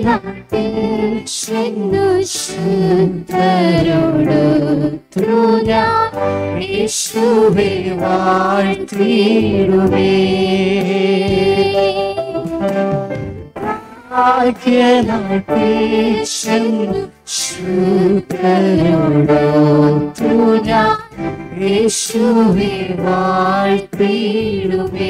ഭാഗ്യനാട്ടിൽ ചെന്നു ശുദ്ധരോടൊത്തു ഞാൻ യേശുവെ വാഴ്ത്തിയിടുമേ ഭാഗ്യനാട്ടിൽ ചെന്നു ശുദ്ധരോടൊത്തു ഞാൻ യേശുവെ വാഴ്ത്തിയിടുമേ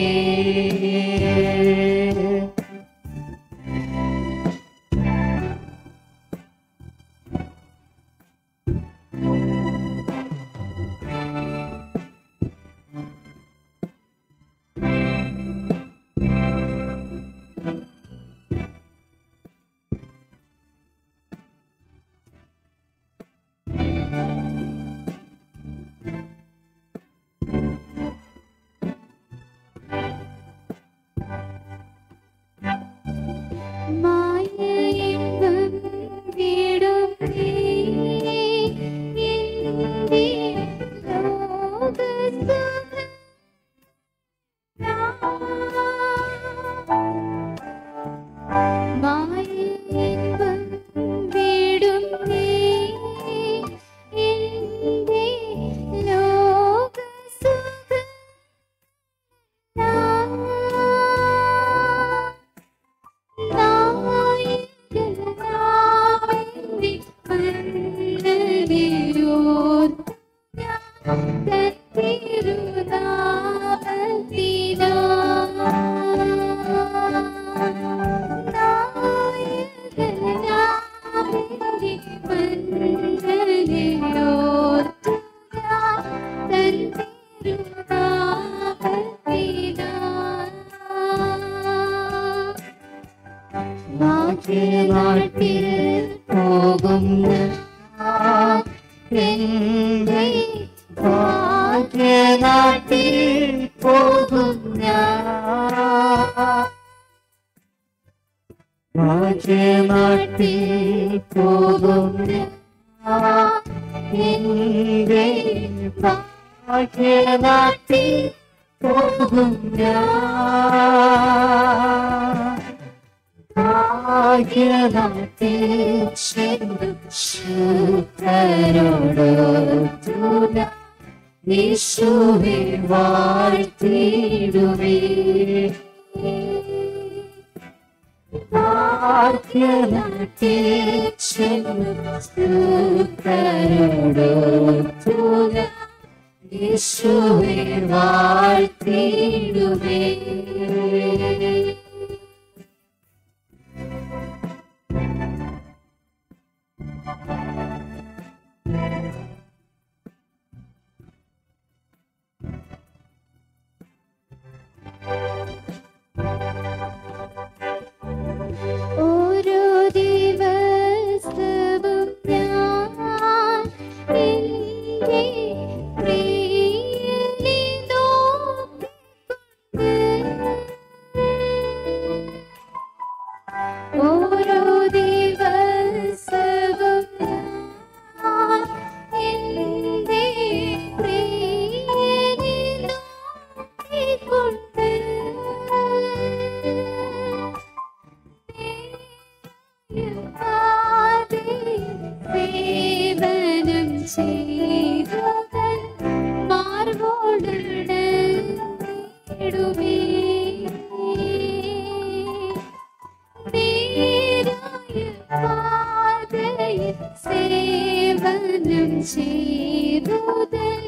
മായയിമ്പം വീടും നീ എൻ്റെ ലോകസുഖം മായയിമ്പം വീടും നീ എൻ്റെ ലോകസുഖം നാട്ടിൽ പോകുന്ന എന്റെ ഭാഗ്യനാട്ടിൽ പോകുന്ന ഭാഗ്യനാട്ടിൽ പോകുന്ന എന്റെ ഭാഗ്യനാട്ടിൽ പോകുന്ന ഭാഗ്യനാട്ടിൽ ചെന്നു ശുദ്ധരോടൊത്തുന യേശുവെ വാഴ്ത്തിയിടുമേ ഭാഗ്യനാട്ടിൽ ചെന്നു ശുദ്ധരോടൊത്തുന യേശുവെ വാഴ്ത്തിയിടുമേ ഓരോ ദിവസവും ഞാൻ നിന്റെ പ്രിയനെ നോക്കിക്കൊണ്ട് ഓരോ ദിവസവും ഞാൻ നിന്റെ പ്രിയനെ നോക്കിക്കൊണ്ട് സേവനം ചെയ്തതൻ മാർവോടുടനേടുമേ. നേരായ പാതയിൽ സേവനം ചെയ്തതൻ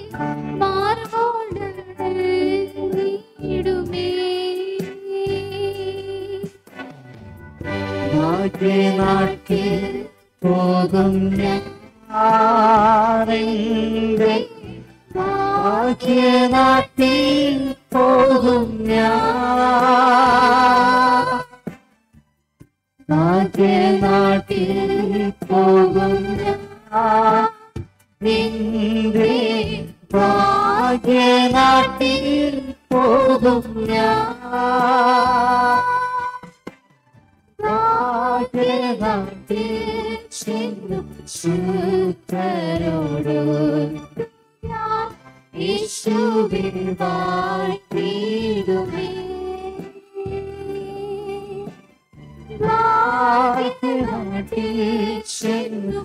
മാർവോടുടനേടുമേ. ഭാഗ്യനാട്ടിൽ പോകും ഞാനെന്റെ ഭാഗ്യനാട്ടിൽ പോകും ഞാൻ ഭാഗ്യനാട്ടിൽ പോകും ഞാൻ നിന്റെ ഭാഗ്യനാട്ടിൽ പോകും ഞാൻ ഭാഗ്യനാട്ടിൽ ചെന്നു ശുദ്ധരോടൊത്തു ഞാൻ യേശുവിൻ വാഴ്ത്തിയിടുമേ ഭാഗ്യനാട്ടിൽ നാട്ടിൽ ചെന്നു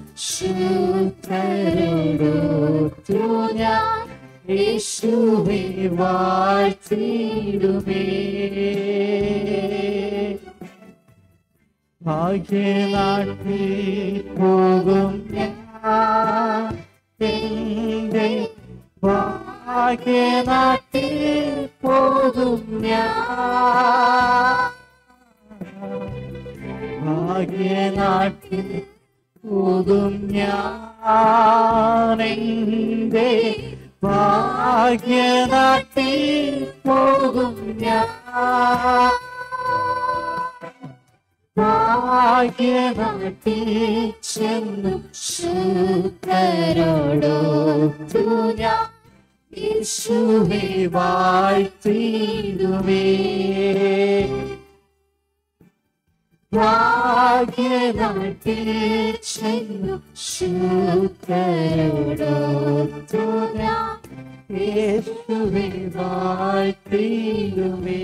ശുദ്ധരോടൊത്തു ഞാൻ യേശുവെ വാഴ്ത്തിടുമേ ഭാഗ്യനാട്ടിൽ പോകും ഞാൻ എന്റെ ഭാഗ്യനാട്ടിൽ പോകും ഞാൻ ഭാഗ്യനാട്ടിൽ പോകും ഞാനെന്റെ ഭാഗ്യനാട്ടിൽ പോകും ഞാൻ ഭാഗ്യനാട്ടിൽ ചെന്നു ശുദ്ധരോടൊത്തു ഞാൻ യേശുവെ വാഴ്ത്തിടുമേ ഭാഗ്യനാട്ടിൽ ചെന്നു ശുദ്ധരോടൊത്തു ഞാൻ യേശുവെ വാഴ്ത്തിടുമേ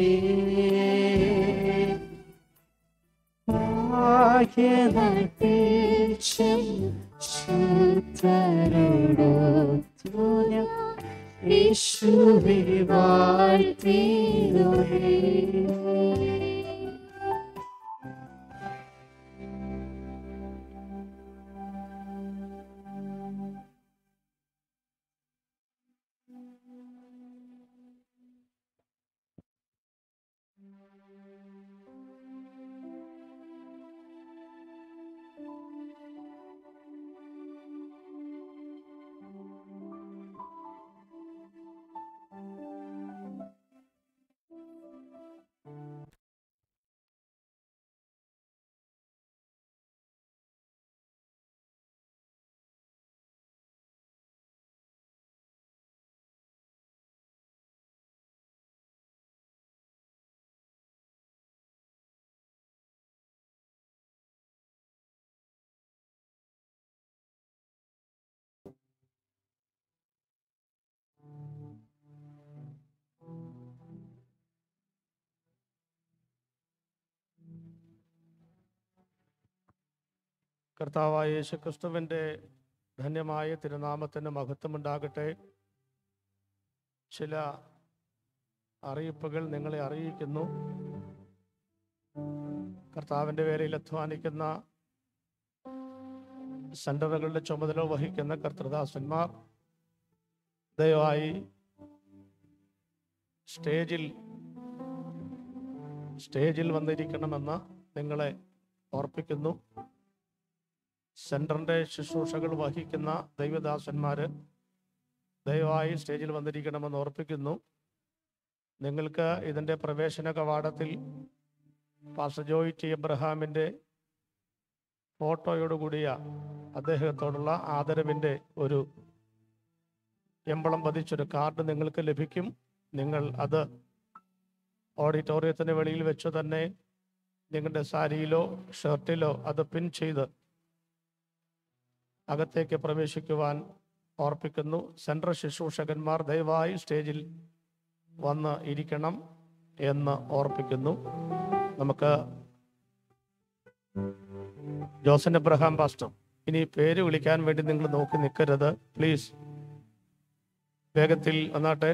ഭാഗ്യനാട്ടിൽ ചെന്നു ശുദ്ധരോടൊത്തു ഞാൻ യേശുവെ വാഴ്ത്തിടുമേ കർത്താവായ യേശു ക്രിസ്തുവിൻ്റെ ധന്യമായ തിരുനാമത്തിന് മഹത്വമുണ്ടാകട്ടെ ചില അറിയിപ്പുകൾ നിങ്ങളെ അറിയിക്കുന്നു കർത്താവിൻ്റെ പേരിൽ അധ്വാനിക്കുന്ന സെൻ്ററുകളുടെ ചുമതല വഹിക്കുന്ന കർത്തൃദാസന്മാർ ദയവായി സ്റ്റേജിൽ സ്റ്റേജിൽ വന്നിരിക്കണമെന്ന് നിങ്ങളെ ഓർപ്പിക്കുന്നു സെൻറ്ററിൻ്റെ ശുശ്രൂഷകൾ വഹിക്കുന്ന ദൈവദാസന്മാർ ദയവായി സ്റ്റേജിൽ വന്നിരിക്കണമെന്ന് ഓർപ്പിക്കുന്നു നിങ്ങൾക്ക് ഇതിൻ്റെ പ്രവേശന കവാടത്തിൽ പാസ്റ്റർ ജോയി ടി എബ്രഹാമിൻ്റെ ഫോട്ടോയോടുകൂടിയ അദ്ദേഹത്തോടുള്ള ആദരവിൻ്റെ ഒരു എമ്പളം പതിച്ചൊരു കാർഡ് നിങ്ങൾക്ക് ലഭിക്കും നിങ്ങൾ അത് ഓഡിറ്റോറിയത്തിന് വെളിയിൽ വെച്ച് തന്നെ നിങ്ങളുടെ സാരിയിലോ ഷർട്ടിലോ അത് പിൻ ചെയ്ത് അകത്തേക്ക് പ്രവേശിക്കുവാൻ ഓർപ്പിക്കുന്നു സെൻട്രൽ ശുശ്രൂഷകന്മാർ ദയവായി സ്റ്റേജിൽ വന്ന് ഇരിക്കണം എന്ന് ഓർപ്പിക്കുന്നു നമുക്ക് ജോസൻ എബ്രഹാം പാസ്റ്റർ ഇനി പേര് വിളിക്കാൻ വേണ്ടി നിങ്ങൾ നോക്കി നിൽക്കരുത് പ്ലീസ് വേഗത്തിൽ വന്നാട്ടെ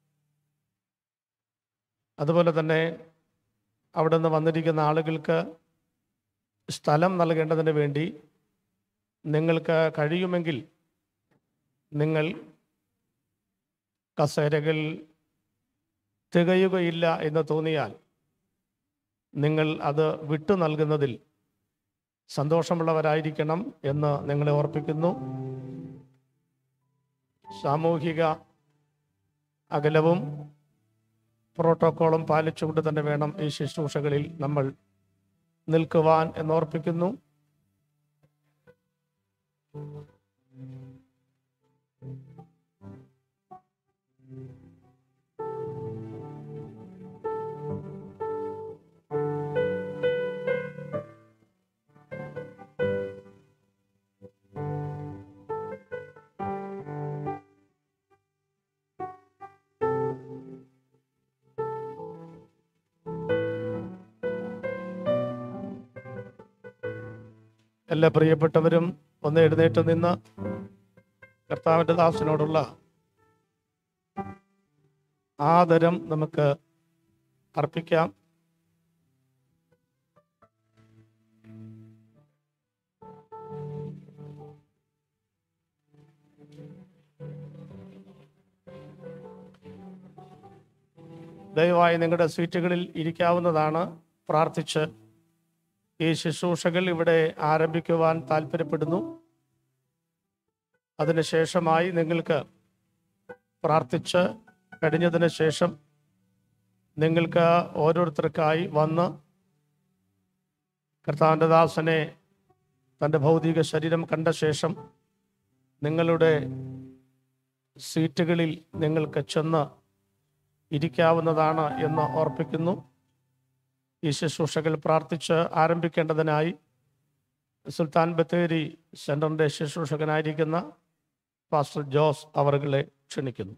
അതുപോലെ തന്നെ അവിടെ നിന്ന് വന്നിരിക്കുന്ന ആളുകൾക്ക് സ്ഥലം നൽകേണ്ടതിന് വേണ്ടി നിങ്ങൾക്ക് കഴിയുമെങ്കിൽ നിങ്ങൾ കസേരകൾ തികയുകയില്ല എന്ന് തോന്നിയാൽ നിങ്ങൾ അത് വിട്ടു നൽകുന്നതിൽ സന്തോഷമുള്ളവരായിരിക്കണം എന്ന് നിങ്ങളെ ഓർപ്പിക്കുന്നു സാമൂഹിക അകലവും പ്രോട്ടോക്കോളും പാലിച്ചുകൊണ്ട് തന്നെ വേണം ഈ ശുശ്രൂഷകളിൽ നമ്മൾ നിൽക്കുവാൻ എന്നോർപ്പിക്കുന്നു എല്ലാ പ്രിയപ്പെട്ടവരും ഒന്ന് എഴുന്നേറ്റ് നിന്ന് കർത്താവിൻ്റെ ദാസനോടുള്ള ആദരം നമുക്ക് അർപ്പിക്കാം ദയവായി നിങ്ങളുടെ സീറ്റുകളിൽ ഇരിക്കാവുന്നതാണ് പ്രാർത്ഥിച്ച് ഈ ശുശ്രൂഷകൾ ഇവിടെ ആരംഭിക്കുവാൻ താല്പര്യപ്പെടുന്നു അതിനുശേഷമായി നിങ്ങൾക്ക് പ്രാർത്ഥിച്ച് കഴിഞ്ഞതിന് ശേഷം നിങ്ങൾക്ക് ഓരോരുത്തർക്കായി വന്ന് കർത്താവിൻ്റെ ദാസനെ തൻ്റെ ഭൗതിക ശരീരം കണ്ട ശേഷം നിങ്ങളുടെ സീറ്റുകളിൽ നിങ്ങൾക്ക് ചെന്ന് ഇരിക്കാവുന്നതാണ് എന്ന് ഓർപ്പിക്കുന്നു ഈ ശുശ്രൂഷകൾ പ്രാർത്ഥിച്ച് ആരംഭിക്കേണ്ടതിനായി സുൽത്താൻ ബത്തേരി സെൻറ്ററിൻ്റെ ശുശ്രൂഷകനായിരിക്കുന്ന പാസ്റ്റർ ജോസ് അവറുകളെ ക്ഷണിക്കുന്നു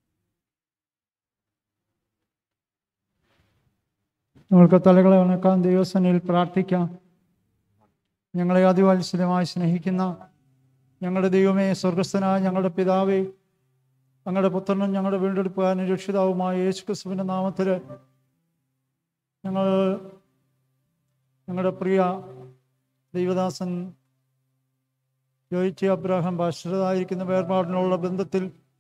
നമ്മൾക്ക് തലകളെ ഉണക്കാൻ ദൈവസനയിൽ പ്രാർത്ഥിക്കാം ഞങ്ങളെ അതിവാത്സല്യമായി സ്നേഹിക്കുന്ന ഞങ്ങളുടെ ദൈവമേ സ്വർഗസ്ഥനായ ഞങ്ങളുടെ പിതാവേ ഞങ്ങളുടെ പുത്രനും ഞങ്ങളുടെ വീണ്ടെടുപ്പുകാരനും രക്ഷിതാവുമായ യേശു ക്രിസ്തുവിൻ്റെ നാമത്തിൽ ഞങ്ങൾ ഞങ്ങളുടെ പ്രിയ ദൈവദാസൻ ജോയിച്ചി അബ്രാഹാം ഭാഷതായിരിക്കുന്ന വേർപാടിനുള്ള ബന്ധത്തിൽ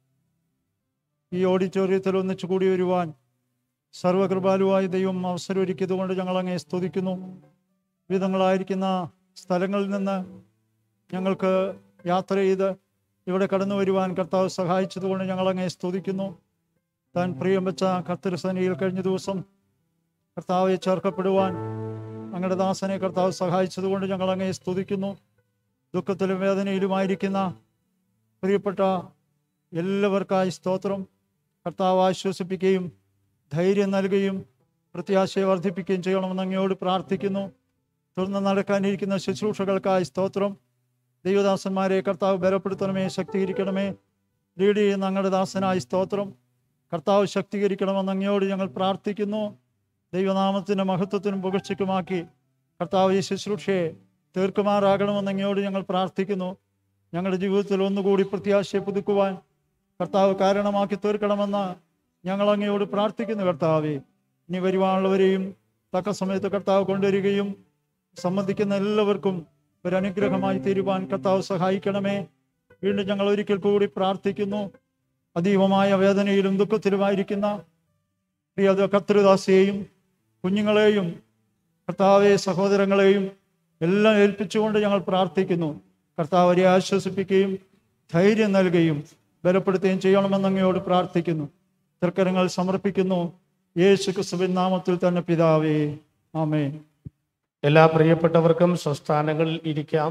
ഈ ഓഡിറ്റോറിയത്തിൽ ഒന്നിച്ചു കൂടി വരുവാൻ സർവകൃപാലുവായ ദൈവം അവസരമൊരുക്കിയതുകൊണ്ട് ഞങ്ങൾ അങ്ങേ സ്തുതിക്കുന്നു വിധങ്ങളായിരിക്കുന്ന സ്ഥലങ്ങളിൽ നിന്ന് ഞങ്ങൾക്ക് യാത്ര ചെയ്ത് ഇവിടെ കടന്നു വരുവാൻ കർത്താവ് സഹായിച്ചതുകൊണ്ട് ഞങ്ങൾ അങ്ങേ സ്തുതിക്കുന്നു താൻ പ്രിയം വെച്ച കർത്തൃസേനയിൽ കഴിഞ്ഞ ദിവസം കർത്താവെ ചേർക്കപ്പെടുവാൻ അങ്ങയുടെ ദാസനെ കർത്താവ് സഹായിച്ചതുകൊണ്ട് ഞങ്ങൾ അങ്ങേ സ്തുതിക്കുന്നു ദുഃഖത്തിലും വേദനയിലുമായിരിക്കുന്ന പ്രിയപ്പെട്ട എല്ലാവർക്കായി സ്തോത്രം കർത്താവ് ആശ്വസിപ്പിക്കുകയും ധൈര്യം നൽകുകയും പ്രത്യാശയെ വർദ്ധിപ്പിക്കുകയും ചെയ്യണമെന്ന് അങ്ങയോട് പ്രാർത്ഥിക്കുന്നു തുടർന്ന് നടക്കാനിരിക്കുന്ന ശുശ്രൂഷകൾക്കായി സ്തോത്രം ദൈവദാസന്മാരെ കർത്താവ് ബലപ്പെടുത്തണമേ ശക്തീകരിക്കണമേ ലീഡ് ചെയ്യുന്ന അങ്ങയുടെ ദാസനായി സ്തോത്രം കർത്താവ് ശക്തീകരിക്കണമെന്ന് അങ്ങയോട് ഞങ്ങൾ പ്രാർത്ഥിക്കുന്നു ദൈവനാമത്തിൻ്റെ മഹത്വത്തിനും പുകഴ്ചയ്ക്കുമാക്കി കർത്താവ് ഈ ശുശ്രൂഷയെ തീർക്കുമാറാകണമെന്ന് അങ്ങയോട് ഞങ്ങൾ പ്രാർത്ഥിക്കുന്നു ഞങ്ങളുടെ ജീവിതത്തിൽ ഒന്നുകൂടി പ്രത്യാശയെ പുതുക്കുവാൻ കർത്താവ് കാരണമാക്കി തീർക്കണമെന്ന് ഞങ്ങൾ അങ്ങയോട് പ്രാർത്ഥിക്കുന്നു കർത്താവെ ഇനി വരുവാനുള്ളവരെയും തക്ക സമയത്ത് കർത്താവ് കൊണ്ടുവരികയും സംബന്ധിക്കുന്ന എല്ലാവർക്കും ഒരു അനുഗ്രഹമായി തീരുവാൻ കർത്താവ് സഹായിക്കണമേ വീണ്ടും ഞങ്ങൾ ഒരിക്കൽ കൂടി പ്രാർത്ഥിക്കുന്നു അതീവമായ വേദനയിലും ദുഃഖത്തിലുമായിരിക്കുന്ന പ്രിയ കർത്തൃദാസിയെയും കുഞ്ഞുങ്ങളെയും കർത്താവെ സഹോദരങ്ങളെയും എല്ലാം ഏൽപ്പിച്ചുകൊണ്ട് ഞങ്ങൾ പ്രാർത്ഥിക്കുന്നു കർത്താവ് അവരെ ആശ്വസിപ്പിക്കുകയും ധൈര്യം നൽകുകയും ബലപ്പെടുത്തുകയും ചെയ്യണമെന്ന് അങ്ങയോട് പ്രാർത്ഥിക്കുന്നു തൃക്കരങ്ങൾ സമർപ്പിക്കുന്നു യേശു ക്രിസ്തുവിൻ നാമത്തിൽ തന്നെ പിതാവേ ആമേ എല്ലാ പ്രിയപ്പെട്ടവർക്കും സ്വസ്ഥാനങ്ങളിൽ ഇരിക്കാം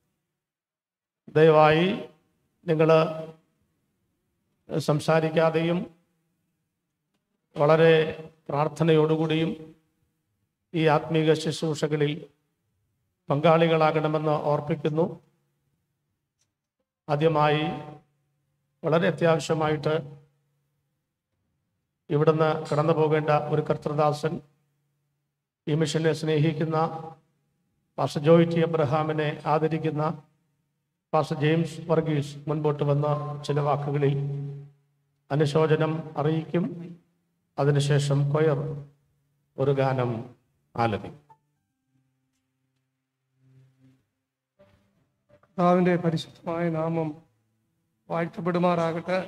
ദയവായി നിങ്ങൾ സംസാരിക്കാതെയും വളരെ പ്രാർത്ഥനയോടുകൂടിയും ഈ ആത്മീക ശുശ്രൂഷകളിൽ പങ്കാളികളാകണമെന്ന് ഓർപ്പിക്കുന്നു ആദ്യമായി വളരെ അത്യാവശ്യമായിട്ട് ഇവിടുന്ന് കടന്നു പോകേണ്ട ഒരു കർത്തൃദാസൻ ഈ മിഷനെ സ്നേഹിക്കുന്ന പാസ്റ്റർ ജോയ് ടി എബ്രഹാമിനെ ആദരിക്കുന്ന പാസ്റ്റർ ജെയിംസ് വർഗീസ് മുൻപോട്ട് വന്ന ചില വാക്കുകളിൽ അനുശോചനം അറിയിക്കും അതിനുശേഷം കൊയർ ഒരു ഗാനം ആലപിക്കും കർത്താവിൻ്റെ പരിശുദ്ധമായ നാമം വാഴ്ത്തപ്പെടുമാറാകട്ടെ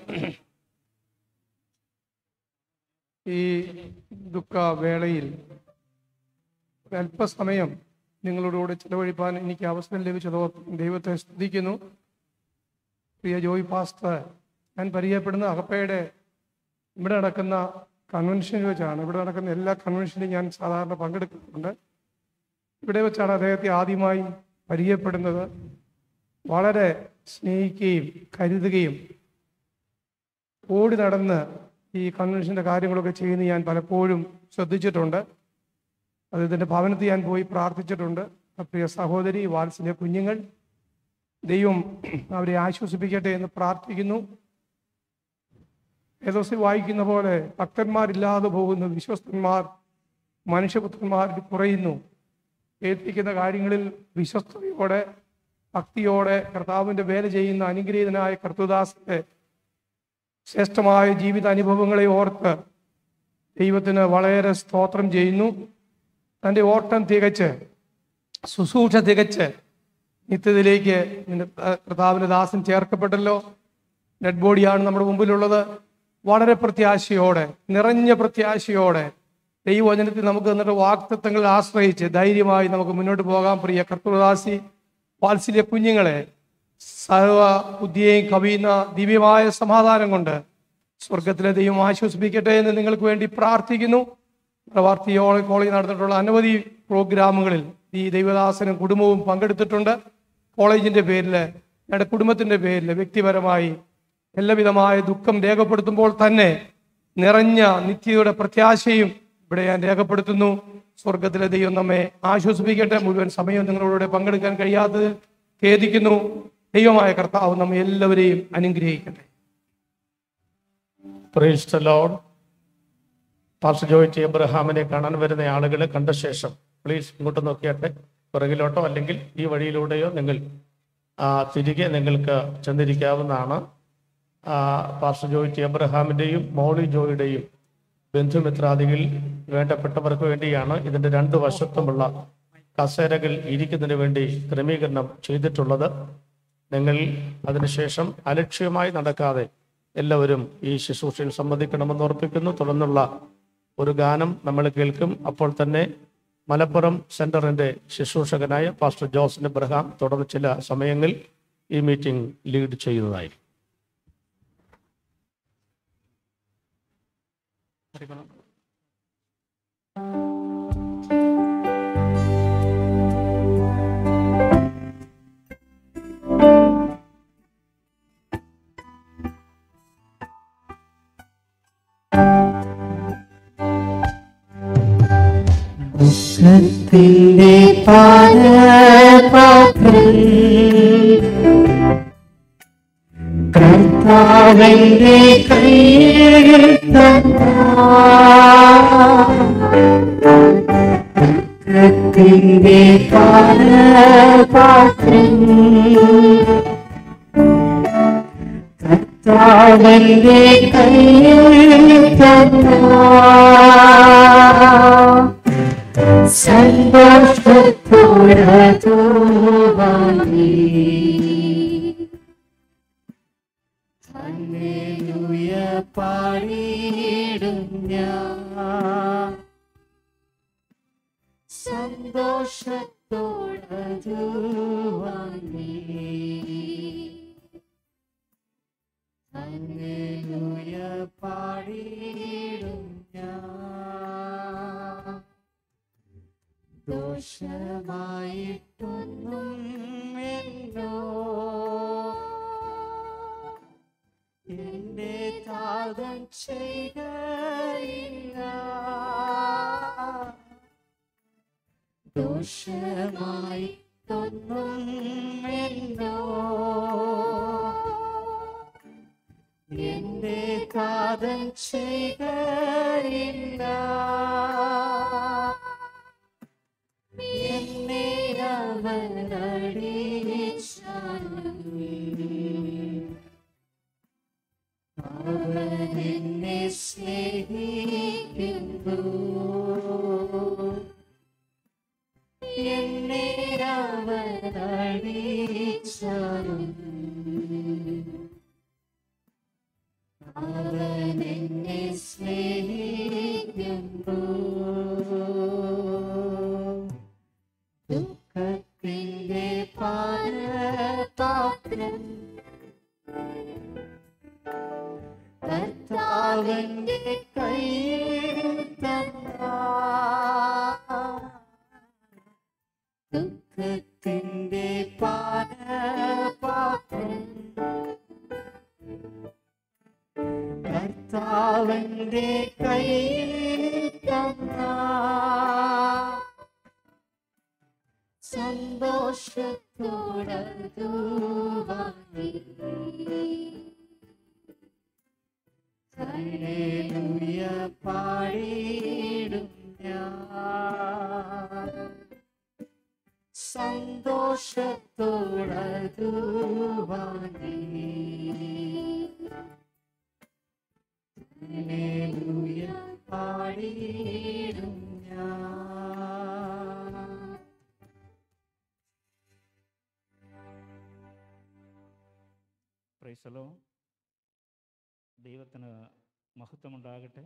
ഈ ദുഃഖവേളയിൽ ഒരല്പസമയം നിങ്ങളോടുകൂടെ ചിലവഴിപ്പാൻ എനിക്ക് അവസരം ലഭിച്ചതോ ദൈവത്തെ സ്തുതിക്കുന്നു പ്രിയ ജോയ് പാസ്റ്റർ ഞാൻ പരിചയപ്പെടുന്ന അകപ്പയുടെ ഇവിടെ നടക്കുന്ന കൺവെൻഷനിൽ വെച്ചാണ് ഇവിടെ നടക്കുന്ന എല്ലാ കൺവെൻഷനിലും ഞാൻ സാധാരണ പങ്കെടുക്കുന്നുണ്ട് ഇവിടെ വെച്ചാണ് അദ്ദേഹത്തെ ആദ്യമായി പരിചയപ്പെടുന്നത് വളരെ സ്നേഹിക്കുകയും കരുതുകയും ഓടി നടന്ന് ഈ കൺവെൻഷൻ്റെ കാര്യങ്ങളൊക്കെ ചെയ്യുന്ന ഞാൻ പലപ്പോഴും ശ്രദ്ധിച്ചിട്ടുണ്ട് അദ്ദേഹത്തിൻ്റെ ഭവനത്തിൽ ഞാൻ പോയി പ്രാർത്ഥിച്ചിട്ടുണ്ട് ആ പ്രിയ സഹോദരി വാത്സല്യ കുഞ്ഞുങ്ങൾ ദൈവം അവരെ ആശ്വസിപ്പിക്കട്ടെ എന്ന് പ്രാർത്ഥിക്കുന്നു ഏതോസിൽ വായിക്കുന്ന പോലെ ഭക്തന്മാരില്ലാതെ പോകുന്നു വിശ്വസ്തന്മാർ മനുഷ്യപുത്രന്മാർ കുറയുന്നു ഏൽപ്പിക്കുന്ന കാര്യങ്ങളിൽ വിശ്വസ്തയോടെ ഭക്തിയോടെ കർത്താവിന്റെ വേല ചെയ്യുന്ന അനുഗ്രഹീതനായ കർത്തുദാസന്റെ ശ്രേഷ്ഠമായ ജീവിത അനുഭവങ്ങളെ ഓർത്ത് ദൈവത്തിന് വളരെ സ്തോത്രം ചെയ്യുന്നു തൻ്റെ ഓട്ടം തികച്ച് ശുശ്രൂഷ തികച്ച് നിത്യത്തിലേക്ക് നിന്റെ കർത്താവിന്റെ ദാസൻ ചേർക്കപ്പെട്ടല്ലോ ഡെഡ് ബോഡിയാണ് നമ്മുടെ മുമ്പിലുള്ളത് വളരെ പ്രത്യാശയോടെ നിറഞ്ഞ പ്രത്യാശയോടെ ദൈവവചനത്തിൽ നമുക്ക് തന്നിട്ട് വാക്തത്വങ്ങളിൽ ആശ്രയിച്ച് ധൈര്യമായി നമുക്ക് മുന്നോട്ട് പോകാം പ്രിയ കർത്തൃദാസി വാത്സല്യ കുഞ്ഞുങ്ങളെ സർവ ബുദ്ധിയെയും കവിയുന്ന ദിവ്യമായ സമാധാനം കൊണ്ട് സ്വർഗത്തിലെ ദൈവം ആശ്വസിപ്പിക്കട്ടെ എന്ന് നിങ്ങൾക്ക് വേണ്ടി പ്രാർത്ഥിക്കുന്നു പ്രവാർത്തി കോളേജ് നടന്നിട്ടുള്ള അനവധി പ്രോഗ്രാമുകളിൽ ഈ ദൈവദാസനും കുടുംബവും പങ്കെടുത്തിട്ടുണ്ട് കോളേജിന്റെ പേരിൽ ഞങ്ങളുടെ കുടുംബത്തിന്റെ പേരിൽ വ്യക്തിപരമായി എല്ലാവിധമായ ദുഃഖം രേഖപ്പെടുത്തുമ്പോൾ തന്നെ നിറഞ്ഞ നിത്യയുടെ പ്രത്യാശയും ഇവിടെ ഞാൻ രേഖപ്പെടുത്തുന്നു സ്വർഗത്തിലെ ദൈവം നമ്മെ ആശ്വസിപ്പിക്കട്ടെ മുഴുവൻ സമയം നിങ്ങളോട് പങ്കെടുക്കാൻ കഴിയാത്തതിൽ ഖേദിക്കുന്നു ദൈവമായ കർത്താവ് നമ്മെ എല്ലാവരെയും അനുഗ്രഹിക്കട്ടെ praise the Lord pastor Joy T എബ്രഹാമിനെ കാണാൻ വരുന്ന ആളുകളെ കണ്ട ശേഷം പ്ലീസ് ഇങ്ങോട്ട് നോക്കിയാട്ടെ പുറകിലോട്ടോ അല്ലെങ്കിൽ ഈ വഴിയിലൂടെയോ നിങ്ങൾ ആ, തിരികെ നിങ്ങൾക്ക് ചെന്നിരിക്കാവുന്നതാണ് ആ, പാസ്റ്റർ ജോയ് ടി എബ്രഹാമിൻ്റെയും മോളി ജോയുടെയും ബന്ധുമിത്രാദികൾ വേണ്ടപ്പെട്ടവർക്ക് വേണ്ടിയാണ് ഇതിൻ്റെ രണ്ട് വശത്തുമുള്ള കസേരകൾ ഇരിക്കുന്നതിന് വേണ്ടി ക്രമീകരണം ചെയ്തിട്ടുള്ളത് നിങ്ങൾ അതിനുശേഷം അലക്ഷ്യമായി നടക്കാതെ എല്ലാവരും ഈ ശുശ്രൂഷയിൽ സംബന്ധിക്കണമെന്ന് ഓർപ്പിക്കുന്നു തുടർന്നുള്ള ഒരു ഗാനം നമ്മൾ കേൾക്കും അപ്പോൾ തന്നെ മലപ്പുറം സെന്ററിന്റെ ശുശ്രൂഷകനായ പാസ്റ്റർ ജോസഫ് എബ്രഹാം തുടർന്ന് ചില സമയങ്ങളിൽ ഈ മീറ്റിംഗ് ലീഡ് ചെയ്യുന്നതായി ദുഃഖത്തിന്റെ പാനപാത്രം കർത്താവിന്റെ കയ്യിൽ ദുഃഖത്തിന്റെ പാനപാത്രം കർത്താവിന്റെ കയ്യിൽ തന്ന സന്തോഷത്തോടു വാങ്ങി ഹല്ലേലൂയ പാടിയിടും ഞാൻ സന്തോഷത്തോടു വാങ്ങി ഹല്ലേലൂയ പാടിയിടും ഞാൻ ദോഷമായിട്ടൊന്നും എന്നോ എന്റെ താതൻ ചെയ്കയില്ല ദോഷമായിട്ടൊന്നും എന്നോ എന്റെ താതൻ ചെയ്കയില്ല എന്നെ അവനെന്നെ സ്നേഹിക്കുന്നു എന്നെ അവനടിച്ചാലും അവനെന്നെ സ്നേഹിക്കുന്നു ദുഃഖത്തിന്റെ പാനപാത്രം കർത്താവിന്റെ കയ്യിൽ തന്ന ദുഃഖത്തിന്റെ പാനപാത്രം കർത്താവിന്റെ കയ്യിൽ തന്ന സന്തോഷത്തോടു വാങ്ങി ഹല്ലേലൂയ പാടിയിടും ഞാൻ സന്തോഷത്തോടു ഹല്ലേലൂയ പാടിയിടും ഞാൻ പ്രൈസലോ ദൈവത്തിന് മഹത്വമുണ്ടാകട്ടെ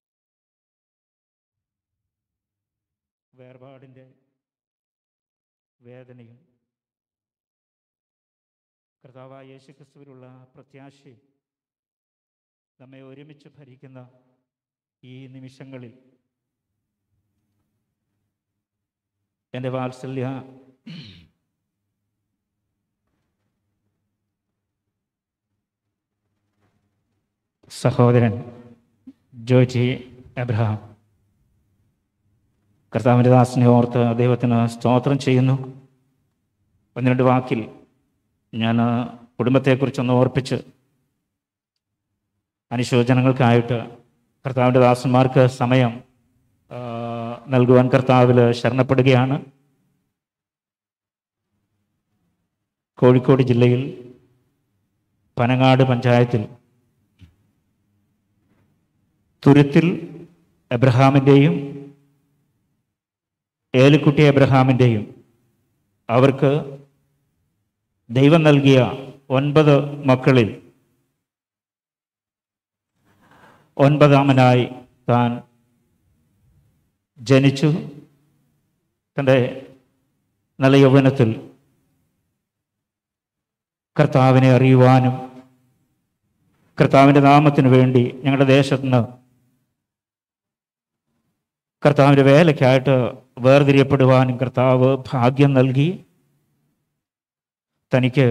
വേർപാടിൻ്റെ വേദനയും കർത്താവായ യേശുക്രിസ്തുവിലുള്ള പ്രത്യാശയും നമ്മെ ഒരുമിച്ച് ഭരിക്കുന്ന ഈ നിമിഷങ്ങളിൽ എൻ്റെ വാത്സല്യ സഹോദരൻ ജോജി എബ്രഹാം കർത്താവിൻ്റെ ദാസനെ ഓർത്ത് ദൈവത്തിന് സ്തോത്രം ചെയ്യുന്നു ഒന്ന് രണ്ട് വാക്കിൽ ഞാൻ കുടുംബത്തെക്കുറിച്ചൊന്ന് ഓർപ്പിച്ച് അനുശോചനങ്ങൾക്കായിട്ട് കർത്താവിൻ്റെ ദാസന്മാർക്ക് സമയം ആ, നൽകുവാൻ കർത്താവിൽ ശരണപ്പെടുകയാണ് കോഴിക്കോട് ജില്ലയിൽ പനങ്ങാട് പഞ്ചായത്തിൽ തുരുത്തിൽ എബ്രഹാമിൻ്റെയും ഏലിക്കുട്ടി എബ്രഹാമിൻ്റെയും അവർക്ക് ദൈവം നൽകിയ ഒൻപത് മക്കളിൽ ഒൻപതാമനായി താൻ ജനിച്ചു തൻ്റെ നല്ല യൗവനത്തിൽ കർത്താവിനെ അറിയുവാനും കർത്താവിൻ്റെ നാമത്തിന് വേണ്ടി ഞങ്ങളുടെ ദേശത്ത് നിന്ന് കർത്താവിൻ്റെ വേലയ്ക്കായിട്ട് വേർതിരിയപ്പെടുവാനും കർത്താവ് ഭാഗ്യം നൽകി തനിക്ക്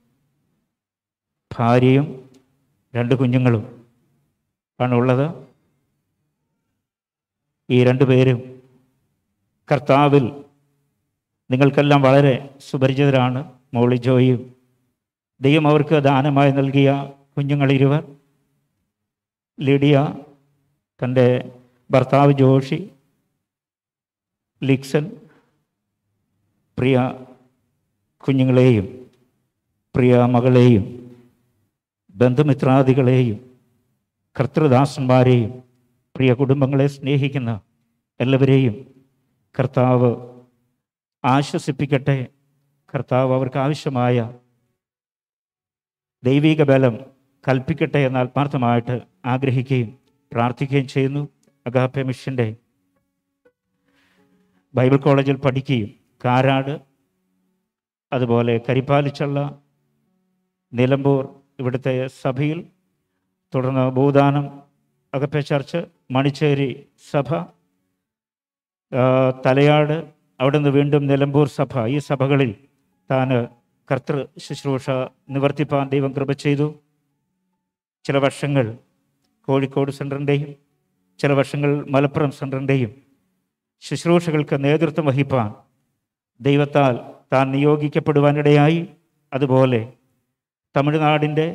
ഭാര്യയും രണ്ട് കുഞ്ഞുങ്ങളും ആണുള്ളത് ഈ രണ്ടു പേരും കർത്താവിൽ നിങ്ങൾക്കെല്ലാം വളരെ സുപരിചിതരാണ് മോളി ജോയും ദൈവം അവർക്ക് ദാനമായി നൽകിയ കുഞ്ഞുങ്ങൾ ഇരുവർ ലിഡിയ തൻ്റെ ഭർത്താവ് ജോഷി ലിക്സൺ പ്രിയ കുഞ്ഞുങ്ങളെയും പ്രിയ മകളെയും ബന്ധുമിത്രാദികളെയും കർത്തൃദാസന്മാരെയും പ്രിയ കുടുംബങ്ങളെ സ്നേഹിക്കുന്ന എല്ലാവരെയും കർത്താവ് ആശ്വസിപ്പിക്കട്ടെ കർത്താവ് അവർക്ക് ആവശ്യമായ ദൈവിക ബലം കൽപ്പിക്കട്ടെ എന്ന് ആത്മാർത്ഥമായിട്ട് ആഗ്രഹിക്കുകയും പ്രാർത്ഥിക്കുകയും ചെയ്യുന്നു അഗാപ്പെ മിഷൻ്റെ ബൈബിൾ കോളേജിൽ പഠിക്കുകയും കാരാട് അതുപോലെ കരിപ്പാലിച്ചുള്ള നിലമ്പൂർ ഇവിടുത്തെ സഭയിൽ തുടർന്ന് ഭൂദാനം അകപ്പെ ചർച്ച് മണിച്ചേരി സഭ ആ, തലയാട് അവിടെ നിന്ന് വീണ്ടും നിലമ്പൂർ സഭ ഈ സഭകളിൽ താൻ കർത്തൃ ശുശ്രൂഷ നിവർത്തിപ്പാൻ ദൈവം കൃപ ചെയ്തു ചില വർഷങ്ങൾ കോഴിക്കോട് സെൻറ്ററിൻ്റെയും ചില വർഷങ്ങൾ മലപ്പുറം സെൻറ്ററിൻ്റെയും ശുശ്രൂഷകൾക്ക് നേതൃത്വം വഹിപ്പാൻ ദൈവത്താൽ താൻ നിയോഗിക്കപ്പെടുവാനിടയായി അതുപോലെ തമിഴ്നാടിൻ്റെ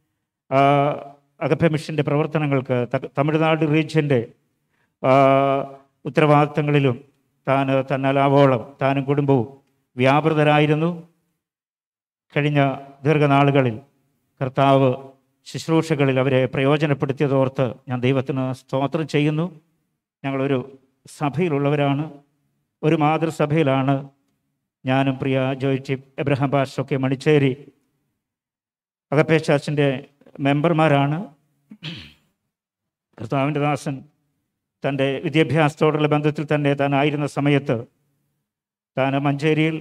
അകപ്പ മിഷൻ്റെ പ്രവർത്തനങ്ങൾക്ക് ത- തമിഴ്നാട് റീജിയൻ്റെ ഉത്തരവാദിത്തങ്ങളിലും താൻ തന്നാലാവോളം താനും കുടുംബവും വ്യാപൃതരായിരുന്നു കഴിഞ്ഞ ദീർഘനാളുകളിൽ കർത്താവ് ശുശ്രൂഷകളിൽ അവരെ പ്രയോജനപ്പെടുത്തിയതോർത്ത് ഞാൻ ദൈവത്തിന് സ്തോത്രം ചെയ്യുന്നു ഞങ്ങളൊരു സഭയിലുള്ളവരാണ് ഒരു മാതൃസഭയിലാണ് ഞാനും പ്രിയ ജോയ് ടി എബ്രഹാം പാഷൊക്കെ മണിച്ചേരി അകപ്പേ ചർച്ചിൻ്റെ മെമ്പർമാരാണ് കർത്താവിൻ്റെ ദാസൻ തൻ്റെ വിദ്യാഭ്യാസത്തോടുള്ള ബന്ധത്തിൽ തന്നെ താൻ ആയിരുന്ന സമയത്ത് താൻ മഞ്ചേരിയിൽ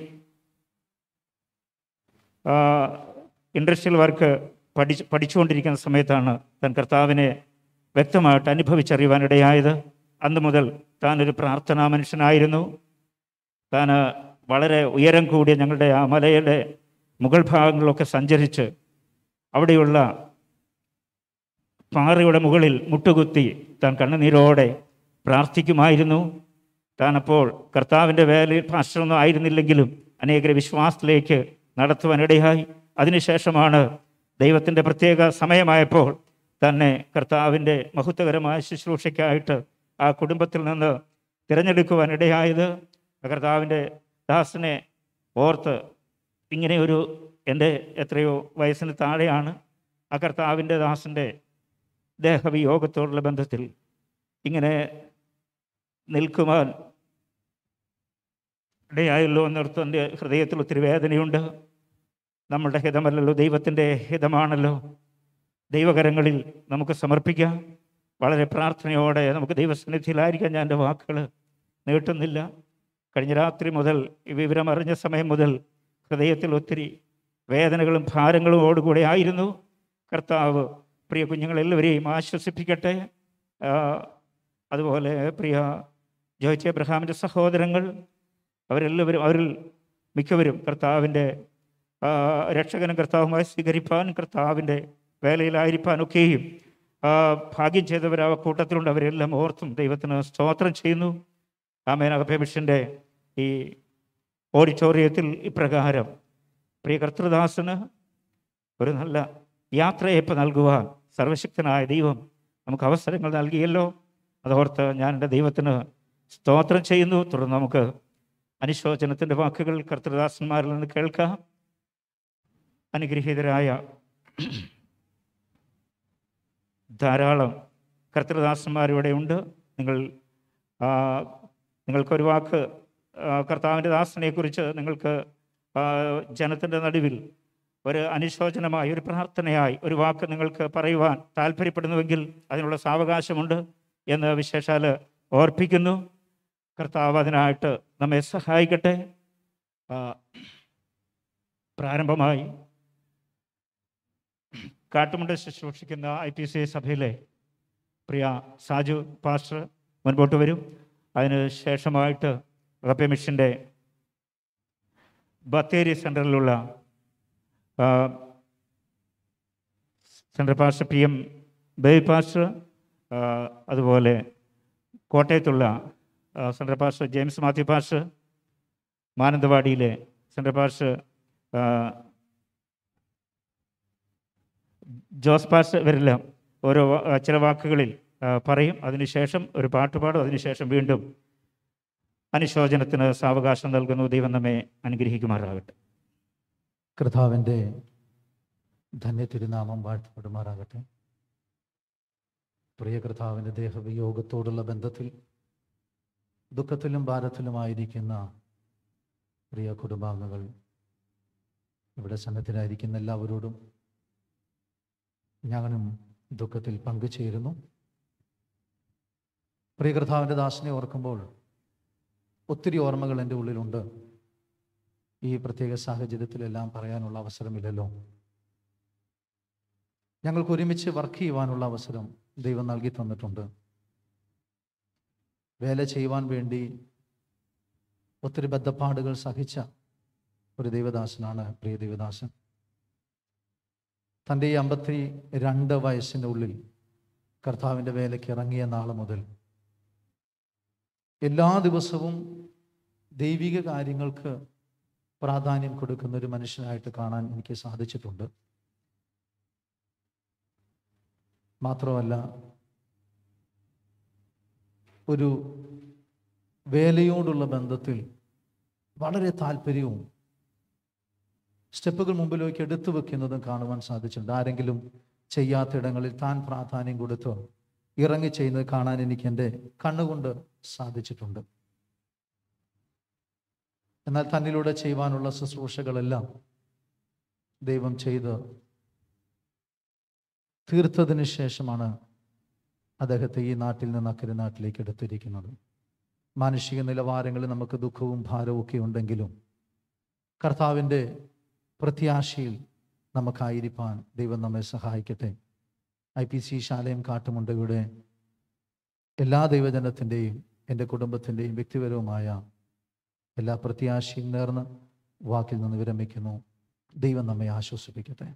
ഇൻഡസ്ട്രിയൽ വർക്ക് പഠിച്ച് പഠിച്ചുകൊണ്ടിരിക്കുന്ന സമയത്താണ് താൻ കർത്താവിനെ വ്യക്തമായിട്ട് അനുഭവിച്ചറിയുവാനിടയായത് അന്ന് മുതൽ താൻ ഒരു പ്രാർത്ഥനാ മനുഷ്യനായിരുന്നു താൻ വളരെ ഉയരം കൂടിയ ഞങ്ങളുടെ ആ മലയുടെ മുകൾ ഭാഗങ്ങളിലൊക്കെ സഞ്ചരിച്ച് അവിടെയുള്ള പാറയുടെ മുകളിൽ മുട്ടുകുത്തി താൻ കണ്ണുനീരോടെ പ്രാർത്ഥിക്കുമായിരുന്നു താൻ അപ്പോൾ കർത്താവിൻ്റെ വേലയിൽ പാസ്റ്ററൊന്നും ആയിരുന്നില്ലെങ്കിലും അനേകരെ വിശ്വാസത്തിലേക്ക് നടത്തുവാനിടയായി അതിനുശേഷമാണ് ദൈവത്തിൻ്റെ പ്രത്യേക സമയമായപ്പോൾ തന്നെ കർത്താവിൻ്റെ മഹത്വകരമായ ശുശ്രൂഷയ്ക്കായിട്ട് ആ കുടുംബത്തിൽ നിന്ന് തിരഞ്ഞെടുക്കുവാനിടയായത് കർത്താവിൻ്റെ ദാസനെ ഓർത്ത് ഇങ്ങനെ ഒരു എൻ്റെ എത്രയോ വയസ്സിന് താഴെയാണ് ആ കർത്താവിൻ്റെ ദാസൻ്റെ ദേഹവിയോഗത്തോടുള്ള ബന്ധത്തിൽ ഇങ്ങനെ നിൽക്കുവാൻ ഇടയായല്ലോ എന്നോർത്ത് എൻ്റെ ഹൃദയത്തിൽ ഒത്തിരി വേദനയുണ്ട് നമ്മളുടെ ഹിതമല്ലല്ലോ ദൈവത്തിൻ്റെ ഹിതമാണല്ലോ ദൈവകരങ്ങളിൽ നമുക്ക് സമർപ്പിക്കാം വളരെ പ്രാർത്ഥനയോടെ നമുക്ക് ദൈവസന്നിധിയിലായിരിക്കാൻ ഞാൻ എൻ്റെ വാക്കുകൾ നീട്ടുന്നില്ല കഴിഞ്ഞ രാത്രി മുതൽ ഈ വിവരം അറിഞ്ഞ സമയം മുതൽ ഹൃദയത്തിൽ ഒത്തിരി വേദനകളും ഭാരങ്ങളും ഓടുകൂടെ ആയിരുന്നു കർത്താവ് പ്രിയ കുഞ്ഞുങ്ങളെല്ലാവരെയും ആശ്വസിപ്പിക്കട്ടെ ആ, അതുപോലെ പ്രിയ ജോയിച്ച് എബ്രഹാമിൻ്റെ സഹോദരങ്ങൾ അവരെല്ലാവരും അവരിൽ മിക്കവരും കർത്താവിൻ്റെ ആ, രക്ഷകനും കർത്താവുമായി സ്വീകരിപ്പാൻ കർത്താവിൻ്റെ വേലയിലായിരിക്കാനൊക്കെയും ആ, ഭാഗ്യം ചെയ്തവർ ആ കൂട്ടത്തിലുണ്ട് അവരെല്ലാം ഓർത്തും ദൈവത്തിന് സ്തോത്രം ചെയ്യുന്നു ആമേൻ അകപ്പേ മിഷൻ്റെ ഈ ഓഡിറ്റോറിയത്തിൽ ഇപ്രകാരം പ്രിയ കർത്തൃദാസന് ഒരു നല്ല യാത്രയപ്പ് നൽകുവാൻ സർവശക്തനായ ദൈവം നമുക്ക് അവസരങ്ങൾ നൽകിയല്ലോ അതോർത്ത് ഞാൻ എൻ്റെ ദൈവത്തിന് സ്തോത്രം ചെയ്യുന്നു തുടർന്ന് നമുക്ക് അനുശോചനത്തിൻ്റെ വാക്കുകൾ കർത്തൃദാസന്മാരിൽ നിന്ന് കേൾക്കാം അനുഗ്രഹീതരായ ധാരാളം കർത്തൃദാസന്മാരിവിടെ ഉണ്ട് നിങ്ങൾ ആ, നിങ്ങൾക്കൊരു വാക്ക് ആ, കർത്താവിൻ്റെ ദാസനെക്കുറിച്ച് നിങ്ങൾക്ക് ആ, ജനത്തിൻ്റെ നടുവിൽ ഒരു അനുശോചനമായി ഒരു പ്രാർത്ഥനയായി ഒരു വാക്ക് നിങ്ങൾക്ക് പറയുവാൻ താല്പര്യപ്പെടുന്നുവെങ്കിൽ അതിനുള്ള സാവകാശമുണ്ട് എന്ന് വിശേഷാൽ ഓർപ്പിക്കുന്നു കർത്താവ് അതിനായിട്ട് നമ്മെ സഹായിക്കട്ടെ ആ, പ്രാരംഭമായി കാട്ടുമുണ്ട് ശുശ്രൂഷിക്കുന്ന ഐ പി സി സഭയിലെ പ്രിയ സാജു പാസ്റ്റർ മുൻപോട്ട് വരും അതിന് ശേഷമായിട്ട് റബ്ബെ മിഷൻ്റെ ബത്തേരി സെൻറ്ററിലുള്ള ആ, central pastor P M Baby pastor ആ, അതുപോലെ കോട്ടയത്തുള്ള ആ, central pastor James Mathew pastor മാനന്തവാടിയിലെ സെൻട്രൽ പാസ്റ്റർ ആ, ജോസ് പാസ്റ്റർ ഇവരെല്ലാം ഓരോ വാ- ആ, ചില വാക്കുകളിൽ ആ, പറയും അതിനുശേഷം ഒരു പാട്ട് പാടും അതിനുശേഷം വീണ്ടും അനുശോചനത്തിന് സാവകാശം നൽകുന്നു ദൈവം നമ്മെ അനുഗ്രഹിക്കുമാറാകട്ടെ കർത്താവിൻ്റെ ധന്യ തിരുനാമം വാഴ്ത്തപ്പെടുമാറാകട്ടെ പ്രിയ കർത്താവിൻ്റെ ദേഹവിയോഗത്തോടുള്ള ബന്ധത്തിൽ ദുഃഖത്തിലും ഭാരത്തിലുമായിരിക്കുന്ന പ്രിയ കുടുംബാംഗങ്ങൾ ഇവിടെ സന്നദ്ധരായിരിക്കുന്ന എല്ലാവരോടും ഞങ്ങളും ദുഃഖത്തിൽ പങ്കുചേരുന്നു പ്രിയ കർത്താവിൻ്റെ ദാസനെ ഓർക്കുമ്പോൾ ഒത്തിരി ഓർമ്മകൾ എൻ്റെ ഉള്ളിലുണ്ട് ഈ പ്രത്യേക സാഹചര്യത്തിലെല്ലാം പറയാനുള്ള അവസരമില്ലല്ലോ ഞങ്ങൾക്ക് ഒരുമിച്ച് വർക്ക് ചെയ്യുവാനുള്ള അവസരം ദൈവം നൽകി തന്നിട്ടുണ്ട് വേല ചെയ്യുവാൻ വേണ്ടി ഒത്തിരി ബദ്ധപ്പാടുകൾ സഹിച്ച ഒരു ദൈവദാസനാണ് പ്രിയ ദൈവദാസൻ തൻ്റെ ഈ അമ്പത്തി രണ്ട് വയസ്സിൻ്റെ ഉള്ളിൽ കർത്താവിൻ്റെ വേലയ്ക്ക് ഇറങ്ങിയ നാൾ മുതൽ എല്ലാ ദിവസവും ദൈവിക കാര്യങ്ങൾക്ക് പ്രാധാന്യം കൊടുക്കുന്ന ഒരു മനുഷ്യനായിട്ട് കാണാൻ എനിക്ക് സാധിച്ചിട്ടുണ്ട് മാത്രമല്ല ഒരു വേലയോടുള്ള ബന്ധത്തിൽ വളരെ താല്പര്യവും സ്റ്റെപ്പുകൾ മുമ്പിലേക്ക് എടുത്തു വെക്കുന്നതും കാണുവാൻ സാധിച്ചിട്ടുണ്ട് ആരെങ്കിലും ചെയ്യാത്തിടങ്ങളിൽ താൻ പ്രാധാന്യം കൊടുത്ത് ഇറങ്ങി ചെയ്യുന്നത് കാണാൻ എനിക്ക് എൻ്റെ കണ്ണുകൊണ്ട് സാധിച്ചിട്ടുണ്ട് എന്നാൽ തന്നിലൂടെ ചെയ്യുവാനുള്ള ശുശ്രൂഷകളെല്ലാം ദൈവം ചെയ്ത് തീർത്തതിന് ശേഷമാണ് അദ്ദേഹത്തെ ഈ നാട്ടിൽ നിന്ന് അക്കരെ നാട്ടിലേക്ക് എടുത്തിരിക്കുന്നത് മാനുഷിക നിലവാരങ്ങളിൽ നമുക്ക് ദുഃഖവും ഭാരവും ഒക്കെ ഉണ്ടെങ്കിലും കർത്താവിൻ്റെ പ്രത്യാശയിൽ നമുക്കായിരിക്കാൻ ദൈവം നമ്മെ സഹായിക്കട്ടെ ഐ പി സി ശാലയം കാട്ടുമുണ്ടയുടെ എല്ലാ ദൈവജനത്തിൻ്റെയും എൻ്റെ കുടുംബത്തിൻ്റെയും വ്യക്തിപരവുമായ എല്ലാ പ്രത്യാശയും നേർന്ന് വാക്കിൽ നിന്ന് വിരമിക്കുന്നു ദൈവം നമ്മെ ആശ്വസിപ്പിക്കട്ടെ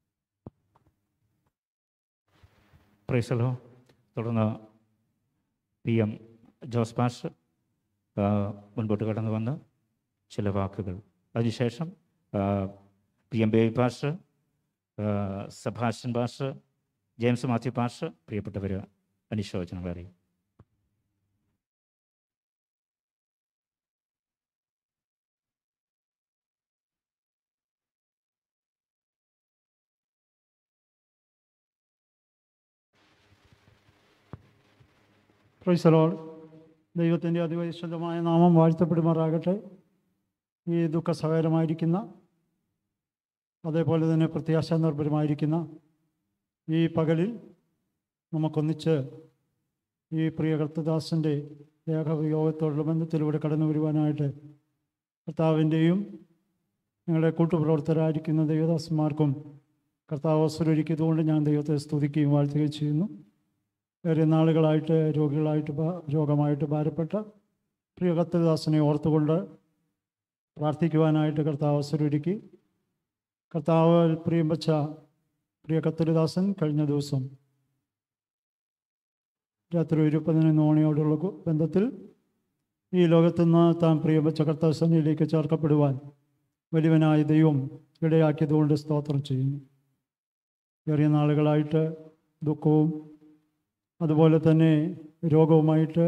പ്രൈസലോ തുടർന്ന് പി എം ജോസ് പാസ്റ്റർ ആ, മുൻപോട്ട് കടന്നു വന്ന് ചില വാക്കുകൾ അതിനുശേഷം ആ, പി എം ബേബി പാസ്റ്റർ ആ, Sebastian pastor James Mathew pastor പ്രിയപ്പെട്ടവർ അനുശോചനങ്ങൾ അറിയും പ്രൈസലോൾ ദൈവത്തിൻ്റെ അതിപരിശുദ്ധമായ നാമം വാഴ്ത്തപ്പെടുമാറാകട്ടെ ഈ ദുഃഖസഹകരമായിരിക്കുന്ന അതേപോലെ തന്നെ പ്രത്യാശ നിർഭരമായിരിക്കുന്ന ഈ പകലിൽ നമുക്കൊന്നിച്ച് ഈ പ്രിയ കർത്തദാസൻ്റെ ദേഹവിയോഗത്തോടുള്ള ബന്ധത്തിലൂടെ കടന്നു വരുവാനായിട്ട് കർത്താവിൻ്റെയും ഞങ്ങളുടെ കൂട്ടുപ്രവർത്തകരായിരിക്കുന്ന ദൈവദാസന്മാർക്കും കർത്താവ് അവസരമൊരുക്കിയതുകൊണ്ട് ഞാൻ ദൈവത്തെ സ്തുതിക്കുകയും വാഴ്ത്തുകയും ചെയ്യുന്നു ഏറെ നാളുകളായിട്ട് രോഗികളായിട്ട് ഭാ- രോഗമായിട്ട് ഭാരപ്പെട്ട പ്രിയ കർത്തദാസനെ ഓർത്തുകൊണ്ട് പ്രാർത്ഥിക്കുവാനായിട്ട് കർത്താവ് അവസരമൊരുക്കി കർത്താവ് പ്രിയം വച്ച പ്രിയ കത്തരുദാസൻ കഴിഞ്ഞ ദിവസം രാത്രി ഒരു പതിനൊന്ന് മണിയോടുള്ള കു- ബന്ധത്തിൽ ഈ ലോകത്തുനിന്ന് താൻ പ്രിയം വച്ച കർത്താവ് സന്നിധിയിലേക്ക് ചേർക്കപ്പെടുവാൻ വലിയവനായ ദൈവം ഇടയാക്കിയതുകൊണ്ട് സ്തോത്രം ചെയ്യുന്നു ഏറിയ നാളുകളായിട്ട് ദുഃഖവും അതുപോലെ തന്നെ രോഗവുമായിട്ട്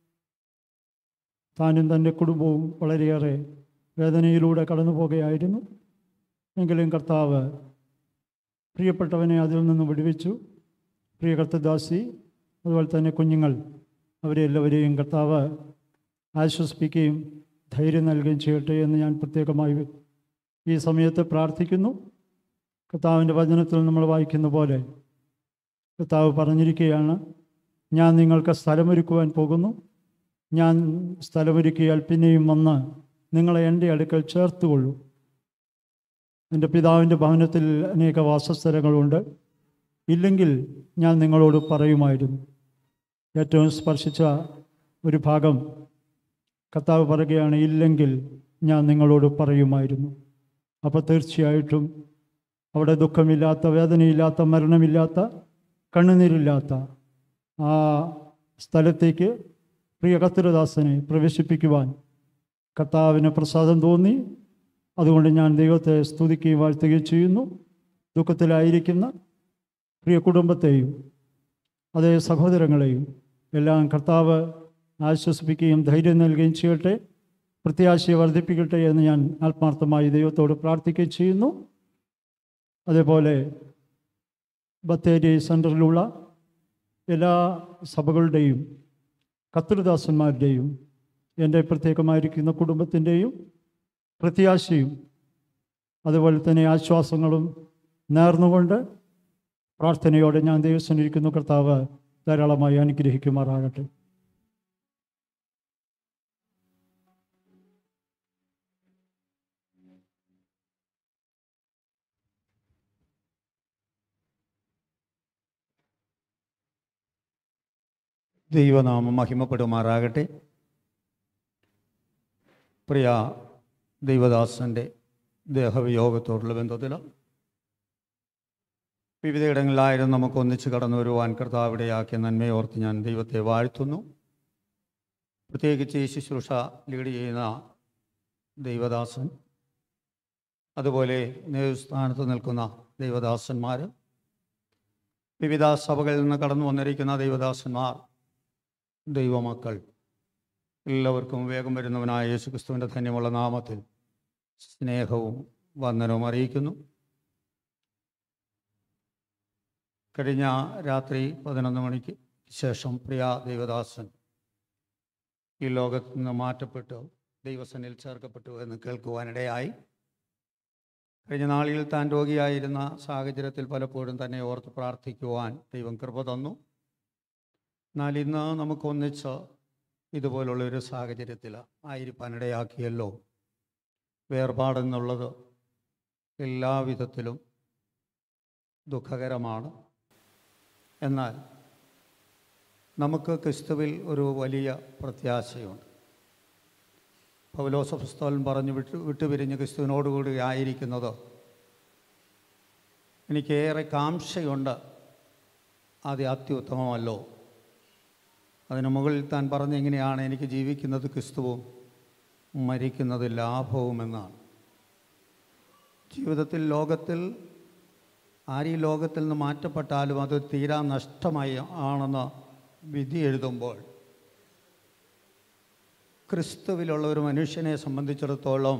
താനും തൻ്റെ കുടുംബവും വളരെയേറെ വേദനയിലൂടെ കടന്നു പോകുകയായിരുന്നു എങ്കിലും കർത്താവ് പ്രിയപ്പെട്ടവനെ അതിൽ നിന്ന് വിടുവിച്ചു പ്രിയ കർത്തദാസി അതുപോലെ തന്നെ കുഞ്ഞുങ്ങൾ അവരെ എല്ലാവരെയും കർത്താവ് ആശ്വസിപ്പിക്കുകയും ധൈര്യം നൽകുകയും ചെയ്യട്ടെ എന്ന് ഞാൻ പ്രത്യേകമായി ഈ സമയത്ത് പ്രാർത്ഥിക്കുന്നു കർത്താവിൻ്റെ വചനത്തിൽ നമ്മൾ വായിക്കുന്ന പോലെ കർത്താവ് പറഞ്ഞിരിക്കുകയാണ് ഞാൻ നിങ്ങൾക്ക് സ്ഥലമൊരുക്കുവാൻ പോകുന്നു ഞാൻ സ്ഥലമൊരുക്കിയാൽ പിന്നെയും വന്ന് നിങ്ങളെ എൻ്റെ അടുക്കൽ ചേർത്തുകൊള്ളൂ എൻ്റെ പിതാവിൻ്റെ ഭവനത്തിൽ അനേക വാസസ്ഥലങ്ങളുണ്ട് ഇല്ലെങ്കിൽ ഞാൻ നിങ്ങളോട് പറയുമായിരുന്നു ഏറ്റവും സ്പർശിച്ച ഒരു ഭാഗം കർത്താവ് പറയുകയാണ് ഇല്ലെങ്കിൽ ഞാൻ നിങ്ങളോട് പറയുമായിരുന്നു അപ്പോൾ തീർച്ചയായിട്ടും അവിടെ ദുഃഖമില്ലാത്ത വേദനയില്ലാത്ത മരണമില്ലാത്ത കണ്ണുനീരില്ലാത്ത ആ സ്ഥലത്തേക്ക് പ്രിയ കത്തിരദാസനെ പ്രവേശിപ്പിക്കുവാൻ കർത്താവിന് പ്രസാദം തോന്നി അതുകൊണ്ട് ഞാൻ ദൈവത്തെ സ്തുതിക്കുകയും വാഴ്ത്തുകയും ചെയ്യുന്നു ദുഃഖത്തിലായിരിക്കുന്ന പ്രിയ കുടുംബത്തെയും അതേ സഹോദരങ്ങളെയും എല്ലാം കർത്താവ് ആശ്വസിപ്പിക്കുകയും ധൈര്യം നൽകുകയും ചെയ്യട്ടെ പ്രത്യാശയെ വർദ്ധിപ്പിക്കട്ടെ എന്ന് ഞാൻ ആത്മാർത്ഥമായി ദൈവത്തോട് പ്രാർത്ഥിക്കുകയും ചെയ്യുന്നു അതേപോലെ ബത്തേരി സെൻറ്ററിലുള്ള എല്ലാ സഭകളുടെയും കത്തൃദാസന്മാരുടെയും എൻ്റെ പ്രത്യേകമായിരിക്കുന്ന കുടുംബത്തിൻ്റെയും പ്രത്യാശയും അതുപോലെ തന്നെ ആശ്വാസങ്ങളും നേർന്നുകൊണ്ട് പ്രാർത്ഥനയോടെ ഞാൻ ദൈവസന്നിരിക്കുന്നു കർത്താവ് ധാരാളമായി അനുഗ്രഹിക്കുമാറാകട്ടെ ദൈവനാമം മഹിമപ്പെടുമാറാകട്ടെ പ്രിയ ദൈവദാസൻ്റെ ദേഹവിയോഗത്തോടുള്ള ബന്ധത്തിൽ വിവിധയിടങ്ങളിലായിരുന്നു നമുക്ക് ഒന്നിച്ച് കടന്നു വരുവാൻ കർത്താവിടെയാക്കിയ നന്മയോർത്ത് ഞാൻ ദൈവത്തെ വാഴ്ത്തുന്നു പ്രത്യേകിച്ച് ഈ ശുശ്രൂഷ ലീഡ് ചെയ്യുന്ന ദൈവദാസൻ അതുപോലെ നേതൃസ്ഥാനത്ത് നിൽക്കുന്ന ദൈവദാസന്മാർ വിവിധ സഭകളിൽ നിന്ന് കടന്നു വന്നിരിക്കുന്ന ദൈവദാസന്മാർ ദൈവമക്കൾ എല്ലാവർക്കും വേഗം വരുന്നവനായ യേശു ക്രിസ്തുവിൻ്റെ ധന്യമുള്ള നാമത്തിൽ സ്നേഹവും വന്ദനവും അറിയിക്കുന്നു കഴിഞ്ഞ രാത്രി പതിനൊന്ന് മണിക്ക് ശേഷം പ്രിയ ദൈവദാസൻ ഈ ലോകത്ത് നിന്ന് മാറ്റപ്പെട്ടു ദൈവസനിൽ ചേർക്കപ്പെട്ടു എന്ന് കേൾക്കുവാനിടയായി കഴിഞ്ഞ നാളിൽ താൻ രോഗിയായിരുന്ന സാഹചര്യത്തിൽ പലപ്പോഴും തന്നെ ഓർത്ത് പ്രാർത്ഥിക്കുവാൻ ദൈവം കൃപ തന്നു എന്നാൽ ഇന്ന് നമുക്കൊന്നിച്ച് ഇതുപോലുള്ള ഒരു സാഹചര്യത്തിൽ ആയിരിക്കാനിടയാക്കിയല്ലോ വേർപാടെന്നുള്ളത് എല്ലാവിധത്തിലും ദുഃഖകരമാണ് എന്നാൽ നമുക്ക് ക്രിസ്തുവിൽ ഒരു വലിയ പ്രത്യാശയുണ്ട് പൗലോസ പുസ്തകം പറഞ്ഞു വിട്ടു വിട്ടുപിരിഞ്ഞ് ക്രിസ്തുവിനോടുകൂടി ആയിരിക്കുന്നത് എനിക്കേറെ കാംക്ഷയുണ്ട് അത് അത്യുത്തമമല്ലോ അതിനു മുകളിൽ താൻ പറഞ്ഞ എങ്ങനെയാണ് എനിക്ക് ജീവിക്കുന്നത് ക്രിസ്തുവും മരിക്കുന്നത് ലാഭവുമെന്നാണ് ജീവിതത്തിൽ ലോകത്തിൽ ആര് ഈ ലോകത്തിൽ നിന്ന് മാറ്റപ്പെട്ടാലും അത് തീരാ നഷ്ടമായി ആണെന്ന് വിധി എഴുതുമ്പോൾ ക്രിസ്തുവിലുള്ള ഒരു മനുഷ്യനെ സംബന്ധിച്ചിടത്തോളം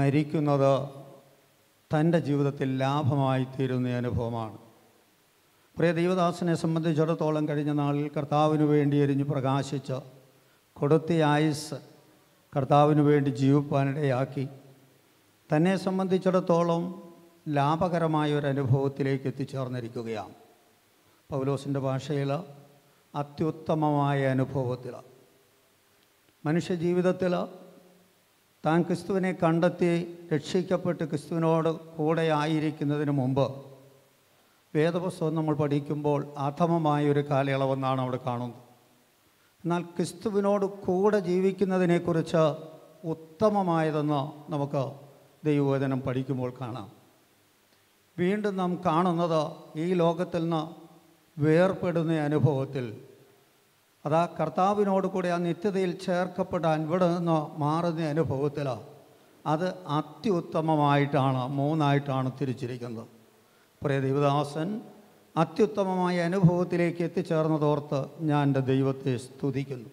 മരിക്കുന്നത് തൻ്റെ ജീവിതത്തിൽ ലാഭമായി തീരുന്ന അനുഭവമാണ് പ്രിയ ദൈവദാസനെ സംബന്ധിച്ചിടത്തോളം കഴിഞ്ഞ നാളിൽ കർത്താവിന് വേണ്ടി എരിഞ്ഞു പ്രകാശിച്ച കൊടുത്ത ആയുസ് കർത്താവിന് വേണ്ടി ജീവിപ്പാനിടയാക്കി തന്നെ സംബന്ധിച്ചിടത്തോളം ലാഭകരമായ ഒരു അനുഭവത്തിലേക്ക് എത്തിച്ചേർന്നിരിക്കുകയാണ് പൗലോസിൻ്റെ ഭാഷയിൽ അത്യുത്തമമായ അനുഭവത്തിൽ മനുഷ്യജീവിതത്തിൽ താൻ ക്രിസ്തുവിനെ കണ്ടെത്തി രക്ഷിക്കപ്പെട്ട് ക്രിസ്തുവിനോട് കൂടെ ആയിരിക്കുന്നതിന് മുമ്പ് വേദപുസ്തകം നമ്മൾ പഠിക്കുമ്പോൾ അധമമായ ഒരു കാലയളവെന്നാണ് അവിടെ കാണുന്നത് എന്നാൽ ക്രിസ്തുവിനോട് കൂടെ ജീവിക്കുന്നതിനെക്കുറിച്ച് ഉത്തമമായതെന്ന് നമുക്ക് ദൈവവചനം പഠിക്കുമ്പോൾ കാണാം വീണ്ടും നാം കാണുന്നത് ഈ ലോകത്തിൽ നിന്ന് വേർപ്പെടുന്ന അനുഭവത്തിൽ അതാ കർത്താവിനോട് കൂടെ ആ നിത്യതയിൽ ചേർക്കപ്പെടാൻ ഇവിടെ നിന്ന് മാറുന്ന അനുഭവത്തിൽ അത് അത്യുത്തമമായിട്ടാണ് മൂന്നായിട്ടാണ് തിരിച്ചിരിക്കുന്നത് പ്രിയ ദൈവദാസൻ അത്യുത്തമമായ അനുഭവത്തിലേക്ക് എത്തിച്ചേർന്നതോർത്ത് ഞാൻ എൻ്റെ ദൈവത്തെ സ്തുതിക്കുന്നു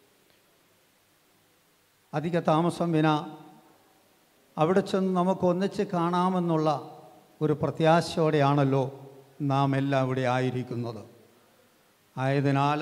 അധിക താമസം വിന അവിടെ ചെന്ന് നമുക്ക് ഒന്നിച്ച് കാണാമെന്നുള്ള ഒരു പ്രത്യാശയോടെയാണല്ലോ നാം എല്ലാം ഇവിടെ ആയിരിക്കുന്നത് ആയതിനാൽ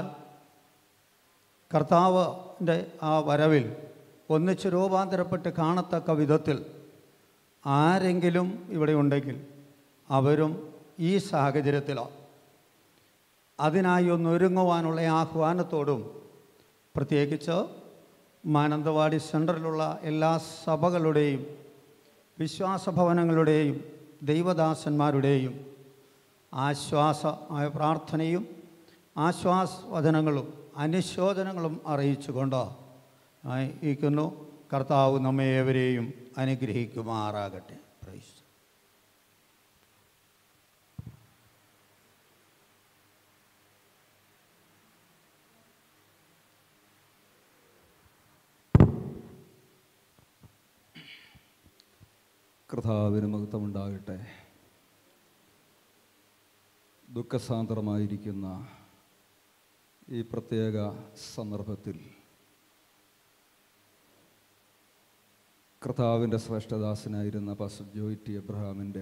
കർത്താവിൻ്റെ ആ വരവിൽ ഒന്നിച്ച് രൂപാന്തരപ്പെട്ട് കാണത്തക്ക വിധത്തിൽ ആരെങ്കിലും ഇവിടെ ഉണ്ടെങ്കിൽ അവരും ഈ സാഹചര്യത്തിലാണ് അതിനായി ഒന്ന് ഒരുങ്ങുവാനുള്ള ആഹ്വാനത്തോടും പ്രത്യേകിച്ച് മാനന്തവാടി സെൻറ്ററിലുള്ള എല്ലാ സഭകളുടെയും വിശ്വാസഭവനങ്ങളുടെയും ദൈവദാസന്മാരുടെയും ആശ്വാസമായ പ്രാർത്ഥനയും ആശ്വാസവചനങ്ങളും അനുശോചനങ്ങളും അറിയിച്ചുകൊണ്ട് ഇരിക്കുന്നു കർത്താവ് നമ്മെ ഏവരെയും അനുഗ്രഹിക്കുമാറാകട്ടെ പ്രൈസ് കർത്താവിന് മഹത്വമുണ്ടാകട്ടെ ദുഃഖസാന്ദ്രമായിരിക്കുന്ന ഈ പ്രത്യേക സന്ദർഭത്തിൽ കർത്താവിൻ്റെ ശ്രേഷ്ഠദാസനായിരുന്ന പാസ്റ്റർ ജോയ് ടി എബ്രഹാമിൻ്റെ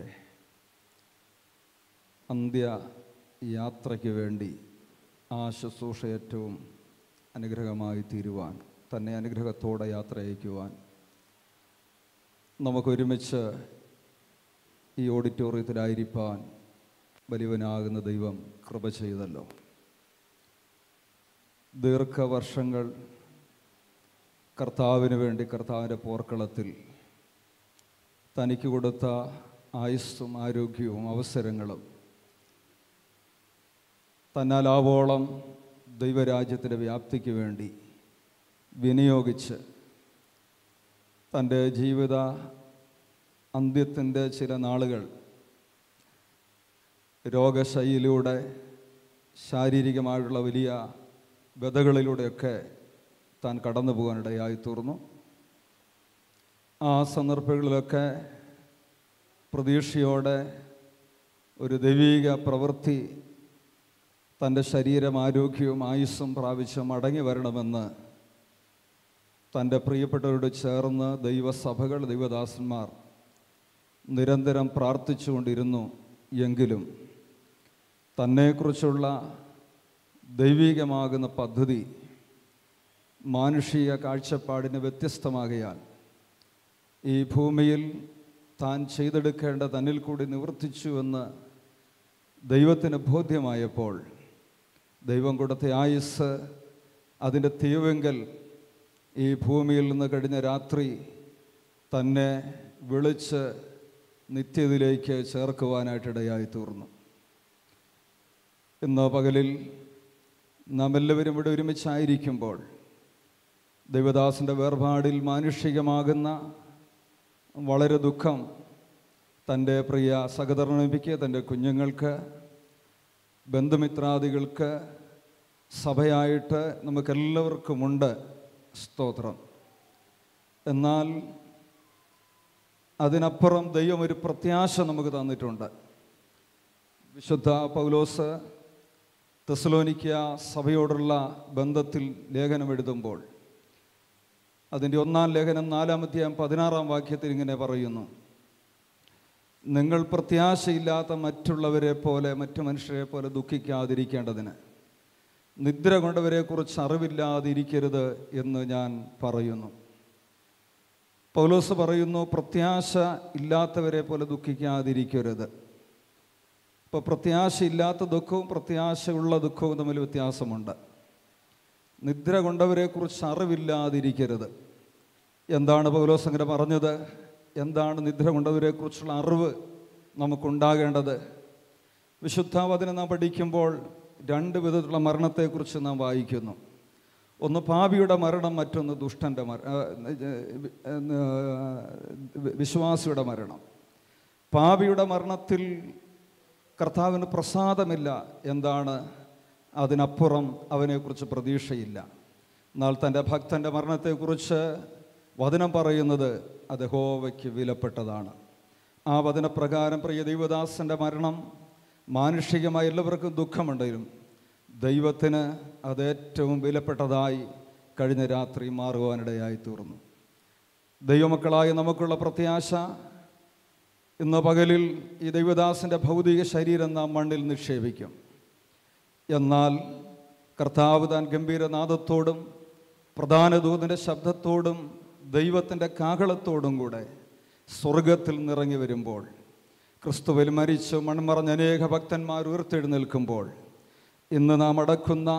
അന്ത്യ യാത്രയ്ക്ക് വേണ്ടി ആ ശുശ്രൂഷ ഏറ്റവും അനുഗ്രഹമായി തീരുവാൻ തന്നെ അനുഗ്രഹത്തോടെ യാത്ര അയക്കുവാൻ നമുക്കൊരുമിച്ച് ഈ ഓഡിറ്റോറിയത്തിലായിരിക്കാൻ വലിയവനാകുന്ന ദൈവം കൃപ ചെയ്തല്ലോ ദീർഘവർഷങ്ങൾ കർത്താവിന് വേണ്ടി കർത്താവിൻ്റെ പോർക്കളത്തിൽ തനിക്ക് കൊടുത്ത ആയുസ്സും ആരോഗ്യവും അവസരങ്ങളും തന്നാലാവോളം ദൈവരാജ്യത്തിൻ്റെ വ്യാപ്തിക്ക് വേണ്ടി വിനിയോഗിച്ച് തൻ്റെ ജീവിത അന്ത്യത്തിൻ്റെ ചില നാളുകൾ രോഗശൈലിയിലൂടെ ശാരീരികമായിട്ടുള്ള വലിയ വ്യതകളിലൂടെയൊക്കെ താൻ കടന്നു പോകാനിടയായി തീർന്നു ആ സന്ദർഭങ്ങളിലൊക്കെ പ്രതീക്ഷയോടെ ഒരു ദൈവീക പ്രവൃത്തി തൻ്റെ ശരീരം ആരോഗ്യവും ആയുസ്സും പ്രാപിച്ച് മടങ്ങി വരണമെന്ന് തൻ്റെ പ്രിയപ്പെട്ടവരോട് ചേർന്ന് ദൈവസഭകൾ ദൈവദാസന്മാർ നിരന്തരം പ്രാർത്ഥിച്ചുകൊണ്ടിരുന്നു എങ്കിലും തന്നെക്കുറിച്ചുള്ള ദൈവികമാകുന്ന പദ്ധതി മാനുഷിക കാഴ്ചപ്പാടിന് വ്യത്യസ്തമാകയാൽ ഈ ഭൂമിയിൽ താൻ ചെയ്തെടുക്കേണ്ട തന്നിൽ കൂടി നിവർത്തിച്ചുവെന്ന് ദൈവത്തിന് ബോധ്യമായപ്പോൾ ദൈവം കൊടുത്ത ആയുസ് അതിൻ്റെ തീവെങ്കൽ ഈ ഭൂമിയിൽ നിന്ന് കഴിഞ്ഞ രാത്രി തന്നെ വിളിച്ച് നിത്യതയിലേക്ക് ചേർക്കുവാനായിട്ടിടയായി തീർന്നു ഇന്ന് പകലിൽ നാം എല്ലാവരും ഇവിടെ ഒരുമിച്ചായിരിക്കുമ്പോൾ ദൈവദാസൻ്റെ വേർപാടിൽ മാനുഷികമാകുന്ന വളരെ ദുഃഖം തൻ്റെ പ്രിയ സഹധർമ്മിക്ക് തൻ്റെ കുഞ്ഞുങ്ങൾക്ക് ബന്ധുമിത്രാദികൾക്ക് സഭയായിട്ട് നമുക്കെല്ലാവർക്കുമുണ്ട് സ്തോത്രം എന്നാൽ അതിനപ്പുറം ദൈവം ഒരു പ്രത്യാശ നമുക്ക് തന്നിട്ടുണ്ട് വിശുദ്ധ പൗലോസ് തെസലോനിക്ക സഭയോടുള്ള ബന്ധത്തിൽ ലേഖനം എഴുതുമ്പോൾ അതിൻ്റെ ഒന്നാം ലേഖനം നാലാമധ്യായം പതിനാറാം വാക്യത്തിൽ ഇങ്ങനെ പറയുന്നു നിങ്ങൾ പ്രത്യാശയില്ലാത്ത മറ്റുള്ളവരെ പോലെ മറ്റു മനുഷ്യരെ പോലെ ദുഃഖിക്കാതിരിക്കേണ്ടതിന് നിദ്ര കൊണ്ടവരെക്കുറിച്ച് അറിവില്ലാതിരിക്കരുത് എന്ന് ഞാൻ പറയുന്നു പൗലോസ് പറയുന്നു പ്രത്യാശ ഇല്ലാത്തവരെ പോലെ ദുഃഖിക്കാതിരിക്കരുത് ഇപ്പോൾ പ്രത്യാശ ഇല്ലാത്ത ദുഃഖവും പ്രത്യാശയുള്ള ദുഃഖവും തമ്മിൽ വ്യത്യാസമുണ്ട് നിദ്ര കൊണ്ടവരെക്കുറിച്ച് അറിവില്ലാതിരിക്കരുത് എന്താണ് പൗലോസ് അങ്ങനെ പറഞ്ഞത് എന്താണ് നിദ്ര കൊണ്ടവരെക്കുറിച്ചുള്ള അറിവ് നമുക്കുണ്ടാകേണ്ടത് വിശുദ്ധാവതിനെ നാം പഠിക്കുമ്പോൾ രണ്ട് വിധത്തിലുള്ള മരണത്തെക്കുറിച്ച് നാം വായിക്കുന്നു ഒന്ന് പാപിയുടെ മരണം മറ്റൊന്ന് ദുഷ്ടൻ്റെ മര ആ, ആ, വിശ്വാസിയുടെ മരണം പാപിയുടെ മരണത്തിൽ കർത്താവിന് പ്രസാദമില്ല എന്താണ് അതിനപ്പുറം അവനെക്കുറിച്ച് പ്രതീക്ഷയില്ല എന്നാൽ തൻ്റെ ഭക്തൻ്റെ മരണത്തെക്കുറിച്ച് വചനം പറയുന്നത് അത് ഹോവയ്ക്ക് വിലപ്പെട്ടതാണ് ആ വചനപ്രകാരം പ്രിയ ദൈവദാസൻ്റെ മരണം മാനുഷികമായി എല്ലാവർക്കും ദുഃഖമുണ്ടെങ്കിലും ദൈവത്തിന് അത് ഏറ്റവും വിലപ്പെട്ടതായി കഴിഞ്ഞ രാത്രി മാറുവാനിടയായി തീർന്നു ദൈവമക്കളായ നമുക്കുള്ള പ്രത്യാശ ഇന്ന് പകലിൽ ഈ ദൈവദാസൻ്റെ ഭൗതിക ശരീരം നാം മണ്ണിൽ നിക്ഷേപിക്കും എന്നാൽ കർത്താവ് താൻ ഗംഭീരനാദത്തോടും പ്രധാന ദൂതൻ്റെ ശബ്ദത്തോടും ദൈവത്തിൻ്റെ കാഹളത്തോടും കൂടെ സ്വർഗത്തിൽ നിറങ്ങി വരുമ്പോൾ ക്രിസ്തുവിൽ മരിച്ച് മൺമറഞ്ഞ അനേക ഭക്തന്മാർ ഉയർത്തെഴുന്നേൽക്കുമ്പോൾ ഇന്ന് നാം അടക്കുന്ന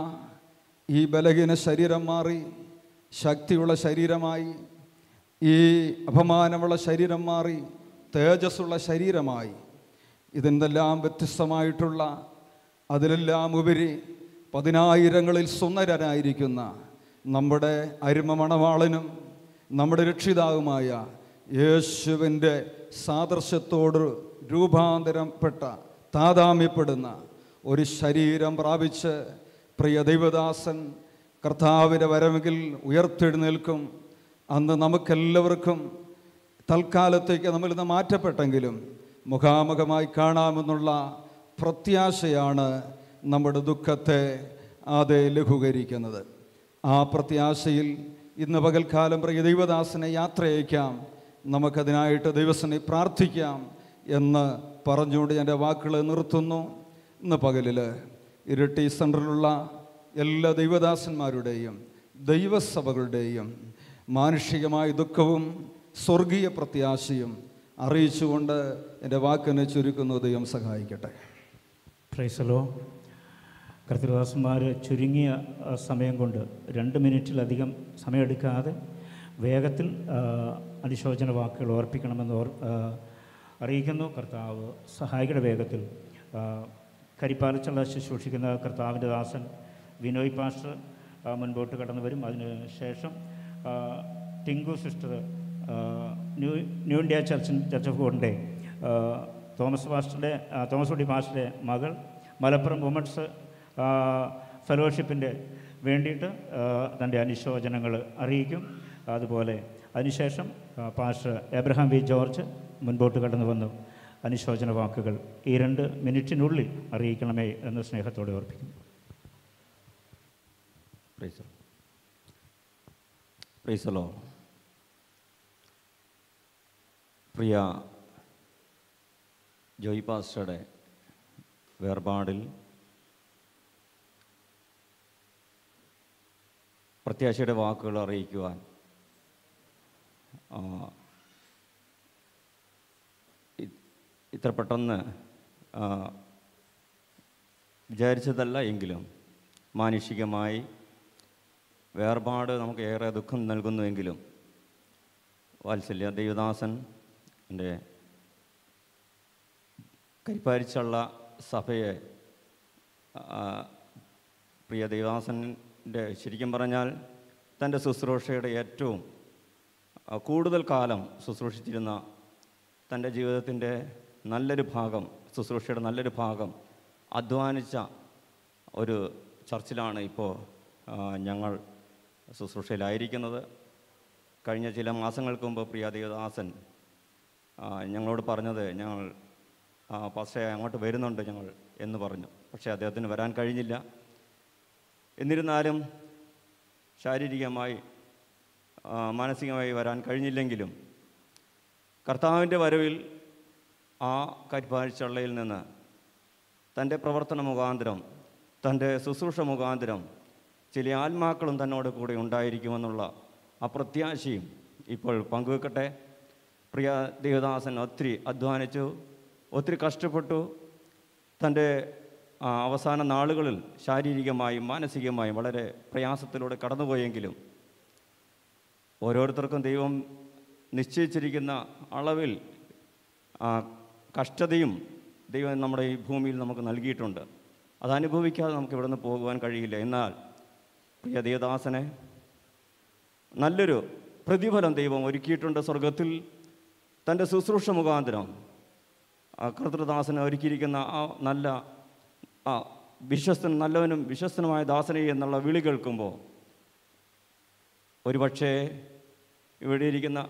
ഈ ബലഹീന ശരീരം മാറി ശക്തിയുള്ള ശരീരമായി ഈ അപമാനമുള്ള ശരീരം മാറി തേജസ്സുള്ള ശരീരമായി ഇതിനെല്ലാം വ്യത്യസ്തമായിട്ടുള്ള അതിലെല്ലാം ഉപരി പതിനായിരങ്ങളിൽ സുന്ദരനായിരിക്കുന്ന നമ്മുടെ അരുമ മണവാളനും നമ്മുടെ രക്ഷിതാവുമായ യേശുവിൻ്റെ സാദൃശ്യത്തോട് രൂപാന്തരപ്പെട്ട താതാമ്യപ്പെടുന്ന ഒരു ശരീരം പ്രാപിച്ച് പ്രിയ ദൈവദാസൻ കർത്താവിൻ്റെ വരമെങ്കിൽ ഉയർത്തെഴുന്നേൽക്കും അന്ന് നമുക്കെല്ലാവർക്കും തൽക്കാലത്തേക്ക് നമ്മളിൽ നിന്ന് മാറ്റപ്പെട്ടെങ്കിലും മുഖാമുഖമായി കാണാമെന്നുള്ള പ്രത്യാശയാണ് നമ്മുടെ ദുഃഖത്തെ അത് ലഘൂകരിക്കുന്നത് ആ പ്രത്യാശയിൽ ഇന്ന് പകൽക്കാലം പ്രിയ ദൈവദാസനെ യാത്ര അയക്കാം നമുക്കതിനായിട്ട് ദൈവസനെ പ്രാർത്ഥിക്കാം എന്ന് പറഞ്ഞുകൊണ്ട് എൻ്റെ വാക്കുകൾ നിർത്തുന്നു ഇന്ന് പകലിൽ ഇരട്ടി സെൻറ്ററിലുള്ള എല്ലാ ദൈവദാസന്മാരുടെയും ദൈവസഭകളുടെയും മാനുഷികമായ ദുഃഖവും സ്വർഗീയ പ്രത്യാശയും അറിയിച്ചുകൊണ്ട് എൻ്റെ വാക്കിനെ ചുരുക്കുന്നു ദൈവം സഹായിക്കട്ടെ പ്രൈസലോ കർത്തൃദാസന്മാർ ചുരുങ്ങിയ ആ, സമയം കൊണ്ട് രണ്ട് മിനിറ്റിലധികം സമയമെടുക്കാതെ വേഗത്തിൽ ആ, അനുശോചന വാക്കുകൾ ഓർപ്പിക്കണമെന്ന് ഓർ ആ, അറിയിക്കുന്നു കർത്താവ് സഹായിയുടെ വേഗത്തിൽ ആ, കരിപ്പാലച്ചുള്ള ശുശ്രൂഷിക്കുന്ന കർത്താവിൻ്റെ ദാസൻ വിനോയ് പാസ്റ്റർ ആ, മുൻപോട്ട് കടന്നു വരും അതിന് ശേഷം ആ, ടിങ്കു സിസ്റ്റർ ആ, new new India church church of ഗോഡിൻ്റെ ആ, തോമസ് പാസ്റ്ററുടെ ആ, തോമസ് കുട്ടി പാസ്റ്ററുടെ മകൾ മലപ്പുറം വുമൺസ് ഫെലോഷിപ്പിൻ്റെ വേണ്ടിയിട്ട് ആ, തൻ്റെ അനുശോചനങ്ങൾ അറിയിക്കും അതുപോലെ അതിനുശേഷം ആ, പാസ്റ്റർ എബ്രഹാം വി ജോർജ് മുൻപോട്ട് കടന്നു വന്നു അനുശോചന വാക്കുകൾ ഈ രണ്ട് മിനിറ്റിനുള്ളിൽ അറിയിക്കണമേ എന്ന് സ്നേഹത്തോടെ ഓർപ്പിക്കുന്നു പ്രൈസലോ പ്രിയ ജോയ് പാസ്റ്ററുടെ വേർപാടിൽ പ്രത്യാശയുടെ വാക്കുകൾ അറിയിക്കുവാൻ ആ, ഇ- ഇത്ര പെട്ടെന്ന് ആ, വിചാരിച്ചതല്ല എങ്കിലും മാനുഷികമായി വേർപാട് നമുക്ക് ഏറെ ദുഃഖം നൽകുന്നുവെങ്കിലും വാത്സല്യ ദേവദാസൻ എൻ്റെ കരിപ്പാരിച്ചുള്ള സഭയെ ആ, പ്രിയ ദേവദാസൻ്റെ ശരിക്കും പറഞ്ഞാൽ തൻ്റെ ശുശ്രൂഷയുടെ ഏറ്റവും ആ, കൂടുതൽ കാലം ശുശ്രൂഷിച്ചിരുന്ന തൻ്റെ ജീവിതത്തിൻ്റെ നല്ലൊരു ഭാഗം ശുശ്രൂഷയുടെ നല്ലൊരു ഭാഗം അധ്വാനിച്ച ഒരു ചർച്ചിലാണ് ഇപ്പോൾ ആ, ഞങ്ങൾ ശുശ്രൂഷയിലായിരിക്കുന്നത് കഴിഞ്ഞ ചില മാസങ്ങൾക്ക് മുമ്പ് പ്രിയ ദേവദാസൻ ആ, ഞങ്ങളോട് പറഞ്ഞത് ഞങ്ങൾ ആ, പാസ്റ്റേ അങ്ങോട്ട് വരുന്നുണ്ട് ഞങ്ങൾ എന്ന് പറഞ്ഞു പക്ഷേ അദ്ദേഹത്തിന് വരാൻ കഴിഞ്ഞില്ല എന്നിരുന്നാലും ശാരീരികമായി ആ, മാനസികമായി വരാൻ കഴിഞ്ഞില്ലെങ്കിലും കർത്താവിൻ്റെ വരവിൽ ആ കരിപ്പാഴ്ചള്ളയിൽ നിന്ന് തൻ്റെ പ്രവർത്തന മുഖാന്തരം തൻ്റെ ശുശ്രൂഷ മുഖാന്തരം ചില ആത്മാക്കളും തന്നോട് കൂടെ ഉണ്ടായിരിക്കുമെന്നുള്ള ആ പ്രത്യാശയും ഇപ്പോൾ പങ്കുവെക്കട്ടെ പ്രിയ ദേവദാസൻ ഒത്തിരി അധ്വാനിച്ചു ഒത്തിരി കഷ്ടപ്പെട്ടു തൻ്റെ ആ, അവസാന നാളുകളിൽ ശാരീരികമായും മാനസികമായും വളരെ പ്രയാസത്തിലൂടെ കടന്നുപോയെങ്കിലും ഓരോരുത്തർക്കും ദൈവം നിശ്ചയിച്ചിരിക്കുന്ന അളവിൽ ആ, കഷ്ടതയും ദൈവം നമ്മുടെ ഈ ഭൂമിയിൽ നമുക്ക് നൽകിയിട്ടുണ്ട് അത് അനുഭവിക്കാതെ നമുക്ക് ഇവിടുന്ന് പോകുവാൻ കഴിയില്ല എന്നാൽ പ്രിയ ദേവദാസനെ നല്ലൊരു പ്രതിഫലം ദൈവം ഒരുക്കിയിട്ടുണ്ട് സ്വർഗത്തിൽ തൻ്റെ ശുശ്രൂഷ മുഖാന്തരം ആ കർത്തൃദാസന് ഒരുക്കിയിരിക്കുന്ന ആ നല്ല ആ വിശ്വസ്തൻ നല്ലവനും വിശ്വസ്തനുമായ ദാസനെ എന്നുള്ള വിളി കേൾക്കുമ്പോൾ ഒരുപക്ഷേ ഇവിടെ ഇരിക്കുന്ന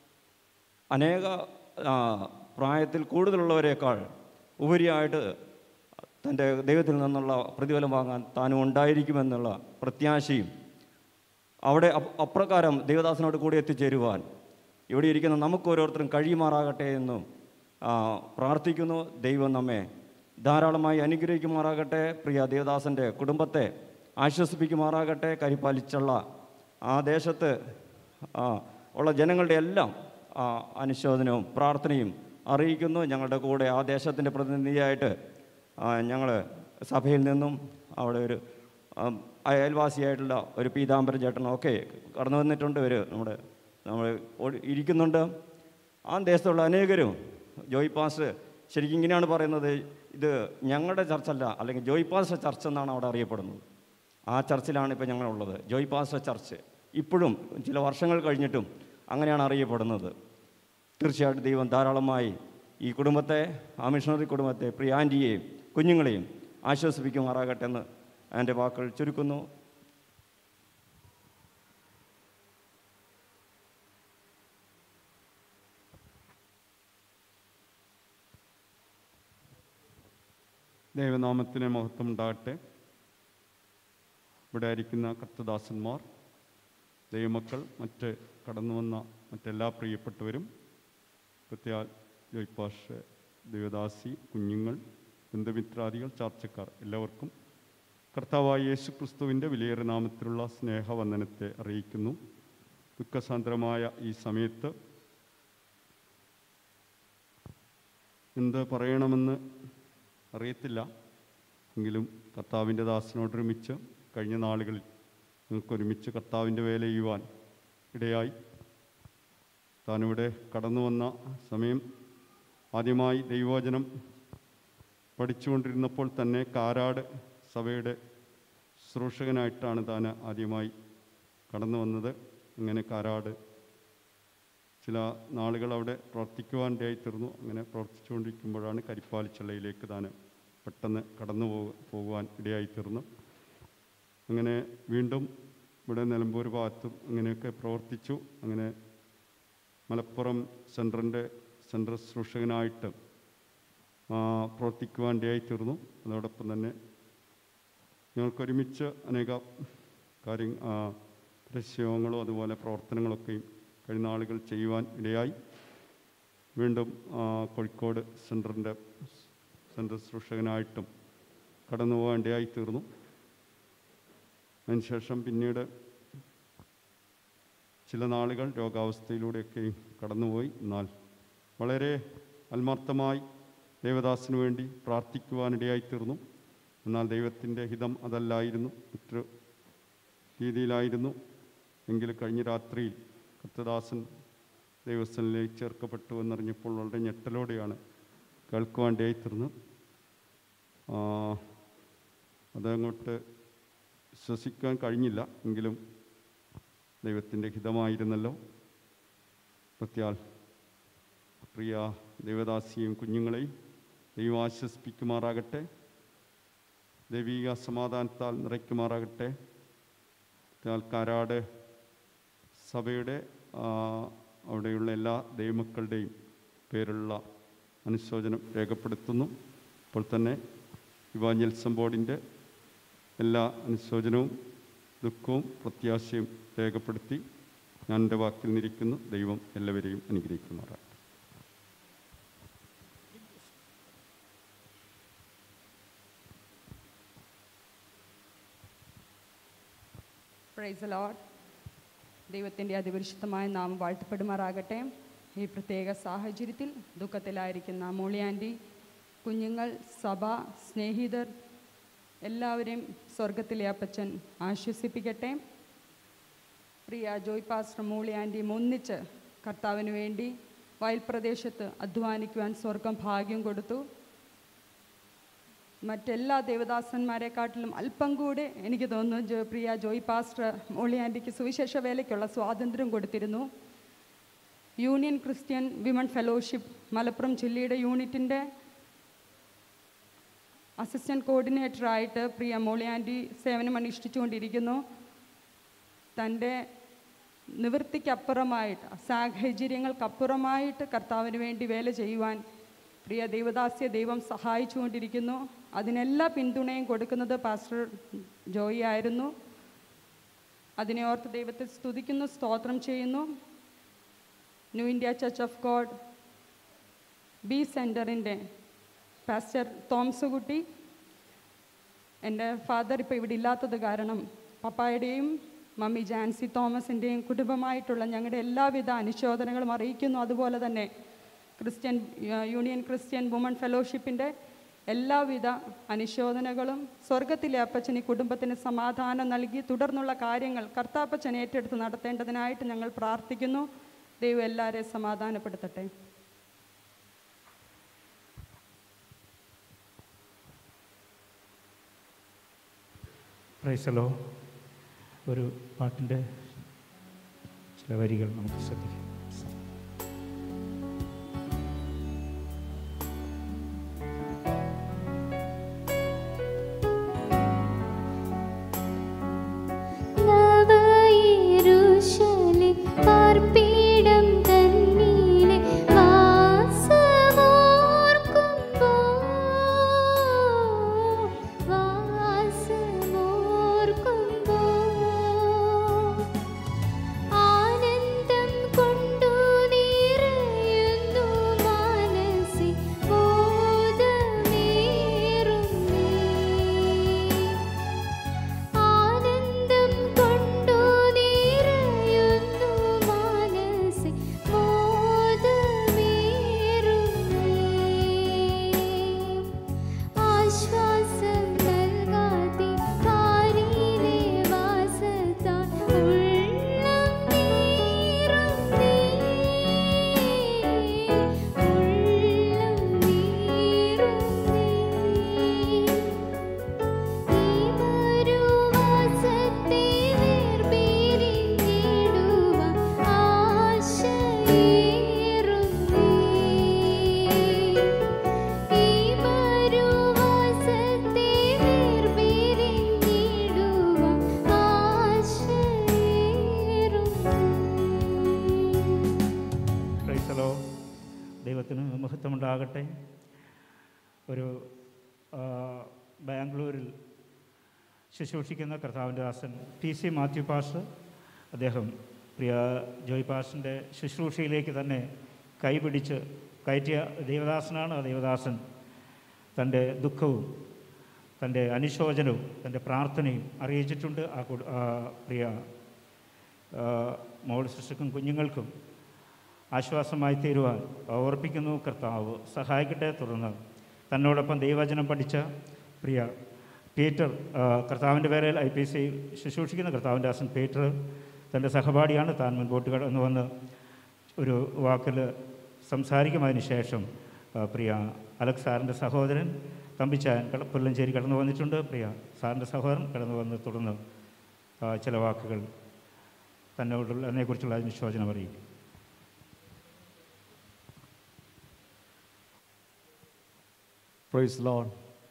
അനേക ആ, പ്രായത്തിൽ കൂടുതലുള്ളവരെക്കാൾ ഉപരിയായിട്ട് തൻ്റെ ദൈവത്തിൽ നിന്നുള്ള പ്രതിഫലം വാങ്ങാൻ താനും ഉണ്ടായിരിക്കുമെന്നുള്ള പ്രത്യാശയും അവിടെ അപ്- അപ്രകാരം ദൈവദാസനോട് കൂടി എത്തിച്ചേരുവാൻ ഇവിടെ ഇരിക്കുന്ന നമുക്ക് ഓരോരുത്തരും കഴിയുമാറാകട്ടെ എന്നും ആ, പ്രാർത്ഥിക്കുന്നു ദൈവം നമ്മെ ധാരാളമായി അനുഗ്രഹിക്കുമാറാകട്ടെ പ്രിയ ദേവദാസൻ്റെ കുടുംബത്തെ ആശ്വസിപ്പിക്കുമാറാകട്ടെ കരിപ്പാലിച്ചുള്ള ആ ദേശത്ത് ആ, ഉള്ള ജനങ്ങളുടെ എല്ലാം ആ, അനുശോചനവും പ്രാർത്ഥനയും അറിയിക്കുന്നു ഞങ്ങളുടെ കൂടെ ആ ദേശത്തിൻ്റെ പ്രതിനിധിയായിട്ട് ഞങ്ങൾ സഭയിൽ നിന്നും അവിടെ ഒരു ആ, അയൽവാസിയായിട്ടുള്ള ഒരു പീതാംബര ചേട്ടനും ഒക്കെ കടന്നു വന്നിട്ടുണ്ട് ഇവർ നമ്മുടെ നമ്മൾ ഓടി- ഇരിക്കുന്നുണ്ട് ആ ദേശത്തുള്ള അനേകരും ജോയ് പാസ് ശരിക്കും ഇങ്ങനെയാണ് പറയുന്നത് ഇത് ഞങ്ങളുടെ ചർച്ചല്ല അല്ലെങ്കിൽ ജോയ് പാസ്റ്റർ ചർച്ച് എന്നാണ് അവിടെ അറിയപ്പെടുന്നത് ആ ചർച്ചിലാണ് ഇപ്പോൾ ഞങ്ങളുള്ളത് ജോയ് പാസ്റ്റർ ചർച്ച് ഇപ്പോഴും ചില വർഷങ്ങൾ കഴിഞ്ഞിട്ടും അങ്ങനെയാണ് അറിയപ്പെടുന്നത് തീർച്ചയായിട്ടും ദൈവം ധാരാളമായി ഈ കുടുംബത്തെ ആ മിഷണറി കുടുംബത്തെ പ്രിയ ആൻറ്റിയെയും കുഞ്ഞുങ്ങളെയും ആശ്വസിപ്പിക്കുമാറാകട്ടെ എന്ന് എൻ്റെ വാക്കുകൾ ചുരുക്കുന്നു ദൈവനാമത്തിന് മഹത്വം ഉണ്ടാകട്ടെ ഇവിടെ ആയിരിക്കുന്ന കർത്തദാസന്മാർ ദൈവമക്കൾ മറ്റ് കടന്നു വന്ന മറ്റെല്ലാ പ്രിയപ്പെട്ടവരും പ്രത്യാൽ ജോയ്പാഷ് ദേവദാസി കുഞ്ഞുങ്ങൾ ബന്ധുമിത്രാദികൾ ചാർച്ചക്കാർ എല്ലാവർക്കും കർത്താവായ യേശു ക്രിസ്തുവിൻ്റെ വിലയേറെ നാമത്തിലുള്ള സ്നേഹവന്ദനത്തെ അറിയിക്കുന്നു ദുഃഖസാന്ദ്രമായ ഈ സമയത്ത് എന്ത് പറയണമെന്ന് അറിയത്തില്ല എങ്കിലും കർത്താവിൻ്റെ ദാസനോടൊരുമിച്ച് കഴിഞ്ഞ നാളുകളിൽ ഞങ്ങൾക്കൊരുമിച്ച് കർത്താവിൻ്റെ വേല ചെയ്യുവാൻ ഇടയായി താനിവിടെ കടന്നു വന്ന സമയം ആദ്യമായി ദൈവവചനം പഠിച്ചുകൊണ്ടിരുന്നപ്പോൾ തന്നെ കാരാട് സഭയുടെ ശുശ്രൂഷകനായിട്ടാണ് താൻ ആദ്യമായി കടന്നു വന്നത് അങ്ങനെ കാരാട് ചില നാളുകൾ അവിടെ പ്രവർത്തിക്കുവാൻ ഇടയായി തീർന്നു അങ്ങനെ പ്രവർത്തിച്ചുകൊണ്ടിരിക്കുമ്പോഴാണ് കരിപ്പാലിച്ചള്ളയിലേക്ക് താൻ പെട്ടെന്ന് കടന്നു പോ പോകുവാൻ ഇടയായി തീർന്നു അങ്ങനെ വീണ്ടും ഇവിടെ നിലമ്പൂർ ഭാഗത്തും അങ്ങനെയൊക്കെ പ്രവർത്തിച്ചു അങ്ങനെ മലപ്പുറം സെൻറ്ററിൻ്റെ സെൻട്രൽ ശുശ്രൂഷകനായിട്ട് ആ, പ്രവർത്തിക്കുവാൻ ഇടയായി തീർന്നു അതോടൊപ്പം തന്നെ ഞങ്ങൾക്കൊരുമിച്ച് അനേക കാര്യം ദൃശ്യങ്ങളും അതുപോലെ പ്രവർത്തനങ്ങളൊക്കെയും കഴിഞ്ഞ നാളുകൾ ചെയ്യുവാൻ ഇടയായി വീണ്ടും ആ, കോഴിക്കോട് സെൻറ്ററിൻ്റെ സെൻട്രൽ ശുശ്രൂഷകനായിട്ടും കടന്നു പോകാൻ ഇടയായി തീർന്നു അതിനുശേഷം പിന്നീട് ചില നാളുകൾ രോഗാവസ്ഥയിലൂടെയൊക്കെ കടന്നുപോയി എന്നാൽ വളരെ ആത്മാർത്ഥമായി ദേവദാസിനു വേണ്ടി പ്രാർത്ഥിക്കുവാനിടയായി തീർന്നു എന്നാൽ ദൈവത്തിൻ്റെ ഹിതം അതല്ലായിരുന്നു മറ്റൊരു രീതിയിലായിരുന്നു എങ്കിൽ കഴിഞ്ഞ രാത്രിയിൽ കത്തദാസൻ ദൈവസ്ഥനിലേക്ക് ചേർക്കപ്പെട്ടു എന്നറിഞ്ഞപ്പോൾ വളരെ ഞെട്ടലോടെയാണ് കേൾക്കുവാനിടയായി തീർന്നത് ആ, അതങ്ങോട്ട് വിശ്വസിക്കാൻ കഴിഞ്ഞില്ല എങ്കിലും ദൈവത്തിൻ്റെ ഹിതമായിരുന്നല്ലോ പ്രത്യാൽ പ്രിയ ദേവദാസിയും കുഞ്ഞുങ്ങളെയും ദൈവം ആശ്വസിപ്പിക്കുമാറാകട്ടെ ദൈവിക സമാധാനത്താൽ നിറയ്ക്കുമാറാകട്ടെ പ്രത്യാൽ കാരാട് സഭയുടെ ആ, അവിടെയുള്ള എല്ലാ ദൈവമക്കളുടെയും പേരുള്ള അനുശോചനം രേഖപ്പെടുത്തുന്നു അപ്പോൾ തന്നെ ഇവാഞ്ചൽസം ബോർഡിൻ്റെ എല്ലാ അനുശോചനവും ദുഃഖവും പ്രത്യാശയും രേഖപ്പെടുത്തി ഞാൻ എൻ്റെ വാക്കിൽ നിരിക്കുന്നു ദൈവം എല്ലാവരെയും അനുഗ്രഹിക്കുമാറാകട്ടെ പ്രൈസ് ലോഡ് ദൈവത്തിൻ്റെ അതിപരിശുദ്ധമായ നാമം വാഴ്ത്തപ്പെടുമാറാകട്ടെ ഈ പ്രത്യേക സാഹചര്യത്തിൽ ദുഃഖത്തിലായിരിക്കുന്ന മോളിയാൻറ്റി കുഞ്ഞുങ്ങൾ സഭ സ്നേഹിതർ എല്ലാവരെയും സ്വർഗത്തിലെ അപ്പച്ചൻ ആശ്വസിപ്പിക്കട്ടെ പ്രിയ ജോയ് പാസ്റ്റർ മൂളിയാൻറ്റിയും ഒന്നിച്ച് കർത്താവിന് വേണ്ടി വയൽ പ്രദേശത്ത് അധ്വാനിക്കുവാൻ സ്വർഗം ഭാഗ്യം കൊടുത്തു മറ്റെല്ലാ ദേവദാസന്മാരെക്കാട്ടിലും അല്പം കൂടെ എനിക്ക് തോന്നുന്നു ജോ പ്രിയ ജോയ് പാസ്റ്റർ മോളി ആൻറ്റിക്ക് സുവിശേഷ വേലയ്ക്കുള്ള സ്വാതന്ത്ര്യം കൊടുത്തിരുന്നു union Christian women fellowship Malappuram ജില്ലയുടെ യൂണിറ്റിൻ്റെ അസിസ്റ്റൻറ്റ് കോർഡിനേറ്ററായിട്ട് പ്രിയ മോളി ആൻറ്റി സേവനം അനുഷ്ഠിച്ചുകൊണ്ടിരിക്കുന്നു തൻ്റെ നിവൃത്തിക്കപ്പുറമായിട്ട് സാഹചര്യങ്ങൾക്കപ്പുറമായിട്ട് കർത്താവിന് വേണ്ടി വേല ചെയ്യുവാൻ പ്രിയ ദൈവദാസ്യ ദൈവം സഹായിച്ചുകൊണ്ടിരിക്കുന്നു അതിനെല്ലാ പിന്തുണയും കൊടുക്കുന്നത് പാസ്റ്റർ ജോയി ആയിരുന്നു അതിനെ ഓർത്ത് ദൈവത്തെ സ്തുതിക്കുന്നു സ്തോത്രം ചെയ്യുന്നു new India church of God B സെൻറ്ററിൻ്റെ പാസ്റ്റർ തോമസ് കുട്ടി എൻ്റെ ഫാദർ ഇപ്പോൾ ഇവിടെ ഇല്ലാത്തത് കാരണം പപ്പായുടെയും മമ്മി ജാൻസി തോമസിൻ്റെയും കുടുംബമായിട്ടുള്ള ഞങ്ങളുടെ എല്ലാവിധ അനുശോചനങ്ങളും അറിയിക്കുന്നു അതുപോലെ തന്നെ ക്രിസ്ത്യൻ യൂണിയൻ ക്രിസ്ത്യൻ വുമൺ ഫെലോഷിപ്പിൻ്റെ എല്ലാവിധ അനുശോചനകളും സ്വർഗത്തിലെ അപ്പച്ചൻ ഈ കുടുംബത്തിന് സമാധാനം നൽകി തുടർന്നുള്ള കാര്യങ്ങൾ കർത്താപ്പച്ചൻ ഏറ്റെടുത്ത് നടത്തേണ്ടതിനായിട്ട് ഞങ്ങൾ പ്രാർത്ഥിക്കുന്നു ദൈവം എല്ലാവരെയും സമാധാനപ്പെടുത്തട്ടെ പ്രൈസലോ ഒരു പാട്ടിൻ്റെ ചില വരികൾ നമുക്ക് ശ്രദ്ധിക്കാം നവയെരൂശലേ പാർപ്പിടം തന്നിലെ വാസമോർക്കുമ്പോൾ വാസമോർക്കുമ്പോൾ ആനന്ദം കൊണ്ടു നിറയുന്നു മനസ്സി ബോധമേറുന്നേ ആനന്ദം കൊണ്ടു നിറയുന്നു മനസ്സി ബോധമേറുന്നേ ആശ്വാസം നൽകാതെ കാരിലെ വാസത്താൽ ഉള്ളം നീറുന്നേ ഉള്ളം നീറുന്നേ ഈ മരുവാസത്തെ വേർപിരിഞ്ഞിടുവാൻ ആശയേറുന്നേ ഈ മരുവാസത്തെ വേർപിരിഞ്ഞിടുവാൻ ആശയേറുന്നേ പ്രൈസലോ ദൈവത്തിന് മഹത്വമുണ്ടാകട്ടെ ഒരു ആ, ബാംഗ്ലൂരിൽ ശുശ്രൂഷിക്കുന്ന കർത്താവിൻ്റെ ദാസൻ ടി സി മാത്യു പാസ് അദ്ദേഹം പ്രിയ ജോയ് പാസിൻ്റെ ശുശ്രൂഷയിലേക്ക് തന്നെ കൈപിടിച്ച് കയറ്റിയ ദേവദാസനാണ് ആ ദേവദാസൻ തൻ്റെ ദുഃഖവും തൻ്റെ അനുശോചനവും തൻ്റെ പ്രാർത്ഥനയും അറിയിച്ചിട്ടുണ്ട് ആ കുട- ആ പ്രിയ ആ, മോൾ ശിശുക്കും കുഞ്ഞുങ്ങൾക്കും ആശ്വാസമായി തീരുവാൻ ഓർപ്പിക്കുന്നു കർത്താവ് സഹായിക്കട്ടെ തുടർന്ന് തന്നോടൊപ്പം ദൈവവചനം പഠിച്ച പ്രിയ പീറ്റർ ആ, കർത്താവിൻ്റെ പേരിൽ ഐ പി സി ശുശ്രൂഷിക്കുന്ന കർത്താവിൻ്റെ ദാസൻ പീറ്റർ തൻ്റെ സഹപാഠിയാണ് താൻ മുൻപോട്ട് കടന്നു വന്ന് ഒരു വാക്കിൽ സംസാരിക്കുമതിന് ശേഷം ആ, പ്രിയ അലക്സ് സാറിൻ്റെ സഹോദരൻ തമ്പിച്ചായൻ കട പുല്ലഞ്ചേരി കടന്നു വന്നിട്ടുണ്ട് പ്രിയ സാറിൻ്റെ സഹോദരൻ കടന്നു വന്ന് തുടർന്ന് ആ, ചില വാക്കുകൾ തന്നോടുള്ള അതിനെക്കുറിച്ചുള്ള അനുശോചനം അറിയിക്കും പ്രൈസ് ലോൺ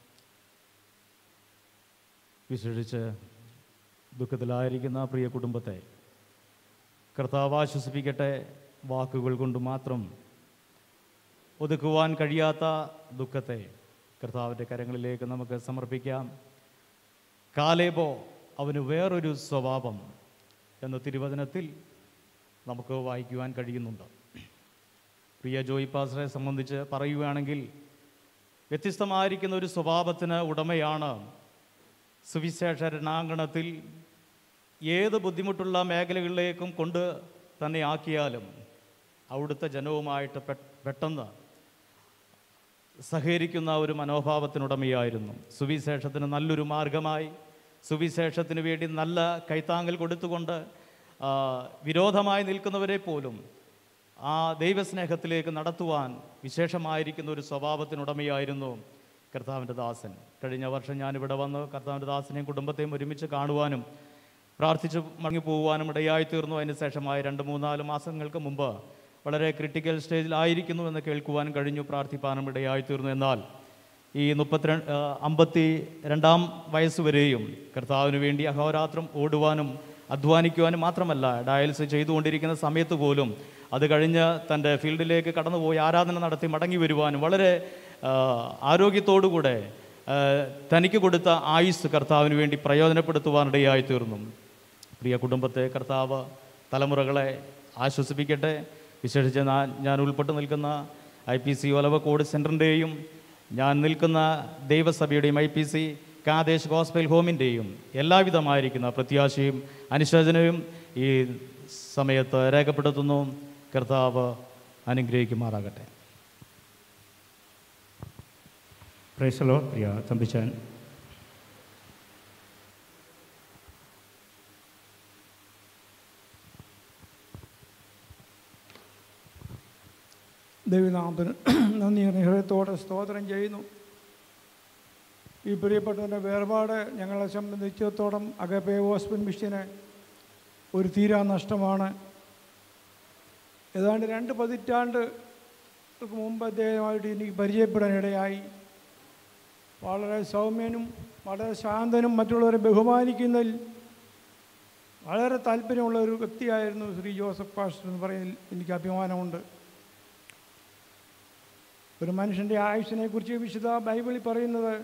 വിശേഷിച്ച് ദുഃഖത്തിലായിരിക്കുന്ന പ്രിയ കുടുംബത്തെ കർത്താവ് ആശ്വസിപ്പിക്കട്ടെ വാക്കുകൾ കൊണ്ട് മാത്രം ഒതുക്കുവാൻ കഴിയാത്ത ദുഃഖത്തെ കർത്താവിൻ്റെ കരങ്ങളിലേക്ക് നമുക്ക് സമർപ്പിക്കാം കാലേബോ അവന് വേറൊരു സ്വഭാവം എന്ന തിരുവചനത്തിൽ നമുക്ക് വായിക്കുവാൻ കഴിയുന്നുണ്ട് പ്രിയ ജോയി പാസ്റ്ററെ സംബന്ധിച്ച് പറയുകയാണെങ്കിൽ വ്യത്യസ്തമായിരിക്കുന്ന ഒരു സ്വഭാവത്തിന് ഉടമയാണ് സുവിശേഷ രണാങ്കണത്തിൽ ഏത് ബുദ്ധിമുട്ടുള്ള മേഖലകളിലേക്കും കൊണ്ട് തന്നെ ആക്കിയാലും അവിടുത്തെ ജനവുമായിട്ട് പെ- പെട്ടെന്ന് സഹകരിക്കുന്ന ഒരു മനോഭാവത്തിനുടമയായിരുന്നു സുവിശേഷത്തിന് നല്ലൊരു മാർഗമായി സുവിശേഷത്തിന് വേണ്ടി നല്ല കൈത്താങ്ങൽ കൊടുത്തുകൊണ്ട് ആ, വിരോധമായി നിൽക്കുന്നവരെ പോലും ആ ദൈവസ്നേഹത്തിലേക്ക് നടത്തുവാൻ വിശേഷമായിരിക്കുന്ന ഒരു സ്വഭാവത്തിനുടമയായിരുന്നു കർത്താവിൻ്റെ ദാസൻ കഴിഞ്ഞ വർഷം ഞാനിവിടെ വന്ന് കർത്താവിൻ്റെ ദാസനെയും കുടുംബത്തെയും ഒരുമിച്ച് കാണുവാനും പ്രാർത്ഥിച്ച് മടങ്ങി പോകുവാനും ഇടയായി തീർന്നു അതിന് ശേഷമായ രണ്ട് മൂന്നാല് മാസങ്ങൾക്ക് മുമ്പ് വളരെ ക്രിട്ടിക്കൽ സ്റ്റേജിലായിരിക്കുന്നു എന്ന് കേൾക്കുവാൻ കഴിഞ്ഞു പ്രാർത്ഥിപ്പാനും ഇടയായി തീർന്നു എന്നാൽ ഈ മുപ്പത്തിരണ്ട് അമ്പത്തി രണ്ടാം വയസ്സ് വരെയും കർത്താവിന് വേണ്ടി അഹോരാത്രം ഓടുവാനും അധ്വാനിക്കുവാനും മാത്രമല്ല ഡയൽസ് ചെയ്തുകൊണ്ടിരിക്കുന്ന സമയത്ത് പോലും അത് കഴിഞ്ഞ് തൻ്റെ ഫീൽഡിലേക്ക് കടന്നുപോയി ആരാധന നടത്തി മടങ്ങി വരുവാനും വളരെ ആ, ആരോഗ്യത്തോടുകൂടെ ആ, തനിക്ക് കൊടുത്ത ആയുസ് കർത്താവിന് വേണ്ടി പ്രയോജനപ്പെടുത്തുവാനിടയായി തീർന്നു പ്രിയ കുടുംബത്തെ കർത്താവ് തലമുറകളെ ആശ്വസിപ്പിക്കട്ടെ വിശേഷിച്ച് ഞാൻ ഞാൻ ഉൾപ്പെട്ട് നിൽക്കുന്ന ഐ പി സി ഒലവക്കോട് സെൻറ്ററിൻ്റെയും ഞാൻ നിൽക്കുന്ന ദൈവസഭയുടെയും I P C Kadesh gospel ഹോമിൻ്റെയും എല്ലാവിധമായിരിക്കുന്ന പ്രത്യാശയും അനുശോചനവും ഈ സമയത്ത് രേഖപ്പെടുത്തുന്നു കർത്താവ് അനുഗ്രഹിക്കുമാറാകട്ടെ പ്രൈസലോ പ്രിയ തമ്പിച്ചാൻ ദൈവനാമത്തിന് നന്ദി ഹൃദയത്തോടെ സ്തോത്രം ചെയ്യുന്നു ഈ പ്രിയപ്പെട്ടവൻ്റെ വേർപാട് ഞങ്ങളെ സംബന്ധിച്ചിടത്തോളം അഗപേ ഹോസ്പിൻ മിഷന് ഒരു തീരാ നഷ്ടമാണ് ഏതാണ്ട് രണ്ട് പതിറ്റാണ്ടുകൾക്ക് മുമ്പ് അദ്ദേഹമായിട്ട് എനിക്ക് പരിചയപ്പെടാനിടയായി വളരെ സൗമ്യനും വളരെ ശാന്തനും മറ്റുള്ളവരെ ബഹുമാനിക്കുന്നതിൽ വളരെ താല്പര്യമുള്ള ഒരു വ്യക്തിയായിരുന്നു ശ്രീ ജോസഫ് പാസ്റ്റർ എന്ന് പറയുന്നതിൽ എനിക്ക് അഭിമാനമുണ്ട് ഒരു മനുഷ്യൻ്റെ ആയുഷിനെ കുറിച്ച് വിശുദ്ധ ബൈബിളിൽ പറയുന്നത്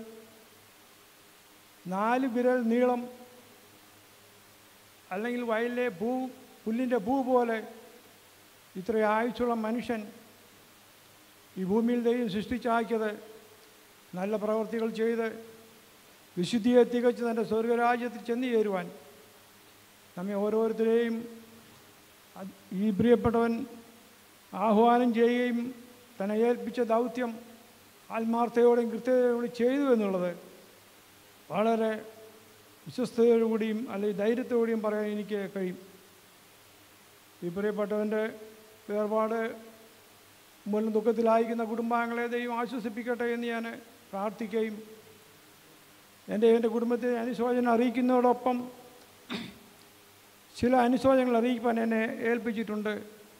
നാല് വിരൽ നീളം അല്ലെങ്കിൽ വയലിലെ പൂ പുല്ലിൻ്റെ പൂ പോലെ ഇത്ര ആയുസ്സുള്ള മനുഷ്യൻ ഈ ഭൂമിയിൽ ദൈവം സൃഷ്ടിച്ചാക്കിയത് നല്ല പ്രവർത്തികൾ ചെയ്ത് വിശുദ്ധിയെ തികച്ച് തൻ്റെ സ്വർഗരാജ്യത്തിൽ ചെന്ന് ചേരുവാൻ നമ്മെ ഓരോരുത്തരെയും അത് ഈ പ്രിയപ്പെട്ടവൻ ആഹ്വാനം ചെയ്യുകയും തന്നെ ഏൽപ്പിച്ച ദൗത്യം ആത്മാർത്ഥയോടെയും കൃത്യതയോടും ചെയ്തു എന്നുള്ളത് വളരെ വിശ്വസ്തയോടുകൂടിയും അല്ലെങ്കിൽ ധൈര്യത്തോടെയും പറയാൻ എനിക്ക് കഴിയും ഈ പ്രിയപ്പെട്ടവൻ്റെ വേർപാട് മൂലം ദുഃഖത്തിലായിരിക്കുന്ന കുടുംബാംഗങ്ങളെ ദൈവം ആശ്വസിപ്പിക്കട്ടെ എന്ന് ഞാൻ പ്രാർത്ഥിക്കുകയും എൻ്റെ എൻ്റെ കുടുംബത്തെ അനുശോചനം അറിയിക്കുന്നതോടൊപ്പം ചില അനുശോചനങ്ങൾ അറിയിക്കാൻ എന്നെ ഏൽപ്പിച്ചിട്ടുണ്ട്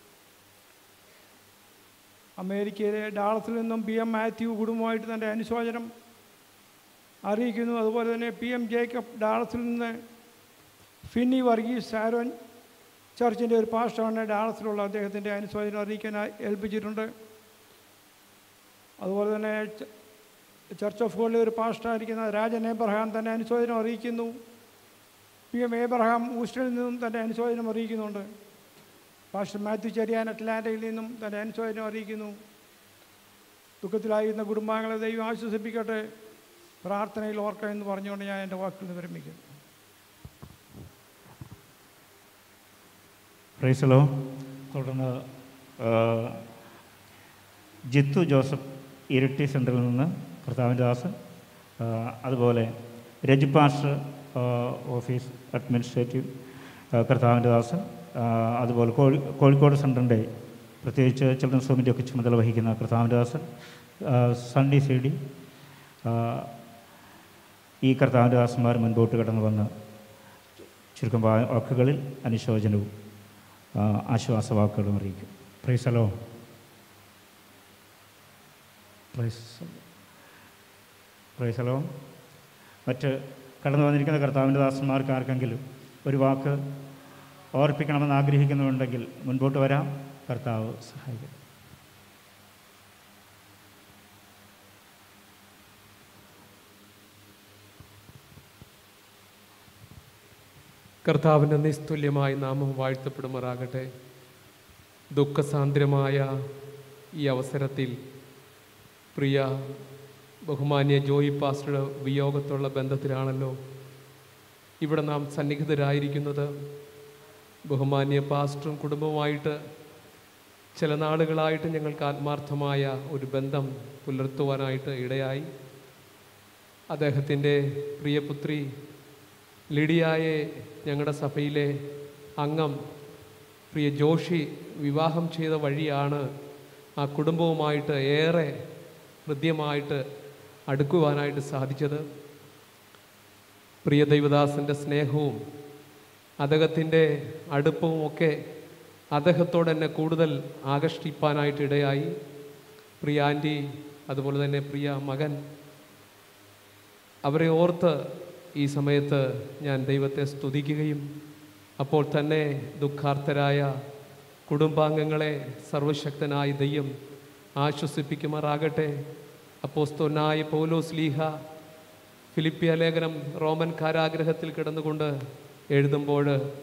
അമേരിക്കയിലെ ഡാളസിൽ നിന്നും പി എം മാത്യു കുടുംബമായിട്ട് തൻ്റെ അനുശോചനം അറിയിക്കുന്നു അതുപോലെ തന്നെ പി എം ജേക്കബ് ഡാളസിൽ നിന്ന് ഫിന്നി വർഗീസ് സാരോൻ ചർച്ചിൻ്റെ ഒരു പാസ്റ്ററാണ് ഡാളസിലുള്ള അദ്ദേഹത്തിൻ്റെ അനുശോചനം അറിയിക്കാൻ ഏൽപ്പിച്ചിട്ടുണ്ട് അതുപോലെ തന്നെ ച- ചർച്ച് ഓഫ് ഗോഡിലെ ഒരു പാസ്റ്ററായിരിക്കുന്ന രാജൻ ഏബ്രഹാം തൻ്റെ അനുശോചനം അറിയിക്കുന്നു പി എം ഏബ്രഹാം ഊസ്റ്ററിൽ നിന്നും തൻ്റെ അനുശോചനം അറിയിക്കുന്നുണ്ട് പാസ്റ്റർ മാത്യു ചെറിയാൻ അറ്റ്ലാന്റയിൽ നിന്നും തൻ്റെ അനുശോചനം അറിയിക്കുന്നു ദുഃഖത്തിലായിരുന്ന കുടുംബാംഗങ്ങളെ ദൈവം ആശ്വസിപ്പിക്കട്ടെ പ്രാർത്ഥനയിൽ ഓർക്കാം എന്ന് പറഞ്ഞുകൊണ്ട് ഞാൻ എൻ്റെ വാക്കുകൾ നിന്ന് വിരമിക്കുന്നു പ്രൈസലോ തുടർന്ന് ആ, ജിത്തു ജോസഫ് ഇരിട്ടി സെൻറ്ററിൽ നിന്ന് കർത്താവിൻ്റെ ദാസൻ ആ, അതുപോലെ രജി പാസ്റ്റർ ആ, ഓഫീസ് അഡ്മിനിസ്ട്രേറ്റീവ് ആ, കർത്താവിൻ്റെ ദാസൻ ആ, അതുപോലെ കോഴി കോഴിക്കോട് സെൻറ്ററിൻ്റെ പ്രത്യേകിച്ച് ചിൽഡ്രൻസ് ഹോമിൻ്റെ ഒക്കെ ചുമതല വഹിക്കുന്ന കർത്താവിൻ്റെ ദാസൻ ആ, സണ്ണി സി ഡി ആ, ഈ കർത്താവിൻ്റെ ദാസന്മാർ മുൻപോട്ട് കടന്നു വന്ന് ചുരുക്കം വാ- വാക്കുകളിൽ അനുശോചനവും ആ, ആശ്വാസവാക്കുകളും അറിയിക്കും പ്രൈസലോ പ്രൈസ് പ്രൈസലോ മറ്റ് കടന്നു വന്നിരിക്കുന്ന കർത്താവിൻ്റെ ദാസന്മാർക്ക് ആർക്കെങ്കിലും ഒരു വാക്ക് ഓർപ്പിക്കണമെന്ന് ആഗ്രഹിക്കുന്നുണ്ടെങ്കിൽ മുൻപോട്ട് വരാം കർത്താവ് സഹായിക്കും കർത്താവിൻ്റെ നിസ്തുല്യമായ നാമം വാഴ്ത്തപ്പെടുമാറാകട്ടെ ദുഃഖസാന്ദ്രമായ ഈ അവസരത്തിൽ പ്രിയ ബഹുമാന്യ ജോയി പാസ്റ്ററുടെ വിയോഗത്തുള്ള ബന്ധത്തിലാണല്ലോ ഇവിടെ നാം സന്നിഹിതരായിരിക്കുന്നത് ബഹുമാന്യ പാസ്റ്ററും കുടുംബവുമായിട്ട് ചില നാളുകളായിട്ട് ഞങ്ങൾക്ക് ആത്മാർത്ഥമായ ഒരു ബന്ധം പുലർത്തുവാനായിട്ട് ഇടയായി അദ്ദേഹത്തിൻ്റെ പ്രിയപുത്രി ലിഡിയായെ ഞങ്ങളുടെ സഭയിലെ അംഗം പ്രിയ ജോഷി വിവാഹം ചെയ്ത വഴിയാണ് ആ കുടുംബവുമായിട്ട് ഏറെ ഹൃദ്യമായിട്ട് അടുക്കുവാനായിട്ട് സാധിച്ചത് പ്രിയ ദൈവദാസൻ്റെ സ്നേഹവും അദ്ദേഹത്തിൻ്റെ അടുപ്പവും ഒക്കെ അദ്ദേഹത്തോട് എന്നെ കൂടുതൽ ആകർഷിപ്പാനായിട്ട് ഇടയായി പ്രിയ ആൻറ്റി അതുപോലെ തന്നെ പ്രിയ മകൻ അവരെ ഓർത്ത് ഈ സമയത്ത് ഞാൻ ദൈവത്തെ സ്തുതിക്കുകയും അപ്പോൾ തന്നെ ദുഃഖാർത്ഥരായ കുടുംബാംഗങ്ങളെ സർവശക്തനായ ദൈവം ആശ്വസിപ്പിക്കുമാറാകട്ടെ അപ്പോസ്തോനായ പൗലോസ് ലീഹ ഫിലിപ്പിയ ലേഖനം റോമൻ കാരാഗ്രഹത്തിൽ കിടന്നുകൊണ്ട് എഴുതുമ്പോൾ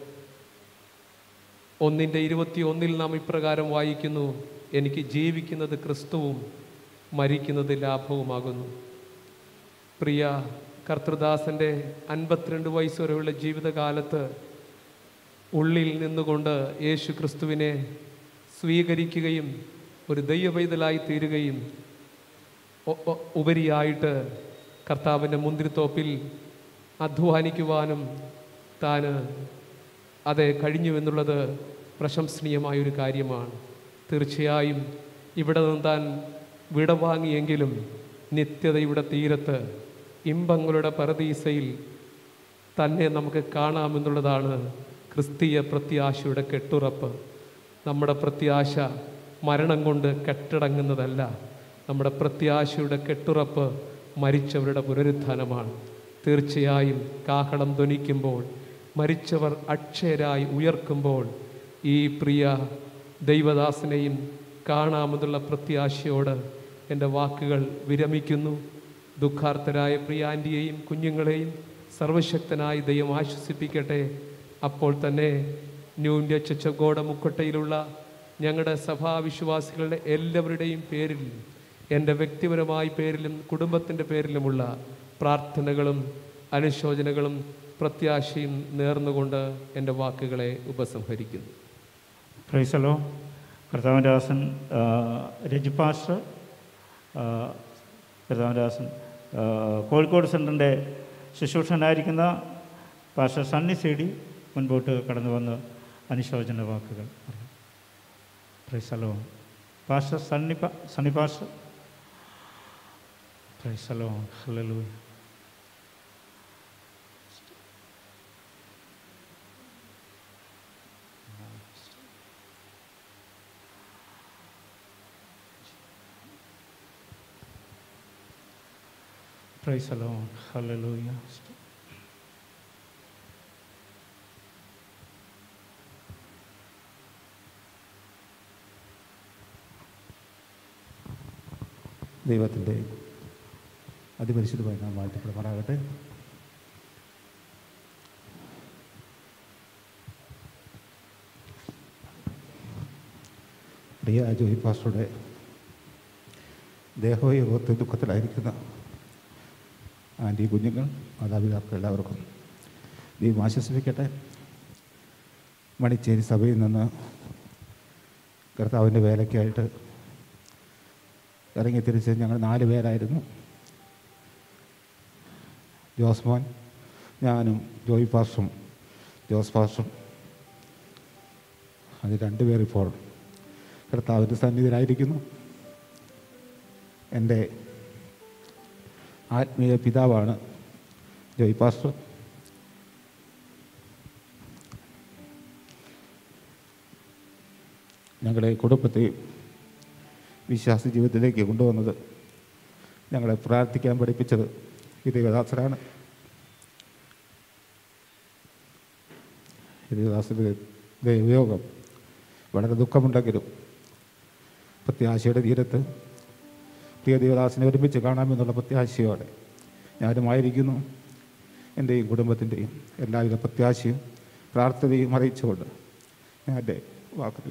ഒന്നിൻ്റെ ഇരുപത്തി ഒന്നിൽ നാം ഇപ്രകാരം വായിക്കുന്നു എനിക്ക് ജീവിക്കുന്നത് ക്രിസ്തുവും മരിക്കുന്നത് ലാഭവുമാകുന്നു പ്രിയ കർത്തൃദാസൻ്റെ അൻപത്തിരണ്ട് വയസ്സ് വരെയുള്ള ജീവിതകാലത്ത് ഉള്ളിൽ നിന്നുകൊണ്ട് യേശു ക്രിസ്തുവിനെ സ്വീകരിക്കുകയും ഒരു ദൈവവൈതലായി തീരുകയും ഒ- ഒ- ഉപരിയായിട്ട് കർത്താവിൻ്റെ മുന്തിരിത്തോപ്പിൽ അധ്വാനിക്കുവാനും താന് അതെ കഴിഞ്ഞു എന്നുള്ളത് പ്രശംസനീയമായൊരു കാര്യമാണ് തീർച്ചയായും ഇവിടെ നിന്ന് താൻ വിടവാങ്ങിയെങ്കിലും നിത്യതയുടെ തീരത്ത് ഇമ്പങ്ങളുടെ പരദീസയിൽ തന്നെ നമുക്ക് കാണാമെന്നുള്ളതാണ് ക്രിസ്തീയ പ്രത്യാശയുടെ കെട്ടുറപ്പ് നമ്മുടെ പ്രത്യാശ മരണം കൊണ്ട് കെട്ടടങ്ങുന്നതല്ല നമ്മുടെ പ്രത്യാശയുടെ കെട്ടുറപ്പ് മരിച്ചവരുടെ പുനരുത്ഥാനമാണ് തീർച്ചയായും കാഹളം ധ്വനിക്കുമ്പോൾ മരിച്ചവർ അക്ഷയരായി ഉയർക്കുമ്പോൾ ഈ പ്രിയ ദൈവദാസനെയും കാണാമെന്നുള്ള പ്രത്യാശയോട് എൻ്റെ വാക്കുകൾ വിരമിക്കുന്നു ദുഃഖാർത്ഥരായ പ്രിയ ആൻറ്റിയെയും കുഞ്ഞുങ്ങളെയും സർവശക്തനായ ദൈവം ആശ്വസിപ്പിക്കട്ടെ അപ്പോൾ തന്നെ ന്യൂ ഇന്ത്യ ചച്ചഗോഡ മുക്കട്ടയിലുള്ള ഞങ്ങളുടെ സഭാവിശ്വാസികളുടെ എല്ലാവരുടെയും പേരിൽ എൻ്റെ വ്യക്തിപരമായ പേരിലും കുടുംബത്തിൻ്റെ പേരിലുമുള്ള പ്രാർത്ഥനകളും അനുശോചനകളും പ്രത്യാശയും നേർന്നുകൊണ്ട് എൻ്റെ വാക്കുകളെ ഉപസംഹരിക്കുന്നു പ്രൈസലോ കർത്താവിൻ്റെ ദാസൻ ആ, രജി പാസ്റ്റർ ആ, കർത്താവിൻ്റെ ദാസൻ ആ, കോഴിക്കോട് സെൻറ്ററിൻ്റെ ശുശ്രൂഷനായിരിക്കുന്ന പാസ്റ്റർ സണ്ണി സി ഡി മുൻപോട്ട് കടന്നു വന്ന് അനുശോചന വാക്കുകൾ പറയും. പ്രൈസലോ പാസ്റ്റർ സണ്ണി പാ Sunny pastor praise the Lord hallelujah Praise the Lord. Hallelujah. ദൈവത്തിൻ്റെ അതിപരിശുദ്ധമായി നാം വാഴ്ത്തപ്പെടുമാറാകട്ടെ പ്രിയ ജോഹി പാസ്റ്ററുടെ ദേഹോയോഗത്തെ ദുഃഖത്തിലായിരിക്കുന്ന ആൻറ്റി കുഞ്ഞുങ്ങൾ മാതാപിതാക്കൾ എല്ലാവർക്കും ദൈവം ആശ്വസിപ്പിക്കട്ടെ മണിച്ചേരി സഭയിൽ നിന്ന് കർത്താവിൻ്റെ വേലയ്ക്കായിട്ട് ഇറങ്ങി തിരിച്ച് ഞങ്ങൾ നാല് പേരായിരുന്നു ജോസ്മോൻ ഞാനും ജോയി പാസ്റ്ററും ജോസ് പാസ്റ്ററും അത് രണ്ടുപേർ ഇപ്പോൾ കർത്താവിൻ്റെ സന്നിധിയിലായിരിക്കുന്നു എൻ്റെ ആത്മീയ പിതാവാണ് ജോയി പാസ്റ്റർ ഞങ്ങളുടെ കുടുംബത്തെ വിശ്വാസ ജീവിതത്തിലേക്ക് കൊണ്ടുവന്നത് ഞങ്ങളെ പ്രാർത്ഥിക്കാൻ പഠിപ്പിച്ചത് ഈ ദേവദാസരാണ് ഈ ദേവദാസൻ്റെ ദൈവയോഗം വളരെ ദുഃഖമുണ്ടെങ്കിലും പ്രത്യാശയുടെ തീരത്ത് പ്രിയ ദേവദാസിനെ ഒരുമിച്ച് കാണാമെന്നുള്ള പ്രത്യാശയോടെ ഞാനുമായിരിക്കുന്നു എൻ്റെയും കുടുംബത്തിൻ്റെയും എല്ലാവിധ പ്രത്യാശയും പ്രാർത്ഥനയും അറിയിച്ചുകൊണ്ട് ഞാൻ എൻ്റെ വാക്കുകൾ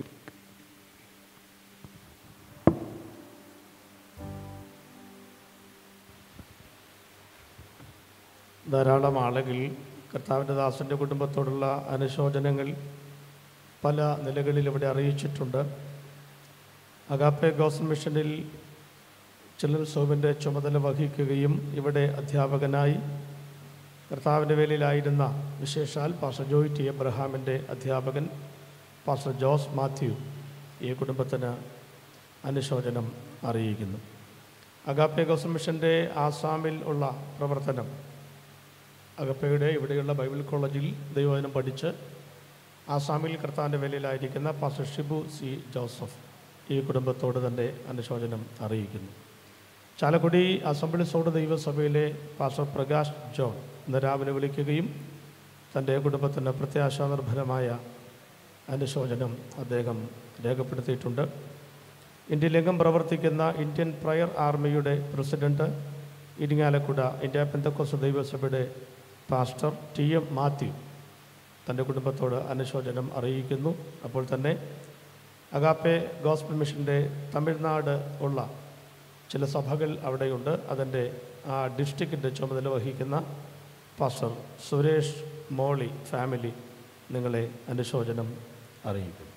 ധാരാളം ആളുകൾ കർത്താവിൻ്റെ ദാസൻ്റെ കുടുംബത്തോടുള്ള അനുശോചനങ്ങൾ പല നിലകളിൽ ഇവിടെ അറിയിച്ചിട്ടുണ്ട് അഗാപ്പെ ഗോസൻ മിഷനിൽ ചിൽഡ്രൻസ് ഹോമിൻ്റെ ചുമതല വഹിക്കുകയും ഇവിടെ അധ്യാപകനായി കർത്താവിൻ്റെ വേലയിലായിരുന്ന വിശേഷാൽ പാസ്റ്റർ ജോയ് ടി എബ്രഹാമിൻ്റെ അധ്യാപകൻ പാസ്റ്റർ ജോസ് മാത്യു ഈ കുടുംബത്തിന് അനുശോചനം അറിയിക്കുന്നു അഗാപ്പെ ഗോസൻ മിഷൻ്റെ ആസാമിൽ ഉള്ള പ്രവർത്തനം അഗപ്പയുടെ ഇവിടെയുള്ള ബൈബിൾ കോളേജിൽ ദൈവവചനം പഠിച്ച് ആസാമിൽ കർത്താവിൻ്റെ വേലയിലായിരിക്കുന്ന പാസ്റ്റർ ഷിബു സി ജോസഫ് ഈ കുടുംബത്തോട് തന്നെ അനുശോചനം അറിയിക്കുന്നു ചാലക്കുടി അസംബ്ലിസോട് ദൈവസഭയിലെ പാസ്റ്റർ പ്രകാശ് ജോൺ ഇന്ന് രാവിലെ വിളിക്കുകയും തൻ്റെ കുടുംബത്തിന് പ്രത്യാശാനിർഭരമായ അനുശോചനം അദ്ദേഹം രേഖപ്പെടുത്തിയിട്ടുണ്ട് ഇന്ത്യയിലെങ്കും പ്രവർത്തിക്കുന്ന ഇന്ത്യൻ പ്രയർ ആർമിയുടെ പ്രസിഡന്റ് ഇരിങ്ങാലക്കുട ഇന്ത്യ പെന്തക്കോസ് ദൈവസഭയുടെ പാസ്റ്റർ ടി എം മാത്യു തൻ്റെ കുടുംബത്തോട് അനുശോചനം അറിയിക്കുന്നു അപ്പോൾ തന്നെ അഗാപ്പെ ഗോസ്ബൽ മിഷൻ്റെ തമിഴ്നാട് ഉള്ള ചില സഭകൾ അവിടെയുണ്ട് അതിൻ്റെ ആ ഡിസ്ട്രിക്റ്റിൻ്റെ ചുമതല വഹിക്കുന്ന പാസ്റ്റർ സുരേഷ് മോളി ഫാമിലി നിങ്ങളെ അനുശോചനം അറിയിക്കുന്നു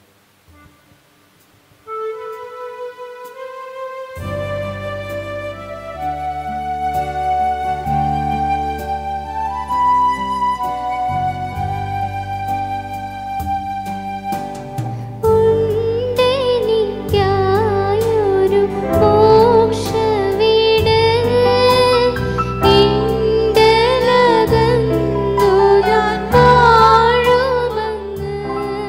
ഉണ്ടെനിക്കായൊരു മോക്ഷവീട് ഇണ്ടലകന്നു ഞാൻ വാഴുമെന്ന്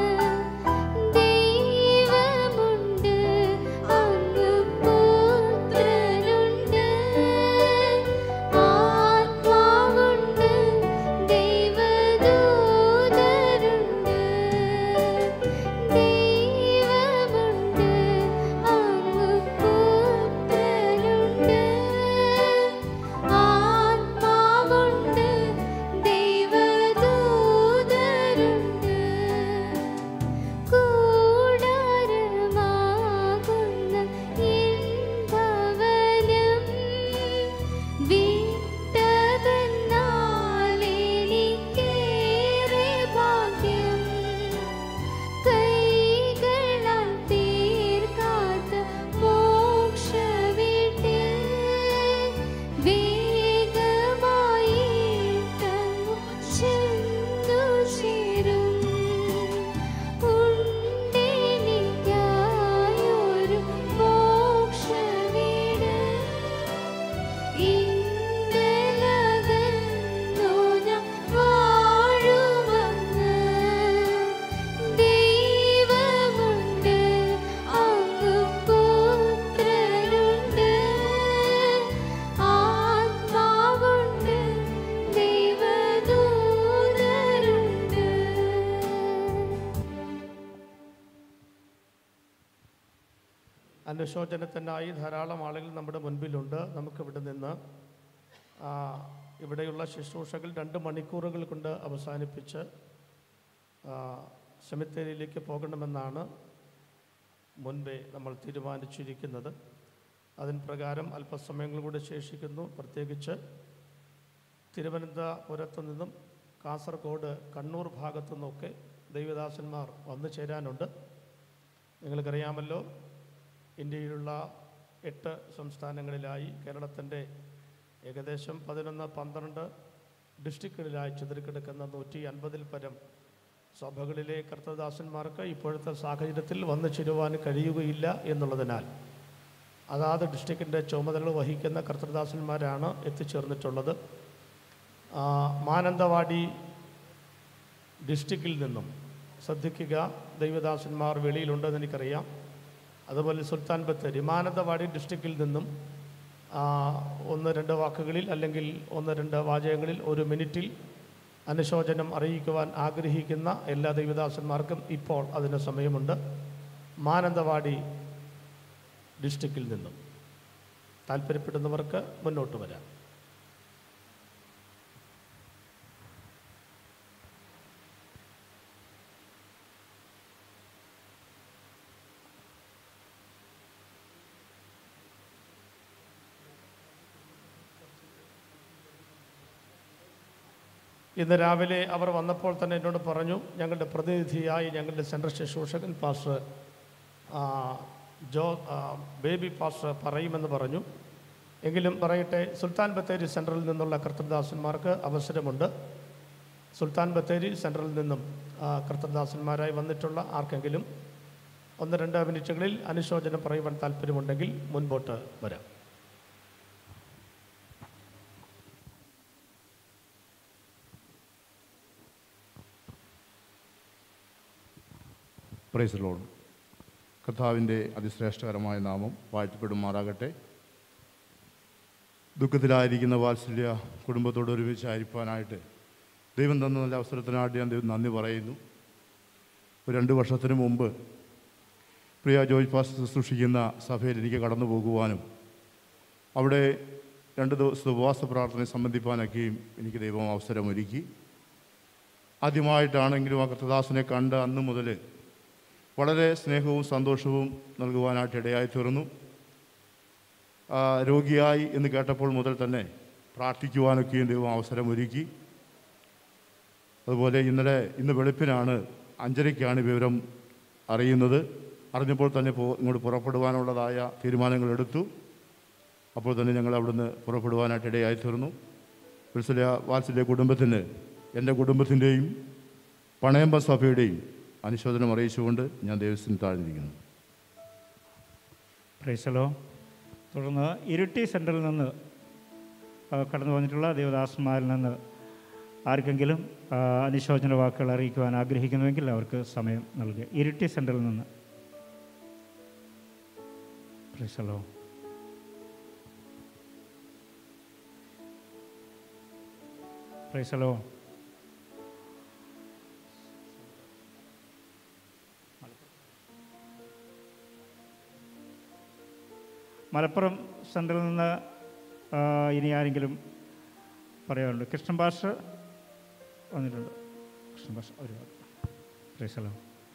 ദൈവമുണ്ട് അങ്ങ് പുത്രനുണ്ട് ആത്മാവുണ്ട് ദൈവദൂതരുണ്ട് ദൈവമുണ്ട് അങ്ങ് പുത്രനുണ്ട് ആത്മാവുണ്ട് ദൈവദൂതരുണ്ട് കൂടാരമാകുന്ന ഇൻഭവനം വിട്ടതെന്നാലെനിക്കേറെ ഭാഗ്യം കൈകളാൽ തീർക്കാത്ത മോക്ഷവീട്ടിൽ വേഗമായിട്ടങ്ങു ചെന്നു ചേരും ഉണ്ടെനിക്കായൊരു മോക്ഷവീട് ഇന്നലകന്നു ഞാൻ വാഴുമെന്ന് ദൈവമുണ്ട് അങ്ങ് പുത്രനുണ്ട് ആത്മാവുണ്ട് ദൈവദൂതരുണ്ട് അനുശോചനത്തിനായി ധാരാളം ആളുകൾ നമ്മുടെ മുൻപിലുണ്ട് നമുക്കിവിടെ നിന്ന് ആ, ഇവിടെയുള്ള ശുശ്രൂഷകൾ രണ്ട് മണിക്കൂറുകൾ കൊണ്ട് അവസാനിപ്പിച്ച് സെമിത്തേരിയിലേക്ക് പോകണമെന്നാണ് മുൻപേ നമ്മൾ തീരുമാനിച്ചിരിക്കുന്നത് അതിന് പ്രകാരം അല്പസമയങ്ങൾ കൂടെ ശേഷിക്കുന്നു പ്രത്യേകിച്ച് തിരുവനന്തപുരത്തു നിന്നും കാസർഗോഡ് കണ്ണൂർ ഭാഗത്തു നിന്നൊക്കെ ദൈവദാസന്മാർ വന്നു ചേരാനുണ്ട് നിങ്ങൾക്കറിയാമല്ലോ ഇന്ത്യയിലുള്ള എട്ട് സംസ്ഥാനങ്ങളിലായി കേരളത്തിൻ്റെ ഏകദേശം പതിനൊന്ന് പന്ത്രണ്ട് ഡിസ്ട്രിക്റ്റുകളിലായി ചിതറിക്കിടക്കുന്ന നൂറ്റി അൻപതിൽ പരം സഭകളിലെ കർത്തദാസന്മാർക്ക് ഇപ്പോഴത്തെ സാഹചര്യത്തിൽ വന്നു ചേരുവാൻ കഴിയുകയില്ല എന്നുള്ളതിനാൽ അതാത് ഡിസ്ട്രിക്റ്റിൻ്റെ ചുമതല വഹിക്കുന്ന കർത്തദാസന്മാരാണ് എത്തിച്ചേർന്നിട്ടുള്ളത് ആ, മാനന്തവാടി ഡിസ്ട്രിക്റ്റിൽ നിന്നും ശ്രദ്ധിക്കുക ദൈവദാസന്മാർ വെളിയിലുണ്ടെന്ന് എനിക്കറിയാം അതുപോലെ സുൽത്താൻ ബത്തേരി മാനന്തവാടി ഡിസ്ട്രിക്റ്റിൽ നിന്നും ആ, ഒന്ന് രണ്ട് വാക്കുകളിൽ അല്ലെങ്കിൽ ഒന്ന് രണ്ട് വാചകങ്ങളിൽ ഒരു മിനിറ്റിൽ അനുശോചനം അറിയിക്കുവാൻ ആഗ്രഹിക്കുന്ന എല്ലാ ദൈവദാസന്മാർക്കും ഇപ്പോൾ അതിന് സമയമുണ്ട് മാനന്തവാടി ഡിസ്ട്രിക്റ്റിൽ നിന്നും താല്പര്യപ്പെടുന്നവർക്ക് മുന്നോട്ട് വരാം ഇന്ന് രാവിലെ അവർ വന്നപ്പോൾ തന്നെ എന്നോട് പറഞ്ഞു ഞങ്ങളുടെ പ്രതിനിധിയായി ഞങ്ങളുടെ സെൻട്രൽ ശുശ്രൂഷകൻ പാസ്റ്റർ ആ, ജോ ആ, ബേബി പാസ്റ്റർ പറയുമെന്ന് പറഞ്ഞു എങ്കിലും പറയട്ടെ സുൽത്താൻ ബത്തേരി സെൻട്രലിൽ നിന്നുള്ള കർത്തൃദാസന്മാർക്ക് അവസരമുണ്ട് സുൽത്താൻ ബത്തേരി സെൻട്രലിൽ നിന്നും ആ, കർത്തൃദാസന്മാരായി വന്നിട്ടുള്ള ആർക്കെങ്കിലും ഒന്ന് രണ്ട് മിനിറ്റുകളിൽ അനുശോചനം പറയുവാൻ താല്പര്യമുണ്ടെങ്കിൽ മുൻപോട്ട് വരാം പ്രൈസ് ലോഡ് കർത്താവിൻ്റെ അതിശ്രേഷ്ഠകരമായ നാമം വാഴ്ത്തപ്പെടുമാറാകട്ടെ ദുഃഖത്തിലായിരിക്കുന്ന വാത്സല്യ കുടുംബത്തോട് ഒരുമിച്ച് ആയിരിക്കാനായിട്ട് ദൈവം തന്ന നല്ല അവസരത്തിനായിട്ട് ഞാൻ ദൈവം നന്ദി പറയുന്നു ഒരു രണ്ട് വർഷത്തിന് മുമ്പ് പ്രിയ ജോയ് പാസ് ശുശ്രൂഷിക്കുന്ന സഭയിൽ എനിക്ക് കടന്നു പോകുവാനും അവിടെ രണ്ട് ദിവസത്തെ ഉപവാസ പ്രാർത്ഥനയെ സംബന്ധിപ്പാനൊക്കെയും എനിക്ക് ദൈവം അവസരമൊരുക്കി ആദ്യമായിട്ടാണെങ്കിലും ആ കൃതദാസനെ കണ്ട അന്ന് മുതൽ വളരെ സ്നേഹവും സന്തോഷവും നൽകുവാനായിട്ട് ഇടയായി തീർന്നു ആ, രോഗിയായി എന്ന് കേട്ടപ്പോൾ മുതൽ തന്നെ പ്രാർത്ഥിക്കുവാനൊക്കെയും ദൈവം അവസരമൊരുക്കി അതുപോലെ ഇന്നലെ ഇന്ന് വെളുപ്പിനാണ് അഞ്ചരയ്ക്കാണ് വിവരം അറിയുന്നത് അറിഞ്ഞപ്പോൾ തന്നെ പോ ഇങ്ങോട്ട് പുറപ്പെടുവാനുള്ളതായ തീരുമാനങ്ങൾ എടുത്തു അപ്പോൾ തന്നെ ഞങ്ങൾ അവിടുന്ന് പുറപ്പെടുവാനായിട്ട് ഇടയായി തീർന്നു വാത്സല്യ വാത്സല്യ കുടുംബത്തിന് എൻ്റെ കുടുംബത്തിൻ്റെയും പണയമ്പ സഭയുടെയും അനുശോചനം അറിയിച്ചുകൊണ്ട് ഞാൻ ദേവസ്വം താഴ്ന്നിരിക്കുന്നു പ്രൈസലോ തുടർന്ന് ഇരിട്ടി സെൻറ്ററിൽ നിന്ന് ആ, കടന്നു വന്നിട്ടുള്ള ദേവദാസന്മാരിൽ നിന്ന് ആർക്കെങ്കിലും ആ, അനുശോചന വാക്കുകൾ അറിയിക്കുവാൻ ആഗ്രഹിക്കുന്നുവെങ്കിൽ അവർക്ക് സമയം നൽകുക ഇരിട്ടി സെൻറ്ററിൽ നിന്ന് പ്രൈസലോ പ്രൈസലോ മലപ്പുറം സെൻറ്ററിൽ നിന്ന് ആ, ഇനി ആരെങ്കിലും പറയാറുണ്ട് കൃഷ്ണൻ പാസ്റ്റർ വന്നിട്ടുണ്ട് കൃഷ്ണൻ പാസ്റ്റർ ഒരു പ്രൈസലോ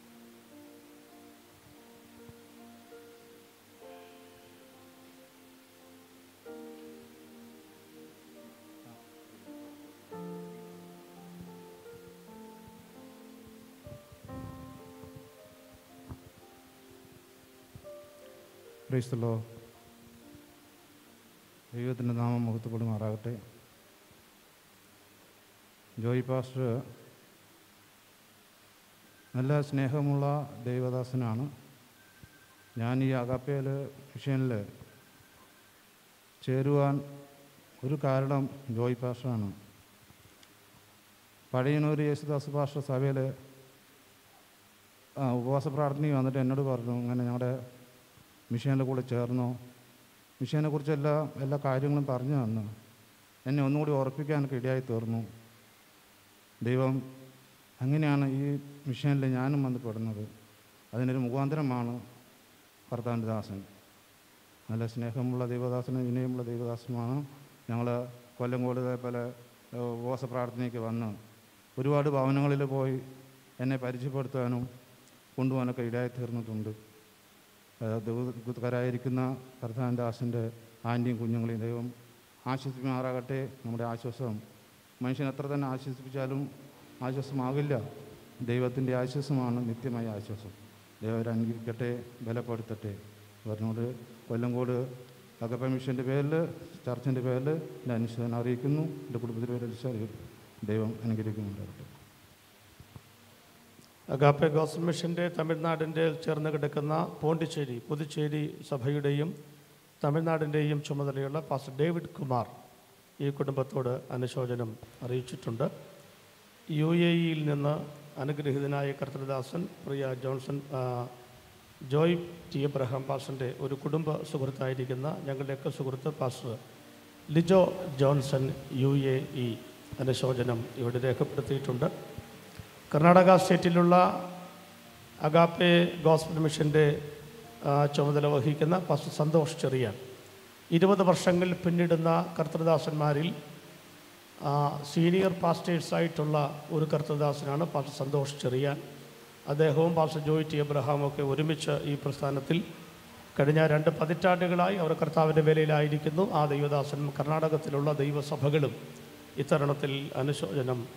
ക്രൈസ്തലോ ദൈവത്തിൻ്റെ നാമം മുഖത്തുപെടുമാറാകട്ടെ ജോയി പാസ്റ്റർ നല്ല സ്നേഹമുള്ള ദൈവദാസനാണ് ഞാൻ ഈ അകാപ്പയിൽ മിഷനിൽ ചേരുവാൻ ഒരു കാരണം ജോയി പാസ്റ്ററാണ് പഴയനൂർ യേശുദാസ് പാസ്റ്റർ സഭയിൽ ഉപവാസ പ്രാർത്ഥനയ്ക്ക് വന്നിട്ട് എന്നോട് പറഞ്ഞു അങ്ങനെ ഞങ്ങളുടെ മിഷീനിൽ കൂടെ ചേർന്നു മിഷീനെ കുറിച്ച് എല്ലാ എല്ലാ കാര്യങ്ങളും പറഞ്ഞു തന്നു എന്നെ ഒന്നുകൂടി ഉറപ്പിക്കാനൊക്കെ ഇടയായി തീർന്നു ദൈവം അങ്ങനെയാണ് ഈ മിഷനിൽ ഞാനും വന്ന് പെടുന്നത് അതിനൊരു മുഖാന്തരമാണ് കർത്താവിൻ്റെ ദാസൻ നല്ല സ്നേഹമുള്ള ദൈവദാസനും വിനയമുള്ള ദൈവദാസനുമാണ് ഞങ്ങൾ കൊല്ലങ്കോട് പോലെ ഉപവാസ പ്രാർത്ഥനയ്ക്ക് വന്ന് ഒരുപാട് ഭവനങ്ങളിൽ പോയി എന്നെ പരിചയപ്പെടുത്താനും കൊണ്ടുപോകാനൊക്കെ ഇടയായി തീർന്നിട്ടുണ്ട് ദുഃഖകരായിരിക്കുന്ന കർത്താവിൻ്റെ ദാസൻ്റെ ആൻറ്റിയും കുഞ്ഞുങ്ങളെയും ദൈവം ആശ്വസിപ്പിക്കുമാറാകട്ടെ നമ്മുടെ ആശ്വാസം മനുഷ്യൻ എത്ര തന്നെ ആശ്വസിപ്പിച്ചാലും ആശ്വാസമാകില്ല ദൈവത്തിൻ്റെ ആശ്വാസമാണ് നിത്യമായ ആശ്വാസം ദൈവം അനുഗ്രഹിക്കട്ടെ ബലപ്പെടുത്തട്ടെ പറഞ്ഞോട് കൊല്ലങ്കോട് അകപ്പ മിഷൻ്റെ പേരിൽ ചർച്ചിൻ്റെ പേരിൽ എൻ്റെ അനുശോചനം അറിയിക്കുന്നു എൻ്റെ കുടുംബത്തിൻ്റെ പേരിൽ അറിയിക്കുന്നു ദൈവം അനുഗ്രഹിക്കുന്നുണ്ടാകട്ടെ അഗാപ്പെ ഗോസ്ബൽ മിഷൻ്റെ തമിഴ്നാടിൻ്റെ ചേർന്ന് കിടക്കുന്ന പോണ്ടിച്ചേരി പുതുച്ചേരി സഭയുടെയും തമിഴ്നാടിൻ്റെയും ചുമതലയുള്ള പാസ്റ്റർ ഡേവിഡ് കുമാർ ഈ കുടുംബത്തോട് അനുശോചനം അറിയിച്ചിട്ടുണ്ട് യു എ ഇയിൽ നിന്ന് അനുഗ്രഹീതനായ കർത്തൃദാസൻ പ്രിയ ജോൺസൺ ആ, ജോയ് ടി എബ്രഹാം പാസ്റ്ററിൻ്റെ ഒരു കുടുംബ സുഹൃത്തായിരിക്കുന്ന ഞങ്ങളുടെയൊക്കെ സുഹൃത്ത് pastor Lijo Johnson U A E അനുശോചനം ഇവിടെ രേഖപ്പെടുത്തിയിട്ടുണ്ട് കർണാടക സ്റ്റേറ്റിലുള്ള അഗാപ്പെ ഗോസ്ബൽ മിഷൻ്റെ ആ, ചുമതല വഹിക്കുന്ന പാസ്റ്റർ സന്തോഷ് ചെറിയാൻ ഇരുപത് വർഷങ്ങൾ പിന്നിടുന്ന കർത്തൃദാസന്മാരിൽ ആ, സീനിയർ പാസ്റ്റേഴ്സായിട്ടുള്ള ഒരു കർത്തൃദാസനാണ് പാസ്റ്റർ സന്തോഷ് ചെറിയാൻ അദ്ദേഹവും പാസ്റ്റർ ജോയ് ടി എബ്രഹാമും ഒക്കെ ഒരുമിച്ച് ഈ പ്രസ്ഥാനത്തിൽ കഴിഞ്ഞ രണ്ട് പതിറ്റാണ്ടുകളായി അവർ കർത്താവിൻ്റെ വേലയിലായിരിക്കുന്നു ആ ദൈവദാസൻ കർണാടകത്തിലുള്ള ദൈവസഭകളും ഇത്തരുണത്തിൽ അനുശോചനം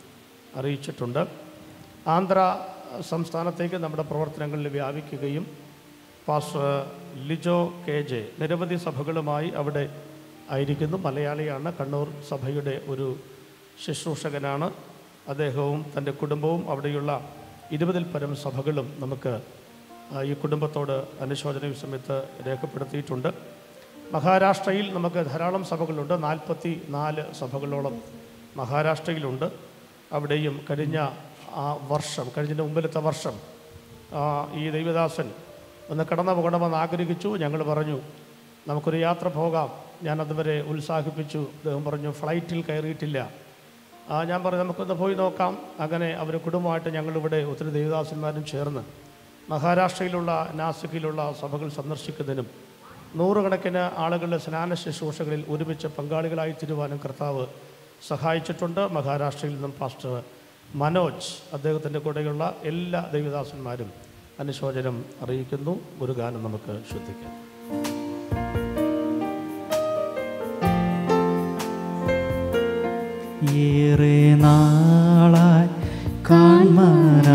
അറിയിച്ചിട്ടുണ്ട് ആന്ധ്ര സംസ്ഥാനത്തേക്ക് നമ്മുടെ പ്രവർത്തനങ്ങളിൽ വ്യാപിക്കുകയും പാസ്റ്റർ ലിജോ കെ ജെ നിരവധി സഭകളുമായി അവിടെ ആയിരിക്കുന്നു മലയാളിയാണ് കണ്ണൂർ സഭയുടെ ഒരു ശുശ്രൂഷകനാണ് അദ്ദേഹവും തൻ്റെ കുടുംബവും അവിടെയുള്ള ഇരുപതിൽ പരം സഭകളും നമുക്ക് ആ, ഈ കുടുംബത്തോട് അനുശോചന ഈ സമയത്ത് രേഖപ്പെടുത്തിയിട്ടുണ്ട് മഹാരാഷ്ട്രയിൽ നമുക്ക് ധാരാളം സഭകളുണ്ട് നാൽപ്പത്തി നാല് സഭകളോളം മഹാരാഷ്ട്രയിലുണ്ട് അവിടെയും കഴിഞ്ഞ ആ വർഷം കഴിഞ്ഞ മുമ്പിലത്തെ വർഷം ആ, ഈ ദൈവദാസൻ ഒന്ന് കടന്നു പോകണമെന്ന് ആഗ്രഹിച്ചു ഞങ്ങൾ പറഞ്ഞു നമുക്കൊരു യാത്ര പോകാം ഞാൻ അതുവരെ ഉത്സാഹിപ്പിച്ചു അദ്ദേഹം പറഞ്ഞു ഫ്ലൈറ്റിൽ കയറിയിട്ടില്ല ആ, ഞാൻ പറഞ്ഞു നമുക്കൊന്ന് പോയി നോക്കാം അങ്ങനെ അവർ കുടുംബമായിട്ട് ഞങ്ങളിവിടെ ഒത്തിരി ദേവദാസന്മാരും ചേർന്ന് മഹാരാഷ്ട്രയിലുള്ള നാസിക്കിലുള്ള സഭകൾ സന്ദർശിക്കുന്നതിനും നൂറുകണക്കിന് ആളുകളുടെ സ്നാന ശുശ്രൂഷകളിൽ ഒരുമിച്ച് പങ്കാളികളായി തീരുവാനും കർത്താവ് സഹായിച്ചിട്ടുണ്ട് മഹാരാഷ്ട്രയിൽ നിന്നും പാസ്റ്റർ മനോജ് അദ്ദേഹത്തിൻ്റെ കൂടെയുള്ള എല്ലാ ദൈവദാസന്മാരും അനുശോചനം അറിയിക്കുന്നു ഒരു ഗാനം നമുക്ക് ശ്രദ്ധിക്കാം ഏറെ നാളായി കാൺമാനാശയായി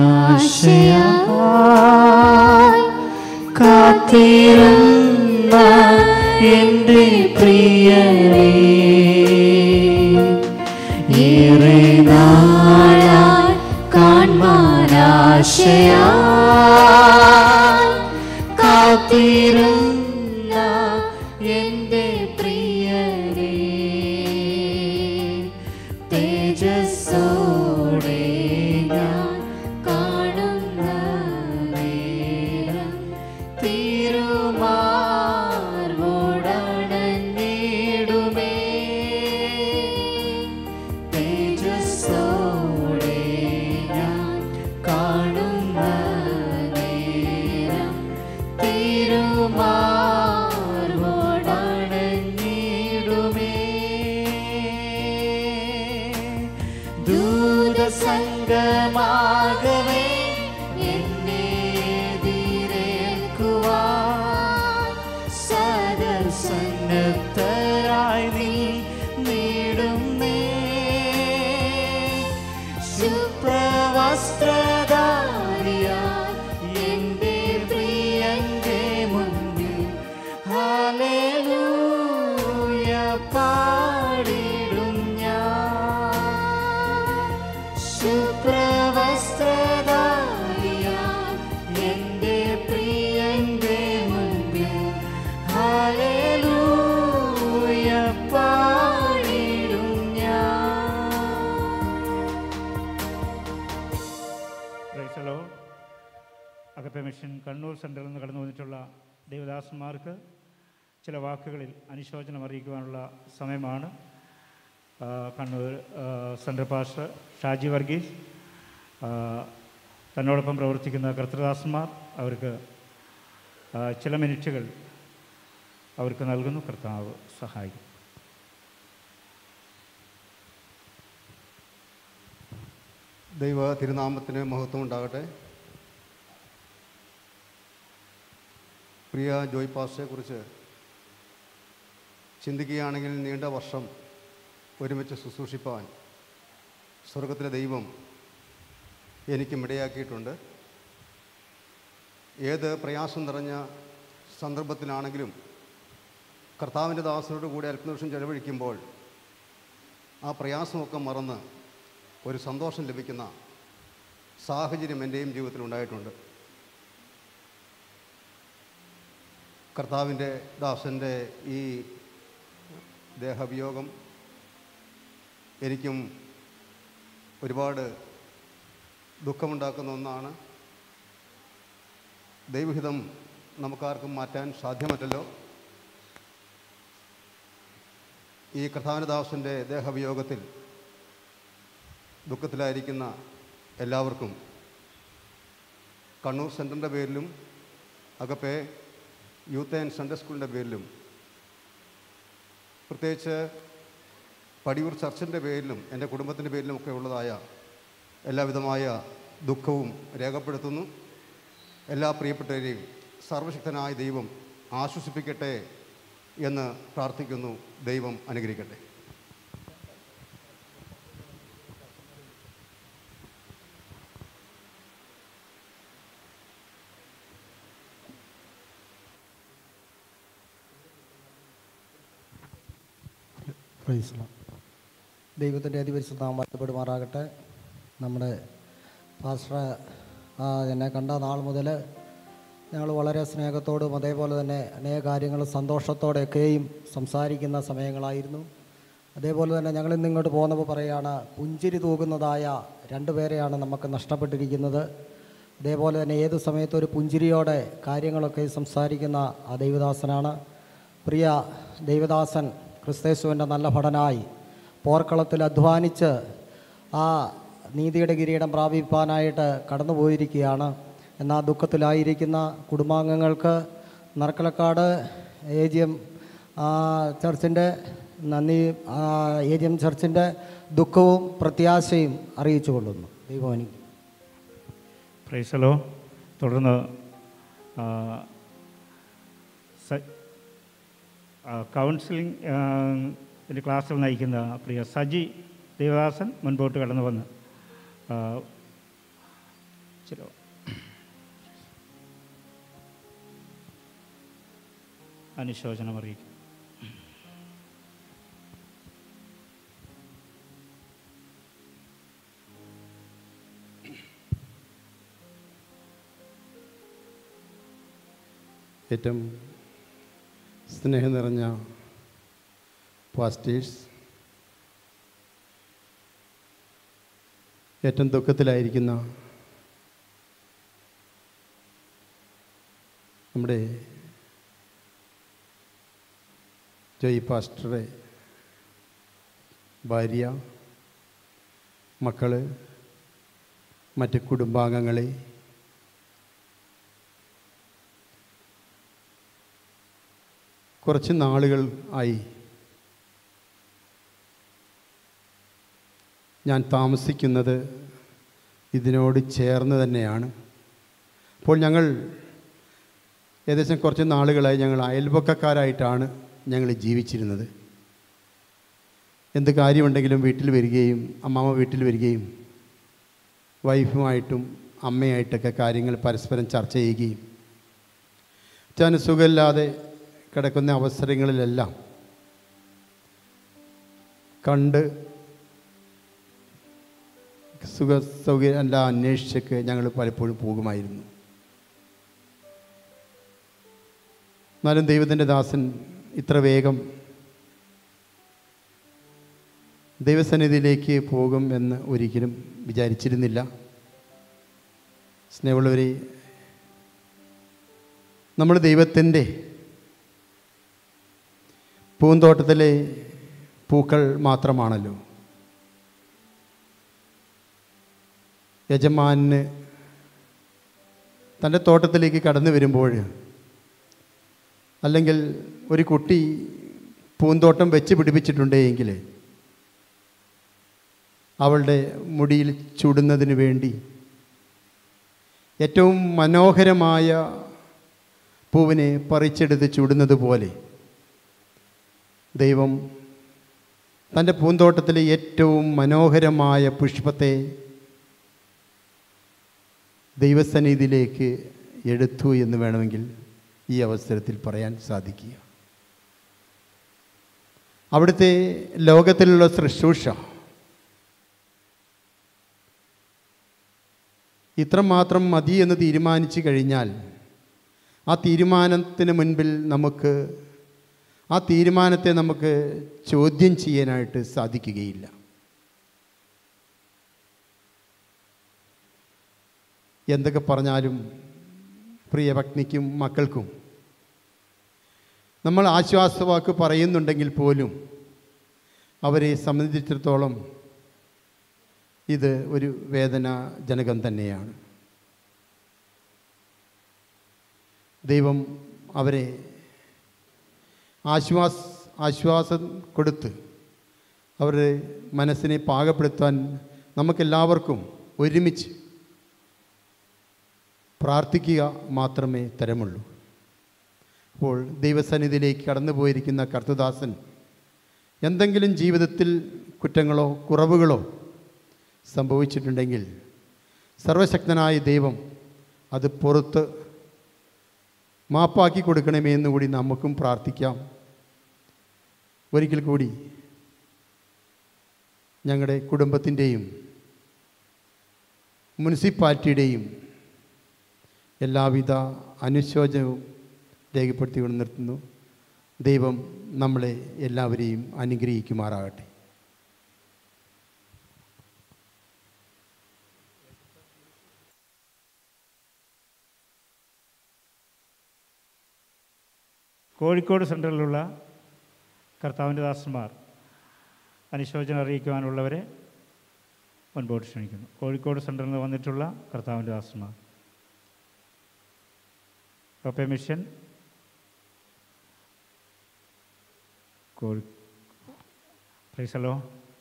കാത്തിരുന്ന എൻ്റെ പ്രിയരേ ഏറെ നാളായി കാൺമാനാശയായി കാത്തിരുന്ന എൻ്റെ പ്രിയരേ തേജസ്സോടെ ഞാൻ കാണുന്ന നേരം തിരുമാർവോടണഞ്ഞിടുമേ തേജസ്സോടെ ഞാൻ കാണുന്ന നേരം തിരുമാർവോടണഞ്ഞിടുമേ ദൂതസംഗമാകവേ എന്നെ എതിരേൽക്കുവാൻ സദസന്നദ്ധരായി നീ നേടുന്നേ ശുഭ്രവസ്ത്രധാരിയായി എൻ്റെ പ്രിയന്റെ മുന്നിൽ ഹാലേലൂയ പാടിടും ഞാൻ ശുഭ്രവസ്ത്രധാരിയായി എൻ്റെ പ്രിയന്റെ മുൻപിൽ ഹാലേലൂയ പാടിടും ഞാൻ പ്രൈസലോ അകപ്പെ മിഷൻ കണ്ണൂർ സെൻറ്ററിൽ നിന്ന് കടന്നു വന്നിട്ടുള്ള ദേവദാസന്മാർക്ക് ചില വാക്കുകളിൽ അനുശോചനം അറിയിക്കുവാനുള്ള സമയമാണ് ആ, കണ്ണൂർ ആ, സെൻട്രൽ പാസ്റ്റർ ഷാജി വർഗീസ് ആ, തന്നോടൊപ്പം പ്രവർത്തിക്കുന്ന കർത്തൃദാസന്മാർ അവർക്ക് ആ, ചില മിനിറ്റുകൾ അവർക്ക് നൽകുന്നു കർത്താവ് സഹായിക്കും ദൈവ തിരുനാമത്തിന് മഹത്വം ഉണ്ടാകട്ടെ പ്രിയ ജോയ് പാസ്റ്റയെക്കുറിച്ച് ചിന്തിക്കുകയാണെങ്കിൽ നീണ്ട വർഷം ഒരുമിച്ച് ശുശ്രൂഷിപ്പാൻ സ്വർഗത്തിലെ ദൈവം എനിക്കും ഇടയാക്കിയിട്ടുണ്ട് ഏത് പ്രയാസം നിറഞ്ഞ സന്ദർഭത്തിലാണെങ്കിലും കർത്താവിൻ്റെ ദാസനോട് കൂടി അല്പനിമിഷം ചെലവഴിക്കുമ്പോൾ ആ പ്രയാസമൊക്കെ മറന്ന് ഒരു സന്തോഷം ലഭിക്കുന്ന സാഹചര്യം എൻ്റെയും ജീവിതത്തിൽ ഉണ്ടായിട്ടുണ്ട് കർത്താവിൻ്റെ ദാസൻ്റെ ഈ ദേഹവിയോഗം എനിക്കും ഒരുപാട് ദുഃഖമുണ്ടാക്കുന്ന ഒന്നാണ് ദൈവഹിതം നമുക്കാർക്കും മാറ്റാൻ സാധ്യമല്ലല്ലോ ഈ കർത്താവിനദാസൻ്റെ ദേഹവിയോഗത്തിൽ ദുഃഖത്തിലായിരിക്കുന്ന എല്ലാവർക്കും കണ്ണൂർ സെൻറ്ററിൻ്റെ പേരിലും അകപ്പെ യൂത്ത് ആൻഡ് സൺഡേ സ്കൂളിൻ്റെ പേരിലും പ്രത്യേകിച്ച് പടിയൂർ ചർച്ചിൻ്റെ പേരിലും എൻ്റെ കുടുംബത്തിൻ്റെ പേരിലും ഒക്കെ ഉള്ളതായ എല്ലാവിധമായ ദുഃഖവും രേഖപ്പെടുത്തുന്നു എല്ലാ പ്രിയപ്പെട്ടവരെയും സർവശക്തനായ ദൈവം ആശ്വസിപ്പിക്കട്ടെ എന്ന് പ്രാർത്ഥിക്കുന്നു ദൈവം അനുഗ്രഹിക്കട്ടെ പ്രൈസ് ദൈവത്തിൻ്റെ അതിപരിശുദ്ധ നാം വാഴ്ത്തപ്പെടുമാറാകട്ടെ നമ്മുടെ പാസ്റ്റർ ആ, എന്നെ കണ്ട നാൾ മുതൽ ഞങ്ങൾ വളരെ സ്നേഹത്തോടും അതേപോലെ തന്നെ അനേക കാര്യങ്ങൾ സന്തോഷത്തോടെയൊക്കെയും സംസാരിക്കുന്ന സമയങ്ങളായിരുന്നു അതേപോലെ തന്നെ ഞങ്ങൾ ഇന്ന് ഇങ്ങോട്ട് പോകുന്നപ്പോൾ പറയുകയാണ് പുഞ്ചിരി തൂകുന്നതായ രണ്ടുപേരെയാണ് നമുക്ക് നഷ്ടപ്പെട്ടിരിക്കുന്നത് അതേപോലെ തന്നെ ഏത് സമയത്തും ഒരു പുഞ്ചിരിയോടെ കാര്യങ്ങളൊക്കെ സംസാരിക്കുന്ന ആ ദൈവദാസനാണ് പ്രിയ ദൈവദാസൻ ക്രിസ്തേശുവിൻ്റെ നല്ല ഭടനായി പോർക്കളത്തിൽ അധ്വാനിച്ച് ആ നീതിയുടെ കിരീടം പ്രാപിപ്പാനായിട്ട് കടന്നു പോയിരിക്കുകയാണ് എന്നാൽ ദുഃഖത്തിലായിരിക്കുന്ന കുടുംബാംഗങ്ങൾക്ക് നറക്കലക്കാട് എ ജി എം ചർച്ചിൻ്റെ നന്ദി എ ജി എം ചർച്ചിൻ്റെ ദുഃഖവും പ്രത്യാശയും അറിയിച്ചു കൊള്ളുന്നു ദൈവമാനി പ്രൈസലോ തുടർന്ന് ആ, സ- ആ, കൗൺസിലിംഗ് ആ, ൻ്റെ ക്ലാസ്സിൽ നയിക്കുന്ന പ്രിയ സജി ദേവദാസൻ മുൻപോട്ട് കടന്നു വന്ന് ആ, ചില അനുശോചനം അറിയിക്കും ഏറ്റവും സ്നേഹം നിറഞ്ഞ പാസ്റ്റേഴ്സ് ഏറ്റവും ദുഃഖത്തിലായിരിക്കുന്ന നമ്മുടെ ജോയി പാസ്റ്ററെ ഭാര്യ മക്കള് മറ്റ് കുടുംബാംഗങ്ങളെ കുറച്ച് നാളുകൾ ആയി ഞാൻ താമസിക്കുന്നത് ഇതിനോട് ചേർന്ന് തന്നെയാണ് അപ്പോൾ ഞങ്ങൾ ഏകദേശം കുറച്ച് നാളുകളായി ഞങ്ങൾ അയൽപക്കക്കാരായിട്ടാണ് ഞങ്ങൾ ജീവിച്ചിരുന്നത് എന്ത് കാര്യമുണ്ടെങ്കിലും വീട്ടിൽ വരികയും അമ്മാമ്മ വീട്ടിൽ വരികയും വൈഫുമായിട്ടും അമ്മയായിട്ടൊക്കെ കാര്യങ്ങൾ പരസ്പരം ചർച്ച ചെയ്യുകയും അച്ഛന് സുഖമില്ലാതെ കിടക്കുന്ന അവസരങ്ങളിലെല്ലാം കണ്ട് സുഖ സൗകര്യം എല്ലാം അന്വേഷിച്ചൊക്കെ ഞങ്ങൾ പലപ്പോഴും പോകുമായിരുന്നു എന്നാലും ദൈവത്തിൻ്റെ ദാസൻ ഇത്ര വേഗം ദൈവസന്നിധിയിലേക്ക് പോകും എന്ന് ഒരിക്കലും വിചാരിച്ചിരുന്നില്ല സ്നേഹമുള്ളവരെ നമ്മൾ ദൈവത്തിൻ്റെ പൂന്തോട്ടത്തിലെ പൂക്കൾ മാത്രമാണല്ലോ യജമാന് തൻ്റെ തോട്ടത്തിലേക്ക് കടന്നു വരുമ്പോൾ അല്ലെങ്കിൽ ഒരു കുട്ടി പൂന്തോട്ടം വെച്ച് പിടിപ്പിച്ചിട്ടുണ്ടെങ്കിൽ അവളുടെ മുടിയിൽ ചൂടുന്നതിന് വേണ്ടി ഏറ്റവും മനോഹരമായ പൂവിനെ പറിച്ചെടുത്ത് ചൂടുന്നത് പോലെ ദൈവം തൻ്റെ പൂന്തോട്ടത്തിലെ ഏറ്റവും മനോഹരമായ പുഷ്പത്തെ ദൈവസന്നിധിയിലേക്ക് എടുത്തു എന്ന് വേണമെങ്കിൽ ഈ അവസരത്തിൽ പറയാൻ സാധിക്കുക അവിടുത്തെ ലോകത്തിലുള്ള ശുശ്രൂഷ ഇത്രമാത്രം മതി എന്ന് തീരുമാനിച്ചു കഴിഞ്ഞാൽ ആ തീരുമാനത്തിന് മുൻപിൽ നമുക്ക് ആ തീരുമാനത്തെ നമുക്ക് ചോദ്യം ചെയ്യാനായിട്ട് സാധിക്കുകയില്ല എന്തൊക്കെ പറഞ്ഞാലും പ്രിയ പത്നിക്കും മക്കൾക്കും നമ്മൾ ആശ്വാസവാക്ക് പറയുന്നുണ്ടെങ്കിൽ പോലും അവരെ സംബന്ധിച്ചിടത്തോളം ഇത് ഒരു വേദനാജനകം തന്നെയാണ് ദൈവം അവരെ ആശ്വാസ ആശ്വാസം കൊടുത്ത് അവരുടെ മനസ്സിനെ പാകപ്പെടുത്താൻ നമുക്കെല്ലാവർക്കും ഒരുമിച്ച് പ്രാർത്ഥിക്കുക മാത്രമേ തരമുള്ളൂ അപ്പോൾ ദൈവസന്നിധിയിലേക്ക് കടന്നു പോയിരിക്കുന്ന കർത്തദാസൻ എന്തെങ്കിലും ജീവിതത്തിൽ കുറ്റങ്ങളോ കുറവുകളോ സംഭവിച്ചിട്ടുണ്ടെങ്കിൽ സർവശക്തനായ ദൈവം അത് പുറത്ത് മാപ്പാക്കി കൊടുക്കണമേ എന്ന് കൂടി നമുക്കും പ്രാർത്ഥിക്കാം ഒരിക്കൽ കൂടി ഞങ്ങളുടെ കുടുംബത്തിൻ്റെയും മുനിസിപ്പാലിറ്റിയുടെയും എല്ലാവിധ അനുശോചനവും രേഖപ്പെടുത്തിക്കൊണ്ട് നിർത്തുന്നു ദൈവം നമ്മളെ എല്ലാവരെയും അനുഗ്രഹിക്കുമാറാകട്ടെ കോഴിക്കോട് സെൻറ്ററിലുള്ള കർത്താവിൻ്റെ ദാസന്മാർ അനുശോചനം അറിയിക്കുവാനുള്ളവരെ മുൻപോട്ട് ക്ഷണിക്കുന്നു കോഴിക്കോട് സെൻറ്ററിൽ നിന്ന് വന്നിട്ടുള്ള കർത്താവിൻ്റെ ദാസന്മാർ ഒപ്പെ മിഷൻ കോഴി പ്രൈസലോ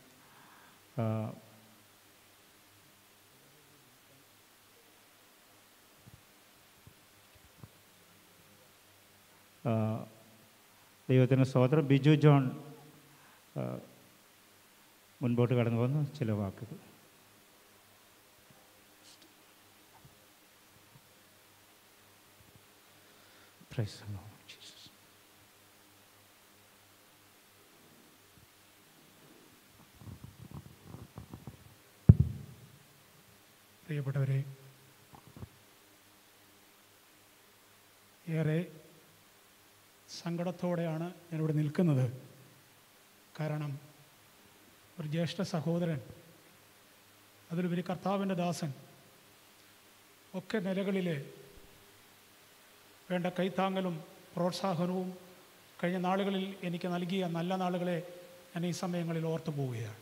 ദൈവത്തിന് സ്തോത്രം ബിജു ജോൺ ആ, മുൻപോട്ട് കടന്നു വന്ന് ചില വാക്കുകൾ Praise the Lord Jesus. പ്രിയപ്പെട്ടവരെ ഏറെ സങ്കടത്തോടെയാണ് ഞാനിവിടെ നിൽക്കുന്നത് കാരണം ഒരു ജ്യേഷ്ഠ സഹോദരൻ അതിലുപരി കർത്താവിൻ്റെ ദാസൻ ഒക്കെ നിലകളിൽ വേണ്ട കൈത്താങ്ങലും പ്രോത്സാഹനവും കഴിഞ്ഞ നാളുകളിൽ എനിക്ക് നൽകിയ നല്ല നാളുകളെ ഞാൻ ഈ സമയങ്ങളിൽ ഓർത്തു പോവുകയാണ്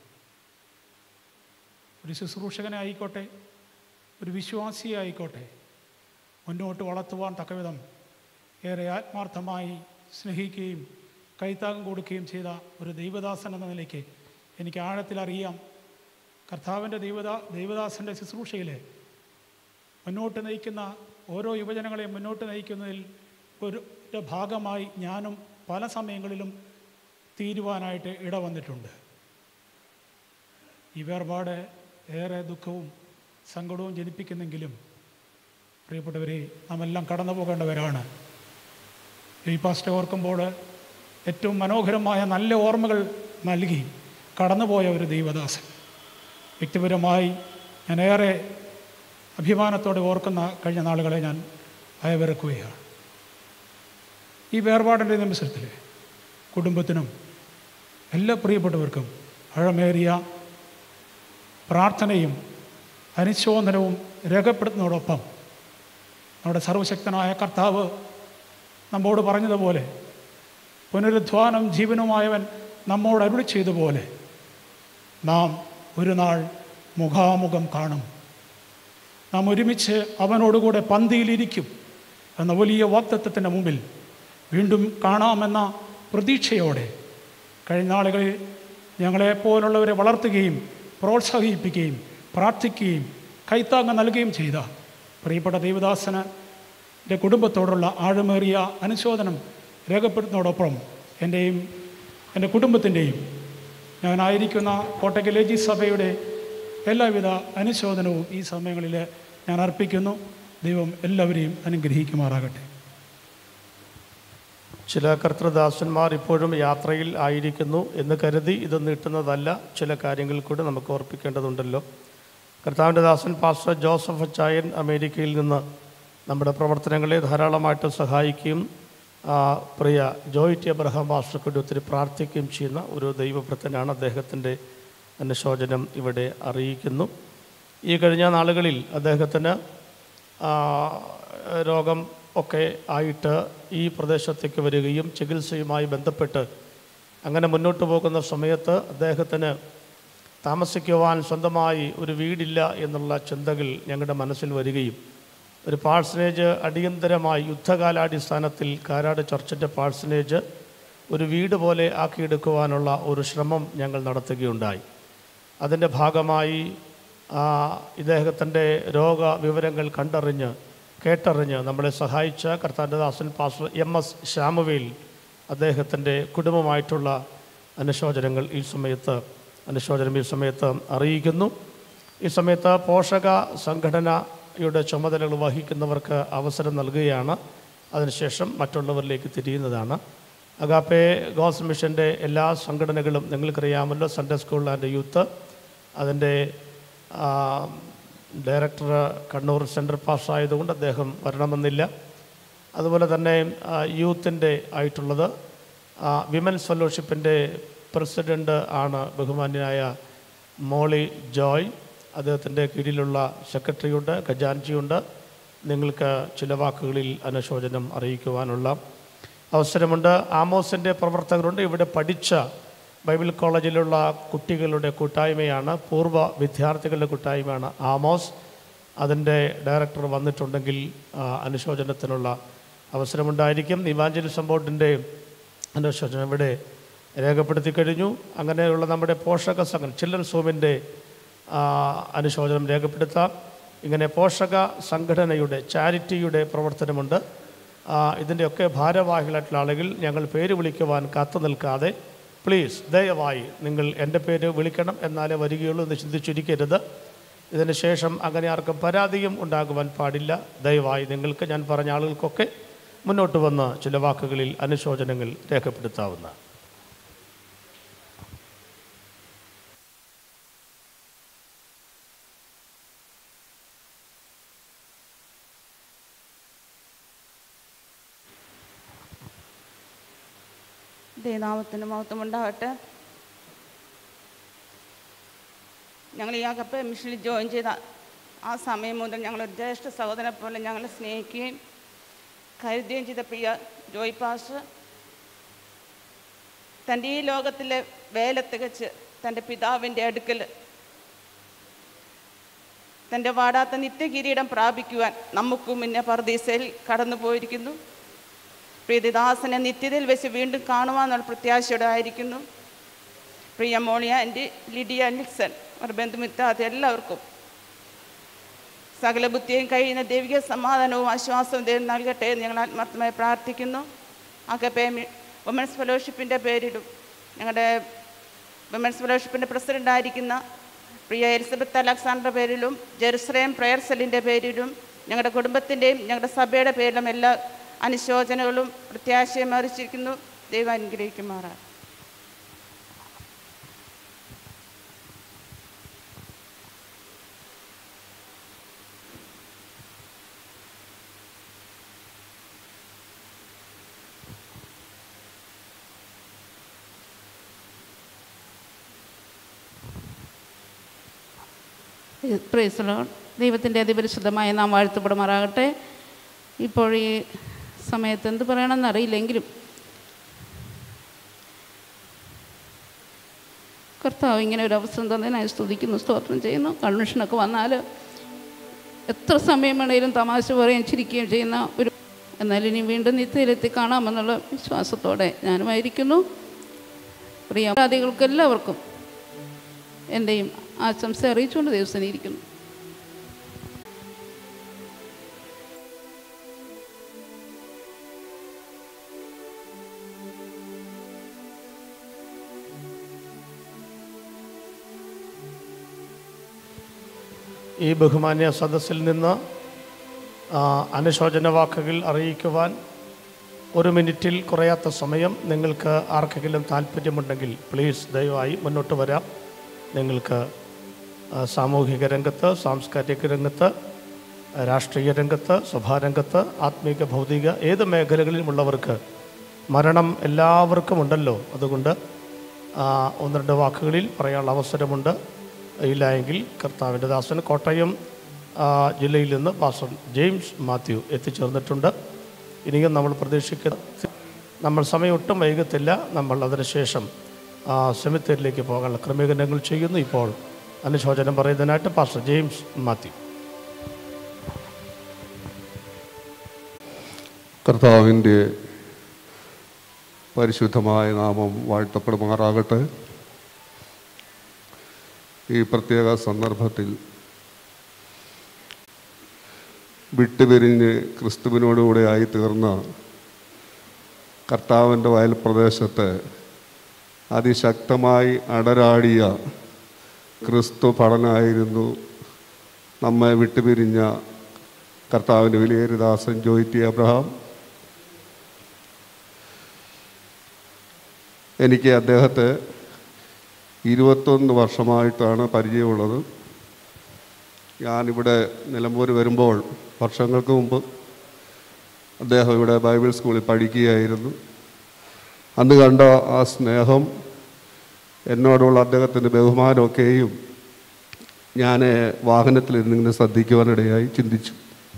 ഒരു ശുശ്രൂഷകനായിക്കോട്ടെ ഒരു വിശ്വാസിയായിക്കോട്ടെ മുന്നോട്ട് വളർത്തുവാൻ തക്കവിധം ഏറെ ആത്മാർത്ഥമായി സ്നേഹിക്കുകയും കൈത്താങ്ങം കൊടുക്കുകയും ചെയ്ത ഒരു ദൈവദാസൻ എന്ന നിലയ്ക്ക് എനിക്ക് ആഴത്തിൽ അറിയാം കർത്താവിൻ്റെ ദൈവദാ ദൈവദാസൻ്റെ ശുശ്രൂഷയിൽ മുന്നോട്ട് നയിക്കുന്ന ഓരോ യുവജനങ്ങളെയും മുന്നോട്ട് നയിക്കുന്നതിൽ ഒരു ന്റെ ഭാഗമായി ഞാനും പല സമയങ്ങളിലും തീരുവാനായിട്ട് ഇടവന്നിട്ടുണ്ട് ഈ വേർപാട് ഏറെ ദുഃഖവും സങ്കടവും ജനിപ്പിക്കുന്നെങ്കിലും പ്രിയപ്പെട്ടവരെ നാം എല്ലാം കടന്നു പോകേണ്ടവരാണ് ഈ പാസ്റ്റ് ഓർക്കുമ്പോൾ ഏറ്റവും മനോഹരമായ നല്ല ഓർമ്മകൾ നൽകി കടന്നുപോയ ഒരു ദൈവദാസൻ വ്യക്തിപരമായി ഞാൻ ഏറെ അഭിമാനത്തോടെ ഓർക്കുന്ന കഴിഞ്ഞ നാളുകളെ ഞാൻ അയവിറക്കുകയാണ് ഈ വേർപാടിൻ്റെ നിമിഷത്തിൽ കുടുംബത്തിനും എല്ലാ പ്രിയപ്പെട്ടവർക്കും ആഴമേറിയ പ്രാർത്ഥനയും അനുശോധനവും രേഖപ്പെടുത്തുന്നതോടൊപ്പം നമ്മുടെ സർവശക്തനായ കർത്താവ് നമ്മോട് പറഞ്ഞതുപോലെ പുനരുദ്ധാനം ജീവനുമായവൻ നമ്മോട് അരുളി ചെയ്തതുപോലെ നാം ഒരു നാൾ മുഖാമുഖം കാണും നാം ഒരുമിച്ച് അവനോടുകൂടെ പന്തിയിലിരിക്കും എന്ന വലിയ വാക്തത്വത്തിൻ്റെ മുമ്പിൽ വീണ്ടും കാണാമെന്ന പ്രതീക്ഷയോടെ കഴിഞ്ഞ നാളുകളിൽ ഞങ്ങളെപ്പോലുള്ളവരെ വളർത്തുകയും പ്രോത്സാഹിപ്പിക്കുകയും പ്രാർത്ഥിക്കുകയും കൈത്താങ്ങ് നൽകുകയും ചെയ്ത പ്രിയപ്പെട്ട ദേവദാസന് എൻ്റെ കുടുംബത്തോടുള്ള ആഴമേറിയ അനുശോചനം രേഖപ്പെടുത്തുന്നതോടൊപ്പം എൻ്റെയും എൻ്റെ കുടുംബത്തിൻ്റെയും ഞാനായിരിക്കുന്ന കോട്ടയ്ക്ക് ലേജി സഭയുടെ എല്ലാവിധ അനുശോചനവും ഈ സമയങ്ങളിൽ ഞാൻ അർപ്പിക്കുന്നു ദൈവം എല്ലാവരെയും അനുഗ്രഹിക്കുമാറാകട്ടെ ചില കർത്തൃദാസന്മാർ ഇപ്പോഴും യാത്രയിൽ ആയിരിക്കുന്നു എന്ന് കരുതി ഇത് നീട്ടുന്നതല്ല ചില കാര്യങ്ങൾ കൂടി നമുക്ക് ഓർപ്പിക്കേണ്ടതുണ്ടല്ലോ കർത്താവിൻ്റെ ദാസൻ പാസ്റ്റർ ജോസഫ് അച്ചായൻ അമേരിക്കയിൽ നിന്ന് നമ്മുടെ പ്രവർത്തനങ്ങളെ ധാരാളമായിട്ട് സഹായിക്കുകയും ആ, പ്രിയ ജോയ് ടി അബ്രഹാം പാസ്റ്റർക്ക് വേണ്ടി ഒത്തിരി പ്രാർത്ഥിക്കുകയും ചെയ്യുന്ന ഒരു ദൈവഭൃത്തനാണ് അദ്ദേഹത്തിൻ്റെ അനുശോചനം ഇവിടെ അറിയിക്കുന്നു ഈ കഴിഞ്ഞ നാളുകളിൽ അദ്ദേഹത്തിന് ആ, രോഗം ഒക്കെ ആയിട്ട് ഈ പ്രദേശത്തേക്ക് വരികയും ചികിത്സയുമായി ബന്ധപ്പെട്ട് അങ്ങനെ മുന്നോട്ട് പോകുന്ന സമയത്ത് അദ്ദേഹത്തിന് താമസിക്കുവാൻ സ്വന്തമായി ഒരു വീടില്ല എന്നുള്ള ചിന്തകൾ ഞങ്ങളുടെ മനസ്സിൽ വരികയും ഒരു പാഴ്സനേജ് അടിയന്തരമായി യുദ്ധകാലാടിസ്ഥാനത്തിൽ കാരാട് ചർച്ചിൻ്റെ പാഴ്സനേജ് ഒരു വീട് പോലെ ആക്കിയെടുക്കുവാനുള്ള ഒരു ശ്രമം ഞങ്ങൾ നടത്തുകയുണ്ടായി അതിൻ്റെ ഭാഗമായി ആ, ഇദ്ദേഹത്തിൻ്റെ രോഗ വിവരങ്ങൾ കണ്ടറിഞ്ഞ് കേട്ടറിഞ്ഞ് നമ്മളെ സഹായിച്ച കർത്താൻ്റെ ദാസൻ പാസ്റ്റർ എം എസ് ശ്യാമുവേൽ അദ്ദേഹത്തിൻ്റെ കുടുംബമായിട്ടുള്ള അനുശോചനങ്ങൾ ഈ സമയത്ത് അനുശോചനം ഈ സമയത്ത് അറിയിക്കുന്നു ഈ സമയത്ത് പോഷക സംഘടനയുടെ ചുമതലകൾ വഹിക്കുന്നവർക്ക് അവസരം നൽകുകയാണ് അതിനുശേഷം മറ്റുള്ളവരിലേക്ക് തിരിയുന്നതാണ് അഗാപ്പെ ഗോസ് മിഷൻ്റെ എല്ലാ സംഘടനകളും നിങ്ങൾക്കറിയാമല്ലോ സൺഡേ സ്കൂൾ ആൻഡ് യൂത്ത് അതിൻ്റെ ആ, ഡയറക്ടർ കണ്ണൂർ സെൻട്രൽ പാസ്സായതുകൊണ്ട് അദ്ദേഹം വരണമെന്നില്ല അതുപോലെ തന്നെ ആ, യൂത്തിൻ്റെ ആയിട്ടുള്ളത് ആ, വിമൻസ് ഫെലോഷിപ്പിൻ്റെ പ്രസിഡൻ്റ് ആണ് ബഹുമാന്യനായ മോളി ജോയ് അദ്ദേഹത്തിൻ്റെ കീഴിലുള്ള സെക്രട്ടറിയുണ്ട് ഖജാൻജിയുണ്ട് നിങ്ങൾക്ക് ചില വാക്കുകളിൽ അനുശോചനം അറിയിക്കുവാനുള്ള അവസരമുണ്ട് ആമോസിൻ്റെ പ്രവർത്തകരുണ്ട് ഇവിടെ പഠിച്ച ബൈബിൾ കോളേജിലുള്ള കുട്ടികളുടെ കൂട്ടായ്മയാണ് പൂർവ്വ വിദ്യാർത്ഥികളുടെ കൂട്ടായ്മയാണ് ആമോസ് അതിൻ്റെ ഡയറക്ടർ വന്നിട്ടുണ്ടെങ്കിൽ ആ, അനുശോചനത്തിനുള്ള അവസരമുണ്ടായിരിക്കും ഇവാഞ്ചലിസം ബോർഡിൻ്റെ അനുശോചനം ഇവിടെ രേഖപ്പെടുത്തി കഴിഞ്ഞു അങ്ങനെയുള്ള നമ്മുടെ പോഷക സംഘം ചിൽഡ്രൻസ് ഹോമിൻ്റെ അനുശോചനം രേഖപ്പെടുത്താം ഇങ്ങനെ പോഷക സംഘടനയുടെ ചാരിറ്റിയുടെ പ്രവർത്തനമുണ്ട് ആ, ഇതിൻ്റെയൊക്കെ ഭാരവാഹികളായിട്ടുള്ള ആളുകൾ ഞങ്ങൾ പേര് വിളിക്കുവാൻ കാത്തു നിൽക്കാതെ പ്ലീസ് ദയവായി നിങ്ങൾ എൻ്റെ പേര് വിളിക്കണം എന്നാലേ വരികയുള്ളൂ എന്ന് ചിന്തിച്ചിരിക്കരുത് ഇതിന് ശേഷം അങ്ങനെ ആർക്കും പരാതിയും ഉണ്ടാകുവാൻ പാടില്ല ദയവായി നിങ്ങൾക്ക് ഞാൻ പറഞ്ഞ ആളുകൾക്കൊക്കെ മുന്നോട്ട് വന്ന് ചില വാക്കുകളിൽ അനുശോചനങ്ങൾ രേഖപ്പെടുത്താവുന്ന ദൈവനാമത്തിന് മഹത്വമുണ്ടാകട്ടെ ഞങ്ങൾ ഈ അകപ്പ മിഷനിൽ ജോയിൻ ചെയ്ത ആ സമയം മുതൽ ഞങ്ങളൊരു ജ്യേഷ്ഠ സഹോദരനെ പോലെ ഞങ്ങളെ സ്നേഹിക്കുകയും കരുതുകയും ചെയ്ത പ്രിയ ജോയ് പാസ് തൻ്റെ ഈ ലോകത്തിലെ വേല തികച്ച് തൻ്റെ പിതാവിൻ്റെ അടുക്കൽ തൻ്റെ വാടാത്ത നിത്യകിരീടം പ്രാപിക്കുവാൻ നമുക്കും മുന്നേ പർദീസയിൽ കടന്നു പോയിരിക്കുന്നു പ്രീതിദാസനെ നിത്യതയിൽ വെച്ച് വീണ്ടും കാണുവാന്നുള്ള പ്രത്യാശയോടെ ആയിരിക്കുന്നു പ്രിയ മോളിയ എൻ്റെ ലിഡിയ നിക്സൺ അവരുടെ ബന്ധുമിത്താത്ത എല്ലാവർക്കും സകല ബുദ്ധിയും കഴിയുന്ന ദൈവിക സമാധാനവും ആശ്വാസവും ദൈവം നൽകട്ടെ എന്ന് ഞങ്ങൾ ആത്മാർത്ഥമായി പ്രാർത്ഥിക്കുന്നു അകപ്പേ വുമൻസ് ഫെലോഷിപ്പിൻ്റെ പേരിലും ഞങ്ങളുടെ വിമൻസ് ഫെലോഷിപ്പിൻ്റെ പ്രസിഡൻ്റായിരിക്കുന്ന പ്രിയ എലിസബത്ത് അലക്സാണ്ടറുടെ പേരിലും ജെറുസലേം പ്രയർ സെല്ലിൻ്റെ പേരിലും ഞങ്ങളുടെ കുടുംബത്തിൻ്റെയും ഞങ്ങളുടെ സഭയുടെ പേരിലും എല്ലാ അനുശോചനകളും പ്രത്യാശയും അറിയിച്ചിരിക്കുന്നു ദൈവം അനുഗ്രഹിക്കുമാറാണ് പ്രേസലോ ദൈവത്തിൻ്റെ അതിപരിശുദ്ധമായ നാം വാഴ്ത്തപ്പെടുമാറാകട്ടെ ഇപ്പോൾ ഈ സമയത്ത് എന്ത് പറയണമെന്ന് അറിയില്ലെങ്കിലും കർത്താവ് ഇങ്ങനെ ഒരു അവസരം തന്നതിനായി സ്തുതിക്കുന്നു സ്തോത്രം ചെയ്യുന്നു കൺവെൻഷനൊക്കെ വന്നാൽ എത്ര സമയം വേണേലും തമാശ പറയുകയും ചിരിക്കുകയും ചെയ്യുന്ന ഒരു എന്നാൽ ഇനി വീണ്ടും നിത്യയിലെത്തി കാണാമെന്നുള്ള വിശ്വാസത്തോടെ ഞാനുമായിരിക്കുന്നു പ്രിയാദികൾക്ക് എല്ലാവർക്കും എൻ്റെയും ആശംസ അറിയിച്ചുകൊണ്ട് ദിവസം ഇരിക്കുന്നു ഈ ബഹുമാന്യ സദസ്സിൽ നിന്ന് ആ, അനുശോചന വാക്കുകൾ അറിയിക്കുവാൻ ഒരു മിനിറ്റിൽ കുറയാത്ത സമയം നിങ്ങൾക്ക് ആർക്കെങ്കിലും താല്പര്യമുണ്ടെങ്കിൽ പ്ലീസ് ദയവായി മുന്നോട്ട് വരാം നിങ്ങൾക്ക് ആ, സാമൂഹിക രംഗത്ത് സാംസ്കാരിക രംഗത്ത് രാഷ്ട്രീയ രംഗത്ത് സഭാരംഗത്ത് ആത്മീക ഭൗതിക ഏത് മേഖലകളിലുമുള്ളവർക്ക് മരണം എല്ലാവർക്കും ഉണ്ടല്ലോ അതുകൊണ്ട് ആ, ഒന്ന് രണ്ട് വാക്കുകളിൽ പറയാനുള്ള അവസരമുണ്ട് ഇല്ല എങ്കിൽ കർത്താവിൻ്റെ ദാസൻ കോട്ടയം ആ, ജില്ലയിൽ നിന്ന് പാസ്റ്റർ ജെയിംസ് മാത്യു എത്തിച്ചേർന്നിട്ടുണ്ട് ഇനിയും നമ്മൾ പ്രതീക്ഷിക്കുന്ന നമ്മൾ സമയം ഒട്ടും വൈകത്തില്ല നമ്മൾ അതിനുശേഷം സെമിത്തേരിലേക്ക് പോകാനുള്ള ക്രമീകരണങ്ങൾ ചെയ്യുന്നു ഇപ്പോൾ അനുശോചനം പറയുന്നതിനായിട്ട് പാസ്റ്റർ ജെയിംസ് മാത്യു കർത്താവിൻ്റെ പരിശുദ്ധമായ നാമം വാഴ്ത്തപ്പെടുമാറാകട്ടെ ഈ പ്രത്യേക സന്ദർഭത്തിൽ വിട്ടുപിരിഞ്ഞ് ക്രിസ്തുവിനോടുകൂടെ ആയി തീർന്ന കർത്താവിൻ്റെ വയൽ പ്രദേശത്ത് അതിശക്തമായി അടരാടിയ ക്രിസ്തു പഠനമായിരുന്നു നമ്മെ വിട്ടുപിരിഞ്ഞ കർത്താവിൻ്റെ വിലയേറിദാസൻ ജോയി ടി അബ്രഹാം എനിക്ക് അദ്ദേഹത്തെ ഇരുപത്തൊന്ന് വർഷമായിട്ടാണ് പരിചയമുള്ളത് ഞാനിവിടെ നിലമ്പൂർ വരുമ്പോൾ വർഷങ്ങൾക്ക് മുമ്പ് അദ്ദേഹം ഇവിടെ ബൈബിൾ സ്കൂളിൽ പഠിക്കുകയായിരുന്നു അന്ന് കണ്ട ആ സ്നേഹം എന്നോടുള്ള അദ്ദേഹത്തിൻ്റെ ബഹുമാനമൊക്കെയും ഞാൻ വാഹനത്തിലിരുന്നിങ്ങനെ ശ്രദ്ധിക്കുവാനിടയായി ചിന്തിച്ചു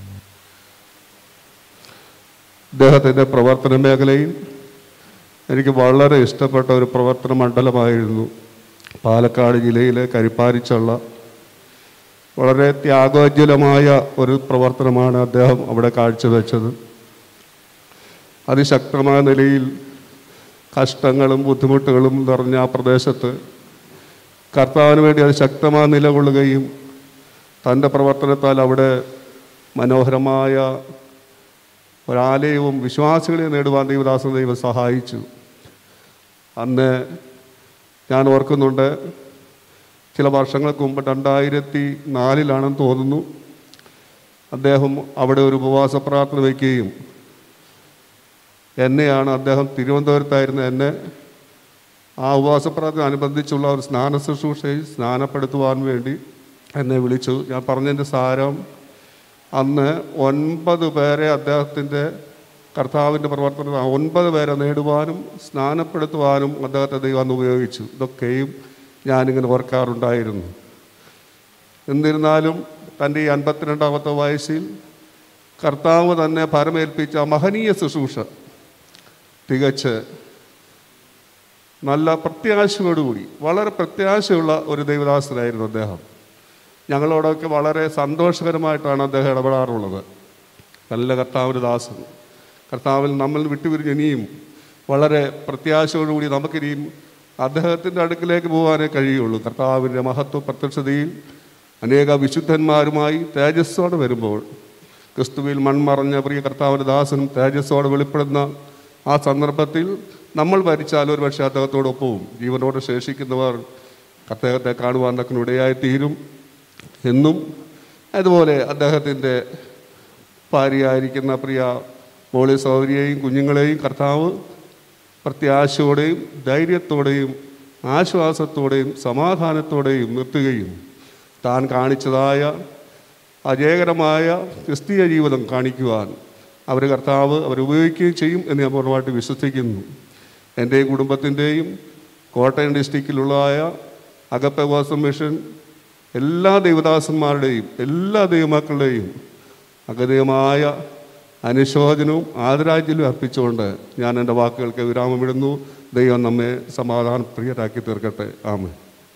അദ്ദേഹത്തിൻ്റെ പ്രവർത്തന മേഖലയിൽ എനിക്ക് വളരെ ഇഷ്ടപ്പെട്ട ഒരു പ്രവർത്തന മണ്ഡലമായിരുന്നു പാലക്കാട് ജില്ലയിലെ കരിപ്പാരിച്ചുള്ള വളരെ ത്യാഗോജ്വലമായ ഒരു പ്രവർത്തനമാണ് അദ്ദേഹം അവിടെ കാഴ്ചവെച്ചത് അതിശക്തമായ നിലയിൽ കഷ്ടങ്ങളും ബുദ്ധിമുട്ടുകളും നിറഞ്ഞ ആ പ്രദേശത്ത് കർത്താവിന് വേണ്ടി അത് ശക്തമായി നിലകൊള്ളുകയും തൻ്റെ പ്രവർത്തനത്താൽ അവിടെ മനോഹരമായ ഒരാലയവും വിശ്വാസികളെ നേടുവാൻ ദൈവദാസൻ ദൈവം സഹായിച്ചു അന്ന് ഞാൻ ഓർക്കുന്നുണ്ട് ചില വർഷങ്ങൾക്ക് മുമ്പ് രണ്ടായിരത്തി നാലിലാണെന്ന് തോന്നുന്നു അദ്ദേഹം അവിടെ ഒരു ഉപവാസ പ്രാർത്ഥന വയ്ക്കുകയും എന്നെയാണ് അദ്ദേഹം തിരുവനന്തപുരത്തായിരുന്ന എന്നെ ആ ഉപവാസ പ്രാർത്ഥന അനുബന്ധിച്ചുള്ള ഒരു സ്നാന ശുശ്രൂഷയിൽ സ്നാനപ്പെടുത്തുവാൻ വേണ്ടി എന്നെ വിളിച്ചു ഞാൻ പറഞ്ഞതിൻ്റെ സാരം അന്ന് ഒൻപത് പേരെ അദ്ദേഹത്തിൻ്റെ കർത്താവിൻ്റെ പ്രവർത്തനം ഒൻപത് പേരെ നേടുവാനും സ്നാനപ്പെടുത്തുവാനും അദ്ദേഹത്തെ ദൈവം അന്ന് ഉപയോഗിച്ചു ഇതൊക്കെയും ഞാനിങ്ങനെ ഓർക്കാറുണ്ടായിരുന്നു എന്നിരുന്നാലും തൻ്റെ ഈ അൻപത്തിരണ്ടാമത്തെ വയസ്സിൽ കർത്താവ് തന്നെ ഭരമേൽപ്പിച്ച മഹനീയ ശുശ്രൂഷ തികച്ച് നല്ല പ്രത്യാശയോടുകൂടി വളരെ പ്രത്യാശയുള്ള ഒരു ദൈവദാസനായിരുന്നു അദ്ദേഹം ഞങ്ങളോടൊക്കെ വളരെ സന്തോഷകരമായിട്ടാണ് അദ്ദേഹം ഇടപെടാറുള്ളത് നല്ല കർത്താവിൻ്റെ ദാസൻ കർത്താവിൽ നമ്മൾ വിട്ടുപിരിഞ്ഞ് ഇനിയും വളരെ പ്രത്യാശയോടുകൂടി നമുക്കിനിയും അദ്ദേഹത്തിൻ്റെ അടുക്കിലേക്ക് പോകാനേ കഴിയുള്ളൂ കർത്താവിൻ്റെ മഹത്വ പ്രത്യക്ഷതയിൽ അനേക വിശുദ്ധന്മാരുമായി തേജസ്സോടെ വരുമ്പോൾ ക്രിസ്തുവിൽ മൺമറഞ്ഞ പ്രിയ കർത്താവിൻ്റെ ദാസനും തേജസ്സോടെ വെളിപ്പെടുന്ന ആ സന്ദർഭത്തിൽ നമ്മൾ ഭരിച്ചാൽ ഒരു പക്ഷേ അദ്ദേഹത്തോടൊപ്പവും ജീവനോട് ശേഷിക്കുന്നവർ അദ്ദേഹത്തെ കാണുവാൻ തക്കന് ഇടയായി തീരും എന്നും അതുപോലെ അദ്ദേഹത്തിൻ്റെ ഭാര്യയായിരിക്കുന്ന പ്രിയ മോളി സൗദരിയെയും കുഞ്ഞുങ്ങളെയും കർത്താവ് പ്രത്യാശയോടെയും ധൈര്യത്തോടെയും ആശ്വാസത്തോടെയും സമാധാനത്തോടെയും നിർത്തുകയും താൻ കാണിച്ചതായ അജയകരമായ ക്രിസ്തീയ ജീവിതം കാണിക്കുവാൻ അവർ കർത്താവ് അവർ ഉപയോഗിക്കുകയും ചെയ്യും എന്ന് ഞാൻ പൂർണ്ണമായിട്ട് വിശ്വസിക്കുന്നു എൻ്റെയും കുടുംബത്തിൻ്റെയും കോട്ടയം ഡിസ്ട്രിക്റ്റിലുള്ളതായ അകപ്പ വാസം മിഷൻ എല്ലാ ദൈവദാസന്മാരുടെയും എല്ലാ ദൈവമക്കളുടെയും അഗതീയമായ അനുശോചനവും ആദരാജ്യലും അർപ്പിച്ചുകൊണ്ട് ഞാൻ എൻ്റെ വാക്കുകൾക്ക് വിരാമമിടുന്നു ദൈവം നമ്മെ സമാധാനപ്രിയരാക്കി തീർക്കട്ടെ ആമേ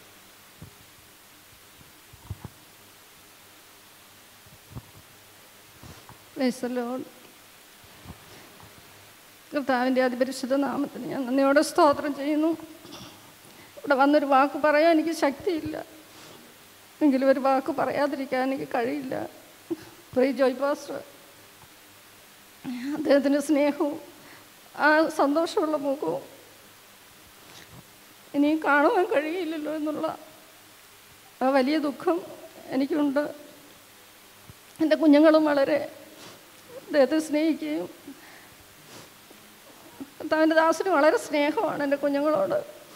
Praise the Lord. കർത്താവിൻ്റെ അതിപരിശുദ്ധ നാമത്തിന് ഞാൻ നന്ദിയോടെ സ്തോത്രം ചെയ്യുന്നു ഇവിടെ വന്നൊരു വാക്ക് പറയാൻ എനിക്ക് ശക്തിയില്ല എങ്കിലും ഒരു വാക്ക് പറയാതിരിക്കാൻ എനിക്ക് കഴിയില്ല പ്രിയ ജോയ് പാസ്റ്റർ അദ്ദേഹത്തിൻ്റെ സ്നേഹവും ആ സന്തോഷമുള്ള മുഖവും ഇനി കാണുവാൻ കഴിയില്ലല്ലോ എന്നുള്ള ആ വലിയ ദുഃഖം എനിക്കുണ്ട് എൻ്റെ കുഞ്ഞുങ്ങളും വളരെ അദ്ദേഹത്തെ സ്നേഹിക്കുകയും കർത്താവിൻ്റെ ദാസന് വളരെ സ്നേഹമാണ് എൻ്റെ കുഞ്ഞുങ്ങളോട്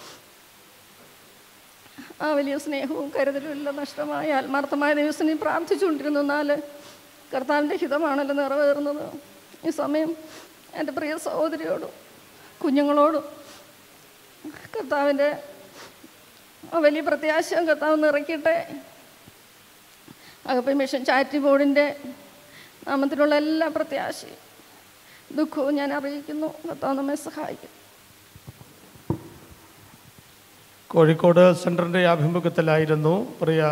ആ വലിയ സ്നേഹവും കരുതലും എല്ലാം നഷ്ടമായ ആത്മാർത്ഥമായ ദിവസം പ്രാർത്ഥിച്ചുകൊണ്ടിരുന്നു എന്നാൽ കർത്താവിൻ്റെ ഹിതമാണല്ലോ നിറവേറുന്നത് ഈ സമയം എൻ്റെ പ്രിയ സഹോദരിയോടും കുഞ്ഞുങ്ങളോടും കർത്താവിൻ്റെ ആ വലിയ പ്രത്യാശയും കർത്താവ് നിറയ്ക്കട്ടെ അകപ്പ മിഷൻ ചാരിറ്റി ബോർഡിൻ്റെ നാമത്തിലുള്ള എല്ലാ പ്രത്യാശയും ദുഃഖവും ഞാൻ അറിയിക്കുന്നു കർത്താവ് നമ്മെ സഹായിക്കും കോഴിക്കോട് സെൻറ്ററിൻ്റെ ആഭിമുഖ്യത്തിലായിരുന്നു പ്രിയ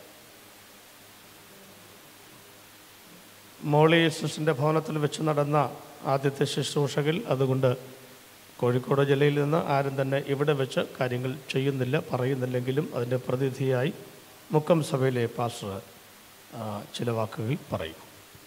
മോളി സിസ്റ്ററിൻ്റെ ഭവനത്തിൽ വെച്ച് നടന്ന ആദ്യത്തെ ശുശ്രൂഷകൾ അതുകൊണ്ട് കോഴിക്കോട് ജില്ലയിൽ നിന്ന് ആരും തന്നെ ഇവിടെ വെച്ച് കാര്യങ്ങൾ ചെയ്യുന്നില്ല പറയുന്നില്ലെങ്കിലും അതിൻ്റെ പ്രതിനിധിയായി മുക്കം സഭയിലെ പാസ്റ്റർ ആ, ചില വാക്കുകൾ പറയും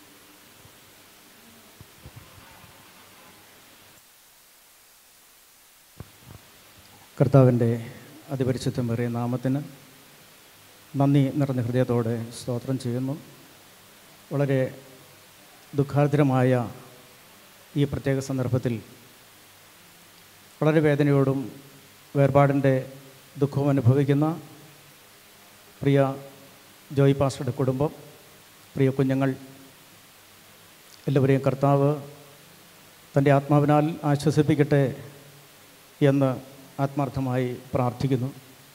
കർത്താവിൻ്റെ അതിപരിശുദ്ധമേറിയ നാമത്തിന് നന്ദി നിറഞ്ഞ ഹൃദയത്തോടെ സ്തോത്രം ചെയ്യുന്നു വളരെ ദുഃഖാർദ്രമായ ഈ പ്രത്യേക സന്ദർഭത്തിൽ വളരെ വേദനയോടും വേർപാടിൻ്റെ ദുഃഖവും അനുഭവിക്കുന്ന പ്രിയ ജോയ് പാസ്റ്ററുടെ കുടുംബം പ്രിയ കുഞ്ഞുങ്ങൾ എല്ലാവരെയും കർത്താവ് തൻ്റെ ആത്മാവിനാൽ ആശ്വസിപ്പിക്കട്ടെ എന്ന് ആത്മാർത്ഥമായി പ്രാർത്ഥിക്കുന്നു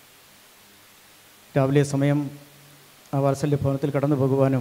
രാവിലെ സമയം ആ വാത്സല്യ ഭവനത്തിൽ കടന്നു പോകുവാനും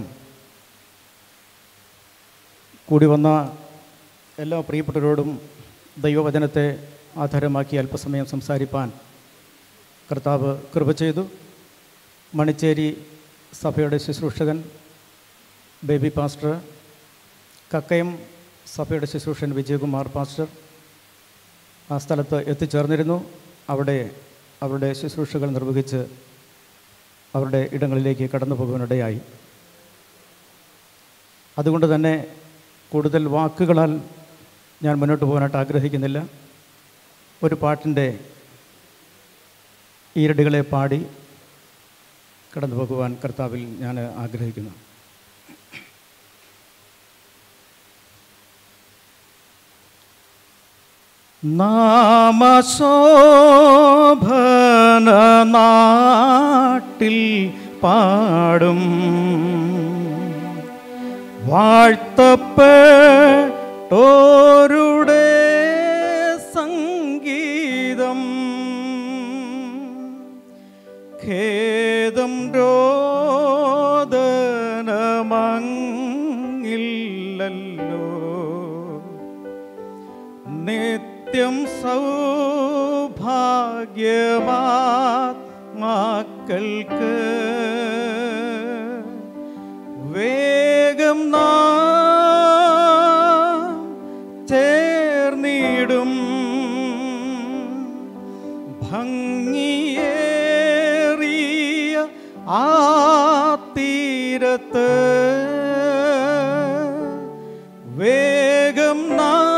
കൂടി വന്ന എല്ലാ പ്രിയപ്പെട്ടവരോടും ദൈവവചനത്തെ ആധാരമാക്കി അല്പസമയം സംസാരിപ്പാൻ കർത്താവ് കൃപ ചെയ്തു മണിച്ചേരി സഭയുടെ ശുശ്രൂഷകൻ ബേബി പാസ്റ്റർ കക്കയം സഭയുടെ ശുശ്രൂഷൻ വിജയകുമാർ പാസ്റ്റർ ആ സ്ഥലത്ത് എത്തിച്ചേർന്നിരുന്നു അവിടെ അവരുടെ ശുശ്രൂഷകൾ നിർവഹിച്ച് അവരുടെ ഇടങ്ങളിലേക്ക് കടന്നു പോകുവാനിടയായി അതുകൊണ്ട് തന്നെ കൂടുതൽ വാക്കുകളാൽ ഞാൻ മുന്നോട്ട് പോകാനായിട്ട് ആഗ്രഹിക്കുന്നില്ല ഒരു പാട്ടിൻ്റെ ഈരടികളെ പാടി കടന്നു പോകുവാൻ കർത്താവിൽ ഞാൻ ആഗ്രഹിക്കുന്നു നാമശോഭന നാട്ടിൽ പാടും വാഴ്ത്തപ്പെട്ടോരുടെ സംഗീതം ഖേദം രോദനമങ്ങില്ലല്ലോ നിത്യം സൗഭാഗ്യമാക്കൾക്ക് വേഗം നാം ചേർന്നിടും ഭംഗിയേറിയ ആ തീരത്ത് വേഗം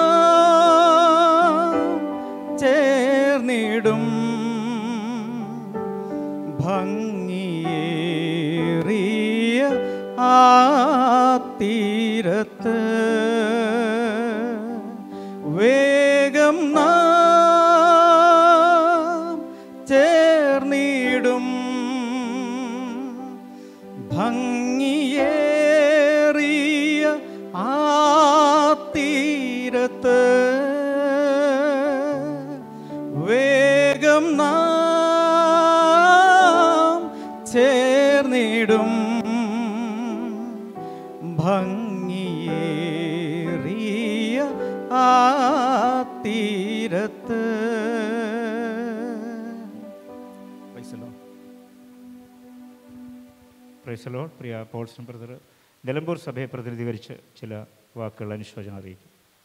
നാം ചേർന്നിടും ഭംഗിയേറിയ ആ തീരത്ത് വേഗം നാം ചേർന്നിടും ഭംഗിയേറിയ ആ തീരത്ത് വേഗം നാം ചേർന്നിടും ഭംഗിയേറിയ ആ തീരത്ത് പ്രൈസലോ പ്രിയ പോൾസൺ ബ്രദർ നിലമ്പൂർ സഭയെ പ്രതിനിധീകരിച്ച് ചില വാക്കുകൾ അനുശോചനം അറിയിക്കും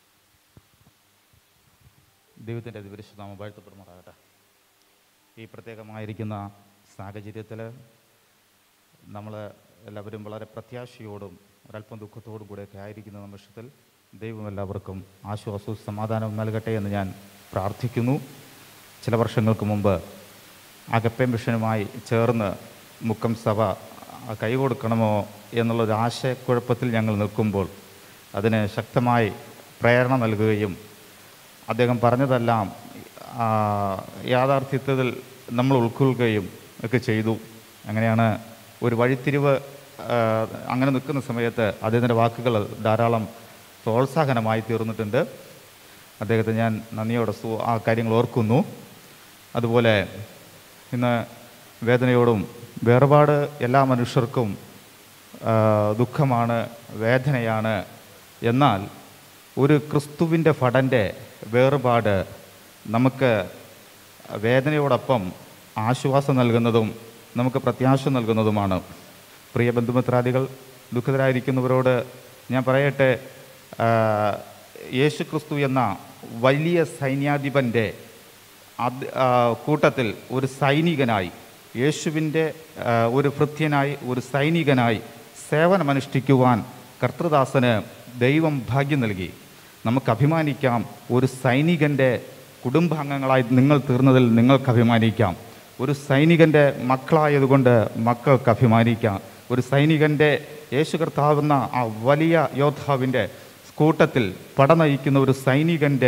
ദൈവത്തിൻ്റെ അതിപരിശുദ്ധനാമം വാഴ്ത്തപ്പെടുമാറാകട്ടെ ഈ പ്രത്യേകമായിരിക്കുന്ന സാഹചര്യത്തിൽ നമ്മൾ എല്ലാവരും വളരെ പ്രത്യാശയോടും ഒരല്പം ദുഃഖത്തോടും കൂടെയൊക്കെ ആയിരിക്കുന്ന നിമിഷത്തിൽ ദൈവം എല്ലാവർക്കും ആശ്വാസവും സമാധാനവും നൽകട്ടെ എന്ന് ഞാൻ പ്രാർത്ഥിക്കുന്നു ചില വർഷങ്ങൾക്ക് മുമ്പ് അകപ്പെ മിഷനുമായി ചേർന്ന് മുക്കം സഭ കൈ കൊടുക്കണമോ എന്നുള്ളൊരു ആശയക്കുഴപ്പത്തിൽ ഞങ്ങൾ നിൽക്കുമ്പോൾ അതിന് ശക്തമായി പ്രേരണ നൽകുകയും അദ്ദേഹം പറഞ്ഞതെല്ലാം ആ, യാഥാർത്ഥ്യത്തിൽ നമ്മൾ ഉൾക്കൊള്ളുകയും ഒക്കെ ചെയ്തു അങ്ങനെയാണ് ഒരു വഴിത്തിരിവ് ആ, അങ്ങനെ നിൽക്കുന്ന സമയത്ത് അദ്ദേഹത്തിൻ്റെ വാക്കുകൾ ധാരാളം പ്രോത്സാഹനമായി തീർന്നിട്ടുണ്ട് അദ്ദേഹത്തെ ഞാൻ നന്ദിയോടെ സു- ആ കാര്യങ്ങൾ ഓർക്കുന്നു അതുപോലെ ഇന്ന് വേദനയോടും വേർപാട് എല്ലാ മനുഷ്യർക്കും ആ, ദുഃഖമാണ് വേദനയാണ് എന്നാൽ ഒരു ക്രിസ്തുവിൻ്റെ ഭടൻ്റെ വേർപാട് നമുക്ക് വേദനയോടൊപ്പം ആശ്വാസം നൽകുന്നതും നമുക്ക് പ്രത്യാശ നൽകുന്നതുമാണ് പ്രിയ ബന്ധുമിത്രാദികൾ ദുഃഖിതരായിരിക്കുന്നവരോട് ഞാൻ പറയട്ടെ ആ, യേശു ക്രിസ്തു എന്ന വലിയ സൈന്യാധിപൻ്റെ അത് ആ, കൂട്ടത്തിൽ ഒരു സൈനികനായി യേശുവിൻ്റെ ആ, ഒരു ഭൃത്യനായി ഒരു സൈനികനായി സേവനമനുഷ്ഠിക്കുവാൻ കർത്തൃദാസന് ദൈവം ഭാഗ്യം നൽകി നമുക്ക് അഭിമാനിക്കാം ഒരു സൈനികൻ്റെ കുടുംബാംഗങ്ങളായി നിങ്ങൾ തീർന്നതിൽ നിങ്ങൾക്ക് അഭിമാനിക്കാം ഒരു സൈനികൻ്റെ മക്കളായതുകൊണ്ട് മക്കൾക്ക് അഭിമാനിക്കാം ഒരു സൈനികൻ്റെ യേശു കർത്താവെന്ന ആ വലിയ യോദ്ധാവിൻ്റെ കൂട്ടത്തിൽ പട നയിക്കുന്ന ഒരു സൈനികൻ്റെ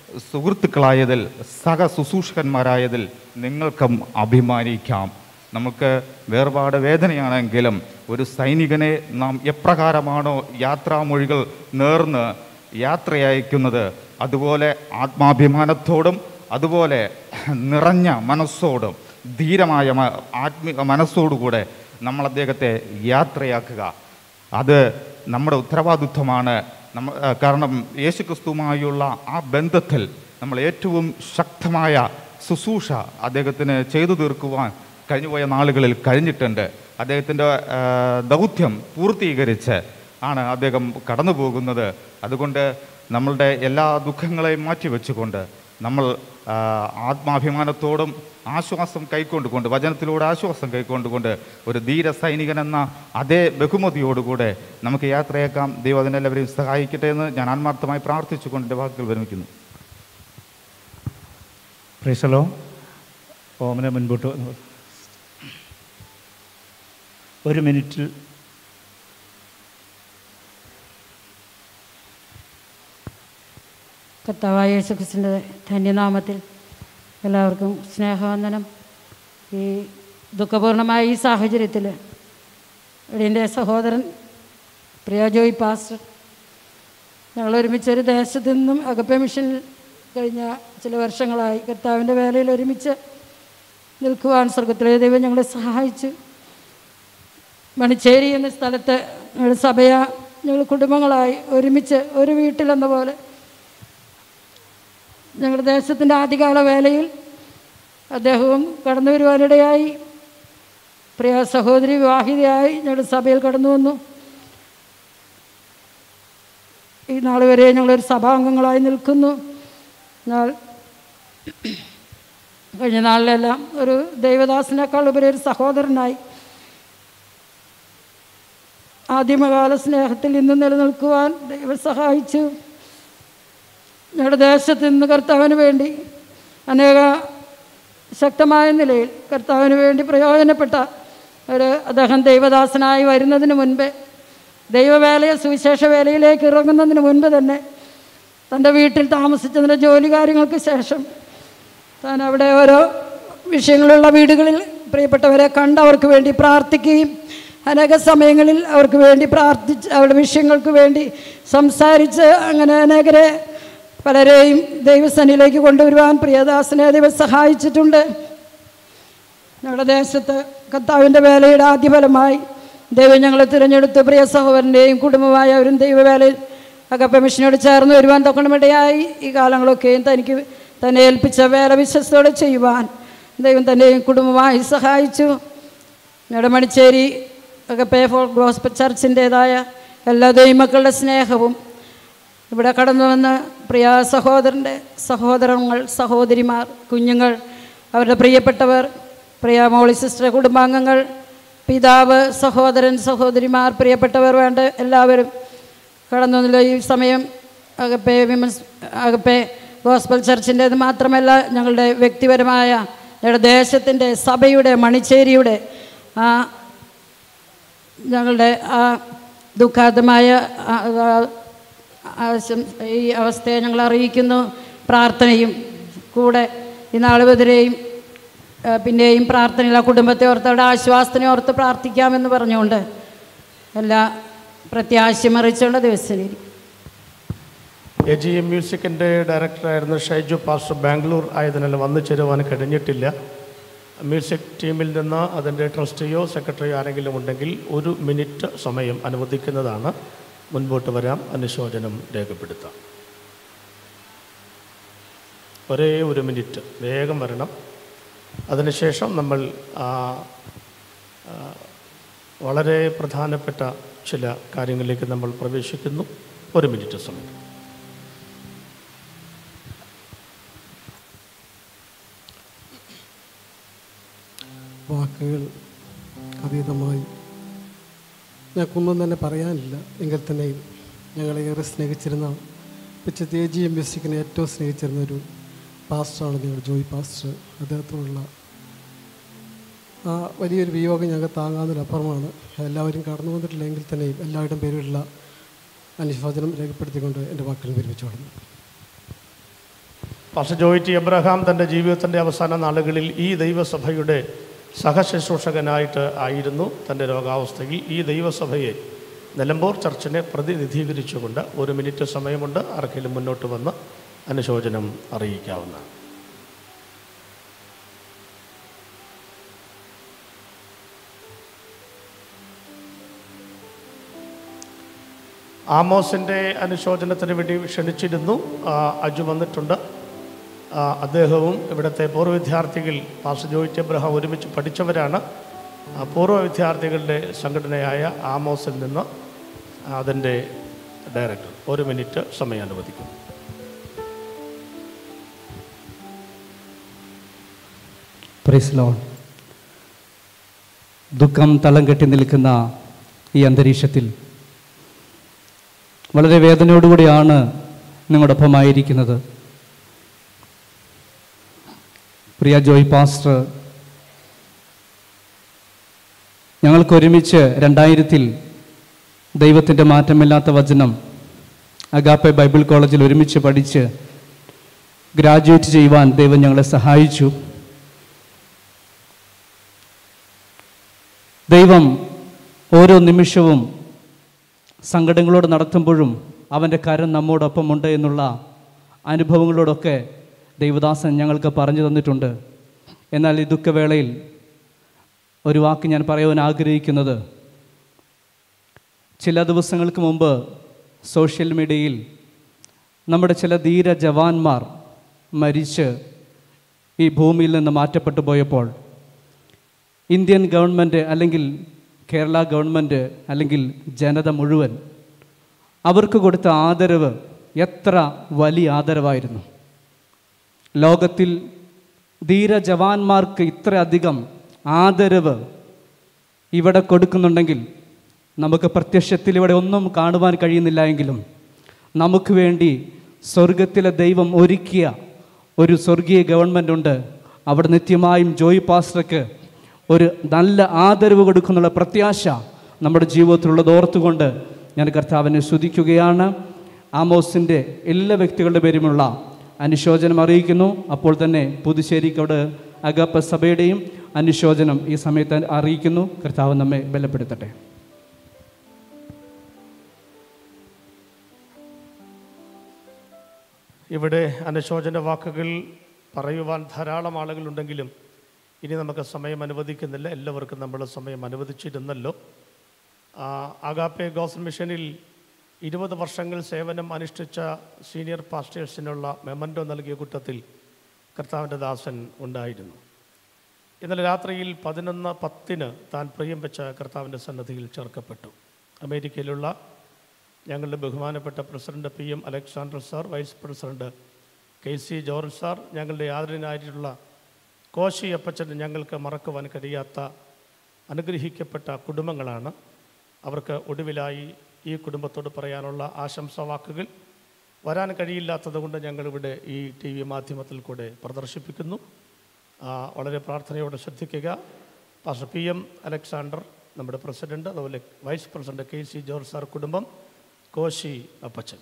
സുഹൃത്തുക്കളായതിൽ സഹ ശുശ്രൂഷകന്മാരായതിൽ നിങ്ങൾക്കും അഭിമാനിക്കാം നമുക്ക് വേർപാട് വേദനയാണെങ്കിലും ഒരു സൈനികനെ നാം എപ്രകാരമാണോ യാത്രാമൊഴികൾ നേർന്ന് യാത്രയയക്കുന്നത് അതുപോലെ ആത്മാഭിമാനത്തോടും അതുപോലെ നിറഞ്ഞ മനസ്സോടും ധീരമായ മ- ആത്മീയ മനസ്സോടുകൂടെ നമ്മൾ അദ്ദേഹത്തെ യാത്രയാക്കുക അത് നമ്മുടെ ഉത്തരവാദിത്വമാണ് നമ്മ ആ, കാരണം യേശുക്രിസ്തുവുമായുള്ള ആ ബന്ധത്തിൽ നമ്മൾ ഏറ്റവും ശക്തമായ ശുശ്രൂഷ അദ്ദേഹത്തിന് ചെയ്തു തീർക്കുവാൻ കഴിഞ്ഞുപോയ നാളുകളിൽ കഴിഞ്ഞിട്ടുണ്ട് അദ്ദേഹത്തിൻ്റെ ആ, ദൗത്യം പൂർത്തീകരിച്ച് ആണ് അദ്ദേഹം കടന്നു പോകുന്നത് അതുകൊണ്ട് നമ്മളുടെ എല്ലാ ദുഃഖങ്ങളെയും മാറ്റിവെച്ചുകൊണ്ട് നമ്മൾ ആ, ആത്മാഭിമാനത്തോടും ആശ്വാസം കൈക്കൊണ്ടുകൊണ്ട് വചനത്തിലൂടെ ആശ്വാസം കൈക്കൊണ്ടുകൊണ്ട് ഒരു ധീര സൈനികൻ എന്ന അതേ ബഹുമതിയോടുകൂടെ നമുക്ക് യാത്രയാക്കാം ദൈവം അതിനെല്ലാവരെയും സഹായിക്കട്ടെ എന്ന് ഞാൻ ആത്മാർത്ഥമായി പ്രാർത്ഥിച്ചുകൊണ്ട് എൻ്റെ വാക്കുകൾ വിരമിക്കുന്നു പ്രീസലോ ഓമനെ മുൻപോട്ട് വന്നു ഒരു മിനിറ്റിൽ കർത്താവായ യേശുക്രിസ്തുവിൻ്റെ ധന്യനാമത്തിൽ എല്ലാവർക്കും സ്നേഹവന്ദനം ഈ ദുഃഖപൂർണമായ ഈ സാഹചര്യത്തിൽ എൻ്റെ സഹോദരൻ പ്രിയ ജോയ് പാസ്റ്റർ ഞങ്ങൾ ഒരുമിച്ച് ഒരു ദേശത്തു നിന്നും അകപ്പ മിഷനിൽ കഴിഞ്ഞ ചില വർഷങ്ങളായി കർത്താവിൻ്റെ വേലയിൽ ഒരുമിച്ച് നിൽക്കുവാൻ സ്വർഗത്തിലെ ദൈവം ഞങ്ങളെ സഹായിച്ചു മണിച്ചേരി എന്ന സ്ഥലത്ത് ഞങ്ങളുടെ സഭയ ഞങ്ങൾ കുടുംബങ്ങളായി ഒരുമിച്ച് ഒരു വീട്ടിലെന്ന പോലെ ഞങ്ങളുടെ ദേശത്തിൻ്റെ ആദ്യകാല വേലയിൽ അദ്ദേഹവും കടന്നു വരുവാനിടയായി പ്രിയ സഹോദരി വിവാഹിതയായി ഞങ്ങളുടെ സഭയിൽ കടന്നു വന്നു ഈ നാൾ വരെ ഞങ്ങളൊരു സഭാംഗങ്ങളായി നിൽക്കുന്നു എന്നാൽ കഴിഞ്ഞ നാളിലെല്ലാം ഒരു ദൈവദാസനേക്കാൾ ഉപരി ഒരു സഹോദരനായി ആദിമകാല സ്നേഹത്തിൽ ഇന്ന് നിലനിൽക്കുവാൻ ദൈവം സഹായിച്ചു ഞങ്ങളുടെ ദേശത്ത് നിന്ന് കർത്താവിന് വേണ്ടി അനേക ശക്തമായ നിലയിൽ കർത്താവിന് വേണ്ടി പ്രയോജനപ്പെട്ട ഒരു അദ്ദേഹം ദൈവദാസനായി വരുന്നതിന് മുൻപേ ദൈവവേലയെ സുവിശേഷ വേലയിലേക്ക് ഇറങ്ങുന്നതിന് മുൻപ് തന്നെ തൻ്റെ വീട്ടിൽ താമസിച്ചതിൻ്റെ ജോലി കാര്യങ്ങൾക്ക് ശേഷം താൻ അവിടെ ഓരോ വിഷയങ്ങളുള്ള വീടുകളിൽ പ്രിയപ്പെട്ടവരെ കണ്ട് അവർക്ക് വേണ്ടി പ്രാർത്ഥിക്കുകയും അനേക സമയങ്ങളിൽ അവർക്ക് വേണ്ടി പ്രാർത്ഥിച്ച് അവരുടെ വിഷയങ്ങൾക്ക് വേണ്ടി സംസാരിച്ച് അങ്ങനെ അനേകരെ പലരെയും ദൈവസനിലേക്ക് കൊണ്ടുവരുവാൻ പ്രിയദാസനെ ദൈവം സഹായിച്ചിട്ടുണ്ട് ഞങ്ങളുടെ ദേശത്ത് കർത്താവിൻ്റെ വേലയുടെ ആദ്യഫലമായി ദൈവം ഞങ്ങളെ തിരഞ്ഞെടുത്ത് പ്രിയ സഹോദരൻ്റെയും കുടുംബമായ അവരും ദൈവവേലയിൽ അകപ്പ മിഷനോട് ചേർന്ന് വരുവാൻ തൊക്കണമിടയായി ഈ കാലങ്ങളൊക്കെയും തനിക്ക് തന്നെ ഏൽപ്പിച്ച വേല വിശ്വസത്തോടെ ചെയ്യുവാൻ ദൈവം തന്നെയും കുടുംബമായി സഹായിച്ചു ഞങ്ങളുടെ മണിച്ചേരി അകപ്പേ ഫോൾ ഗോസ്പൽ ചർച്ചിൻ്റേതായ എല്ലാ ദൈവമക്കളുടെ സ്നേഹവും ഇവിടെ കടന്നു വന്ന പ്രിയ സഹോദരൻ്റെ സഹോദരങ്ങൾ സഹോദരിമാർ കുഞ്ഞുങ്ങൾ അവരുടെ പ്രിയപ്പെട്ടവർ പ്രിയ മോളി സിസ്റ്റർ കുടുംബാംഗങ്ങൾ പിതാവ് സഹോദരൻ സഹോദരിമാർ പ്രിയപ്പെട്ടവർ വേണ്ട എല്ലാവരും കടന്നു വന്നല്ലോ ഈ സമയം അകപ്പേ വിമൻസ് അകപ്പേ ഗോസ്ബൽ ചർച്ചിൻ്റേത് മാത്രമല്ല ഞങ്ങളുടെ വ്യക്തിപരമായ ഞങ്ങളുടെ ദേശത്തിൻ്റെ സഭയുടെ മണിച്ചേരിയുടെ ആ ഞങ്ങളുടെ ആ ദുഃഖാതമായ ആ- ആ- ആവശ്യം ഈ അവസ്ഥയെ ഞങ്ങൾ അറിയിക്കുന്നു പ്രാർത്ഥനയും കൂടെ ഈ നാളുവതിരെയും ആ, പിന്നെയും പ്രാർത്ഥനയിൽ ആ കുടുംബത്തെ ഓർത്ത് അവിടെ ആശ്വാസത്തിനെ ഓർത്ത് പ്രാർത്ഥിക്കാമെന്ന് പറഞ്ഞുകൊണ്ട് എല്ലാ പ്രത്യാശയും അറിയിച്ചുകൊണ്ട് ദിവസനിരിക്കും എ ജി എം മ്യൂസിക്കിൻ്റെ ഡയറക്ടറായിരുന്ന ഷൈജു പാസ്റ്റർ ബാംഗ്ലൂർ ആയതിനാൽ വന്നു ചേരുവാൻ കഴിഞ്ഞിട്ടില്ല മ്യൂസിക് ടീമിൽ നിന്ന് അതിൻ്റെ ട്രസ്റ്റിയോ സെക്രട്ടറിയോ ആരെങ്കിലും ഉണ്ടെങ്കിൽ ഒരു മിനിറ്റ് സമയം അനുവദിക്കുന്നതാണ് മുൻപോട്ട് വരാം അനുശോചനം രേഖപ്പെടുത്താം ഒരേ ഒരു മിനിറ്റ് വേഗം വരണം അതിനുശേഷം നമ്മൾ ആ, ആ, വളരെ പ്രധാനപ്പെട്ട ചില കാര്യങ്ങളിലേക്ക് നമ്മൾ പ്രവേശിക്കുന്നു ഒരു മിനിറ്റ് സമയം വാക്കുകൾ അതീതമായി ഞങ്ങൾക്കൊന്നും തന്നെ പറയാനില്ല എങ്കിൽ തന്നെയും ഞങ്ങളെ ഏറെ സ്നേഹിച്ചിരുന്ന പിച്ച തേജി എം മ്യൂസിക്കിനെ ഏറ്റവും സ്നേഹിച്ചിരുന്ന ഒരു പാസ്റ്ററാണ് ഞങ്ങൾ ജോയി പാസ്റ്റർ അദ്ദേഹത്തോടുള്ള ആ വലിയൊരു വിയോഗം ഞങ്ങൾക്ക് താങ്ങാവുന്നതിനപ്പുറമാണ് എല്ലാവരും കടന്നു വന്നിട്ടില്ലെങ്കിൽ തന്നെയും എല്ലാവരുടെയും പേരിലുള്ള അനുശോചനം രേഖപ്പെടുത്തിക്കൊണ്ട് എൻ്റെ വാക്കുകൾ വിരമിച്ചോളുന്നു പാസ്റ്റർ ജോയി ടി എബ്രഹാം തൻ്റെ ജീവിതത്തിൻ്റെ അവസാന നാളുകളിൽ ഈ ദൈവസഭയുടെ സഹശുശ്രൂഷകനായിട്ട് ആയിരുന്നു തൻ്റെ രോഗാവസ്ഥയിൽ ഈ ദൈവസഭയെ നിലമ്പൂർ ചർച്ചിനെ പ്രതിനിധീകരിച്ചുകൊണ്ട് ഒരു മിനിറ്റ് സമയമുണ്ട് ആർക്കെങ്കിലും മുന്നോട്ട് വന്ന് അനുശോചനം അറിയിക്കാവുന്നതാണ് ആമോസിൻ്റെ അനുശോചനത്തിന് വേണ്ടി ക്ഷണിച്ചിരുന്നു ആ, അജു വന്നിട്ടുണ്ട് ആ, അദ്ദേഹവും ഇവിടുത്തെ പൂർവ്വ വിദ്യാർത്ഥികൾ പാസ് ജോയിറ്റ് എബ്രഹാം ഒരുമിച്ച് പഠിച്ചവരാണ് ആ, പൂർവ്വ വിദ്യാർത്ഥികളുടെ സംഘടനയായ ആമോസിൽ നിന്ന് അതിൻ്റെ ഡയറക്ടർ ഒരു മിനിറ്റ് സമയം അനുവദിക്കും പ്രൈസ് ലോൺ ദുഃഖം തളം കെട്ടി നിൽക്കുന്ന ഈ അന്തരീക്ഷത്തിൽ വളരെ വേദനയോടുകൂടിയാണ് നിങ്ങളോടൊപ്പമായിരിക്കുന്നത് പ്രിയ ജോയ് പാസ്റ്റർ ഞങ്ങൾക്ക് ഒരുമിച്ച് രണ്ടായിരത്തിൽ ദൈവത്തിൻ്റെ മാറ്റമില്ലാത്ത വചനം അഗാപ്പെ ബൈബിൾ കോളേജിൽ ഒരുമിച്ച് പഠിച്ച് ഗ്രാജുവേറ്റ് ചെയ്യുവാൻ ദൈവം ഞങ്ങളെ സഹായിച്ചു ദൈവം ഓരോ നിമിഷവും സങ്കടങ്ങളോട് നടത്തുമ്പോഴും അവൻ്റെ കരം നമ്മോടൊപ്പമുണ്ട് എന്നുള്ള അനുഭവങ്ങളോടൊക്കെ ദൈവദാസൻ ഞങ്ങൾക്ക് പറഞ്ഞു തന്നിട്ടുണ്ട് എന്നാൽ ഈ ദുഃഖവേളയിൽ ഒരു വാക്ക് ഞാൻ പറയുവാൻ ആഗ്രഹിക്കുന്നത് ചില ദിവസങ്ങൾക്ക് മുമ്പ് സോഷ്യൽ മീഡിയയിൽ നമ്മുടെ ചില ധീര ജവാന്മാർ മരിച്ച് ഈ ഭൂമിയിൽ നിന്ന് മാറ്റപ്പെട്ടു പോയപ്പോൾ ഇന്ത്യൻ ഗവൺമെൻറ് അല്ലെങ്കിൽ കേരള ഗവൺമെൻറ് അല്ലെങ്കിൽ ജനത മുഴുവൻ അവർക്ക് കൊടുത്ത ആദരവ് എത്ര വലിയ ആദരവായിരുന്നു ലോകത്തിൽ ധീര ജവാന്മാർക്ക് ഇത്രയധികം ആദരവ് ഇവിടെ കൊടുക്കുന്നുണ്ടെങ്കിൽ നമുക്ക് പ്രത്യക്ഷത്തിൽ ഇവിടെ ഒന്നും കാണുവാൻ കഴിയുന്നില്ല എങ്കിലും നമുക്ക് വേണ്ടി സ്വർഗത്തിലെ ദൈവം ഒരുക്കിയ ഒരു സ്വർഗീയ ഗവൺമെൻറ് ഉണ്ട് അവിടെ നിത്യമായും ജോയി പാസ്റ്റർക്ക് ഒരു നല്ല ആദരവ് കൊടുക്കുന്നുള്ള പ്രത്യാശ നമ്മുടെ ജീവിതത്തിലുള്ളത് ഓർത്തുകൊണ്ട് ഞാൻ കർത്താവിനെ സ്തുതിക്കുകയാണ് ആമോസിൻ്റെ എല്ലാ വ്യക്തികളുടെ പേരുമുള്ള അനുശോചനം അറിയിക്കുന്നു അപ്പോൾ തന്നെ പുതുശ്ശേരിക്കോട് അഗപ്പ സഭയുടെയും അനുശോചനം ഈ സമയത്ത് അറിയിക്കുന്നു കർത്താവ് നമ്മെ ബലപ്പെടുത്തട്ടെ ഇവിടെ അനുശോചന വാക്കുകൾ പറയുവാൻ ധാരാളം ആളുകളുണ്ടെങ്കിലും ഇനി നമുക്ക് സമയം അനുവദിക്കുന്നില്ല എല്ലാവർക്കും നമ്മൾ സമയം അനുവദിച്ചിരുന്നല്ലോ ആ, അഗാപ്പെ ഗോസൻ മിഷനിൽ ഇരുപത് വർഷങ്ങൾ സേവനം അനുഷ്ഠിച്ച സീനിയർ പാസ്റ്റേഴ്സിനുള്ള മെമൻറ്റോ നൽകിയ കൂട്ടത്തിൽ കർത്താവിൻ്റെ ദാസൻ ഉണ്ടായിരുന്നു ഇന്നലെ രാത്രിയിൽ പതിനൊന്ന് പത്തിന് താൻ പ്രിയം വെച്ച കർത്താവിൻ്റെ സന്നദ്ധിയിൽ ചേർക്കപ്പെട്ടു അമേരിക്കയിലുള്ള ഞങ്ങളുടെ ബഹുമാനപ്പെട്ട president P M Alexander sir vice president K C George sir ഞങ്ങളുടെ ആദരനായിട്ടുള്ള കോശി അപ്പച്ചൻ ഞങ്ങൾക്ക് മറക്കുവാൻ കഴിയാത്ത അനുഗ്രഹിക്കപ്പെട്ട കുടുംബങ്ങളാണ് അവർക്ക് ഒടുവിലായി ഈ കുടുംബത്തോട് പറയാനുള്ള ആശംസാ വാക്കുകൾ വരാൻ കഴിയില്ലാത്തത് കൊണ്ട് ഞങ്ങളിവിടെ ഈ ടി വി മാധ്യമത്തിൽ കൂടെ പ്രദർശിപ്പിക്കുന്നു ആ, വളരെ പ്രാർത്ഥനയോടെ ശ്രദ്ധിക്കുക പാസ്റ്റർ പി എം അലക്സാണ്ടർ നമ്മുടെ പ്രസിഡന്റ് അതുപോലെ vice president K C George sir കുടുംബം കോശി അപ്പച്ചൻ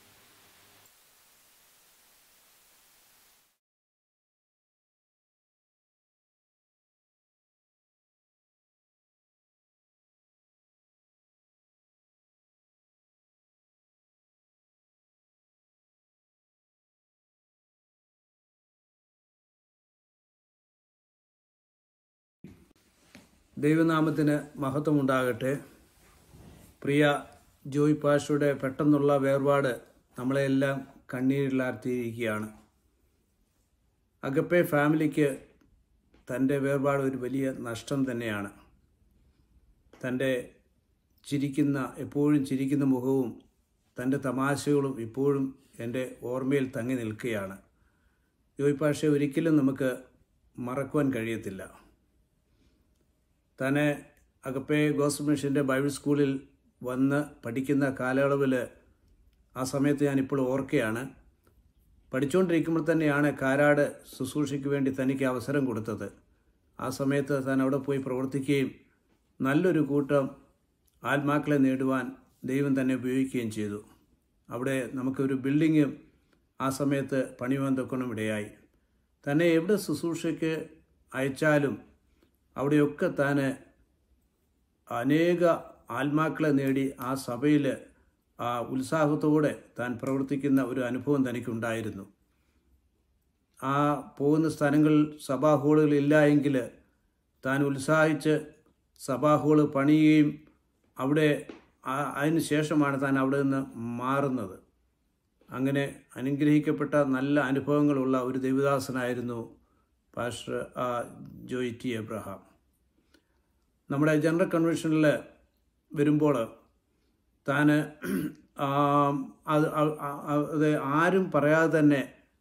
ദൈവനാമത്തിന് മഹത്വമുണ്ടാകട്ടെ പ്രിയ ജോയ് പാഷയുടെ പെട്ടെന്നുള്ള വേർപാട് നമ്മളെല്ലാം കണ്ണീരിലാർത്തിയിരിക്കുകയാണ് അഗപ്പെ ഫാമിലിക്ക് തൻ്റെ വേർപാട് ഒരു വലിയ നഷ്ടം തന്നെയാണ് തൻ്റെ ചിരിക്കുന്ന എപ്പോഴും ചിരിക്കുന്ന മുഖവും തൻ്റെ തമാശകളും ഇപ്പോഴും എൻ്റെ ഓർമ്മയിൽ തങ്ങി നിൽക്കുകയാണ് ജോയ് പാഷയെ ഒരിക്കലും നമുക്ക് മറക്കുവാൻ കഴിയത്തില്ല തന്നെ അകപ്പെ ഗോസ്ബ് മിഷൻ്റെ ബൈബിൾ സ്കൂളിൽ വന്ന് പഠിക്കുന്ന കാലയളവിൽ ആ സമയത്ത് ഞാനിപ്പോൾ ഓർക്കുകയാണ് പഠിച്ചുകൊണ്ടിരിക്കുമ്പോൾ തന്നെയാണ് കാരാട് ശുശ്രൂഷയ്ക്ക് വേണ്ടി തനിക്ക് അവസരം കൊടുത്തത് ആ സമയത്ത് താൻ അവിടെ പോയി പ്രവർത്തിക്കുകയും നല്ലൊരു കൂട്ടം ആത്മാക്കളെ നേടുവാൻ ദൈവം തന്നെ ഉപയോഗിക്കുകയും ചെയ്തു അവിടെ നമുക്കൊരു ബിൽഡിങ് ആ സമയത്ത് പണിയുവാൻ തൊക്കണം ഇടയായി തന്നെ എവിടെ ശുശ്രൂഷയ്ക്ക് അയച്ചാലും അവിടെയൊക്കെ താൻ അനേക ആത്മാക്കളെ നേടി ആ സഭയിൽ ആ ഉത്സാഹത്തോടെ താൻ പ്രവർത്തിക്കുന്ന ഒരു അനുഭവം തനിക്കുണ്ടായിരുന്നു ആ പോകുന്ന സ്ഥലങ്ങളിൽ സഭാ ഹാളുകളില്ല എങ്കിൽ താൻ ഉത്സാഹിച്ച് സഭാ ഹാള് പണിയുകയും അവിടെ ആ- അതിന് ശേഷമാണ് താൻ അവിടെ നിന്ന് മാറുന്നത് അങ്ങനെ അനുഗ്രഹിക്കപ്പെട്ട നല്ല അനുഭവങ്ങളുള്ള ഒരു ദേവദാസനായിരുന്നു പാസ്റ്റർ ആ, ജോയ് ടി എബ്രഹാം നമ്മുടെ ജനറൽ കൺവെൻഷനിൽ വരുമ്പോൾ താൻ അത് അ- അ- അത് ആരും പറയാതെ തന്നെ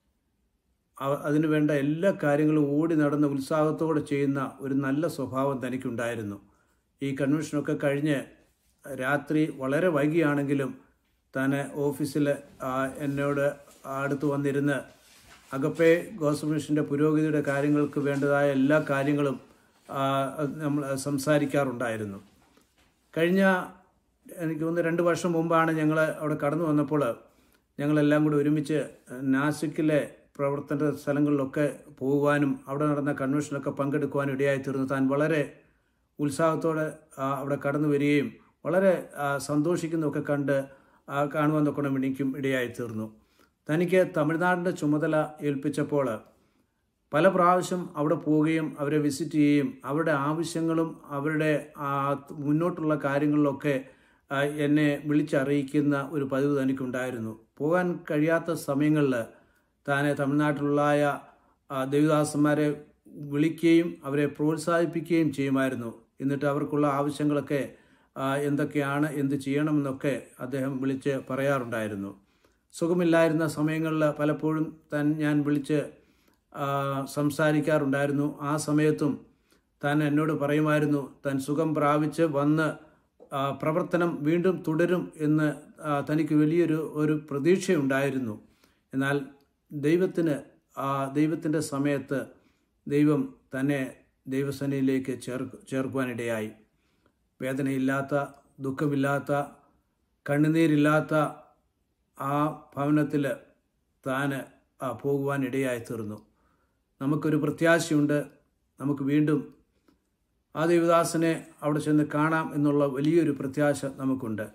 അവ- അതിന് വേണ്ട എല്ലാ കാര്യങ്ങളും ഓടി നടന്ന് ഉത്സാഹത്തോടെ ചെയ്യുന്ന ഒരു നല്ല സ്വഭാവം തനിക്കുണ്ടായിരുന്നു ഈ കൺവെൻഷനൊക്കെ കഴിഞ്ഞ് രാത്രി വളരെ വൈകിയാണെങ്കിലും താൻ ഓഫീസിൽ ആ, എന്നോട് അടുത്ത് വന്നിരുന്ന് അകപ്പെ ഗോസ്മിഷൻ്റെ പുരോഗതിയുടെ കാര്യങ്ങൾക്ക് വേണ്ടതായ എല്ലാ കാര്യങ്ങളും ആ, നമ്മൾ സംസാരിക്കാറുണ്ടായിരുന്നു കഴിഞ്ഞ എനിക്ക് തോന്നുന്നു രണ്ട് വർഷം മുമ്പാണ് ഞങ്ങൾ അവിടെ കടന്നു വന്നപ്പോൾ ഞങ്ങളെല്ലാം കൂടി ഒരുമിച്ച് നാസിക്കിലെ പ്രവർത്തന സ്ഥലങ്ങളിലൊക്കെ പോകുവാനും അവിടെ നടന്ന കൺവെൻഷനൊക്കെ പങ്കെടുക്കുവാനും ഇടയായി തീർന്നു താൻ വളരെ ഉത്സാഹത്തോടെ ആ, അവിടെ കടന്നു വരികയും വളരെ ആ, സന്തോഷിക്കുന്നതൊക്കെ കണ്ട് ആ, കാണുവാൻ തൊക്കണം എനിക്കും ഇടയായി തീർന്നു തനിക്ക് തമിഴ്നാടിൻ്റെ ചുമതല ഏൽപ്പിച്ചപ്പോൾ പല പ്രാവശ്യം അവിടെ പോവുകയും അവരെ വിസിറ്റ് ചെയ്യുകയും അവരുടെ ആവശ്യങ്ങളും അവരുടെ ആ, മുന്നോട്ടുള്ള കാര്യങ്ങളിലൊക്കെ ആ, എന്നെ വിളിച്ചറിയിക്കുന്ന ഒരു പതിവ് തനിക്കുണ്ടായിരുന്നു പോകാൻ കഴിയാത്ത സമയങ്ങളിൽ താനെ തമിഴ്നാട്ടിലുള്ളായ ആ, ദേവദാസന്മാരെ വിളിക്കുകയും അവരെ പ്രോത്സാഹിപ്പിക്കുകയും ചെയ്യുമായിരുന്നു എന്നിട്ട് അവർക്കുള്ള ആവശ്യങ്ങളൊക്കെ ആ, എന്തൊക്കെയാണ് എന്ത് ചെയ്യണമെന്നൊക്കെ അദ്ദേഹം വിളിച്ച് പറയാറുണ്ടായിരുന്നു സുഖമില്ലായിരുന്ന സമയങ്ങളിൽ പലപ്പോഴും താൻ ഞാൻ വിളിച്ച് ആ, സംസാരിക്കാറുണ്ടായിരുന്നു ആ സമയത്തും താൻ എന്നോട് പറയുമായിരുന്നു താൻ സുഖം പ്രാപിച്ച് വന്ന് ആ, പ്രവർത്തനം വീണ്ടും തുടരും എന്ന് ആ, തനിക്ക് വലിയൊരു ഒരു പ്രതീക്ഷയുണ്ടായിരുന്നു എന്നാൽ ദൈവത്തിന് ആ ദൈവത്തിൻ്റെ സമയത്ത് ദൈവം തന്നെ ദൈവസേനയിലേക്ക് ചേർക്ക് ചേർക്കുവാനിടയായി വേദനയില്ലാത്ത ദുഃഖമില്ലാത്ത കണ്ണുനീരില്ലാത്ത ആ ഭവനത്തിൽ താൻ പോകുവാൻ ഇടയായി തീർന്നു നമുക്കൊരു പ്രത്യാശയുണ്ട് നമുക്ക് വീണ്ടും ആ ദേവദാസനെ അവിടെ ചെന്ന് കാണാം എന്നുള്ള വലിയൊരു പ്രത്യാശ നമുക്കുണ്ട്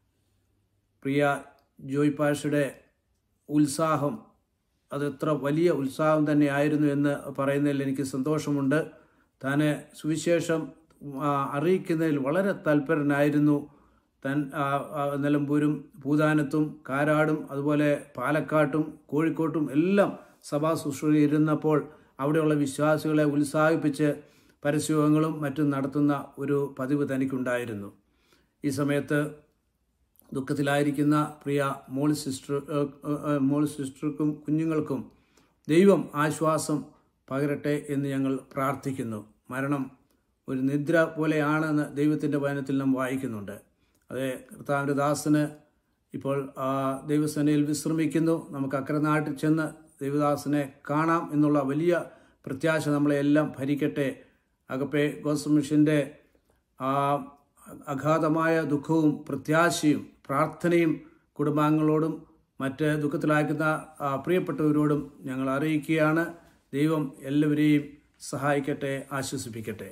പ്രിയ ജോയ് പാഷയുടെ ഉത്സാഹം അത് എത്ര വലിയ ഉത്സാഹം തന്നെയായിരുന്നു എന്ന് പറയുന്നതിൽ എനിക്ക് സന്തോഷമുണ്ട് താൻ സുവിശേഷം ആ, അറിയിക്കുന്നതിൽ വളരെ തൽപരനായിരുന്നു താൻ ആ, ആ, നിലമ്പൂരും പൂതാനത്തും കാരാടും അതുപോലെ പാലക്കാട്ടും കോഴിക്കോട്ടും എല്ലാം സഭാ ശുശ്രൂഷ ഇരുന്നപ്പോൾ അവിടെയുള്ള വിശ്വാസികളെ ഉത്സാഹിപ്പിച്ച് പരസ്യങ്ങളും മറ്റും നടത്തുന്ന ഒരു പതിവ് തനിക്കുണ്ടായിരുന്നു ഈ സമയത്ത് ദുഃഖത്തിലായിരിക്കുന്ന പ്രിയ മോൾ സിസ്റ്റർ ഏഹ്, ഏഹ്, മോൾ സിസ്റ്റർക്കും കുഞ്ഞുങ്ങൾക്കും ദൈവം ആശ്വാസം പകരട്ടെ എന്ന് ഞങ്ങൾ പ്രാർത്ഥിക്കുന്നു മരണം ഒരു നിദ്ര പോലെയാണെന്ന് ദൈവത്തിൻ്റെ വചനത്തിൽ നാം വായിക്കുന്നുണ്ട് അതെ കർത്താവിൻ്റെ ദാസന് ഇപ്പോൾ ആ, ദൈവസേനയിൽ വിശ്രമിക്കുന്നു നമുക്ക് അക്കരെ നാട്ടിൽ ചെന്ന് ദൈവദാസനെ കാണാം എന്നുള്ള വലിയ പ്രത്യാശ നമ്മളെല്ലാം ഭരിക്കട്ടെ അകപ്പെ ഗോസ്മിഷൻ്റെ ആ അഗാധമായ ദുഃഖവും പ്രത്യാശയും പ്രാർത്ഥനയും കുടുംബാംഗങ്ങളോടും മറ്റ് ദുഃഖത്തിലാക്കുന്ന ആ, പ്രിയപ്പെട്ടവരോടും ഞങ്ങൾ അറിയിക്കുകയാണ് ദൈവം എല്ലാവരെയും സഹായിക്കട്ടെ ആശ്വസിപ്പിക്കട്ടെ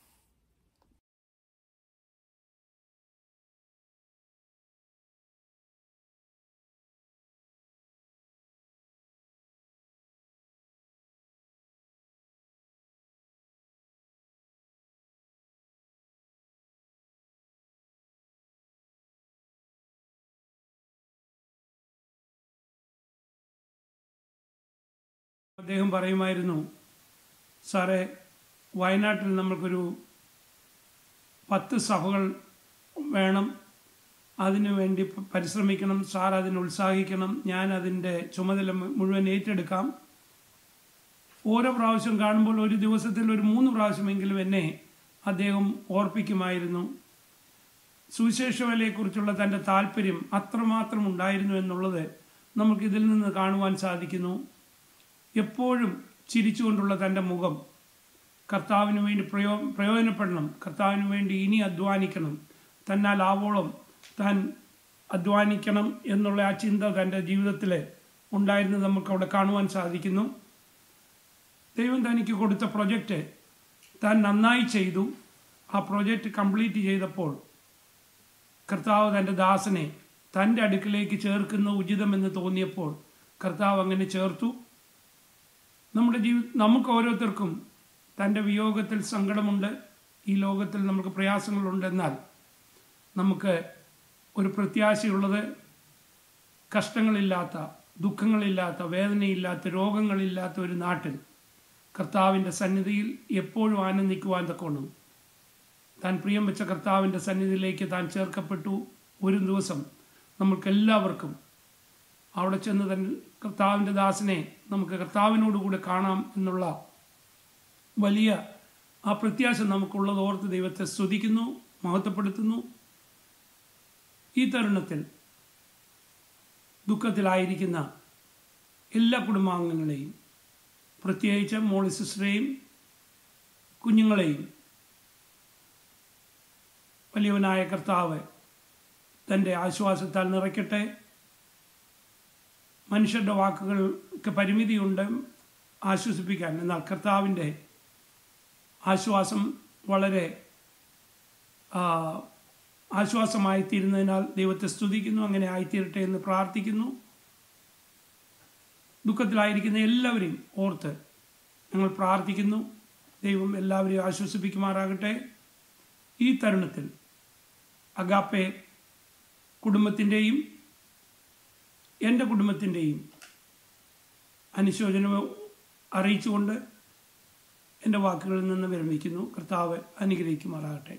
അദ്ദേഹം പറയുമായിരുന്നു സാറേ വയനാട്ടിൽ നമ്മൾക്കൊരു പത്ത് സഭകൾ വേണം അതിനു വേണ്ടി പ- പരിശ്രമിക്കണം സാർ അതിന് ഉത്സാഹിക്കണം ഞാൻ അതിൻ്റെ ചുമതല മു- മുഴുവൻ ഏറ്റെടുക്കാം ഓരോ പ്രാവശ്യം കാണുമ്പോൾ ഒരു ദിവസത്തിൽ ഒരു മൂന്ന് പ്രാവശ്യമെങ്കിലും എന്നെ അദ്ദേഹം ഓർപ്പിക്കുമായിരുന്നു സുവിശേഷവേലയെക്കുറിച്ചുള്ള തൻ്റെ താല്പര്യം അത്രമാത്രം ഉണ്ടായിരുന്നു എന്നുള്ളത് നമുക്കിതിൽ നിന്ന് കാണുവാൻ സാധിക്കുന്നു എപ്പോഴും ചിരിച്ചുകൊണ്ടുള്ള തൻ്റെ മുഖം കർത്താവിന് വേണ്ടി പ്രയോ പ്രയോജനപ്പെടണം കർത്താവിന് വേണ്ടി ഇനി അധ്വാനിക്കണം തന്നാൽ ആവോളം താൻ അധ്വാനിക്കണം എന്നുള്ള ആ ചിന്ത തൻ്റെ ജീവിതത്തിൽ ഉണ്ടായിരുന്നത് നമുക്ക് അവിടെ കാണുവാൻ സാധിക്കുന്നു ദൈവം തനിക്ക് കൊടുത്ത പ്രൊജക്റ്റ് താൻ നന്നായി ചെയ്തു ആ പ്രൊജക്റ്റ് കംപ്ലീറ്റ് ചെയ്തപ്പോൾ കർത്താവ് തൻ്റെ ദാസനെ തൻ്റെ അടുക്കിലേക്ക് ചേർക്കുന്ന ഉചിതമെന്ന് തോന്നിയപ്പോൾ കർത്താവ് അങ്ങനെ ചേർത്തു നമ്മുടെ ജീവി നമുക്ക് ഓരോരുത്തർക്കും തൻ്റെ വിയോഗത്തിൽ സങ്കടമുണ്ട് ഈ ലോകത്തിൽ നമുക്ക് പ്രയാസങ്ങളുണ്ട് എന്നാൽ നമുക്ക് ഒരു പ്രത്യാശയുള്ളത് കഷ്ടങ്ങളില്ലാത്ത ദുഃഖങ്ങളില്ലാത്ത വേദനയില്ലാത്ത രോഗങ്ങളില്ലാത്ത ഒരു നാട്ടിൽ കർത്താവിൻ്റെ സന്നിധിയിൽ എപ്പോഴും ആനന്ദിക്കുവാൻ തക്കോണം താൻ പ്രിയം വെച്ച കർത്താവിൻ്റെ സന്നിധിയിലേക്ക് താൻ ചേർക്കപ്പെട്ടു ഒരു ദിവസം നമ്മൾക്കെല്ലാവർക്കും അവിടെ ചെന്ന് തന്നെ കർത്താവിൻ്റെ ദാസനെ നമുക്ക് കർത്താവിനോടുകൂടെ കാണാം എന്നുള്ള വലിയ ആ പ്രത്യാശ നമുക്കുള്ളത് ഓർത്ത് ദൈവത്തെ സ്തുതിക്കുന്നു മഹത്വപ്പെടുത്തുന്നു ഈ തരുണത്തിൽ ദുഃഖത്തിലായിരിക്കുന്ന എല്ലാ കുടുംബാംഗങ്ങളെയും പ്രത്യേകിച്ച് മോളി സിസ്റ്ററെയും കുഞ്ഞുങ്ങളെയും വലിയവനായ കർത്താവ് തൻ്റെ ആശ്വാസത്താൽ നിറയ്ക്കട്ടെ മനുഷ്യരുടെ വാക്കുകൾക്ക് പരിമിതിയുണ്ട് ആശ്വസിപ്പിക്കാൻ എന്നാൽ കർത്താവിൻ്റെ ആശ്വാസം വളരെ ആ, ആശ്വാസമായി തീരുന്നതിനാൽ ദൈവത്തെ സ്തുതിക്കുന്നു അങ്ങനെ ആയിത്തീരട്ടെ എന്ന് പ്രാർത്ഥിക്കുന്നു ദുഃഖത്തിലായിരിക്കുന്ന എല്ലാവരെയും ഓർത്ത് ഞങ്ങൾ പ്രാർത്ഥിക്കുന്നു ദൈവം എല്ലാവരെയും ആശ്വസിപ്പിക്കുമാറാകട്ടെ ഈ തരുണത്തിൽ അഗാപ്പെ കുടുംബത്തിൻ്റെയും എൻ്റെ കുടുംബത്തിൻ്റെയും അനുശോചനം അറിയിച്ചുകൊണ്ട് എൻ്റെ വാക്കുകളിൽ നിന്ന് വിരമിക്കുന്നു കർത്താവ് അനുഗ്രഹിക്കുമാറാകട്ടെ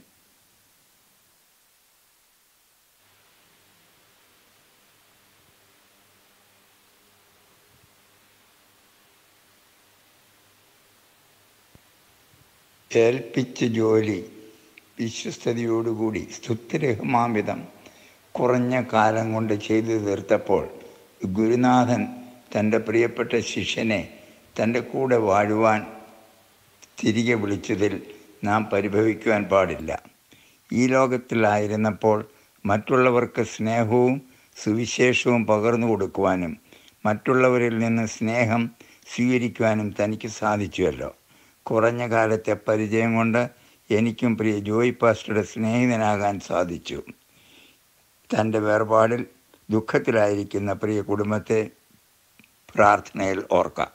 ഏൽപ്പിച്ച ജോലി വിശ്വസ്തയോടുകൂടി സ്തുത്യരഹമാവിധം കുറഞ്ഞ കാലം കൊണ്ട് ചെയ്തു തീർത്തപ്പോൾ ഗുരുനാഥൻ തൻ്റെ പ്രിയപ്പെട്ട ശിഷ്യനെ തൻ്റെ കൂടെ വാഴുവാൻ തിരികെ വിളിച്ചതിൽ നാം പരിഭവിക്കുവാൻ പാടില്ല ഈ ലോകത്തിലായിരുന്നപ്പോൾ മറ്റുള്ളവർക്ക് സ്നേഹവും സുവിശേഷവും പകർന്നു കൊടുക്കുവാനും മറ്റുള്ളവരിൽ നിന്ന് സ്നേഹം സ്വീകരിക്കുവാനും തനിക്ക് സാധിച്ചുവല്ലോ കുറഞ്ഞ കാലത്തെ പരിചയം കൊണ്ട് എനിക്കും പ്രിയ ജോയി പാസ്റ്ററുടെ സ്നേഹിതനാകാൻ സാധിച്ചു തൻ്റെ വേർപാടിൽ ദുഃഖത്തിലായിരിക്കുന്ന പ്രിയ കുടുംബത്തെ പ്രാർത്ഥനയിൽ ഓർക്കാം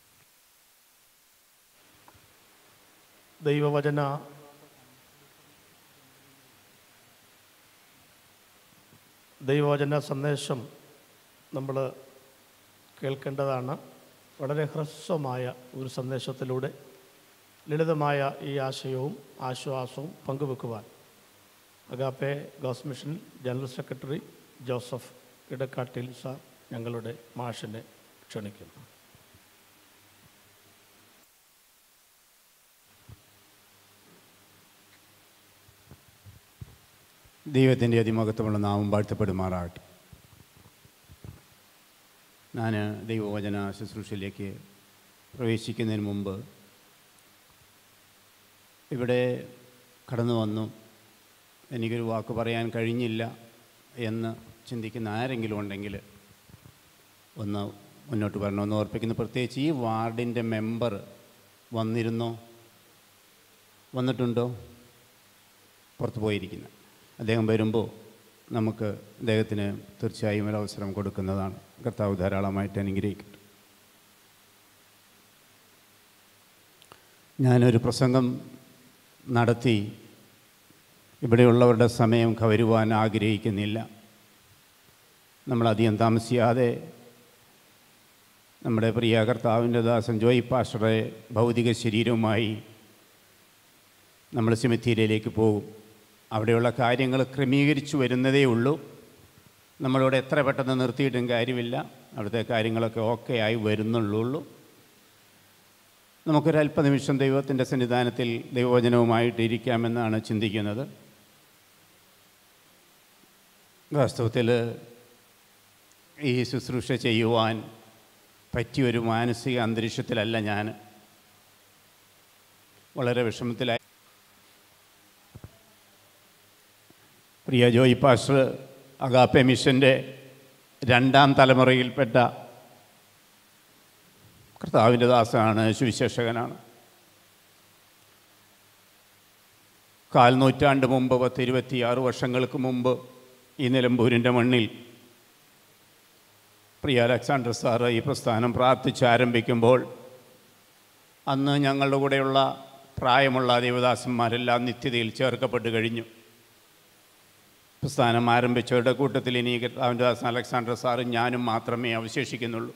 ദൈവവചന ദൈവവചന സന്ദേശം നമ്മൾ കേൾക്കേണ്ടതാണ് വളരെ ഹ്രസ്വമായ ഒരു സന്ദേശത്തിലൂടെ ലളിതമായ ഈ ആശയവും ആശ്വാസവും പങ്കുവെക്കുവാൻ അഗാപ്പെ ഗോസ് mission general secretary Joseph Edakkattil sir ഞങ്ങളുടെ മാഷിനെ ക്ഷണിക്കുന്നു ദൈവത്തിൻ്റെ അതിമഹത്വമുള്ള നാമം വാഴ്ത്തപ്പെടുമാറാകട്ടെ ഞാൻ ദൈവവചന ശുശ്രൂഷയിലേക്ക് പ്രവേശിക്കുന്നതിന് മുമ്പ് ഇവിടെ കടന്നു വന്നു എനിക്കൊരു വാക്ക് പറയാൻ കഴിഞ്ഞില്ല എന്ന് ചിന്തിക്കുന്ന ആരെങ്കിലും ഉണ്ടെങ്കിൽ ഒന്ന് മുന്നോട്ട് വരണമെന്ന് ഓർപ്പിക്കുന്നു പ്രത്യേകിച്ച് ഈ വാർഡിൻ്റെ മെമ്പർ വന്നിരുന്നോ വന്നിട്ടുണ്ടോ പുറത്ത് പോയിരിക്കുന്ന അദ്ദേഹം വരുമ്പോൾ നമുക്ക് അദ്ദേഹത്തിന് തീർച്ചയായും ഒരു അവസരം കൊടുക്കുന്നതാണ് കർത്താവ് ധാരാളമായിട്ട് അനുഗ്രഹിക്കട്ടെ ഞാനൊരു പ്രസംഗം നടത്തി ഇവിടെയുള്ളവരുടെ സമയം കവരുവാൻ ആഗ്രഹിക്കുന്നില്ല നമ്മളധികം താമസിയാതെ നമ്മുടെ പ്രിയ കർത്താവിൻ്റെ ദാസൻ ജോയി പാസ്റ്ററെ ഭൗതിക ശരീരവുമായി നമ്മൾ സെമിത്തേരിയിലേക്ക് പോകും അവിടെയുള്ള കാര്യങ്ങൾ ക്രമീകരിച്ചു വരുന്നതേ ഉള്ളൂ നമ്മളിവിടെ എത്ര പെട്ടെന്ന് നിർത്തിയിട്ടും കാര്യമില്ല അവിടുത്തെ കാര്യങ്ങളൊക്കെ ഓക്കെ ആയി വരുന്നുള്ളൂ നമുക്കൊരു അല്പനിമിഷം ദൈവത്തിൻ്റെ സന്നിധാനത്തിൽ ദൈവവചനവുമായിട്ട് ഇരിക്കാമെന്നാണ് ചിന്തിക്കുന്നത് വാസ്തവത്തിൽ ഈ ശുശ്രൂഷ ചെയ്യുവാൻ പറ്റിയൊരു മാനസിക അന്തരീക്ഷത്തിലല്ല ഞാൻ വളരെ വിഷമത്തിലായി പ്രിയ ജോയി പാസ്റ്റർ അഗാപ്പെ മിഷൻ്റെ രണ്ടാം തലമുറയിൽപ്പെട്ട കർത്താവിൻ്റെ ദാസനാണ് സുവിശേഷകനാണ് കാൽ നൂറ്റാണ്ട് മുമ്പ് പത്ത് ഇരുപത്തിയാറ് വർഷങ്ങൾക്ക് മുമ്പ് ഈ നിലമ്പൂരിൻ്റെ മണ്ണിൽ പ്രിയ അലക്സാണ്ടർ സാറ് ഈ പ്രസ്ഥാനം പ്രാർത്ഥിച്ച് ആരംഭിക്കുമ്പോൾ അന്ന് ഞങ്ങളുടെ കൂടെയുള്ള പ്രായമുള്ള ദേവദാസന്മാരെല്ലാം നിത്യതയിൽ ചേർക്കപ്പെട്ട് കഴിഞ്ഞു പ്രസ്ഥാനം ആരംഭിച്ചവരുടെ കൂട്ടത്തിൽ ഇനി കർത്താവിൻ്റെ ദാസൻ അലക്സാണ്ടർ സാറും ഞാനും മാത്രമേ അവശേഷിക്കുന്നുള്ളൂ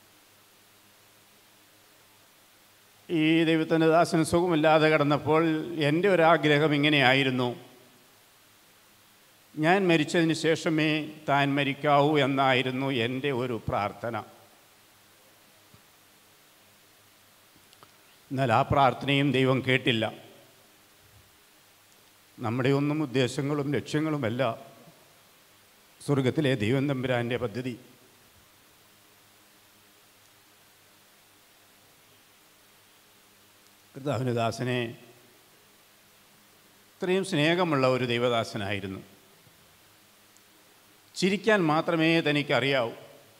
ഈ ദൈവത്തിൻ്റെ ദാസന് സുഖമില്ലാതെ കിടന്നപ്പോൾ എൻ്റെ ഒരാഗ്രഹം ഇങ്ങനെയായിരുന്നു ഞാൻ മരിച്ചതിന് ശേഷമേ താൻ മരിക്കാവൂ എന്നായിരുന്നു എൻ്റെ ഒരു പ്രാർത്ഥന എന്നാൽ ആ പ്രാർത്ഥനയും ദൈവം കേട്ടില്ല നമ്മുടെ ഒന്നും ഉദ്ദേശങ്ങളും ലക്ഷ്യങ്ങളുമല്ല സ്വർഗത്തിലെ ദൈവം തമ്പുരാൻ്റെ പദ്ധതി കർത്താവിന് ദാസനെ ഇത്രയും സ്നേഹമുള്ള ഒരു ദൈവദാസനായിരുന്നു ചിരിക്കാൻ മാത്രമേ തനിക്കറിയാവൂ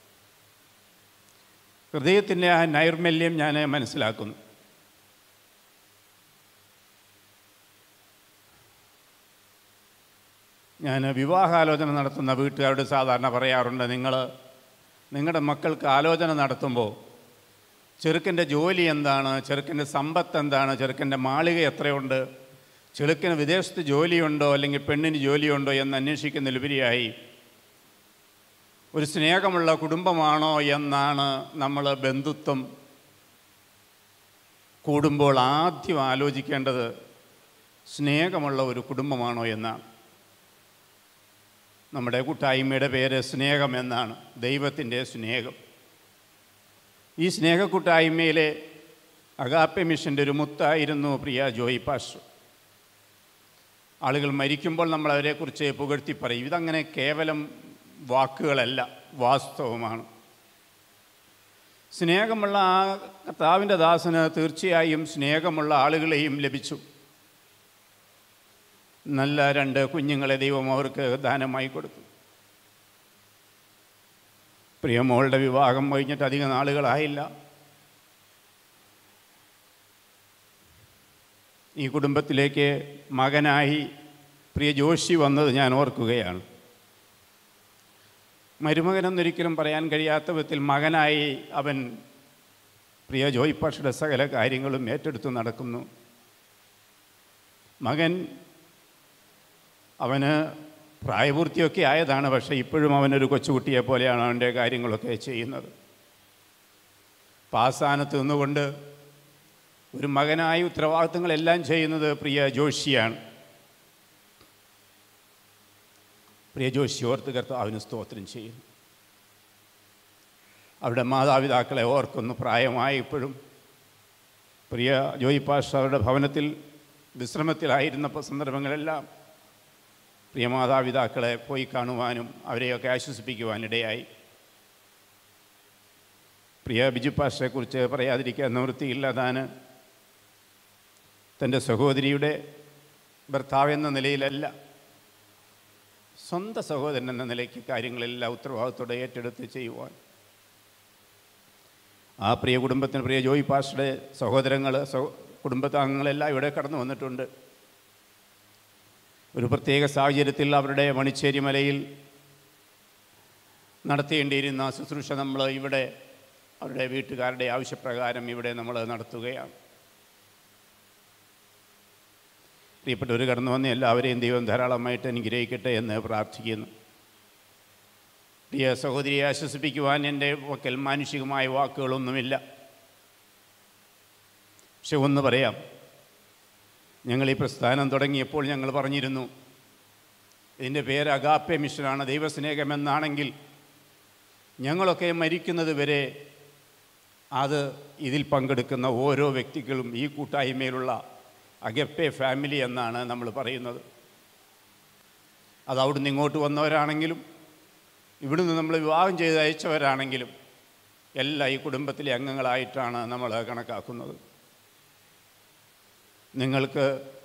ഹൃദയത്തിൻ്റെ ആ നൈർമല്യം ഞാൻ മനസ്സിലാക്കുന്നു ഞാൻ വിവാഹാലോചന നടത്തുന്ന വീട്ടുകാരോട് സാധാരണ പറയാറുണ്ട് നിങ്ങൾ നിങ്ങളുടെ മക്കൾക്ക് ആലോചന നടത്തുമ്പോൾ ചെറുക്കൻ്റെ ജോലി എന്താണ് ചെറുക്കൻ്റെ സമ്പത്ത് എന്താണ് ചെറുക്കൻ്റെ മാളിക എത്രയുണ്ട് ചെറുക്കന് വിദേശത്ത് ജോലിയുണ്ടോ അല്ലെങ്കിൽ പെണ്ണിന് ജോലിയുണ്ടോ എന്ന് അന്വേഷിക്കുന്നതിലുപരിയായി ഒരു സ്നേഹമുള്ള കുടുംബമാണോ എന്നാണ് നമ്മൾ ബന്ധുത്വം കൂടുമ്പോൾ ആദ്യം ആലോചിക്കേണ്ടത് സ്നേഹമുള്ള ഒരു കുടുംബമാണോ എന്നാണ് നമ്മുടെ കൂട്ടായ്മയുടെ പേര് സ്നേഹം എന്നാണ് ദൈവത്തിൻ്റെ സ്നേഹം ഈ സ്നേഹക്കൂട്ടായ്മയിലെ അഗാപ്പെ മിഷൻ്റെ ഒരു മുത്തായിരുന്നു പ്രിയ ജോയി പാസ്റ്റർ ആളുകൾ മരിക്കുമ്പോൾ നമ്മൾ അവരെക്കുറിച്ച് പുകഴ്ത്തി പറയും ഇതങ്ങനെ കേവലം വാക്കുകളല്ല വാസ്തവമാണ് സ്നേഹമുള്ള ആ കർത്താവിൻ്റെ ദാസന് തീർച്ചയായും സ്നേഹമുള്ള ആളുകളെയും ലഭിച്ചു നല്ല രണ്ട് കുഞ്ഞുങ്ങളെ ദൈവം അവർക്ക് ദാനമായി കൊടുത്തു പ്രിയമോളുടെ വിവാഹം കഴിഞ്ഞിട്ട് അധിക നാളുകളായില്ല ഈ കുടുംബത്തിലേക്ക് മകനായി പ്രിയ ജോഷി വന്നത് ഞാൻ ഓർക്കുകയാണ് മരുമകനെന്നൊരിക്കലും പറയാൻ കഴിയാത്ത വിധത്തിൽ മകനായി അവൻ പ്രിയ ജോയ് പക്ഷയുടെ സകല കാര്യങ്ങളും ഏറ്റെടുത്ത് നടക്കുന്നു മകൻ അവന് പ്രായപൂർത്തിയൊക്കെ ആയതാണ് പക്ഷേ ഇപ്പോഴും അവനൊരു കൊച്ചുകുട്ടിയെ പോലെയാണ് അവൻ്റെ കാര്യങ്ങളൊക്കെ ചെയ്യുന്നത് പാസാനത്ത് നിന്നുകൊണ്ട് ഒരു മകനായി ഉത്തരവാദിത്തങ്ങളെല്ലാം ചെയ്യുന്നത് പ്രിയ ജോഷിയാണ് പ്രിയ ജോഷി ഓർത്ത് കർത്താവിന് സ്തോത്രം ചെയ്യുന്നു അവരുടെ മാതാപിതാക്കളെ ഓർക്കുന്നു പ്രായമായി ഇപ്പോഴും പ്രിയ ജോയി പാഷ അവരുടെ ഭവനത്തിൽ വിശ്രമത്തിലായിരുന്നപ്പോൾ സന്ദർഭങ്ങളെല്ലാം പ്രിയ മാതാപിതാക്കളെ പോയി കാണുവാനും അവരെയൊക്കെ ആശ്വസിപ്പിക്കുവാനിടയായി പ്രിയ ബിജു പാഷയെക്കുറിച്ച് പറയാതിരിക്കാൻ നിവൃത്തിയില്ല താൻ തൻ്റെ സഹോദരിയുടെ ഭർത്താവ് എന്ന നിലയിലല്ല സ്വന്തം സഹോദരൻ എന്ന നിലയ്ക്ക് കാര്യങ്ങളെല്ലാം ഉത്തരവാദിത്തോടെ ഏറ്റെടുത്ത് ചെയ്യുവാൻ ആ പ്രിയ കുടുംബത്തിന് പ്രിയ ജോയി പാസ്റ്ററുടെ സഹോദരങ്ങൾ സഹ കുടുംബാംഗങ്ങളെല്ലാം ഇവിടെ കടന്നു വന്നിട്ടുണ്ട് ഒരു പ്രത്യേക സാഹചര്യത്തിൽ അവരുടെ മണിച്ചേരി മലയിൽ നടത്തേണ്ടിയിരുന്ന ശുശ്രൂഷ നമ്മൾ ഇവിടെ അവരുടെ വീട്ടുകാരുടെ ആവശ്യപ്രകാരം ഇവിടെ നമ്മൾ നടത്തുകയാണ് പ്രിയപ്പെട്ടവർ കടന്നു വന്ന എല്ലാവരെയും ദൈവം ധാരാളമായിട്ട് അനുഗ്രഹിക്കട്ടെ എന്ന് പ്രാർത്ഥിക്കുന്നു പ്രിയ സഹോദരിയെ ആശ്വസിപ്പിക്കുവാൻ എൻ്റെ വക്കൽ മാനുഷികമായ വാക്കുകളൊന്നുമില്ല പക്ഷെ ഒന്ന് പറയാം ഞങ്ങൾ ഈ പ്രസ്ഥാനം തുടങ്ങിയപ്പോൾ ഞങ്ങൾ പറഞ്ഞിരുന്നു ഇതിൻ്റെ പേര് അഗാപ്പെ മിഷനാണ് ദൈവസ്നേഹമെന്നാണെങ്കിൽ ഞങ്ങളൊക്കെ മരിക്കുന്നത് വരെ അത് ഇതിൽ പങ്കെടുക്കുന്ന ഓരോ വ്യക്തികളും ഈ കൂട്ടായ്മയിലുള്ള അഗപ്പെ ഫാമിലി എന്നാണ് നമ്മൾ പറയുന്നത് അത് അവിടുന്ന് ഇങ്ങോട്ട് വന്നവരാണെങ്കിലും ഇവിടുന്ന് നമ്മൾ വിവാഹം ചെയ്ത് അയച്ചവരാണെങ്കിലും എല്ലാ ഈ കുടുംബത്തിലെ അംഗങ്ങളായിട്ടാണ് നമ്മൾ കണക്കാക്കുന്നത് നിങ്ങൾക്ക്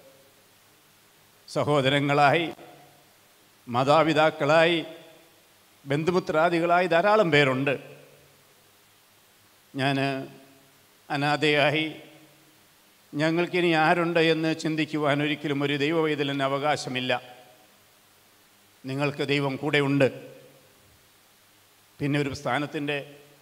സഹോദരങ്ങളായി മാതാപിതാക്കളായി ബന്ധുമിത്രാദികളായി ധാരാളം പേരുണ്ട് ഞാൻ അനാഥയായി ഞങ്ങൾക്കിനി ആരുണ്ട് എന്ന് ചിന്തിക്കുവാൻ ഒരിക്കലും ഒരു ദൈവവൈതലിന് അവകാശമില്ല നിങ്ങൾക്ക് ദൈവം കൂടെയുണ്ട് പിന്നെ ഒരു സ്ഥാനത്തിൻ്റെ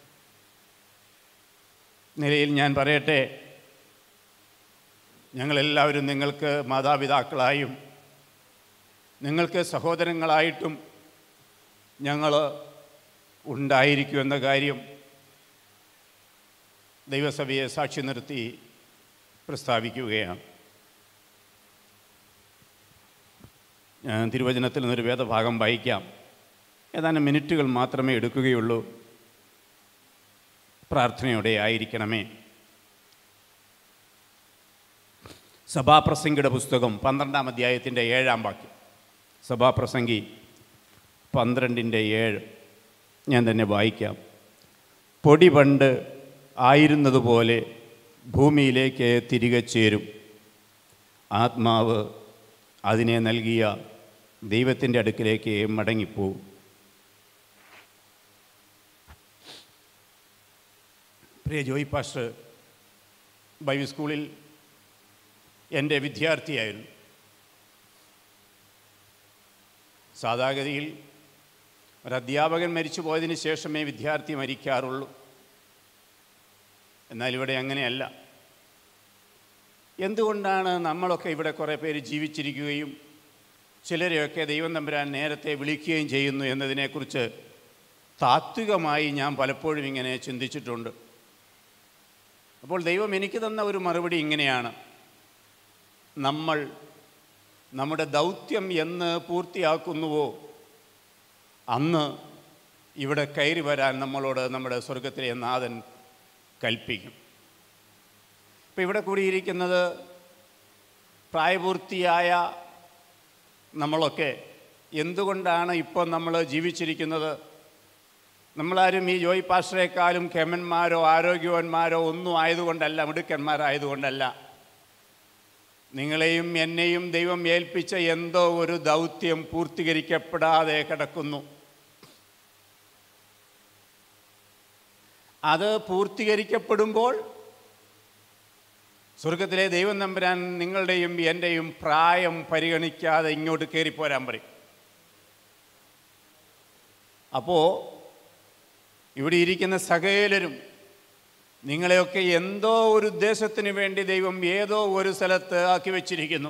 നിലയിൽ ഞാൻ പറയട്ടെ ഞങ്ങളെല്ലാവരും നിങ്ങൾക്ക് മാതാപിതാക്കളായും നിങ്ങൾക്ക് സഹോദരങ്ങളായിട്ടും ഞങ്ങൾ ഉണ്ടായിരിക്കുമെന്ന കാര്യം ദൈവസഭയെ സാക്ഷി നിർത്തി പ്രസ്താവിക്കുകയാണ് ഞാൻ തിരുവചനത്തിൽ നിന്നൊരു വേദഭാഗം വായിക്കാം ഏതാനും മിനിറ്റുകൾ മാത്രമേ എടുക്കുകയുള്ളൂ പ്രാർത്ഥനയോടെ ആയിരിക്കണമേ സഭാപ്രസംഗിയുടെ പുസ്തകം പന്ത്രണ്ടാം അധ്യായത്തിൻ്റെ ഏഴാം വാക്യം സഭാപ്രസംഗി പന്ത്രണ്ടിൻ്റെ ഏഴ് ഞാൻ തന്നെ വായിക്കാം പൊടി പണ്ട് ആയിരുന്നതുപോലെ ഭൂമിയിലേക്ക് തിരികെ ചേരും ആത്മാവ് അതിനെ നൽകിയ ദൈവത്തിൻ്റെ അടുക്കിലേക്ക് മടങ്ങിപ്പോവും പ്രിയ ജോയി പാസ്റ്റർ ബൈബിൾ സ്കൂളിൽ എൻ്റെ വിദ്യാർത്ഥിയായിരുന്നു സാധാഗതിയിൽ ഒരു അധ്യാപകൻ മരിച്ചു പോയതിന് ശേഷമേ വിദ്യാർത്ഥി മരിക്കാറുള്ളൂ എന്നാൽ ഇവിടെ അങ്ങനെയല്ല എന്തുകൊണ്ടാണ് നമ്മളൊക്കെ ഇവിടെ കുറേ പേര് ജീവിച്ചിരിക്കുകയും ചിലരെയൊക്കെ ദൈവം തമ്പുരാൻ നേരത്തെ വിളിക്കുകയും ചെയ്യുന്നു എന്നതിനെക്കുറിച്ച് താത്വികമായി ഞാൻ പലപ്പോഴും ഇങ്ങനെ ചിന്തിച്ചിട്ടുണ്ട് അപ്പോൾ ദൈവം എനിക്ക് തന്ന ഒരു മറുപടി ഇങ്ങനെയാണ് നമ്മൾ നമ്മുടെ ദൗത്യം എന്ന് പൂർത്തിയാക്കുന്നുവോ അന്ന് ഇവിടെ കയറി വരാൻ നമ്മളോട് നമ്മുടെ സ്വർഗത്തിലെ നാഥൻ കൽപ്പിക്കും ഇപ്പം ഇവിടെ കൂടിയിരിക്കുന്നത് പ്രായപൂർത്തിയായ നമ്മളൊക്കെ എന്തുകൊണ്ടാണ് ഇപ്പോൾ നമ്മൾ ജീവിച്ചിരിക്കുന്നത് നമ്മളാരും ഈ ജോയ് പാസ്റ്ററേക്കാളും കെമന്മാരോ ആരോഗ്യവാന്മാരോ ഒന്നും ആയതുകൊണ്ടല്ല മിടുക്കന്മാരായതുകൊണ്ടല്ല നിങ്ങളെയും എന്നെയും ദൈവം ഏൽപ്പിച്ച എന്തോ ഒരു ദൗത്യം പൂർത്തീകരിക്കപ്പെടാതെ കിടക്കുന്നു അത് പൂർത്തീകരിക്കപ്പെടുമ്പോൾ സ്വർഗത്തിലെ ദൈവം നമ്പരാൻ നിങ്ങളുടെയും എൻ്റെയും പ്രായം പരിഗണിക്കാതെ ഇങ്ങോട്ട് കയറിപ്പോരാൻ പറയും അപ്പോൾ ഇവിടെ ഇരിക്കുന്ന സകലരും നിങ്ങളെയൊക്കെ എന്തോ ഒരു ഉദ്ദേശത്തിന് വേണ്ടി ദൈവം ഏതോ ഒരു സ്ഥലത്ത് ആക്കി വച്ചിരിക്കുന്നു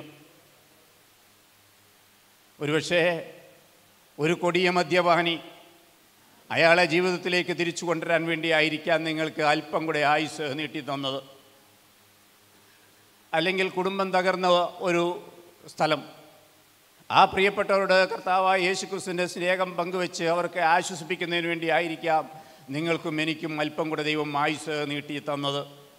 ഒരുപക്ഷേ ഒരു കൊടിയ മദ്യപാനി അയാളെ ജീവിതത്തിലേക്ക് തിരിച്ചു കൊണ്ടുവരാൻ വേണ്ടി ആയിരിക്കാം നിങ്ങൾക്ക് അല്പം കൂടെ ആയുസ് നീട്ടി തന്നത് അല്ലെങ്കിൽ കുടുംബം തകർന്ന ഒരു സ്ഥലം ആ പ്രിയപ്പെട്ടവരുടെ കർത്താവായ യേശുക്രിസ്തുവിൻ്റെ സ്നേഹം പങ്കുവെച്ച് അവർക്ക് ആശ്വസിപ്പിക്കുന്നതിന് വേണ്ടി ആയിരിക്കാം നിങ്ങൾക്കും എനിക്കും അല്പം കൂടെ ദൈവം ആയുസ് നീട്ടി തന്നത്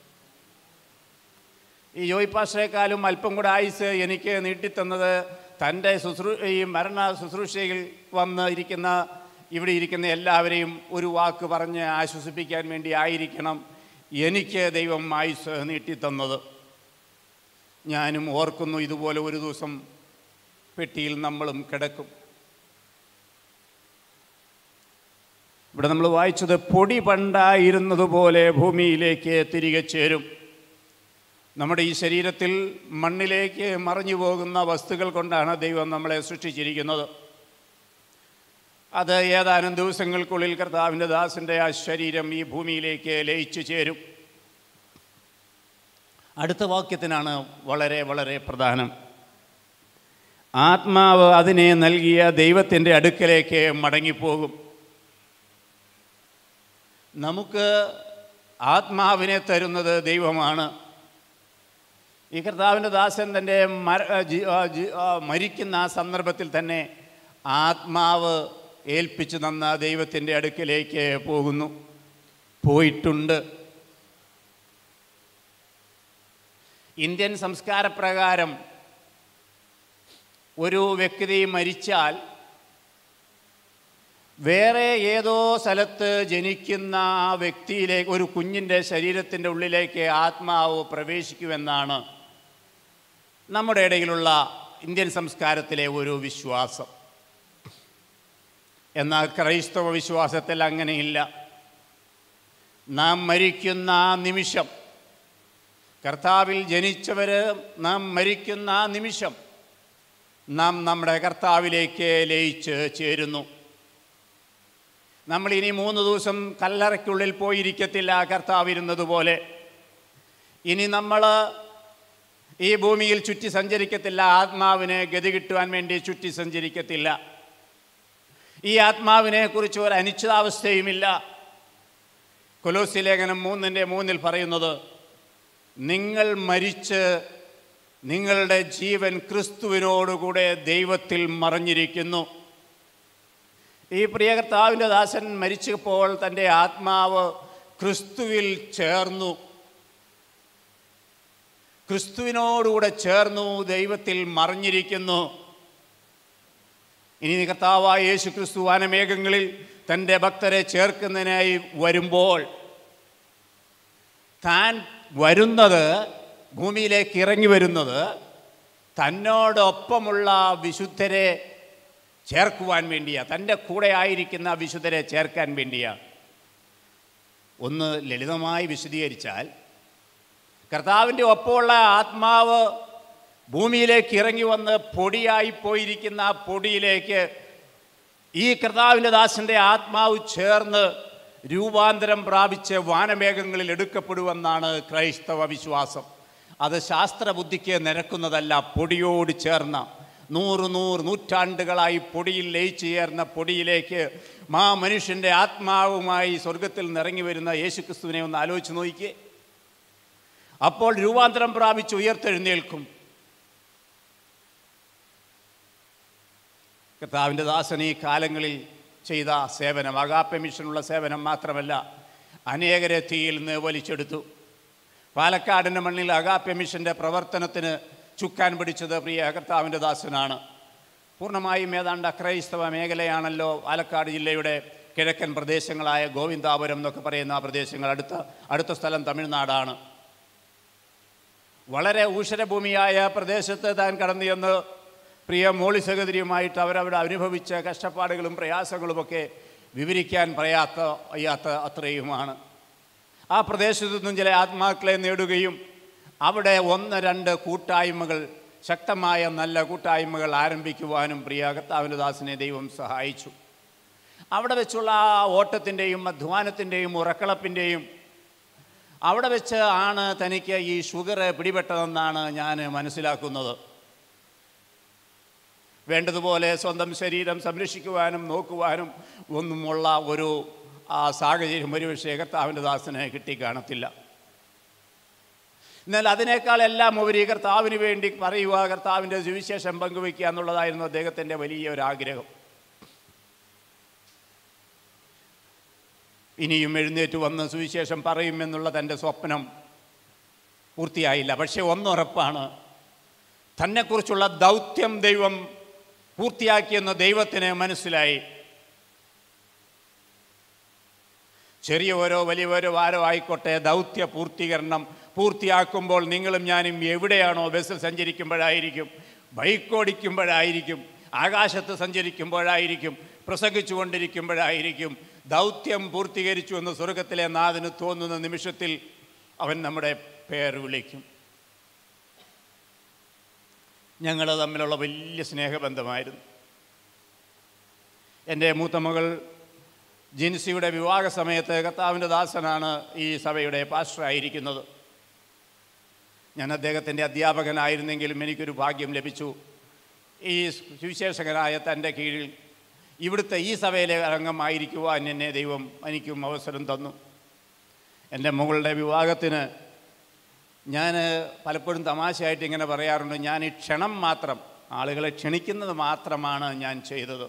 ഈ ജോയ് പാസ്റ്ററേക്കാളും അല്പം കൂടെ ആയുസ് എനിക്ക് നീട്ടിത്തന്നത് തൻ്റെ ശുശ്രൂ ഈ മരണ ശുശ്രൂഷയിൽ വന്ന് ഇരിക്കുന്ന ഇവിടെ ഇരിക്കുന്ന എല്ലാവരെയും ഒരു വാക്ക് പറഞ്ഞ് ആശ്വസിപ്പിക്കാൻ വേണ്ടി ആയിരിക്കണം എനിക്ക് ദൈവം ആയുസ് നീട്ടിത്തന്നത് ഞാനും ഓർക്കുന്നു ഇതുപോലെ ഒരു ദിവസം പെട്ടിയിൽ നമ്മളും കിടക്കും ഇവിടെ നമ്മൾ വായിച്ചത് പൊടി പണ്ടായിരുന്നതുപോലെ ഭൂമിയിലേക്ക് തിരികെ ചേരും നമ്മുടെ ഈ ശരീരത്തിൽ മണ്ണിലേക്ക് മറിഞ്ഞു പോകുന്ന വസ്തുക്കൾ കൊണ്ടാണ് ദൈവം നമ്മളെ സൃഷ്ടിച്ചിരിക്കുന്നത് അത് ഏതാനും ദിവസങ്ങൾക്കുള്ളിൽ കർത്താവിൻ്റെ ദാസിൻ്റെ ആ ശരീരം ഈ ഭൂമിയിലേക്ക് ലയിച്ചു ചേരും അടുത്ത വാക്യത്തിനാണ് വളരെ വളരെ പ്രധാനം ആത്മാവ് അതിനെ നൽകിയ ദൈവത്തിൻ്റെ അടുക്കലേക്ക് മടങ്ങിപ്പോകും നമുക്ക് ആത്മാവിനെ തരുന്നത് ദൈവമാണ് ഈ കർത്താവിൻ്റെ ദാസൻ തൻ്റെ മര ജി- ആ ജി- ആ മരിക്കുന്ന ആ സന്ദർഭത്തിൽ തന്നെ ആത്മാവ് ഏൽപ്പിച്ചു തന്ന ദൈവത്തിൻ്റെ അടുക്കിലേക്ക് പോകുന്നു പോയിട്ടുണ്ട് ഇന്ത്യൻ സംസ്കാരപ്രകാരം ഒരു വ്യക്തി മരിച്ചാൽ വേറെ ഏതോ സ്ഥലത്ത് ജനിക്കുന്ന ആ വ്യക്തിയിലേക്ക് ഒരു കുഞ്ഞിൻ്റെ ശരീരത്തിൻ്റെ ഉള്ളിലേക്ക് ആത്മാവ് പ്രവേശിക്കുമെന്നാണ് നമ്മുടെ ഇടയിലുള്ള ഇന്ത്യൻ സംസ്കാരത്തിലെ ഒരു വിശ്വാസം എന്നാൽ ക്രൈസ്തവ വിശ്വാസത്തിൽ അങ്ങനെയില്ല നാം മരിക്കുന്ന ആ നിമിഷം കർത്താവിൽ ജനിച്ചവർ നാം മരിക്കുന്ന ആ നിമിഷം നാം നമ്മുടെ കർത്താവിലേക്ക് ലയിച്ച് ചേരുന്നു നമ്മൾ ഇനി മൂന്ന് ദിവസം കല്ലറയ്ക്കുള്ളിൽ പോയിരിക്കത്തില്ല കർത്താവ് ഇരുന്നതുപോലെ ഇനി നമ്മൾ ഈ ഭൂമിയിൽ ചുറ്റി സഞ്ചരിക്കത്തില്ല ആത്മാവിന് ഗതി കിട്ടുവാൻ വേണ്ടി ചുറ്റി സഞ്ചരിക്കത്തില്ല ഈ ആത്മാവിനെ കുറിച്ച് ഒരു അനിശ്ചിതാവസ്ഥയുമില്ല കൊലോസി ലേഖനം മൂന്നിൻ്റെ മൂന്നിൽ പറയുന്നത് നിങ്ങൾ മരിച്ച് നിങ്ങളുടെ ജീവൻ ക്രിസ്തുവിനോടുകൂടെ ദൈവത്തിൽ മറഞ്ഞിരിക്കുന്നു ഈ പ്രിയ കർത്താവിൻ്റെ ദാസൻ മരിച്ചപ്പോൾ തൻ്റെ ആത്മാവ് ക്രിസ്തുവിൽ ചേർന്നു ക്രിസ്തുവിനോടുകൂടെ ചേർന്നു ദൈവത്തിൽ മറിഞ്ഞിരിക്കുന്നു ഇനി കർത്താവായ യേശു ക്രിസ്തു വാനമേഘങ്ങളിൽ തൻ്റെ ഭക്തരെ ചേർക്കുന്നതിനായി വരുമ്പോൾ താൻ വരുന്നത് ഭൂമിയിലേക്ക് ഇറങ്ങി വരുന്നത് തന്നോടൊപ്പമുള്ള വിശുദ്ധരെ ചേർക്കുവാൻ വേണ്ടിയാണ് തൻ്റെ കൂടെ ആയിരിക്കുന്ന വിശുദ്ധരെ ചേർക്കാൻ വേണ്ടിയാണ് ഒന്ന് ലളിതമായി വിശദീകരിച്ചാൽ കർത്താവിൻ്റെ ഒപ്പമുള്ള ആത്മാവ് ഭൂമിയിലേക്ക് ഇറങ്ങി വന്ന് പൊടിയായി പോയിരിക്കുന്ന ആ പൊടിയിലേക്ക് ഈ കർത്താവിൻ്റെ ദാസൻ്റെ ആത്മാവ് ചേർന്ന് രൂപാന്തരം പ്രാപിച്ച് വാനമേഘങ്ങളിൽ എടുക്കപ്പെടുമെന്നാണ് ക്രൈസ്തവ വിശ്വാസം അത് ശാസ്ത്രബുദ്ധിക്ക് നിരക്കുന്നതല്ല പൊടിയോട് ചേർന്ന നൂറ് നൂറ് നൂറ്റാണ്ടുകളായി പൊടിയിൽ ലയിച്ചു ചേർന്ന പൊടിയിലേക്ക് മാ മനുഷ്യൻ്റെ ആത്മാവുമായി സ്വർഗത്തിൽ നിറങ്ങി വരുന്ന യേശുക്രിസ്തുവിനെ ഒന്ന് ആലോചിച്ച് നോക്കിയേ അപ്പോൾ രൂപാന്തരം പ്രാപിച്ച് ഉയർത്തെഴുന്നേൽക്കും കർത്താവിൻ്റെ ദാസൻ ഈ കാലങ്ങളിൽ ചെയ്ത സേവനം അകാപ്പ മിഷനുള്ള സേവനം മാത്രമല്ല അനേകരെ തീയിൽ നിന്ന് വലിച്ചെടുത്തു പാലക്കാടിൻ്റെ മണ്ണിൽ അകാപ്പ മിഷൻ്റെ പ്രവർത്തനത്തിന് ചുക്കാൻ പിടിച്ചത് പ്രിയ കർത്താവിൻ്റെ ദാസനാണ് പൂർണ്ണമായും ഏതാണ്ട് അക്രൈസ്തവ മേഖലയാണല്ലോ പാലക്കാട് ജില്ലയുടെ കിഴക്കൻ പ്രദേശങ്ങളായ ഗോവിന്ദാപുരം എന്നൊക്കെ പറയുന്ന ആ പ്രദേശങ്ങൾ അടുത്ത അടുത്ത സ്ഥലം തമിഴ്നാടാണ് വളരെ ഊഷരഭൂമിയായ പ്രദേശത്ത് താൻ കടന്നു ചെന്ന് പ്രിയ മോളി സഹോദരിയുമായിട്ട് അവരവിടെ അനുഭവിച്ച കഷ്ടപ്പാടുകളും പ്രയാസങ്ങളുമൊക്കെ വിവരിക്കാൻ പറയാത്ത വയ്യാത്ത അത്രയുമാണ് ആ പ്രദേശത്തു നിന്നും ചില ആത്മാക്കളെ നേടുകയും അവിടെ ഒന്ന് രണ്ട് കൂട്ടായ്മകൾ ശക്തമായ നല്ല കൂട്ടായ്മകൾ ആരംഭിക്കുവാനും പ്രിയ കർത്താവിൻ്റെ ദാസിനെ ദൈവം സഹായിച്ചു അവിടെ വെച്ചുള്ള ആ ഓട്ടത്തിൻ്റെയും അധ്വാനത്തിൻ്റെയും ഉറക്കളപ്പിൻ്റെയും അവിടെ വെച്ച് ആണ് തനിക്ക് ഈ ഷുഗർ പിടിപെട്ടതെന്നാണ് ഞാൻ മനസ്സിലാക്കുന്നത് വേണ്ടതുപോലെ സ്വന്തം ശരീരം സംരക്ഷിക്കുവാനും നോക്കുവാനും ഒന്നുമുള്ള ഒരു ആ സാഹചര്യം ഒരുപക്ഷെ കർത്താവിൻ്റെ ദാസനെ കിട്ടി കാണത്തില്ല എന്നാൽ അതിനേക്കാൾ എല്ലാം ഉപരി കർത്താവിന് വേണ്ടി പറയുക കർത്താവിൻ്റെ സുവിശേഷം പങ്കുവയ്ക്കുക എന്നുള്ളതായിരുന്നു അദ്ദേഹത്തിൻ്റെ വലിയ ഒരു ആഗ്രഹം ഇനിയും എഴുന്നേറ്റ് വന്ന് സുവിശേഷം പറയുമെന്നുള്ള തൻ്റെ സ്വപ്നം പൂർത്തിയായില്ല പക്ഷേ ഒന്നുറപ്പാണ് തന്നെക്കുറിച്ചുള്ള ദൗത്യം ദൈവം പൂർത്തിയാക്കിയെന്ന് ദൈവത്തിന് മനസ്സിലായി ചെറിയവരോ വലിയവരോ ആരോ ആയിക്കോട്ടെ ദൗത്യ പൂർത്തീകരണം പൂർത്തിയാക്കുമ്പോൾ നിങ്ങളും ഞാനും എവിടെയാണോ ബസ്സിൽ സഞ്ചരിക്കുമ്പോഴായിരിക്കും ബൈക്ക് ഓടിക്കുമ്പോഴായിരിക്കും ആകാശത്ത് സഞ്ചരിക്കുമ്പോഴായിരിക്കും പ്രസംഗിച്ചു കൊണ്ടിരിക്കുമ്പോഴായിരിക്കും ദൗത്യം പൂർത്തീകരിച്ചു എന്ന് സ്വർഗത്തിലെ നാഥന് തോന്നുന്ന നിമിഷത്തിൽ അവൻ നമ്മുടെ പേർ വിളിക്കും ഞങ്ങൾ തമ്മിലുള്ള വലിയ സ്നേഹബന്ധമായിരുന്നു എൻ്റെ മൂത്ത മകൾ ജിൻസിയുടെ വിവാഹ സമയത്ത് കർത്താവിൻ്റെ ദാസനാണ് ഈ സഭയുടെ പാസ്റ്ററായിരിക്കുന്നത് ഞാൻ അദ്ദേഹത്തിൻ്റെ അധ്യാപകനായിരുന്നെങ്കിലും എനിക്കൊരു ഭാഗ്യം ലഭിച്ചു ഈ സുവിശേഷകനായ തൻ്റെ കീഴിൽ ഇവിടുത്തെ ഈ സഭയിലെ അംഗമായിരിക്കുവാൻ എന്നെ ദൈവം എനിക്കും അവസരം തന്നു എൻ്റെ മകളുടെ വിവാഹത്തിന് ഞാൻ പലപ്പോഴും തമാശയായിട്ട് ഇങ്ങനെ പറയാറുണ്ട് ഞാൻ ഈ ക്ഷണം മാത്രം ആളുകളെ ക്ഷണിക്കുന്നത് മാത്രമാണ് ഞാൻ ചെയ്തത്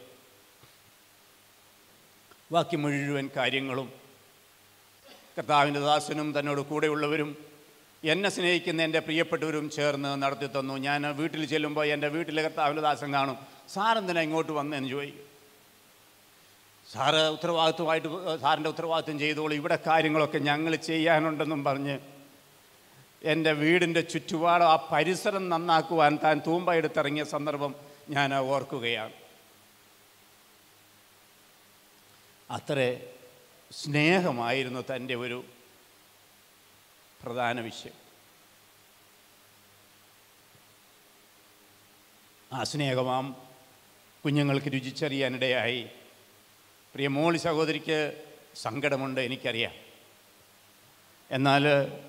ബാക്കി മുഴുവൻ കാര്യങ്ങളും കർത്താവിൻ്റെ ദാസനും തന്നോട് കൂടെയുള്ളവരും എന്നെ സ്നേഹിക്കുന്ന എൻ്റെ പ്രിയപ്പെട്ടവരും ചേർന്ന് നടത്തി തന്നു ഞാൻ വീട്ടിൽ ചെല്ലുമ്പോൾ എൻ്റെ വീട്ടിലെ കർത്താവിൻ്റെ ദാസൻ കാണും സാറെന്തിനാ ഇങ്ങോട്ട് വന്നെന്ന് ചോദിക്കും സാറ് ഉത്തരവാദിത്വമായിട്ട് സാറിൻ്റെ ഉത്തരവാദിത്വം ചെയ്തോളൂ ഇവിടെ കാര്യങ്ങളൊക്കെ ഞങ്ങൾ ചെയ്യാനുണ്ടെന്നും പറഞ്ഞ് എൻ്റെ വീടിൻ്റെ ചുറ്റുപാടും ആ പരിസരം നന്നാക്കുവാൻ താൻ തൂമ്പ എടുത്തിറങ്ങിയ സന്ദർഭം ഞാൻ ഓർക്കുകയാണ് അത്ര സ്നേഹമായിരുന്നു തൻ്റെ ഒരു പ്രധാന വിഷയം ആ സ്നേഹമാം കുഞ്ഞുങ്ങൾക്ക് രുചിച്ചറിയാനിടയായി പ്രിയ മോളി സഹോദരിക്ക് സങ്കടമുണ്ട് എനിക്കറിയാം എന്നാൽ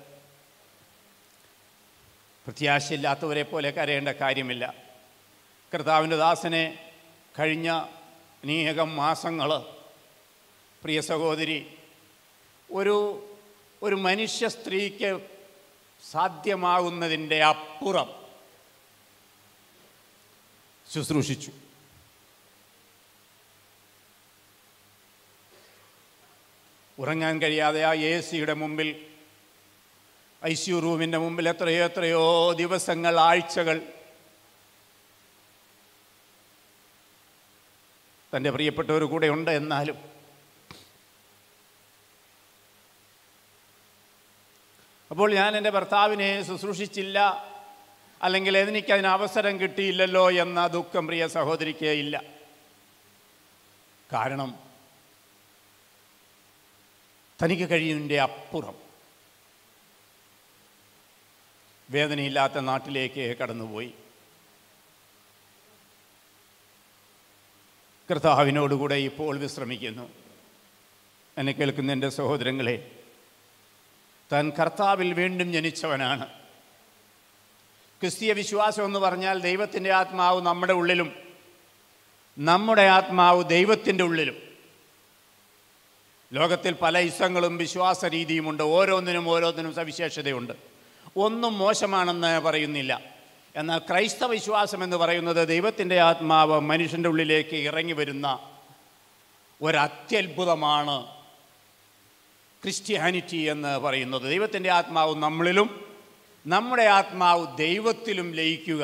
പ്രത്യാശയില്ലാത്തവരെ പോലെ കരയേണ്ട കാര്യമില്ല കർത്താവിൻ്റെ ദാസനെ കഴിഞ്ഞ അനേകം മാസങ്ങൾ പ്രിയ സഹോദരി ഒരു ഒരു മനുഷ്യ സ്ത്രീക്ക് സാധ്യമാകുന്നതിൻ്റെ അപ്പുറം ശുശ്രൂഷിച്ചു ഉറങ്ങാൻ കഴിയാതെ ആ എ സിയുടെ മുമ്പിൽ ഐ സി യു റൂമിൻ്റെ മുമ്പിൽ എത്രയോ എത്രയോ ദിവസങ്ങൾ ആഴ്ചകൾ തൻ്റെ പ്രിയപ്പെട്ടവർ കൂടെ ഉണ്ട് എന്നാലും അപ്പോൾ ഞാൻ എൻ്റെ ഭർത്താവിനെ ശുശ്രൂഷിച്ചില്ല അല്ലെങ്കിൽ എനിക്കതിന് അവസരം കിട്ടിയില്ലല്ലോ എന്ന ദുഃഖം പ്രിയ സഹോദരിക്ക് ഇല്ല കാരണം തനിക്ക് കഴിയുന്നതിൻ്റെ അപ്പുറം വേദനയില്ലാത്ത നാട്ടിലേക്ക് കടന്നുപോയി കർത്താവിനോടുകൂടെ ഇപ്പോൾ വിശ്രമിക്കുന്നു എന്നെ കേൾക്കുന്ന എൻ്റെ സഹോദരങ്ങളെ താൻ കർത്താവിൽ വീണ്ടും ജനിച്ചവനാണ് ക്രിസ്തീയ വിശ്വാസം എന്ന് പറഞ്ഞാൽ ദൈവത്തിൻ്റെ ആത്മാവ് നമ്മുടെ ഉള്ളിലും നമ്മുടെ ആത്മാവ് ദൈവത്തിൻ്റെ ഉള്ളിലും ലോകത്തിൽ പല ഇസങ്ങളും വിശ്വാസ രീതിയുമുണ്ട് ഓരോന്നിനും ഓരോന്നിനും സവിശേഷതയുണ്ട് ഒന്നും മോശമാണെന്ന് പറയുന്നില്ല എന്നാൽ ക്രൈസ്തവ വിശ്വാസം എന്ന് പറയുന്നത് ദൈവത്തിൻ്റെ ആത്മാവ് മനുഷ്യൻ്റെ ഉള്ളിലേക്ക് ഇറങ്ങി വരുന്ന ഒരത്യത്ഭുതമാണ് ക്രിസ്ത്യാനിറ്റി എന്ന് പറയുന്നത് ദൈവത്തിൻ്റെ ആത്മാവ് നമ്മളിലും നമ്മുടെ ആത്മാവ് ദൈവത്തിലും ലയിക്കുക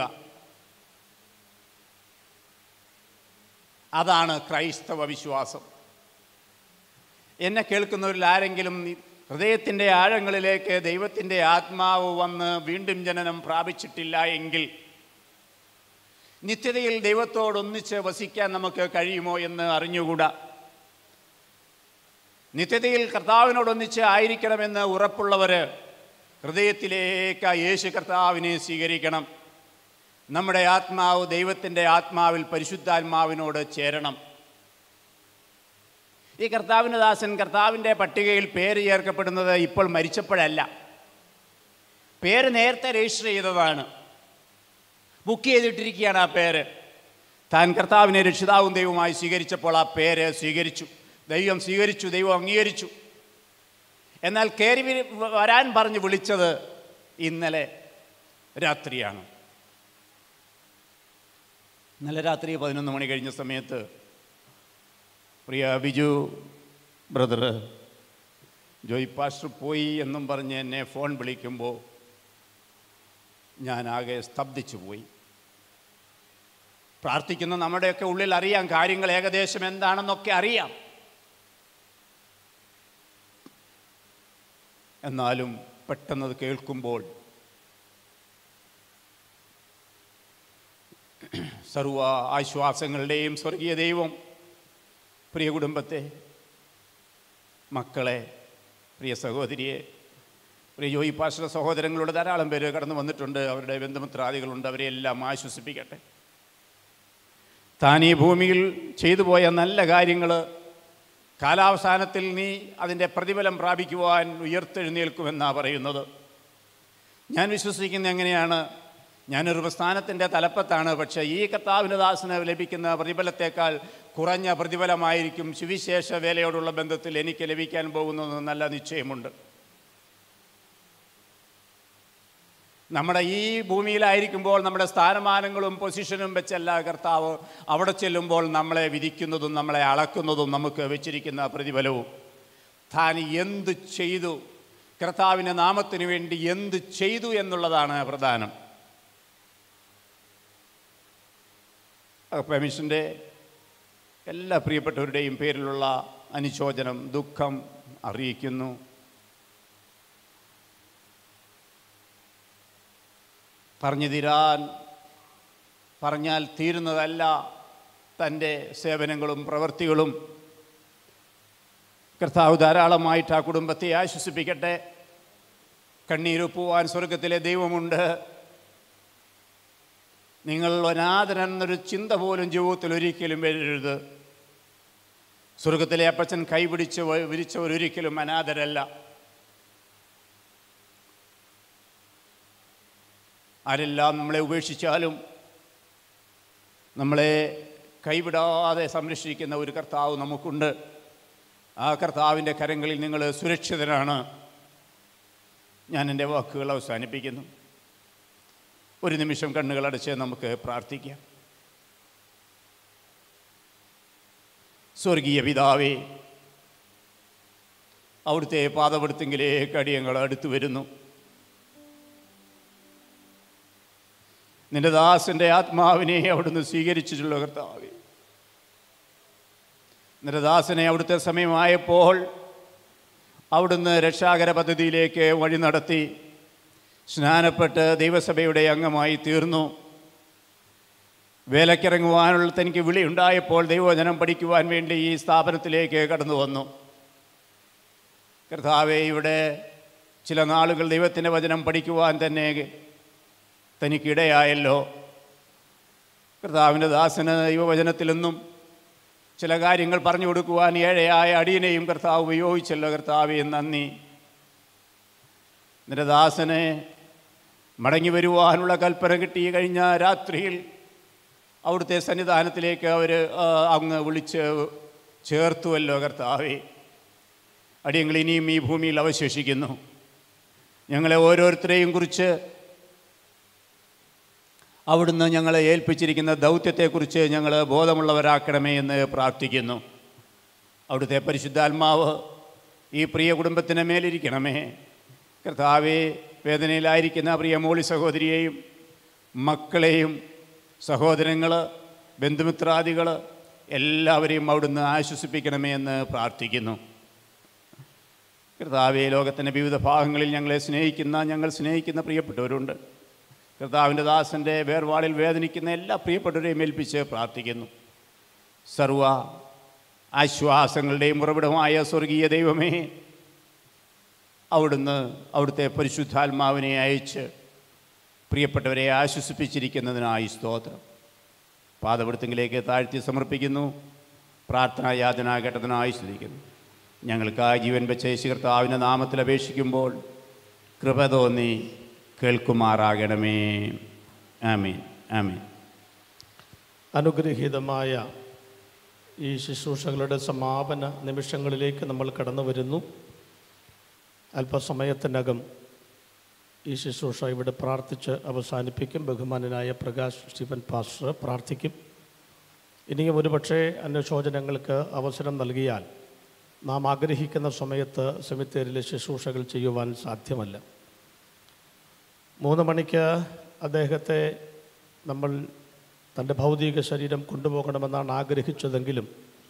അതാണ് ക്രൈസ്തവ വിശ്വാസം എന്നെ കേൾക്കുന്നവരിൽ ആരെങ്കിലും ഹൃദയത്തിൻ്റെ ആഴങ്ങളിലേക്ക് ദൈവത്തിൻ്റെ ആത്മാവ് വന്ന് വീണ്ടും ജനനം പ്രാപിച്ചിട്ടില്ല എങ്കിൽ നിത്യതയിൽ ദൈവത്തോടൊന്നിച്ച് വസിക്കാൻ നമുക്ക് കഴിയുമോ എന്ന് അറിഞ്ഞുകൂടാ നിത്യതയിൽ കർത്താവിനോടൊന്നിച്ച് ആയിരിക്കണമെന്ന് ഉറപ്പുള്ളവർ ഹൃദയത്തിലേക്ക് ആ യേശു കർത്താവിനെ സ്വീകരിക്കണം നമ്മുടെ ആത്മാവ് ദൈവത്തിൻ്റെ ആത്മാവിൽ പരിശുദ്ധാത്മാവിനോട് ചേരണം ഈ കർത്താവിൻ്റെ ദാസൻ കർത്താവിൻ്റെ പട്ടികയിൽ പേര് ചേർക്കപ്പെടുന്നത് ഇപ്പോൾ മരിച്ചപ്പോഴല്ല പേര് നേരത്തെ രജിസ്റ്റർ ചെയ്തതാണ് ബുക്ക് ചെയ്തിട്ടിരിക്കുകയാണ് ആ പേര് താൻ കർത്താവിനെ രക്ഷിതാവും ദൈവമായി സ്വീകരിച്ചപ്പോൾ ആ പേര് സ്വീകരിച്ചു ദൈവം സ്വീകരിച്ചു ദൈവം അംഗീകരിച്ചു എന്നാൽ കയറി വി- വരാൻ പറഞ്ഞ് വിളിച്ചത് ഇന്നലെ രാത്രിയാണ് ഇന്നലെ രാത്രി പതിനൊന്ന് മണി കഴിഞ്ഞ സമയത്ത് പ്രിയ ബിജു ബ്രദർ ജോയ് പാസ്റ്റർ പോയി എന്നും പറഞ്ഞ് എന്നെ ഫോൺ വിളിക്കുമ്പോൾ ഞാൻ ആകെ സ്തബ്ധിച്ചു പോയി പ്രാർത്ഥിക്കുന്ന നമ്മുടെയൊക്കെ ഉള്ളിൽ അറിയാം കാര്യങ്ങൾ ഏകദേശം എന്താണെന്നൊക്കെ അറിയാം എന്നാലും പെട്ടെന്നത് കേൾക്കുമ്പോൾ സർവ ആശ്വാസങ്ങളുടെയും സ്വർഗീയ ദൈവം പ്രിയ കുടുംബത്തെ മക്കളെ പ്രിയ സഹോദരിയെ പ്രിയ ജോയി പാസ്റ്റർ സഹോദരങ്ങളുടെ ധാരാളം പേര് കടന്നു വന്നിട്ടുണ്ട് അവരുടെ ബന്ധുമിത്രാദികളുണ്ട് അവരെ എല്ലാം ആശ്വസിപ്പിക്കട്ടെ താൻ ഈ ഭൂമിയിൽ ചെയ്തു പോയ നല്ല കാര്യങ്ങൾ കാലാവസാനത്തിൽ നീ അതിൻ്റെ പ്രതിഫലം പ്രാപിക്കുവാൻ ഉയർത്തെഴുന്നേൽക്കുമെന്നാണ് പറയുന്നത് ഞാൻ വിശ്വസിക്കുന്നത് എങ്ങനെയാണ് ഞാനൊരു പ്രസ്ഥാനത്തിൻ്റെ തലപ്പത്താണ് പക്ഷേ ഈ കർത്താവിൻ്റെ ദാസന് ലഭിക്കുന്ന പ്രതിഫലത്തേക്കാൾ കുറഞ്ഞ പ്രതിഫലമായിരിക്കും സുവിശേഷ വേലയോടുള്ള ബന്ധത്തിൽ എനിക്ക് ലഭിക്കാൻ പോകുന്നത് നല്ല നിശ്ചയമുണ്ട് നമ്മുടെ ഈ ഭൂമിയിലായിരിക്കുമ്പോൾ നമ്മുടെ സ്ഥാനമാനങ്ങളും പൊസിഷനും വെച്ചല്ല കർത്താവ് അവിടെ ചെല്ലുമ്പോൾ നമ്മളെ വിധിക്കുന്നതും നമ്മളെ അളക്കുന്നതും നമുക്ക് വെച്ചിരിക്കുന്ന പ്രതിഫലവും താൻ എന്ത് ചെയ്തു കർത്താവിൻ്റെ നാമത്തിന് വേണ്ടി എന്ത് ചെയ്തു എന്നുള്ളതാണ് പ്രധാനം പെമിഷൻ്റെ എല്ലാ പ്രിയപ്പെട്ടവരുടെയും പേരിലുള്ള അനുശോചനം ദുഃഖം അറിയിക്കുന്നു പറഞ്ഞു തീരാൻ പറഞ്ഞാൽ തീരുന്നതല്ല തൻ്റെ സേവനങ്ങളും പ്രവൃത്തികളും കർത്താവ് ധാരാളമായിട്ട് ആ കുടുംബത്തെ ആശ്വസിപ്പിക്കട്ടെ കണ്ണീരൊപ്പുവാൻ സ്വർഗത്തിലെ ദൈവമുണ്ട് നിങ്ങൾ അനാഥൻ എന്നൊരു ചിന്ത പോലും ജീവിതത്തിൽ ഒരിക്കലും വരരുത് സ്വർഗത്തിലെ അപ്പച്ചൻ കൈപിടിച്ച് വ- വിരിച്ചവർ ഒരിക്കലും അനാഥരല്ല ആരെല്ലാം നമ്മളെ ഉപേക്ഷിച്ചാലും നമ്മളെ കൈവിടാതെ സംരക്ഷിക്കുന്ന ഒരു കർത്താവ് നമുക്കുണ്ട് ആ കർത്താവിൻ്റെ കരങ്ങളിൽ നിങ്ങൾ സുരക്ഷിതരാണ് ഞാൻ എൻ്റെ വാക്കുകൾ അവസാനിപ്പിക്കുന്നു ഒരു നിമിഷം കണ്ണുകളടച്ച് നമുക്ക് പ്രാർത്ഥിക്കാം സ്വർഗീയ പിതാവേ അവിടുത്തെ പാദപ്പെടുത്തെങ്കിലേക്ക് അടിയങ്ങൾ അടുത്തു വരുന്നു നിന്റെ ദാസന്റെ ആത്മാവിനെ അവിടുന്ന് സ്വീകരിച്ചിട്ടുള്ള കർത്താവേ നിന്റെ ദാസനെ അവിടുത്തെ സമയമായപ്പോൾ അവിടുന്ന് രക്ഷാകര പദ്ധതിയിലേക്ക് വഴി നടത്തി സ്നാനപ്പെട്ട് ദൈവസഭയുടെ അംഗമായി തീർന്നു വേലക്കിറങ്ങുവാനുള്ള തനിക്ക് വിളിയുണ്ടായപ്പോൾ ദൈവവചനം പഠിക്കുവാൻ വേണ്ടി ഈ സ്ഥാപനത്തിലേക്ക് കടന്നു വന്നു കർത്താവെ ഇവിടെ ചില നാളുകൾ ദൈവത്തിൻ്റെ വചനം പഠിക്കുവാൻ തന്നെ തനിക്കിടയായല്ലോ കർത്താവിൻ്റെ ദാസന് ദൈവവചനത്തിൽ നിന്നും ചില കാര്യങ്ങൾ പറഞ്ഞു കൊടുക്കുവാൻ ഏഴയായ അടിയനെയും കർത്താവ് ഉപയോഗിച്ചല്ലോ കർത്താവെ നന്ദി നിന്റെ ദാസനെ മടങ്ങി വരുവാനുള്ള കൽപ്പന കിട്ടി കഴിഞ്ഞ രാത്രിയിൽ അവിടുത്തെ സന്നിധാനത്തിലേക്ക് അവർ അങ്ങ് വിളിച്ച് ചേർത്തുവല്ലോ കർത്താവെ അടിയങ്ങൾ ഇനിയും ഈ ഭൂമിയിൽ അവശേഷിക്കുന്നു ഞങ്ങളെ ഓരോരുത്തരെയും കുറിച്ച് അവിടുന്ന് ഞങ്ങളെ ഏൽപ്പിച്ചിരിക്കുന്ന ദൗത്യത്തെക്കുറിച്ച് ഞങ്ങൾ ബോധമുള്ളവരാക്കണമേ എന്ന് പ്രാർത്ഥിക്കുന്നു അവിടുത്തെ പരിശുദ്ധാത്മാവ് ഈ പ്രിയ കുടുംബത്തിന് മേലിരിക്കണമേ കർത്താവെ വേദനയിലായിരിക്കുന്ന പ്രിയ മോളി സഹോദരിയെയും മക്കളെയും സഹോദരങ്ങൾ ബന്ധുമിത്രാദികൾ എല്ലാവരെയും അവിടുന്ന് ആശ്വസിപ്പിക്കണമേ എന്ന് പ്രാർത്ഥിക്കുന്നു കർത്താവെ ലോകത്തിൻ്റെ വിവിധ ഭാഗങ്ങളിൽ ഞങ്ങളെ സ്നേഹിക്കുന്ന ഞങ്ങൾ സ്നേഹിക്കുന്ന പ്രിയപ്പെട്ടവരുണ്ട് കർത്താവിൻ്റെ ദാസൻ്റെ വേർപാടിൽ വേദനിക്കുന്ന എല്ലാ പ്രിയപ്പെട്ടവരെയും ഏൽപ്പിച്ച് പ്രാർത്ഥിക്കുന്നു സർവ ആശ്വാസങ്ങളുടെയും ഉറവിടമായ സ്വർഗീയ ദൈവമേ അവിടുന്ന് അവിടുത്തെ പരിശുദ്ധാത്മാവിനെ അയച്ച് പ്രിയപ്പെട്ടവരെ ആശ്വസിപ്പിച്ചിരിക്കുന്നതിനായി സ്തോത്രം പാദവൃത്തങ്ങളിലേക്ക് താഴ്ത്തി സമർപ്പിക്കുന്നു പ്രാർത്ഥനാ യാതന ഘട്ടത്തിനായി സ്തുതിക്കുന്നു ഞങ്ങൾക്കായി ജീവൻ വെച്ച യേശു കർത്താവിൻ്റെ നാമത്തിൽ അപേക്ഷിക്കുമ്പോൾ കൃപ തോന്നി കേൾക്കുമാറാകണമേ ആമീൻ ആമീൻ അനുഗ്രഹീതമായ ഈ ശുശ്രൂഷകളുടെ സമാപന നിമിഷങ്ങളിലേക്ക് നമ്മൾ കടന്നു വരുന്നു അല്പസമയത്തിനകം ഈ ശുശ്രൂഷ ഇവിടെ പ്രാർത്ഥിച്ച് അവസാനിപ്പിക്കും ബഹുമാനനായ പ്രകാശ് സ്റ്റീഫൻ പാസ്റ്റർ പ്രാർത്ഥിക്കും ഇനിയും ഒരുപക്ഷെ അന്വേഷോചനങ്ങൾക്ക് അവസരം നൽകിയാൽ നാം ആഗ്രഹിക്കുന്ന സമയത്ത് സെമിത്തേരിലെ ശുശ്രൂഷകൾ ചെയ്യുവാൻ സാധ്യമല്ല മൂന്ന് മണിക്ക് അദ്ദേഹത്തെ നമ്മൾ തൻ്റെ ഭൗതിക ശരീരം കൊണ്ടുപോകണമെന്നാണ് ആഗ്രഹിച്ചതെങ്കിലും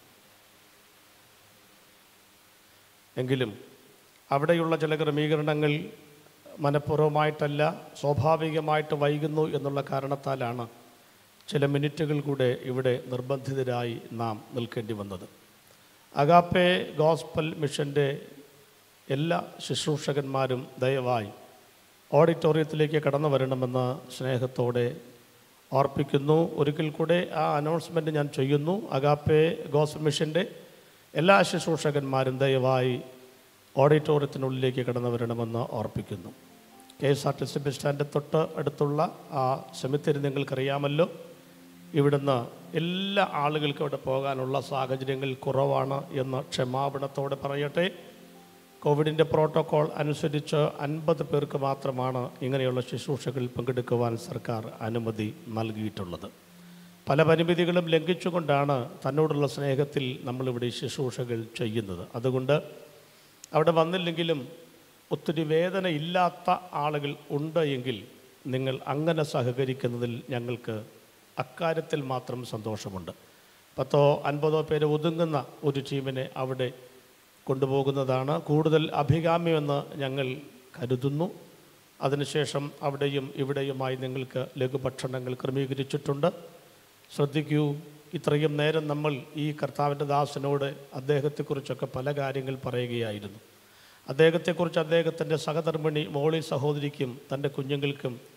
എങ്കിലും അവിടെയുള്ള ചില ക്രമീകരണങ്ങൾ മനഃപൂർവ്വമായിട്ടല്ല സ്വാഭാവികമായിട്ട് വൈകുന്നു എന്നുള്ള കാരണത്താലാണ് ചില മിനിറ്റുകൾ കൂടെ ഇവിടെ നിർബന്ധിതരായി നാം നിൽക്കേണ്ടി വന്നത് അഗാപ്പെ ഗോസ്പൽ മിഷൻ്റെ എല്ലാ ശുശ്രൂഷകന്മാരും ദയവായി ഓഡിറ്റോറിയത്തിലേക്ക് കടന്നു വരണമെന്ന് സ്നേഹത്തോടെ ഓർപ്പിക്കുന്നു ഒരിക്കൽ കൂടെ ആ അനൗൺസ്മെൻറ്റ് ഞാൻ ചെയ്യുന്നു അഗാപ്പെ ഗോസ്പൽ മിഷൻ്റെ എല്ലാ ശുശ്രൂഷകന്മാരും ദയവായി ഓഡിറ്റോറിയത്തിനുള്ളിലേക്ക് കടന്നു വരണമെന്ന് ഓർപ്പിക്കുന്നു K S R T C bus stand തൊട്ട് അടുത്തുള്ള ആ സെമിത്തേരി നിങ്ങൾക്കറിയാമല്ലോ ഇവിടുന്ന് എല്ലാ ആളുകൾക്കും ഇവിടെ പോകാനുള്ള സാഹചര്യങ്ങൾ കുറവാണ് എന്ന് ക്ഷമാപണത്തോടെ പറയട്ടെ കോവിഡിൻ്റെ പ്രോട്ടോക്കോൾ അനുസരിച്ച് അൻപത് പേർക്ക് മാത്രമാണ് ഇങ്ങനെയുള്ള ശുശ്രൂഷകളിൽ പങ്കെടുക്കുവാൻ സർക്കാർ അനുമതി നൽകിയിട്ടുള്ളത് പല പരിമിതികളും ലംഘിച്ചുകൊണ്ടാണ് തന്നോടുള്ള സ്നേഹത്തിൽ നമ്മളിവിടെ ഈ ശുശ്രൂഷകൾ ചെയ്യുന്നത് അതുകൊണ്ട് അവിടെ വന്നില്ലെങ്കിലും ഒത്തിരി വേദന ഇല്ലാത്ത ആളുകൾ ഉണ്ട് എങ്കിൽ നിങ്ങൾ അങ്ങനെ സഹകരിക്കുന്നതിൽ ഞങ്ങൾക്ക് അക്കാര്യത്തിൽ മാത്രം സന്തോഷമുണ്ട് പത്തോ അൻപതോ പേര് ഒതുങ്ങുന്ന ഒരു ടീമിനെ അവിടെ കൊണ്ടുപോകുന്നതാണ് കൂടുതൽ അഭികാമ്യമെന്ന് ഞങ്ങൾ കരുതുന്നു അതിനുശേഷം അവിടെയും ഇവിടെയുമായി നിങ്ങൾക്ക് ലഘുഭക്ഷണങ്ങൾ ക്രമീകരിച്ചിട്ടുണ്ട് ശ്രദ്ധിക്കൂ ഇത്രയും നേരം നമ്മൾ ഈ കർത്താവിൻ്റെ ദാസനോട് അദ്ദേഹത്തെക്കുറിച്ചൊക്കെ പല കാര്യങ്ങൾ പറയുകയായിരുന്നു അദ്ദേഹത്തെക്കുറിച്ച് അദ്ദേഹത്തിൻ്റെ സഹധർമ്മിണി മോളി സഹോദരിക്കും തൻ്റെ കുഞ്ഞുങ്ങൾക്കും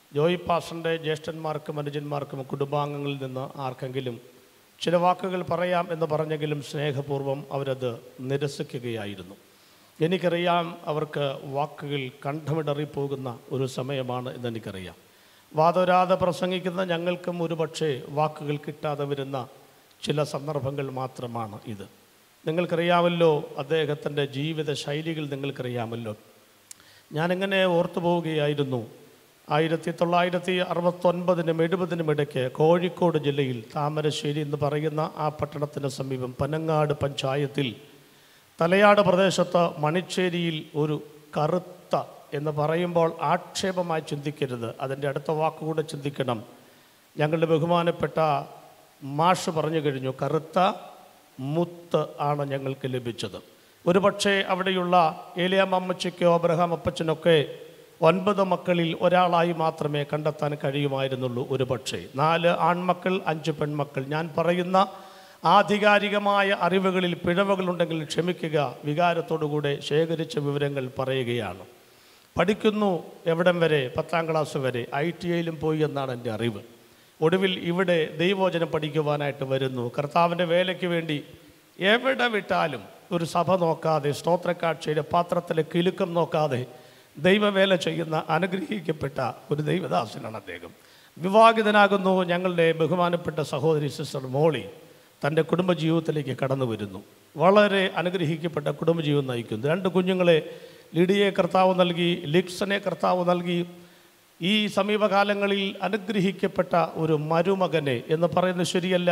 ജോയി പാഷൻ്റെ ജ്യേഷ്ഠന്മാർക്കും അനുജന്മാർക്കും കുടുംബാംഗങ്ങളിൽ നിന്ന് ആർക്കെങ്കിലും ചില വാക്കുകൾ പറയാം എന്ന് പറഞ്ഞെങ്കിലും സ്നേഹപൂർവ്വം അവരത് നിരസിക്കുകയായിരുന്നു എനിക്കറിയാം അവർക്ക് വാക്കുകൾ കണ്ഠമിടറിപ്പോകുന്ന ഒരു സമയമാണ് എന്നെനിക്കറിയാം വാദോരാതെ പ്രസംഗിക്കുന്ന ഞങ്ങൾക്കും ഒരുപക്ഷെ വാക്കുകൾ കിട്ടാതെ വരുന്ന ചില സന്ദർഭങ്ങൾ മാത്രമാണ് ഇത് നിങ്ങൾക്കറിയാമല്ലോ അദ്ദേഹത്തിൻ്റെ ജീവിത ശൈലികൾ നിങ്ങൾക്കറിയാമല്ലോ ഞാനിങ്ങനെ ഓർത്തു പോവുകയായിരുന്നു ആയിരത്തി തൊള്ളായിരത്തി അറുപത്തൊൻപതിനും എഴുപതിനും ഇടയ്ക്ക് കോഴിക്കോട് ജില്ലയിൽ താമരശ്ശേരി എന്ന് പറയുന്ന ആ പട്ടണത്തിന് സമീപം പനങ്ങാട് പഞ്ചായത്തിൽ തലയാട് പ്രദേശത്ത് മണിച്ചേരിയിൽ ഒരു കറുത്ത എന്ന് പറയുമ്പോൾ ആക്ഷേപമായി ചിന്തിക്കരുത് അതിൻ്റെ അടുത്ത വാക്കുകൂടെ ചിന്തിക്കണം ഞങ്ങളുടെ ബഹുമാനപ്പെട്ട മാഷ് പറഞ്ഞു കഴിഞ്ഞു കറുത്ത മുത്ത് ആണ് ഞങ്ങൾക്ക് ലഭിച്ചത് ഒരു പക്ഷേ അവിടെയുള്ള ഏലിയാം അമ്മച്ചയ്ക്കോ അബ്രഹാം അപ്പച്ചനൊക്കെ ഒൻപത് മക്കളിൽ ഒരാളായി മാത്രമേ കണ്ടെത്താൻ കഴിയുമായിരുന്നുള്ളൂ ഒരു പക്ഷേ നാല് ആൺമക്കൾ അഞ്ച് പെൺമക്കൾ ഞാൻ പറയുന്ന ആധികാരികമായ അറിവുകളിൽ പിഴവുകളുണ്ടെങ്കിൽ ക്ഷമിക്കുക വികാരത്തോടുകൂടെ ശേഖരിച്ച വിവരങ്ങൾ പറയുകയാണ് പഠിക്കുന്നു എവിടം വരെ പത്താം ക്ലാസ് വരെ ഐ ടി ഐയിലും പോയി എന്നാണ് എൻ്റെ അറിവ് ഒടുവിൽ ഇവിടെ ദൈവവചനം പഠിക്കുവാനായിട്ട് വരുന്നു കർത്താവിൻ്റെ വേലയ്ക്ക് വേണ്ടി എവിടെ വിട്ടാലും ഒരു സഭ നോക്കാതെ സ്തോത്രക്കാഴ്ചയുടെ പാത്രത്തിലെ കിലുക്കം നോക്കാതെ ദൈവവേല ചെയ്യുന്ന അനുഗ്രഹിക്കപ്പെട്ട ഒരു ദൈവദാസനാണ് അദ്ദേഹം വിവാഹിതനാകുന്നു ഞങ്ങളുടെ ബഹുമാനപ്പെട്ട സഹോദരി സിസ്റ്റർ മോളി തൻ്റെ കുടുംബജീവിതത്തിലേക്ക് കടന്നു വരുന്നു വളരെ അനുഗ്രഹിക്കപ്പെട്ട കുടുംബജീവിതം നയിക്കുന്നു രണ്ട് കുഞ്ഞുങ്ങളെ ലിഡിയെ കർത്താവ് നൽകി ലിക്സനെ കർത്താവ് നൽകി ഈ സമീപകാലങ്ങളിൽ അനുഗ്രഹിക്കപ്പെട്ട ഒരു മരുമകനെ എന്ന് പറയുന്നത് ശരിയല്ല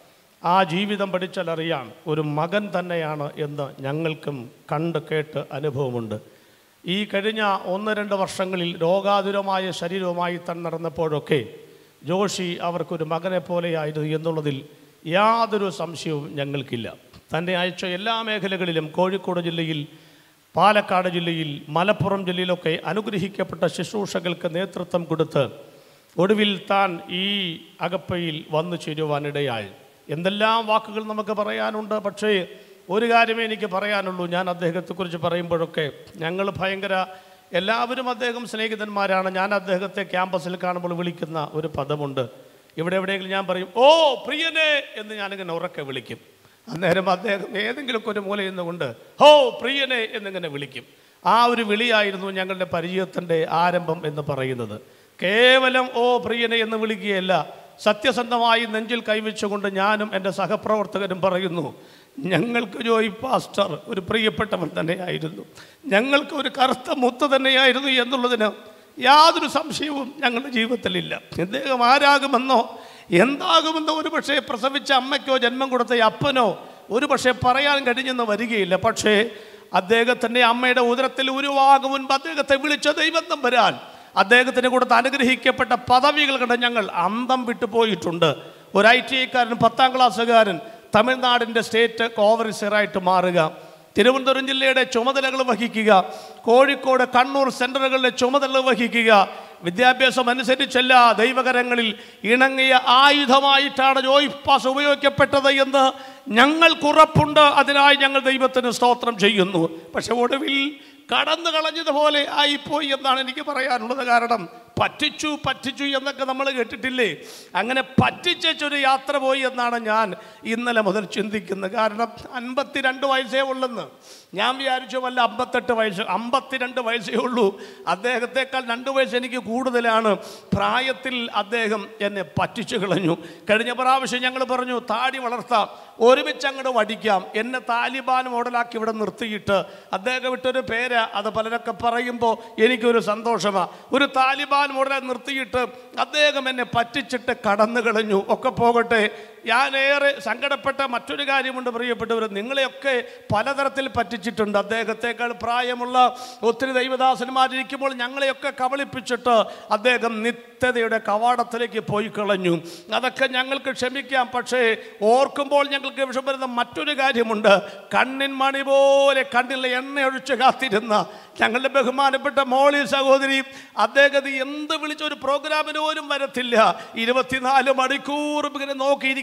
ആ ജീവിതം പഠിച്ചാൽ അറിയാം ഒരു മകൻ തന്നെയാണ് എന്ന് ഞങ്ങൾക്കും കണ്ട് കേട്ട് അനുഭവമുണ്ട് ഈ കഴിഞ്ഞ ഒന്ന് രണ്ട് വർഷങ്ങളിൽ രോഗാതുരമായ ശരീരവുമായി താൻ നടന്നപ്പോഴൊക്കെ ജോഷി അവർക്കൊരു മകനെ പോലെയായിരുന്നു എന്നുള്ളതിൽ യാതൊരു സംശയവും ഞങ്ങൾക്കില്ല തന്നെ അയച്ച എല്ലാ മേഖലകളിലും കോഴിക്കോട് ജില്ലയിൽ പാലക്കാട് ജില്ലയിൽ മലപ്പുറം ജില്ലയിലൊക്കെ അനുഗ്രഹിക്കപ്പെട്ട ശുശ്രൂഷകൾക്ക് നേതൃത്വം കൊടുത്ത് ഒടുവിൽ താൻ ഈ അകപ്പയിൽ വന്നു ചേരുവാനിടയായി എന്തെല്ലാം വാക്കുകൾ നമുക്ക് പറയാനുണ്ട് പക്ഷേ ഒരു കാര്യമേ എനിക്ക് പറയാനുള്ളൂ ഞാൻ അദ്ദേഹത്തെക്കുറിച്ച് പറയുമ്പോഴൊക്കെ ഞങ്ങൾ ഭയങ്കര എല്ലാവരും അദ്ദേഹം സ്നേഹിതന്മാരാണ് ഞാൻ അദ്ദേഹത്തെ ക്യാമ്പസിൽ കാണുമ്പോൾ വിളിക്കുന്ന ഒരു പദമുണ്ട് ഇവിടെ എവിടെയെങ്കിലും ഞാൻ പറയും ഓ പ്രിയനെ എന്ന് ഞാനിങ്ങനെ ഉറക്കെ വിളിക്കും അന്നേരം അദ്ദേഹം ഏതെങ്കിലുമൊക്കെ ഒരു മൂലയിൽ നിന്നുകൊണ്ട് ഹോ പ്രിയനെ എന്നിങ്ങനെ വിളിക്കും ആ ഒരു വിളിയായിരുന്നു ഞങ്ങളുടെ പരിചയത്തിൻ്റെ ആരംഭം എന്ന് പറയുന്നത് കേവലം ഓ പ്രിയനെ എന്ന് വിളിക്കുകയല്ല സത്യസന്ധമായി നെഞ്ചിൽ കൈവച്ചുകൊണ്ട് ഞാനും എൻ്റെ സഹപ്രവർത്തകരും പറയുന്നു ഞങ്ങൾക്ക് ജോയി പാസ്റ്റർ ഒരു പ്രിയപ്പെട്ടവൻ തന്നെയായിരുന്നു ഞങ്ങൾക്ക് ഒരു കറുത്ത മുത്ത് തന്നെയായിരുന്നു എന്നുള്ളതിന് യാതൊരു സംശയവും ഞങ്ങളുടെ ജീവിതത്തിലില്ല അദ്ദേഹം ആരാകുമെന്നോ എന്താകുമെന്നോ ഒരു പക്ഷേ പ്രസവിച്ച അമ്മയ്ക്കോ ജന്മം കൊടുത്ത അപ്പനോ ഒരു പക്ഷേ പറയാൻ കഴിഞ്ഞെന്ന് വരികയില്ല പക്ഷേ അദ്ദേഹത്തിൻ്റെ അമ്മയുടെ ഉദരത്തിൽ ഉരുവാകും മുൻപ് അദ്ദേഹത്തെ വിളിച്ച ദൈവം വരാൻ അദ്ദേഹത്തിന് കൊടുത്ത അനുഗ്രഹിക്കപ്പെട്ട പദവികൾ കണ്ട് ഞങ്ങൾ അന്തം വിട്ടുപോയിട്ടുണ്ട് ഒരു ഐ ടി ഐക്കാരൻ പത്താം ക്ലാസ്സുകാരൻ തമിഴ്നാടിൻ്റെ സ്റ്റേറ്റ് ഓഫീസറായിട്ട് മാറുക തിരുവനന്തപുരം ജില്ലയുടെ ചുമതലകൾ വഹിക്കുക കോഴിക്കോട് കണ്ണൂർ സെൻറ്ററുകളിലെ ചുമതലകൾ വഹിക്കുക വിദ്യാഭ്യാസം അനുസരിച്ചല്ല ദൈവകരങ്ങളിൽ ഇണങ്ങിയ ആയുധമായിട്ടാണ് ജോയ് പാസ് ഉപയോഗിക്കപ്പെട്ടത് എന്ന് ഞങ്ങൾക്കുറപ്പുണ്ട് അതിനായി ഞങ്ങൾ ദൈവത്തിന് സ്തോത്രം ചെയ്യുന്നു പക്ഷെ ഒടുവിൽ കടന്നു കളഞ്ഞതുപോലെ ആയിപ്പോയി എന്നാണ് എനിക്ക് പറയാനുള്ളത് കാരണം പറ്റിച്ചു പറ്റിച്ചു എന്നൊക്കെ നമ്മൾ കേട്ടിട്ടില്ലേ അങ്ങനെ പറ്റിച്ചൊരു യാത്ര പോയി എന്നാണ് ഞാൻ ഇന്നലെ മുതൽ ചിന്തിക്കുന്നത് കാരണം അൻപത്തിരണ്ട് വയസ്സേ ഉള്ളെന്ന് ഞാൻ വിചാരിച്ചു വല്ല അമ്പത്തെട്ട് വയസ്സ് അമ്പത്തിരണ്ട് വയസ്സേ ഉള്ളൂ അദ്ദേഹത്തെക്കാൾ രണ്ട് വയസ്സ് എനിക്ക് കൂടുതലാണ് പ്രായത്തിൽ അദ്ദേഹം എന്നെ പറ്റിച്ചു കളഞ്ഞു കഴിഞ്ഞ പ്രാവശ്യം ഞങ്ങൾ പറഞ്ഞു താടി വളർത്താം ഒരുമിച്ച് അങ്ങോട്ട് വടിക്കാം എന്നെ താലിബാൻ മോഡലാക്കി ഇവിടെ നിർത്തിയിട്ട് അദ്ദേഹം ഇട്ടൊരു പേര് അത് പലരൊക്കെ പറയുമ്പോൾ എനിക്കൊരു സന്തോഷമാണ് ഒരു താലിബാൻ മോഡലെ നിർത്തിയിട്ട് അദ്ദേഹം എന്നെ പറ്റിച്ചിട്ട് കടന്നു കളഞ്ഞു ഒക്കെ പോകട്ടെ ഞാൻ ഏറെ സങ്കടപ്പെട്ട മറ്റൊരു കാര്യമുണ്ട് പ്രിയപ്പെട്ടവർ നിങ്ങളെയൊക്കെ പലതരത്തിൽ പറ്റിച്ചിട്ടുണ്ട് അദ്ദേഹത്തെക്കാൾ പ്രായമുള്ള ഒത്തിരി ദൈവദാസന്മാരിരിക്കുമ്പോൾ ഞങ്ങളെയൊക്കെ കബളിപ്പിച്ചിട്ട് അദ്ദേഹം നിത്യതയുടെ കവാടത്തിലേക്ക് പോയി കളഞ്ഞു അതൊക്കെ ഞങ്ങൾക്ക് ക്ഷമിക്കാം പക്ഷേ ഓർക്കുമ്പോൾ ഞങ്ങൾക്ക് വിഷം വരുന്ന മറ്റൊരു കാര്യമുണ്ട് കണ്ണിൻ മണി പോലെ കണ്ണിൽ എണ്ണ ഒഴിച്ച് കാത്തിരുന്ന ഞങ്ങളുടെ ബഹുമാനപ്പെട്ട മോളി സഹോദരി അദ്ദേഹത്തെ എന്ത് വിളിച്ച ഒരു പ്രോഗ്രാമിന് പോലും വരത്തില്ല ഇരുപത്തിനാല് മണിക്കൂർ ഇങ്ങനെ നോക്കിയിരിക്കുന്ന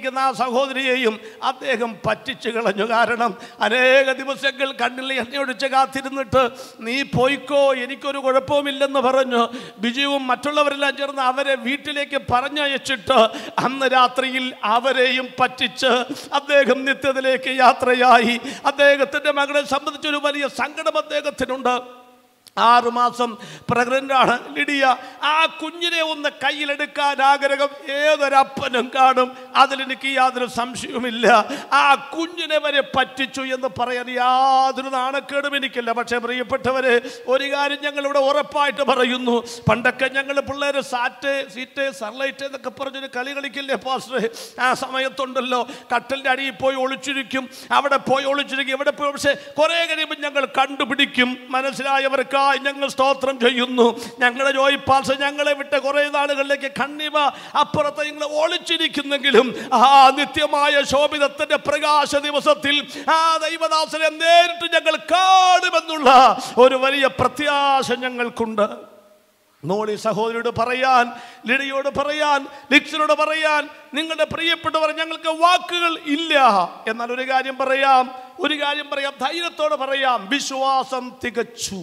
വന്നിരിക്കുന്ന ആ സഹോദരിയെയും അദ്ദേഹം പറ്റിച്ചു കളഞ്ഞു കാരണം അനേക ദിവസങ്ങൾ കണ്ണിൽ എണ്ണയൊടിച്ച് കാത്തിരുന്നിട്ട് നീ പോയിക്കോ എനിക്കൊരു കുഴപ്പവുമില്ലെന്ന് പറഞ്ഞു ബിജുവും മറ്റുള്ളവരെല്ലാം ചേർന്ന് അവരെ വീട്ടിലേക്ക് പറഞ്ഞയച്ചിട്ട് അന്ന് രാത്രിയിൽ അവരെയും പറ്റിച്ച് അദ്ദേഹം നിത്യത്തിലേക്ക് യാത്രയായി അദ്ദേഹത്തിൻ്റെ മകളെ സംബന്ധിച്ചൊരു വലിയ സങ്കടം അദ്ദേഹത്തിനുണ്ട് ആറ് മാസം പ്രഗ്നൻ്റാണ് ലിഡിയ ആ കുഞ്ഞിനെ ഒന്ന് കയ്യിലെടുക്കാൻ ആഗ്രഹം ഏതൊരപ്പനും കാണും അതിലെനിക്ക് യാതൊരു സംശയവുമില്ല ആ കുഞ്ഞിനെ വരെ പറ്റിച്ചു എന്ന് പറയാൻ യാതൊരു നാണക്കേടും എനിക്കില്ല പക്ഷേ പ്രിയപ്പെട്ടവരെ ഒരു കാര്യം ഞങ്ങളിവിടെ ഉറപ്പായിട്ട് പറയുന്നു പണ്ടൊക്കെ ഞങ്ങൾ പിള്ളേർ സാറ്റ് സീറ്റ് സർലൈറ്റ് എന്നൊക്കെ പറഞ്ഞൊരു കളി കളിക്കില്ലേ പാസ്റ്റർ ആ സമയത്തുണ്ടല്ലോ കട്ടലിൻ്റെ അടിയിൽ പോയി ഒളിച്ചിരിക്കും അവിടെ പോയി ഒളിച്ചിരിക്കും ഇവിടെ പോയി പക്ഷേ കുറേ കഴിയുമ്പോൾ ഞങ്ങൾ കണ്ടുപിടിക്കും മനസ്സിലായവർക്കായി ഞങ്ങൾ സ്തോത്രം ചെയ്യുന്നു ഞങ്ങളുടെ ജോയി പാൽസ് ഞങ്ങളെ വിട്ട് കുറേ നാളുകളിലേക്ക് കണ്ണിമ അപ്പുറത്ത് നിങ്ങൾ ഒളിച്ചിരിക്കുന്നെങ്കിലും ആ നിത്യമായ ശോഭിതത്തിന്റെ പ്രകാശ ദിവസത്തിൽ ആ ദൈവദാസനെ നേരിട്ട് ഞങ്ങൾ കാണുമെന്നുള്ള ഒരു വലിയ പ്രത്യാശ ഞങ്ങൾക്കുണ്ട് നോളി സഹോദരിയോട് പറയാൻ ലിഡിയോട് പറയാൻ ലിക്സിനോട് പറയാൻ നിങ്ങളുടെ പ്രിയപ്പെട്ടവർ ഞങ്ങൾക്ക് വാക്കുകൾ ഇല്ല എന്നാൽ ഒരു കാര്യം പറയാം ഒരു കാര്യം പറയാം ധൈര്യത്തോടെ പറയാം വിശ്വാസം തികച്ചു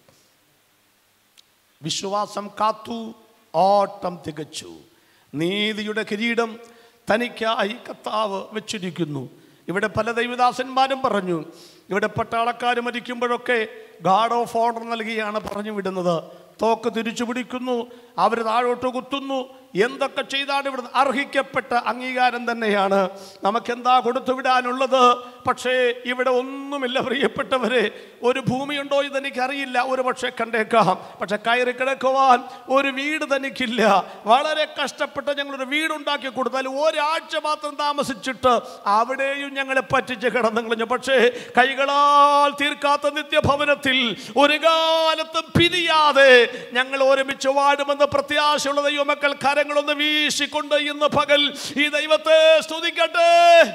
വിശ്വാസം കാത്തു ഓട്ടം തികച്ചു നീതിയുടെ കിരീടം തനിക്കായി കർത്താവ് വെച്ചിരിക്കുന്നു ഇവിടെ പല ദൈവദാസന്മാരും പറഞ്ഞു ഇവിടെ പട്ടാളക്കാർ മരിക്കുമ്പോഴൊക്കെ ഗാർഡ് ഓഫ് ഓർഡർ നൽകിയാണ് പറഞ്ഞു വിടുന്നത് തോക്ക് തിരിച്ചു പിടിക്കുന്നു അവർ താഴോട്ട് കുത്തുന്നു എന്തൊക്കെ ചെയ്താണ് ഇവിടെ അർഹിക്കപ്പെട്ട അംഗീകാരം തന്നെയാണ് നമുക്കെന്താ കൊടുത്തുവിടാനുള്ളത് പക്ഷേ ഇവിടെ ഒന്നുമില്ല പ്രിയപ്പെട്ടവരെ ഒരു ഭൂമിയുണ്ടോ ഇതെനിക്കറിയില്ല ഒരു പക്ഷേ കണ്ടേക്കാം പക്ഷെ കയറി കിടക്കുവാൻ ഒരു വീട് തനിക്കില്ല വളരെ കഷ്ടപ്പെട്ട് ഞങ്ങളൊരു വീടുണ്ടാക്കി കൊടുത്താൽ ഒരാഴ്ച മാത്രം താമസിച്ചിട്ട് അവിടെയും ഞങ്ങളെ പറ്റിച്ച് കിടന്നു കളഞ്ഞു പക്ഷേ കൈകളാൽ തീർക്കാത്ത നിത്യഭവനത്തിൽ ഒരു കാലത്തും പിരിയാതെ ഞങ്ങൾ ഒരുമിച്ച് വാഴുമെന്ന പ്രത്യാശയുള്ള ദൈവമക്കൾ കരങ്ങളൊന്ന് വീശിക്കൊണ്ട് ഇന്ന് പകൽ ഈ ദൈവത്തെ സ്തുതിക്കട്ടെ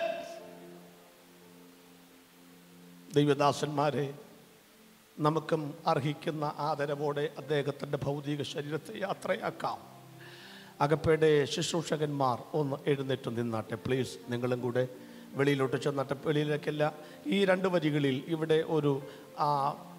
ദൈവദാസന്മാരെ നമുക്കും അർഹിക്കുന്ന ആദരവോടെ അദ്ദേഹത്തിൻ്റെ ഭൗതിക ശരീരത്തെ യാത്രയാക്കാം അകപ്പയുടെ ശുശ്രൂഷകന്മാർ ഒന്ന് എഴുന്നേറ്റ് നിന്നാട്ടെ പ്ലീസ് നിങ്ങളും കൂടെ വെളിയിലോട്ട് ചെന്നാട്ടെ വെളിയിലേക്കല്ല ഈ രണ്ട് വരികളിൽ ഇവിടെ ഒരു ആ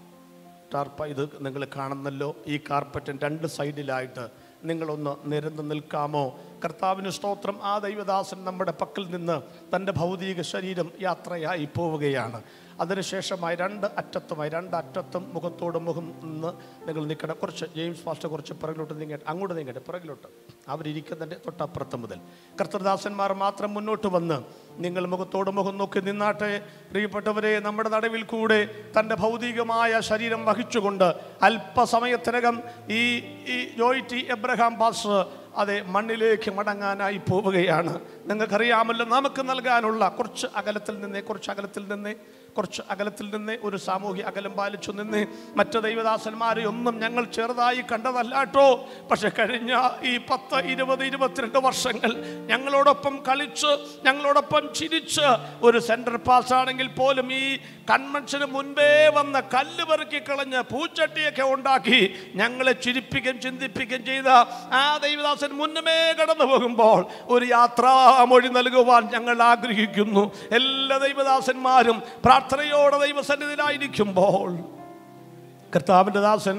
ടാർപ്പ ഇത് നിങ്ങൾ കാണുന്നല്ലോ ഈ കാർപ്പറ്റിൻ രണ്ട് സൈഡിലായിട്ട് നിങ്ങളൊന്ന് നിരന്ന് നിൽക്കാമോ കർത്താവിന് സ്തോത്രം ആ ദൈവദാസൻ നമ്മുടെ പക്കൽ നിന്ന് തൻ്റെ ഭൗതിക ശരീരം യാത്രയായി പോവുകയാണ് അതിനുശേഷമായി രണ്ട് അറ്റത്തുമായി രണ്ട് അറ്റത്തും മുഖത്തോട് മുഖം നിന്ന് നിങ്ങൾ നിൽക്കണം കുറച്ച് ജെയിംസ് ഫാസ്റ്റ് കുറച്ച് പിറകിലോട്ട് നീങ്ങട്ടെ അങ്ങോട്ട് നീങ്ങട്ടെ പിറകിലോട്ട് അവരിയ്ക്കുന്നതിൻ്റെ തൊട്ടപ്പുറത്ത് മുതൽ കർത്തദാസന്മാർ മാത്രം മുന്നോട്ട് വന്ന് നിങ്ങൾ മുഖത്തോട് മുഖം നോക്കി നിന്നാട്ടെ പ്രിയപ്പെട്ടവരെ നമ്മുടെ നടുവിൽ കൂടെ തൻ്റെ ഭൗതികമായ ശരീരം വഹിച്ചുകൊണ്ട് അല്പസമയത്തിനകം ഈ ഈ ജോയ് ടി എബ്രഹാം പാസ്റ്റർ അതെ മണ്ണിലേക്ക് മടങ്ങാനായി പോവുകയാണ് നിങ്ങൾക്കറിയാമല്ലോ നമുക്ക് നൽകാനുള്ള കുറച്ച് അകലത്തിൽ നിന്നേ കുറച്ച് അകലത്തിൽ നിന്നേ കുറച്ച് അകലത്തിൽ നിന്ന് ഒരു സാമൂഹ്യ അകലം പാലിച്ചു നിന്ന് മറ്റ് ദൈവദാസന്മാരെ ഒന്നും ഞങ്ങൾ ചെറുതായി കണ്ടതല്ല കേട്ടോ പക്ഷെ കഴിഞ്ഞ ഈ പത്ത് ഇരുപത് ഇരുപത്തിരണ്ട് വർഷങ്ങൾ ഞങ്ങളോടൊപ്പം കളിച്ച് ഞങ്ങളോടൊപ്പം ചിരിച്ച് ഒരു സെൻട്രൽ പാസ് ആണെങ്കിൽ പോലും ഈ കൺവെൻഷന് മുൻപേ വന്ന കല്ല് പെറുക്കി കളഞ്ഞ് പൂച്ചട്ടിയൊക്കെ ഉണ്ടാക്കി ഞങ്ങളെ ചിരിപ്പിക്കുകയും ചിന്തിപ്പിക്കുകയും ചെയ്ത ആ ദൈവദാസൻ മുന്നമേ കടന്നു പോകുമ്പോൾ ഒരു യാത്രാമൊഴി നൽകുവാൻ ഞങ്ങൾ ആഗ്രഹിക്കുന്നു എല്ലാ ദൈവദാസന്മാരും പ്രാർത്ഥനയോടെ ദൈവസന്നിധിയിലായിരിക്കുമ്പോൾ കർത്താവിൻ്റെ ദാസൻ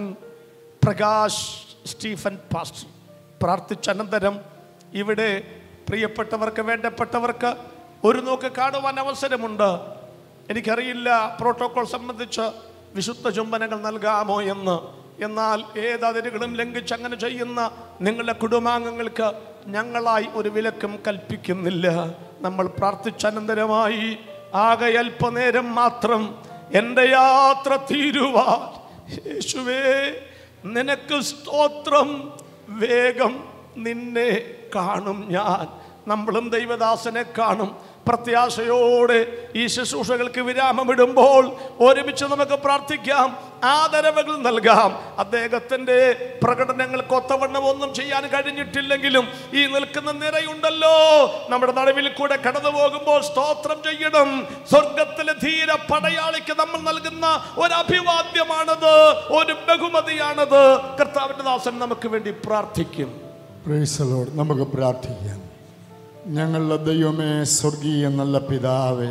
പ്രകാശ് സ്റ്റീഫൻ പാസ്റ്റർ പ്രാർത്ഥിച്ചനന്തരം ഇവിടെ പ്രിയപ്പെട്ടവർക്ക് വേണ്ടപ്പെട്ടവർക്ക് ഒരു നോക്ക് കാണുവാൻ അവസരമുണ്ട് എനിക്കറിയില്ല പ്രോട്ടോകോൾ സംബന്ധിച്ച് വിശുദ്ധ ചുംബനങ്ങൾ നൽകാമോ എന്ന് എന്നാൽ ഏതതിരുകളും ലംഘിച്ച് അങ്ങനെ ചെയ്യുന്ന നിങ്ങളുടെ കുടുംബാംഗങ്ങൾക്ക് ഞങ്ങളായി ഒരു വിലക്കും കൽപ്പിക്കുന്നില്ല നമ്മൾ പ്രാർത്ഥിച്ചനന്തരമായി ആകെ അല്പനേരം മാത്രം എൻ്റെ യാത്ര തീരുവാൻ യേശുവേ നിനക്ക് സ്തോത്രം വേഗം നിന്നെ കാണും ഞാൻ നമ്മളും ദൈവദാസനെ കാണും പ്രത്യാശയോടെ ഈ ശുശ്രൂഷകൾക്ക് വിരാമമിടുമ്പോൾ ഒരുമിച്ച് നമുക്ക് പ്രാർത്ഥിക്കാം ആദരവുകൾ നൽകാം അദ്ദേഹത്തിൻ്റെ പ്രകടനങ്ങൾക്ക് ഒത്തവണ്ണം ഒന്നും ചെയ്യാൻ കഴിഞ്ഞിട്ടില്ലെങ്കിലും ഈ നിൽക്കുന്ന നിരയുണ്ടല്ലോ നമ്മുടെ നടുവിൽ കൂടെ കടന്നു പോകുമ്പോൾ സ്തോത്രം ചെയ്യണം സ്വർഗത്തിലെ ധീര പടയാളിക്ക് നമ്മൾ നൽകുന്ന ഒരു അഭിവാദ്യമാണത് ഒരു ബഹുമതിയാണത് കർത്താവിൻ്റെ ദാസൻ നമുക്ക് വേണ്ടി പ്രാർത്ഥിക്കും പ്രൈസ് ലോഡ് നമുക്ക് പ്രാർത്ഥിക്കാം ഞങ്ങളുടെ ദൈവമേ സ്വർഗീയ നല്ല പിതാവേ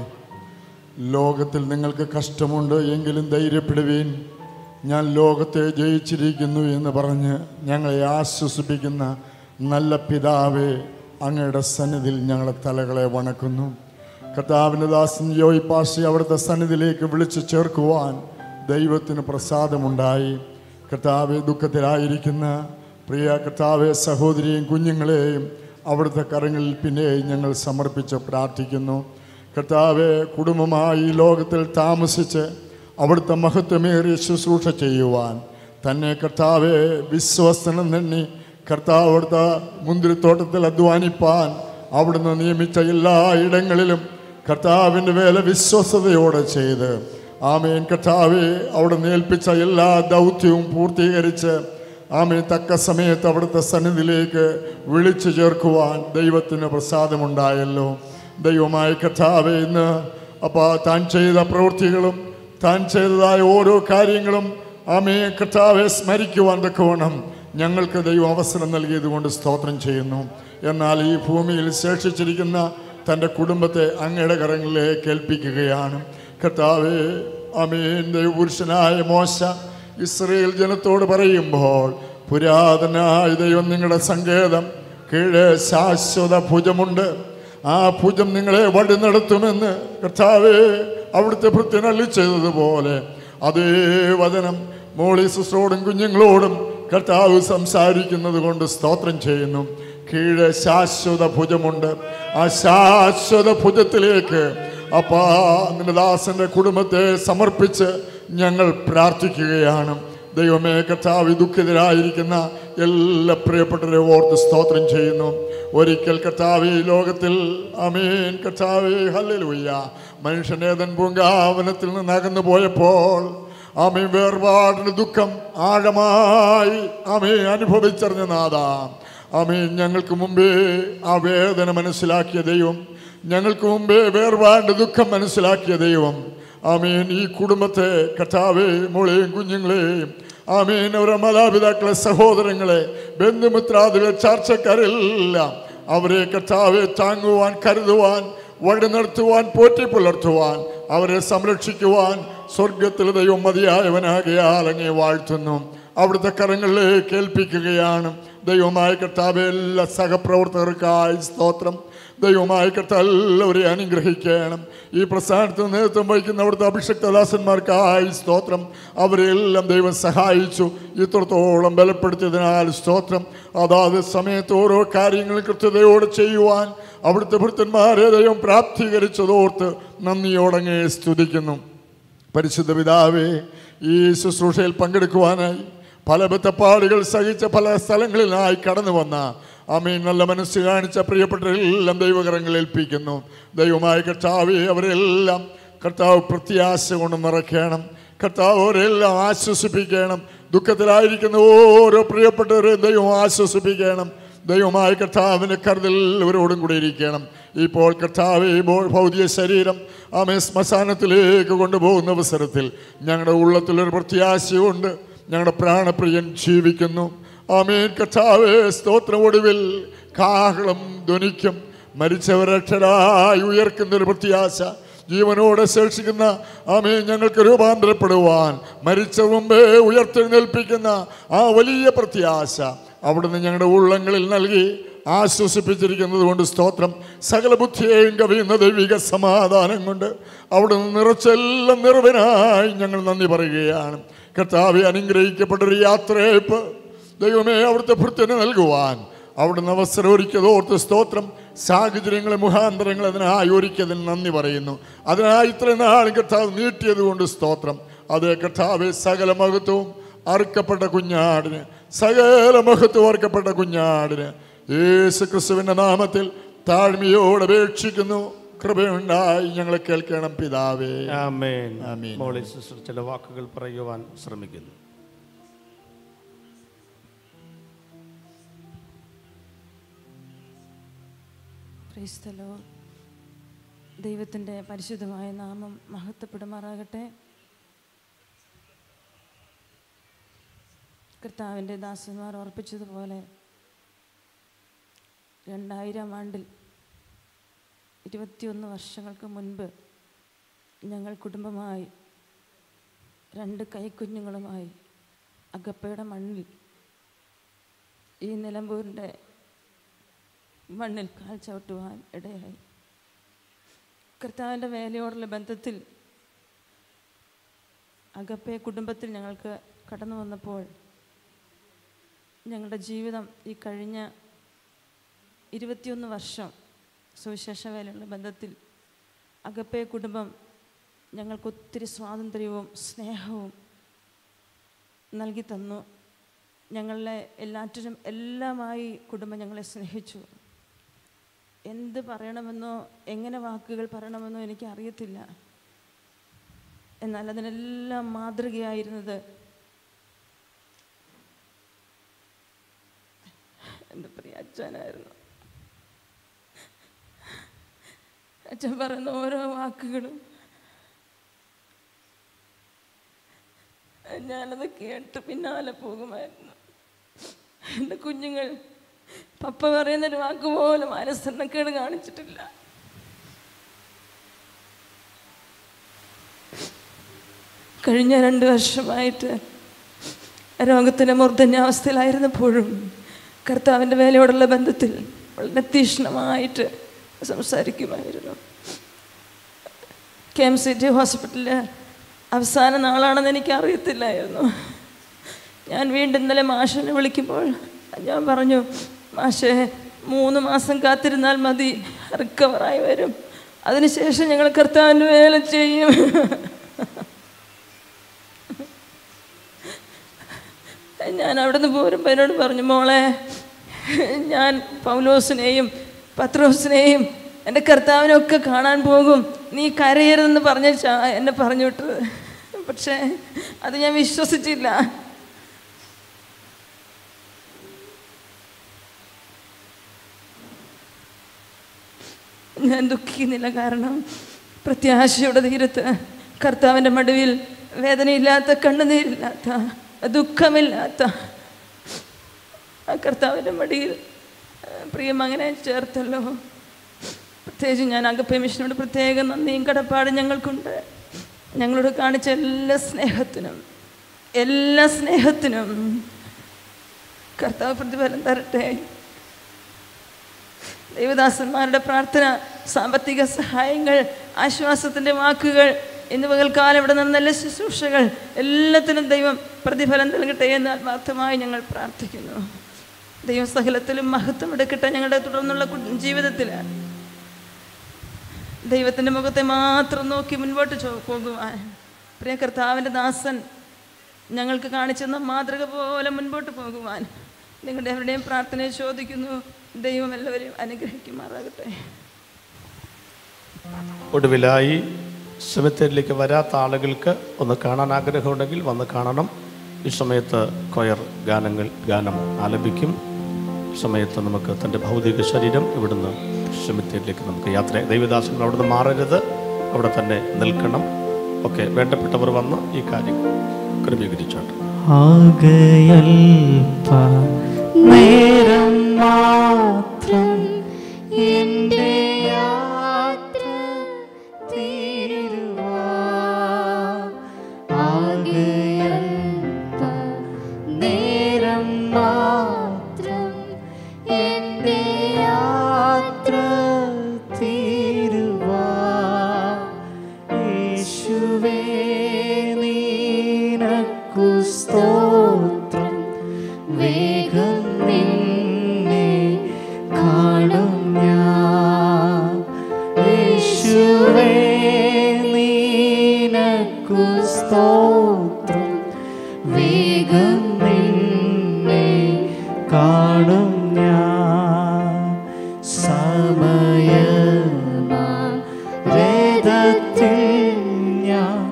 ലോകത്തിൽ നിങ്ങൾക്ക് കഷ്ടമുണ്ട് എങ്കിലും ധൈര്യപ്പെടുവീൻ ഞാൻ ലോകത്തെ ജയിച്ചിരിക്കുന്നു എന്ന് പറഞ്ഞ് ഞങ്ങളെ ആശ്വസിപ്പിക്കുന്ന നല്ല പിതാവേ അങ്ങയുടെ സന്നിധിയിൽ ഞങ്ങളെ തലകളെ വണക്കുന്നു കർത്താവിൻ്റെ ദാസൻ യോയി പാഷി അവിടുത്തെ സന്നിധിയിലേക്ക് വിളിച്ചു ചേർക്കുവാൻ ദൈവത്തിന് പ്രസാദമുണ്ടായി കർത്താവെ ദുഃഖത്തിലായിരിക്കുന്ന പ്രിയ കർത്താവെ സഹോദരിയും കുഞ്ഞുങ്ങളെയും അവിടുത്തെ കരങ്ങളിൽ പിന്നെയും ഞങ്ങൾ സമർപ്പിച്ച് പ്രാർത്ഥിക്കുന്നു കർത്താവെ കുടുംബമായി ഈ ലോകത്തിൽ താമസിച്ച് അവിടുത്തെ മഹത്വമേറിയ ശുശ്രൂഷ ചെയ്യുവാൻ തന്നെ കർത്താവെ വിശ്വസ്തനം തന്നെ കർത്താവ് അവിടുത്തെ മുന്തിരിത്തോട്ടത്തിൽ അധ്വാനിപ്പാൻ അവിടുന്ന് നിയമിച്ച എല്ലാ ഇടങ്ങളിലും കർത്താവിൻ്റെ വേല വിശ്വസതയോടെ ചെയ്ത് ആമേൻ കർത്താവെ അവിടെ ഏൽപ്പിച്ച എല്ലാ ദൗത്യവും പൂർത്തീകരിച്ച് ആമേൻ തക്ക സമയത്ത് അവിടുത്തെ സന്നിധിയിലേക്ക് വിളിച്ചു ചേർക്കുവാൻ ദൈവത്തിന് പ്രസാദമുണ്ടായല്ലോ ദൈവമായ കർത്താവെ ഇന്ന് അപ്പോൾ താൻ ചെയ്ത പ്രവൃത്തികളും താൻ ചെയ്തതായ ഓരോ കാര്യങ്ങളും ആമേ കർത്താവെ സ്മരിക്കുവാൻ തക്കവണ്ണം ഞങ്ങൾക്ക് ദൈവം അവസരം നൽകിയത് കൊണ്ട് സ്തോത്രം ചെയ്യുന്നു എന്നാൽ ഈ ഭൂമിയിൽ ശേഷിച്ചിരിക്കുന്ന തൻ്റെ കുടുംബത്തെ അങ്ങയുടെ കരങ്ങളിലേക്ക് ഏൽപ്പിക്കുകയാണ് കർത്താവെ അമീൻ ദൈവപുരുഷനായ മോശ ഇസ്രയേൽ ജനത്തോട് പറയുമ്പോൾ പുരാതനായ ദൈവം നിങ്ങളുടെ സങ്കേതം കീഴെ ശാശ്വത ഭുജമുണ്ട് ആ ഭുജം നിങ്ങളെ വഴി നടത്തുമെന്ന് കർത്താവെ അവിടുത്തെ ഭൃത്യനള്ളി ചെയ്തതുപോലെ അതേ വചനം മോളീസോടും കുഞ്ഞുങ്ങളോടും കർത്താവ് സംസാരിക്കുന്നത് കൊണ്ട് സ്തോത്രം ചെയ്യുന്നു കീഴെ ശാശ്വത ഭുജമുണ്ട് ആ ശാശ്വത ഭുജത്തിലേക്ക് അപ്പാ നിന്റെ ദാസന്റെ കുടുംബത്തെ സമർപ്പിച്ച് ഞങ്ങൾ പ്രാർത്ഥിക്കുകയാണ് ദൈവമേ കർത്താവ് ദുഃഖിതരായിരിക്കുന്ന എല്ലാ പ്രിയപ്പെട്ടവരെ ഓർത്ത് സ്തോത്രം ചെയ്യുന്നു ഒരിക്കൽ കർത്താവ് ഈ ലോകത്തിൽ അമീൻ കർത്താവേ ഹല്ലേലൂയ്യ മനുഷ്യനേതൻ പൂങ്കാവനത്തിൽ നിന്ന് അകന്നു പോയപ്പോൾ ആമീൻ വേർപാടിന് ദുഃഖം ആഴമായി ആമീ അനുഭവിച്ചറിഞ്ഞ നാഥ ആമീൻ ഞങ്ങൾക്ക് മുമ്പേ ആ വേദന മനസ്സിലാക്കിയ ദൈവം ഞങ്ങൾക്ക് മുമ്പേ വേർപാടിൻ്റെ ദുഃഖം മനസ്സിലാക്കിയ ദൈവം ആമീൻ ഈ കുടുംബത്തെ കർത്താവേ മോളെയും കുഞ്ഞുങ്ങളെയും ആമീൻ അവരുടെ മാതാപിതാക്കളെ സഹോദരങ്ങളെ ബന്ധുമിത്രാദികളെ ചർച്ചക്കാരെല്ലാം അവരെ കർത്താവെ താങ്ങുവാൻ കരുതുവാൻ വഴി നടത്തുവാൻ പോറ്റി പുലർത്തുവാൻ അവരെ സംരക്ഷിക്കുവാൻ സ്വർഗത്തിൽ ദൈവം മതിയായവനാകിയാൽ അങ്ങേ വാഴ്ത്തുന്നു അവിടുത്തെ കരങ്ങളിലേക്ക് ഏൽപ്പിക്കുകയാണ് ദൈവമായ കർത്താവ് എല്ലാ സഹപ്രവർത്തകർക്കായി സ്തോത്രം ദൈവമായ കർത്താവ് എല്ലാവരെയും അനുഗ്രഹിക്കണം ഈ പ്രസ്ഥാനത്തിന് നേതൃത്വം വഹിക്കുന്ന അവിടുത്തെ അഭിഷക്തദാസന്മാർക്കായി സ്തോത്രം അവരെല്ലാം ദൈവം സഹായിച്ചു ഇത്രത്തോളം ബലപ്പെടുത്തിയതിനാൽ സ്തോത്രം അതാത് സമയത്ത് ഓരോ കാര്യങ്ങളും കൃത്യതയോടെ ചെയ്യുവാൻ അവിടുത്തെ ഭൃത്തന്മാരെ ദൈവം പ്രാപ്തീകരിച്ചതോർത്ത് നന്ദിയോടങ്ങേ സ്തുതിക്കുന്നു പരിശുദ്ധ പിതാവേ ഈ ശുശ്രൂഷയിൽ പങ്കെടുക്കുവാനായി പല ബത്തപ്പാടുകൾ സഹിച്ച പല സ്ഥലങ്ങളിലായി കടന്നു വന്ന അമീൻ നല്ല മനസ്സ് കാണിച്ച പ്രിയപ്പെട്ടവരെല്ലാം ദൈവകരങ്ങൾ ഏൽപ്പിക്കുന്നു ദൈവമായ കർത്താവെ അവരെല്ലാം കർത്താവ് പ്രത്യാശ കൊണ്ട് നിറയ്ക്കണം കർത്താവ് അവരെല്ലാം ആശ്വസിപ്പിക്കണം ദുഃഖത്തിലായിരിക്കുന്ന ഓരോ പ്രിയപ്പെട്ടവരെ ദൈവം ആശ്വസിപ്പിക്കണം ദൈവമായ കർത്താവിൻ്റെ കരുതൽ ഇവരോടും കൂടെ ഇരിക്കണം ഇപ്പോൾ കർത്താവ് ഈ ബോ- ഭൗതിക ശരീരം ആമേ ശ്മശാനത്തിലേക്ക് കൊണ്ടുപോകുന്ന അവസരത്തിൽ ഞങ്ങളുടെ ഉള്ളത്തിലൊരു പ്രത്യാശയുണ്ട് ഞങ്ങളുടെ പ്രാണപ്രിയൻ ജീവിക്കുന്നു ആമേൻ കർത്താവേ സ്തോത്രം ഒടുവിൽ കാഹളം ധ്വനിക്കും മരിച്ചവരക്ഷരായി ഉയർക്കുന്നൊരു പ്രത്യാശ ജീവനോടെ ശേഷിക്കുന്ന ആമേ ഞങ്ങൾക്ക് രൂപാന്തരപ്പെടുവാൻ മരിച്ച മുമ്പേ ഉയർത്തെഴുന്നേൽപ്പിക്കുന്ന ആ വലിയ പ്രത്യാശ അവിടുന്ന് ഞങ്ങളുടെ ഉള്ളങ്ങളിൽ നൽകി ആശ്വസിപ്പിച്ചിരിക്കുന്നത് കൊണ്ട് സ്തോത്രം സകല ബുദ്ധിയെയും കവിയുന്ന ദൈവിക സമാധാനം കൊണ്ട് അവിടുന്ന് നിറച്ചെല്ലാം നിറവിനായി ഞങ്ങൾ നന്ദി പറയുകയാണ് കർത്താവെ അനുഗ്രഹിക്കപ്പെട്ടൊരു യാത്രയപ്പ് ദൈവമേ അവിടുത്തെ ഭൃത്യന് നൽകുവാൻ അവിടുന്ന് അവസരം ഒരുക്കിയതോർത്ത് സ്തോത്രം സാഹചര്യങ്ങളെ മുഖാന്തരങ്ങൾ അതിനായി ഒരുക്കിയതിന് നന്ദി പറയുന്നു അതിനായി ഇത്ര നാൾ കർത്താവ് നീട്ടിയത് കൊണ്ട് സ്തോത്രം അതേ കർത്താവെ സകല മഹത്വവും അറുക്കപ്പെട്ട കുഞ്ഞാടിന് സകല മഹത്വം അറുക്കപ്പെട്ട കുഞ്ഞാടിന് യേശു ക്രിസ്തുവിൻ്റെ നാമത്തിൽ താഴ്മയോട് അപേക്ഷിക്കുന്നു കൃപയുണ്ടായി ഞങ്ങളെ കേൾക്കണം പിതാവേ ആമേൻ ആമേൻ. മോളി സിസ്റ്റർ ചില വാക്കുകൾ പറയുവാൻ ശ്രമിക്കുന്നു ക്രൈസ്തലോ ദൈവത്തിൻ്റെ പരിശുദ്ധമായ നാമം മഹത്വപ്പെടുമാറാകട്ടെ കർത്താവിൻ്റെ ദാസന്മാർ ഓർപ്പിച്ചതുപോലെ രണ്ടായിരം ആണ്ടിൽ ഇരുപത്തിയൊന്ന് വർഷങ്ങൾക്ക് മുൻപ് ഞങ്ങൾ കുടുംബമായി രണ്ട് കൈക്കുഞ്ഞുങ്ങളുമായി അഗപ്പയുടെ മണ്ണിൽ ഈ നിലമ്പൂരിൻ്റെ മണ്ണിൽ കാൽ ചവിട്ടുവാൻ ഇടയായി കർത്താവിൻ്റെ വേലയോടുള്ള ബന്ധത്തിൽ അഗപ്പെ കുടുംബത്തിൽ ഞങ്ങൾക്ക് കടന്നു വന്നപ്പോൾ ഞങ്ങളുടെ ജീവിതം ഈ കഴിഞ്ഞ ഇരുപത്തിയൊന്ന് വർഷം സുവിശേഷ വേലയുള്ള ബന്ധത്തിൽ അഗപ്പെ കുടുംബം ഞങ്ങൾക്ക് ഒത്തിരി സ്വാതന്ത്ര്യവും സ്നേഹവും നൽകി തന്നു ഞങ്ങളെ എല്ലാറ്റിനും എല്ലാമായി കുടുംബം ഞങ്ങളെ സ്നേഹിച്ചു എന്ത് പറയണമെന്നോ എങ്ങനെ വാക്കുകൾ പറയണമെന്നോ എനിക്ക് അറിയത്തില്ല എന്നാൽ അതിനെല്ലാം മാതൃകയായിരുന്നത് എൻ്റെ പ്രിയ അച്ഛനായിരുന്നു അച്ഛൻ പറയുന്ന ഓരോ വാക്കുകളും ഞാനത് കേട്ട് പിന്നാലെ പോകുമായിരുന്നു എൻ്റെ കുഞ്ഞുങ്ങൾ പപ്പ പറയുന്നൊരു വാക്ക് പോലും അനുസരണക്കേട് കാണിച്ചിട്ടില്ല കഴിഞ്ഞ രണ്ട് വർഷമായിട്ട് രോഗത്തിൻ്റെ മൂർധന്യാവസ്ഥയിലായിരുന്നപ്പോഴും കർത്താവിൻ്റെ വേലയോടുള്ള ബന്ധത്തിൽ വളരെ തീക്ഷ്ണമായിട്ട് സംസാരിക്കുമായിരുന്നു കെ എം സി ടി ഹോസ്പിറ്റലിൽ അവസാന നാളാണെന്ന് എനിക്ക് അറിയത്തില്ലായിരുന്നു ഞാൻ വീണ്ടും ഇന്നലെ മാഷിനെ വിളിക്കുമ്പോൾ ഞാൻ പറഞ്ഞു മാഷേ മൂന്ന് മാസം കാത്തിരുന്നാൽ മതി റിക്കവറായി വരും അതിനുശേഷം ഞങ്ങൾ കർത്താവിൻ്റെ വേല ചെയ്യും ഞാൻ അവിടുന്ന് പോരുമ്പോൾ എന്നോട് പറഞ്ഞു മോളെ ഞാൻ പൗലോസിനെയും പത്രോസിനെയും എൻ്റെ കർത്താവിനൊക്കെ കാണാൻ പോകും നീ കരയരുതെന്ന് പറഞ്ഞ എന്നെ പറഞ്ഞു വിട്ടത് പക്ഷേ അത് ഞാൻ വിശ്വസിച്ചില്ല ഞാൻ ദുഃഖിക്കുന്നില്ല കാരണം പ്രത്യാശയുടെ തീരത്ത് കർത്താവിൻ്റെ മടുവിൽ വേദനയില്ലാത്ത കണ്ണുനീരില്ലാത്ത ദുഃഖമില്ലാത്ത ആ കർത്താവിൻ്റെ മടിയിൽ പ്രിയ മകനെ ചേർത്തല്ലോ പ്രത്യേകിച്ച് ഞാൻ അകപ്പെ മിഷനോട് പ്രത്യേക നന്ദിയും കടപ്പാടും ഞങ്ങൾക്കുണ്ട് ഞങ്ങളോട് കാണിച്ച എല്ലാ സ്നേഹത്തിനും എല്ലാ സ്നേഹത്തിനും കർത്താവ് പ്രതിഫലം തരട്ടെ ദൈവദാസന്മാരുടെ പ്രാർത്ഥന സാമ്പത്തിക സഹായങ്ങൾ ആശ്വാസത്തിൻ്റെ വാക്കുകൾ ഇന്ന് പകൽക്കാലം ഇവിടെ നിന്ന് നല്ല ശുശ്രൂഷകൾ എല്ലാത്തിനും ദൈവം പ്രതിഫലം നൽകട്ടെ എന്ന് ആത്മാർത്ഥമായി ഞങ്ങൾ പ്രാർത്ഥിക്കുന്നു ദൈവം സകലത്തിലും മഹത്വം എടുക്കട്ടെ ഞങ്ങളുടെ തുടർന്നുള്ള കു- ജീവിതത്തിൽ ദൈവത്തിൻ്റെ മുഖത്തെ മാത്രം നോക്കി മുൻപോട്ട് ചോ- പോകുവാൻ പ്രിയ കർത്താവിൻ്റെ ദാസൻ ഞങ്ങൾക്ക് കാണിച്ചെന്ന മാതൃക പോലെ മുൻപോട്ട് പോകുവാൻ നിങ്ങളുടെ എവരുടെയും പ്രാർത്ഥനയെ ചോദിക്കുന്നു ദൈവം എല്ലാവരെയും അനുഗ്രഹിക്കുമാറാകട്ടെ ഒടുവിലായി സെമിത്തേരിലേക്ക് വരാത്ത ആളുകൾക്ക് ഒന്ന് കാണാൻ ആഗ്രഹമുണ്ടെങ്കിൽ വന്ന് കാണണം ഈ സമയത്ത് കൊയർ ഗാനങ്ങൾ ഗാനം ആലപിക്കും ഈ സമയത്ത് നമുക്ക് തൻ്റെ ഭൗതിക ശരീരം ഇവിടുന്ന് സെമിത്തേരിലേക്ക് നമുക്ക് യാത്ര ദൈവദാസങ്ങൾ അവിടുന്ന് മാറരുത് അവിടെ തന്നെ നിൽക്കണം ഓക്കെ വേണ്ടപ്പെട്ടവർ വന്ന് ഈ കാര്യം ക്രമീകരിച്ചോട്ടെ ആകയൽപ്പ നേരം മാത്രം എൻ്റെ യാത്ര തീരുവാ ആകയൽപ്പ നേരം മാത്രം എൻ്റെ യാത്ര തീരുവാ യേശുവേ നീനക്കു സ്തോത്രം വേഗം നിന്നെ കാണും ഞാൻ യേശുവേ നീനക്കു സ്തോത്രം വേഗം നിന്നെ കാണും ഞാൻ സമയമാ രഥത്തിൽ ഞാൻ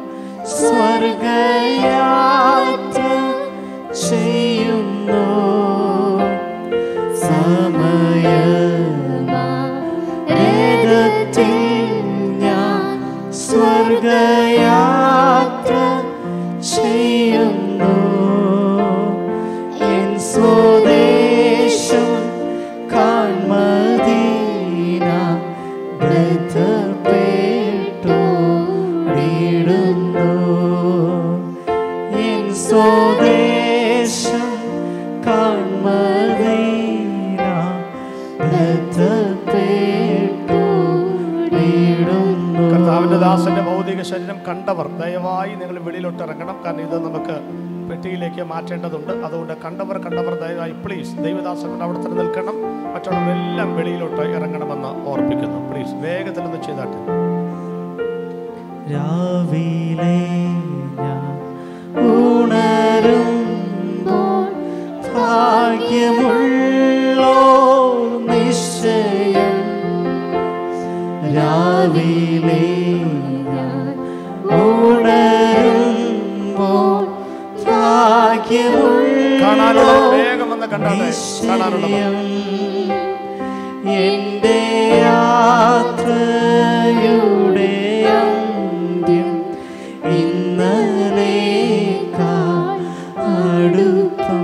സ്വർഗയാത്ര ചെയ്യുന്നു സമയമാ രഥത്തിൽ ഞാൻ സ്വർഗയാത്ര ചെയ്യുന്നു എൻ സ്വദേശം കാൺമദീന ദർശനം കണ്ടവർ ദയവായി നിങ്ങൾ വെളിയിലോട്ട് ഇറങ്ങണം കാരണം ഇത് നമുക്ക് പെട്ടിയിലേക്ക് മാറ്റേണ്ടതുണ്ട് അതുകൊണ്ട് കണ്ടവർ കണ്ടവർ ദയവായി പ്ലീസ് ദൈവദാസൻ അവിടെ തന്നെ നിൽക്കണം മറ്റുള്ളവരെല്ലാം വെളിയിലോട്ട് ഇറങ്ങണമെന്ന് ഓർപ്പിക്കുന്നു പ്ലീസ് വേഗത്തിൽ ഒന്ന് ചെയ്താട്ടെ രാവിലെ ഞാൻ ഉണരുമ്പോൾ ഭാഗ്യമുള്ളോ നിശ്ചയം രാവിലെ ഞാൻ ഉണരുമ്പോൾ കാണാനുള്ളത് വേഗം വന്ന് കണ്ടാട്ടെ കാണാനുള്ളത് എന്റെ യാത്രയുടെ അന്ത്യം ഇന്നലേക്കാൾ അടുപ്പം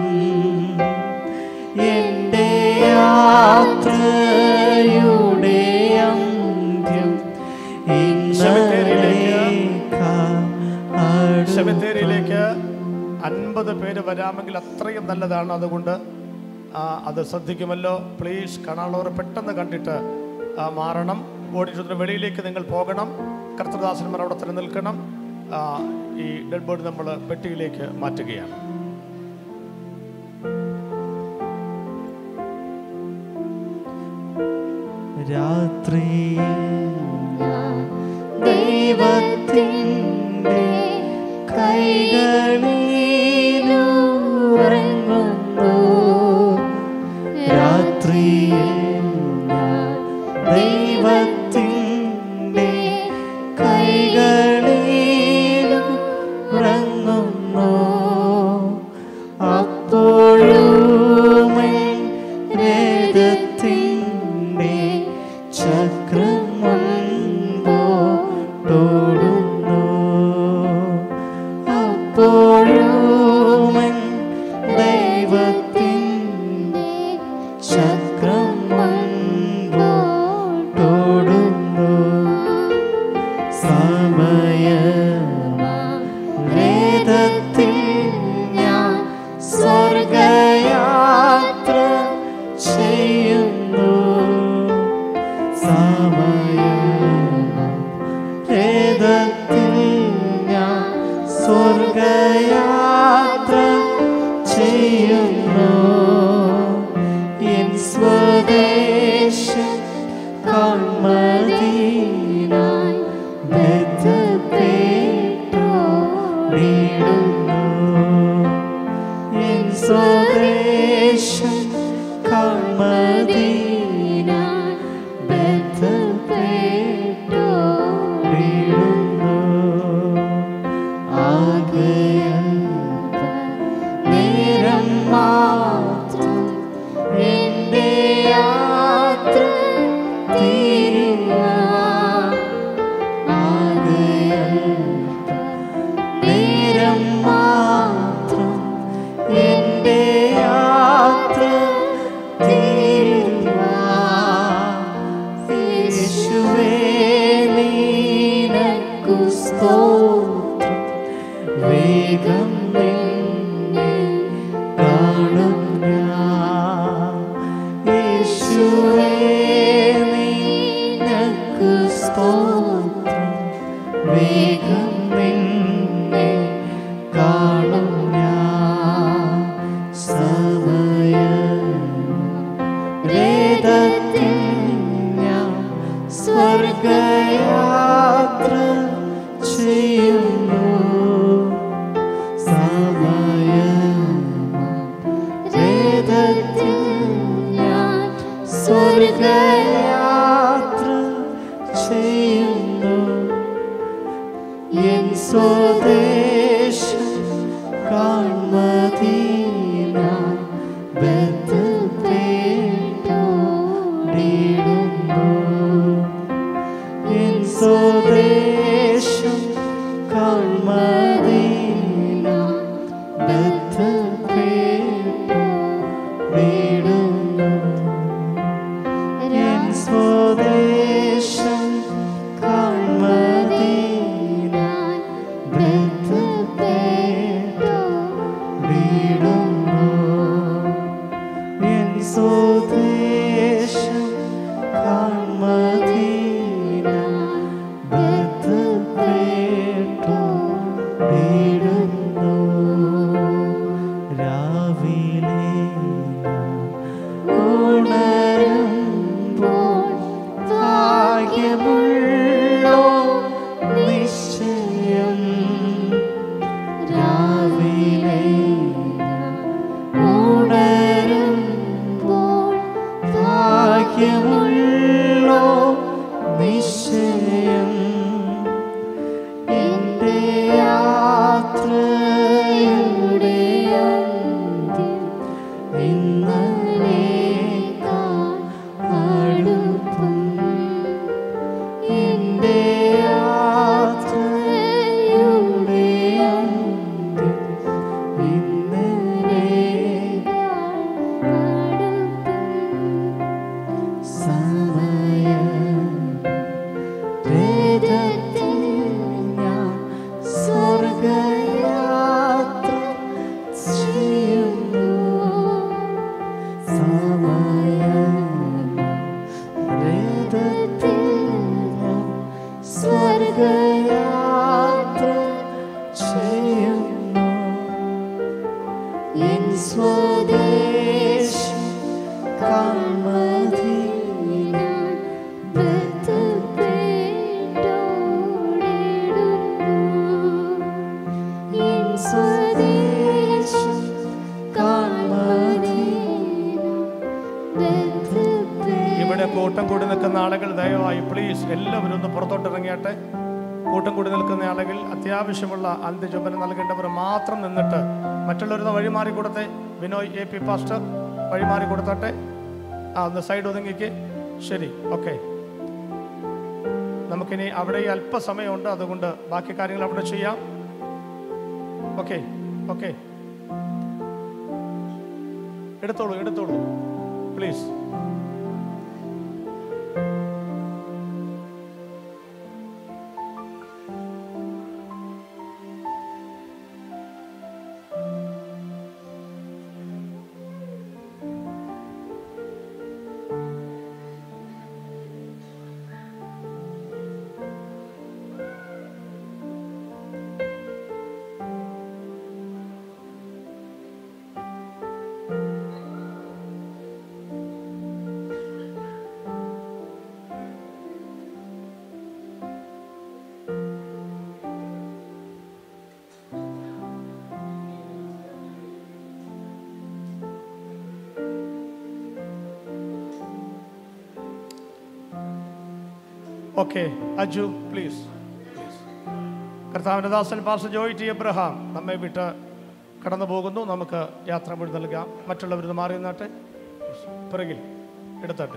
എന്റെ യാത്രയുടെ അന്ത്യം ഇന്നലേക്കാൾ ശബത്തേരിയിലേക്ക് അൻപത് പേര് വരാമെങ്കിൽ അത്രയും നല്ലതാണ് അതുകൊണ്ട് ആ, അത് ശ്രദ്ധിക്കുമല്ലോ പ്ലീസ് കാണാനുള്ളവർ പെട്ടെന്ന് കണ്ടിട്ട് ആ, മാറണം ഓഡിറ്റോറിയത്തിന് വെളിയിലേക്ക് നിങ്ങൾ പോകണം കർത്തദാസന്മാർ അവിടെ തന്നെ നിൽക്കണം ആ, ഈ ഡെഡ് ബോഡി നമ്മൾ പെട്ടിയിലേക്ക് മാറ്റുകയാണ് രാത്രി ദൈവത്തിൻ്റെ കൈകളിലുറങ്ങുന്നു രാത്രിയിൽ ഞാൻ ദൈവത്തിൻ്റെ കൈകളിലുറങ്ങുന്നു അപ്പോഴും എൻ രഥത്തിൻ്റെ ചക്രം മുൻപോട്ടോടുന്നു അപ്പോഴും എൻ ദൈവത്തിൻ്റെ ചക്രം മുൻപോട്ടോടുന്നു സമയത്തിൽ ഞാൻ സ്വർഗയാത്ര ചെയ്യുന്നു സമയത്തിൽ ഞാൻ സ്വർഗയാത്ര ചെയ്യുന്നു എൻ സ്വദേശം കാൺമദീനായി ബന്ധപ്പെട്ടോടിടുന്നു എൻ സ്വദേശം കാൺമദീനായി ബന്ധപ്പെട്ടോടിടുന്നു ആകയാൽ നേരം മാത്രം എൻ്റെ യാത്ര തീരുവാൻ ആകയാൽ നേരം മാത്രം എൻ്റെ യാത്ര തീരുവാൻ യേശുവേ നിനക്കു സ്തോത്രം വേഗം നിന്നെ കാണും ഞാൻ യേശുവേ നിനക്കു സ്തോത്രം വേഗം നിന്നെ കാണും ഞാൻ സമയം വേദത്തിൽ ഞാൻ സ്വർഗയാത്ര ചെയ്യുന്നു സമയം വേദത്തിൽ ഞാൻ സ്വർഗയാത്ര ചെയ്യുന്നു എൻ സ്വദേശം കാൺമദീന ബന്ധപ്പെട്ടോടിടുന്നു എൻ സ്വദേശം കാൺമദീന ബന്ധപ്പെട്ടോടിടുന്നു എൻ സ്വദേശം കാൺമദീന ബന്ധപ്പെട്ടോടിടുന്നു എൻ സ്വദേശം കാൺമദീന ബന്ധപ്പെട്ടോടിടുന്നു ചെയ്യുന്നു എൻ സ്വദേശം കാൺമതി ഞാൻ ബന്ധപ്പെട്ടോടിടുന്നു എൻ സ്വദേശം കാൺമതി ഇവിടെ കൂട്ടം കൂടി നിൽക്കുന്ന ആളുകൾ ദയവായി പ്ലീസ് എല്ലാവരും ഒന്ന് പുറത്തോട്ട് ഇറങ്ങിയാട്ടെ കൂട്ടം കൂടി നിൽക്കുന്ന ആളുകൾ അത്യാവശ്യമുള്ള അന്ത്യചുമനം നൽകേണ്ടവർ മാത്രം നിന്നിട്ട് മറ്റുള്ളവരുടെ വഴിമാറി കൊടുത്തേ വിനോയ് എ പി പാസ്റ്റർ വഴിമാറി കൊടുത്തട്ടെ ആ ഒന്ന് സൈഡ് ഒതുങ്ങിക്ക് ശരി ഓക്കെ നമുക്കിനി അവിടെ ഈ അല്പസമയമുണ്ട് അതുകൊണ്ട് ബാക്കി കാര്യങ്ങൾ അവിടെ ചെയ്യാം ഓക്കെ ഓക്കെ എടുത്തോളൂ എടുത്തോളൂ പ്ലീസ് ഓക്കെ അജു പ്ലീസ് കർത്താവിൻ്റെ ദാസൻ പാർശ്വ ജോയ് ടി എബ്രഹാം നമ്മെ വിട്ട് കടന്നു പോകുന്നു നമുക്ക് യാത്ര മുഴുവൻ നൽകാം മറ്റുള്ളവർ ഇത് മാറി നിന്നാട്ടെ പിറകിൽ എടുത്താട്ടെ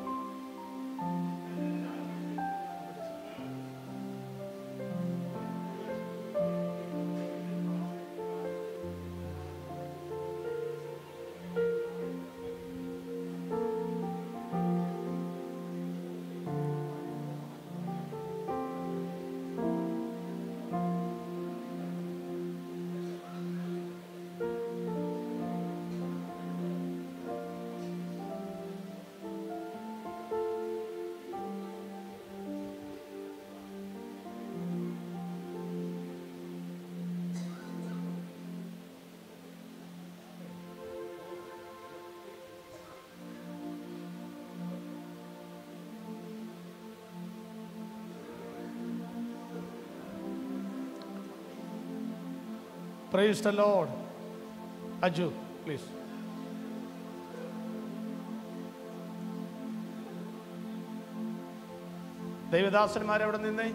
praise the Lord Aju please ദൈവദാസന്മാരെവിടെ നിന്നേ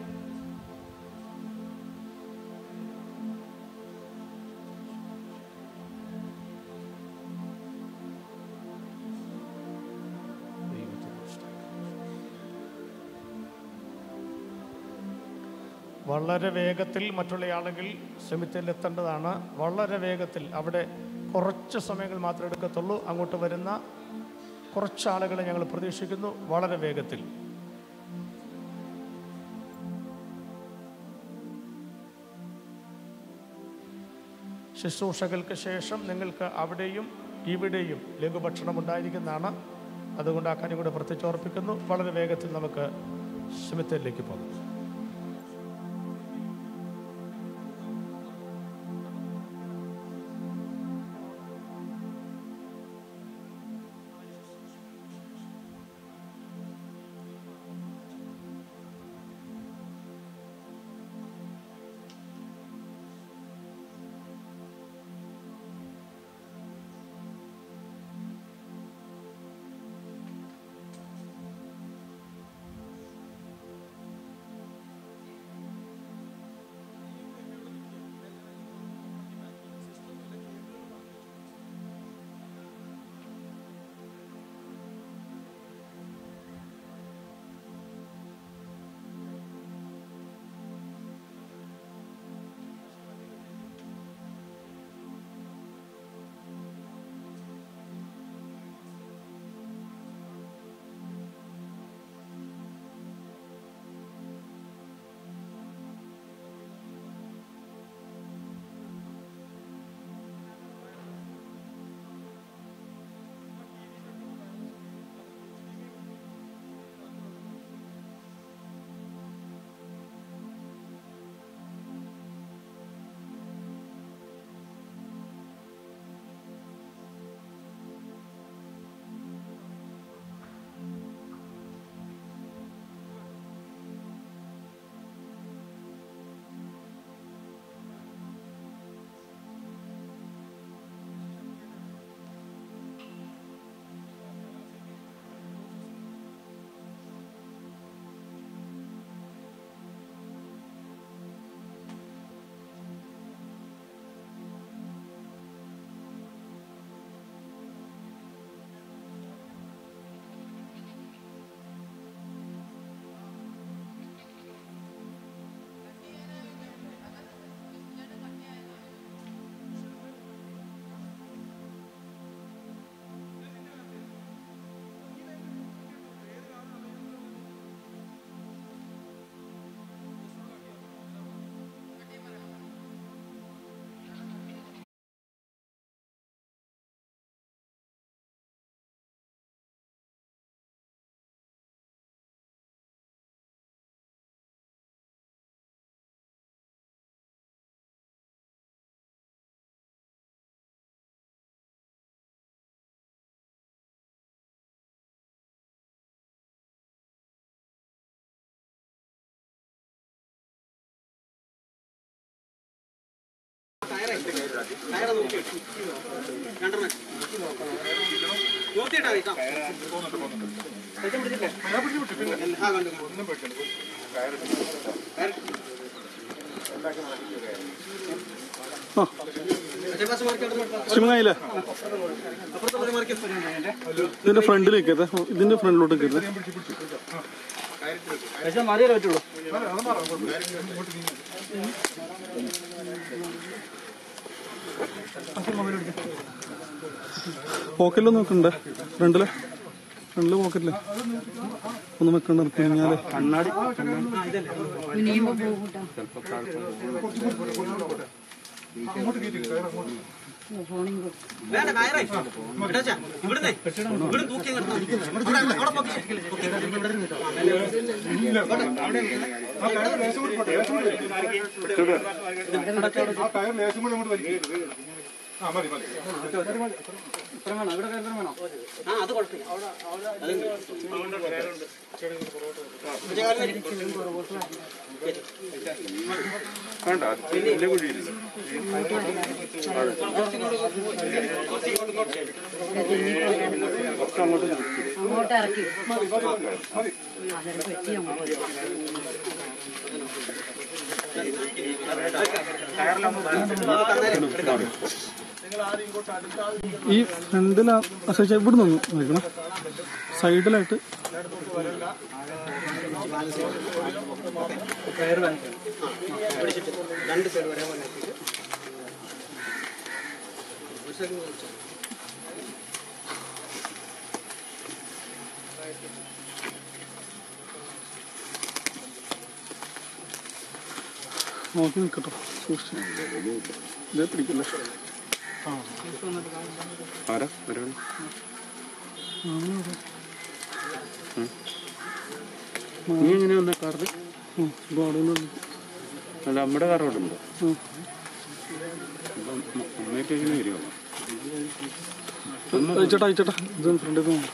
വളരെ വേഗത്തിൽ മറ്റുള്ള ആളുകൾ സെമിത്തേരിൽ എത്തേണ്ടതാണ് വളരെ വേഗത്തിൽ അവിടെ കുറച്ച് സമയങ്ങൾ മാത്രമേ എടുക്കത്തുള്ളൂ അങ്ങോട്ട് വരുന്ന കുറച്ച് ആളുകളെ ഞങ്ങൾ പ്രതീക്ഷിക്കുന്നു വളരെ വേഗത്തിൽ ശുശ്രൂഷകൾക്ക് ശേഷം നിങ്ങൾക്ക് അവിടെയും ഇവിടെയും ലഘുഭക്ഷണം ഉണ്ടായിരിക്കുന്നതാണ് അതുകൊണ്ട് ആ കാര്യം കൂടെ പ്രത്യേകിച്ച് ഓർപ്പിക്കുന്നു വളരെ വേഗത്തിൽ നമുക്ക് സെമിത്തേരിലേക്ക് പോകാം ശിവങ്ങായില്ലേ ഇതിന്റെ ഫ്രണ്ടിലേക്ക് ഇതിന്റെ ഫ്രണ്ടിലോട്ട് കയറുന്നത് മാറിയാലേ പറ്റുള്ളൂ പോക്കറ്റിൽ നോക്കണ്ടേ ഫ്രണ്ടില് ഫ്രണ്ടില് പോക്കറ്റില് ഒന്ന് വെക്കണ്ട കുഞ്ഞാല് കണ്ണാടി വേണ്ട വലിയ കുഴിയില്ല കുറച്ച് അങ്ങോട്ട് അങ്ങോട്ട് ഇറക്കി ഈ ഫ്രണ്ടിലാ അസേച്ച ഇവിടെ നിന്ന് നോക്കണം സൈഡിലായിട്ട് രണ്ട് സൈഡ് വരെ വന്നിട്ട് നോക്കി നിൽക്കട്ടോ സൂക്ഷിച്ചു ഇതേ പിടിക്കില്ല ആരാ വരാണ് നീ എങ്ങനെ വന്ന കാറിൽ അല്ല നമ്മുടെ കാർ അവിടെ ഉണ്ടോ അമ്മയൊക്കെ എങ്ങനെ വരുമോ അയച്ചേട്ടാ അയച്ചേട്ടാ ഇതൊന്ന് ഫ്രണ്ടിൽ നിന്ന്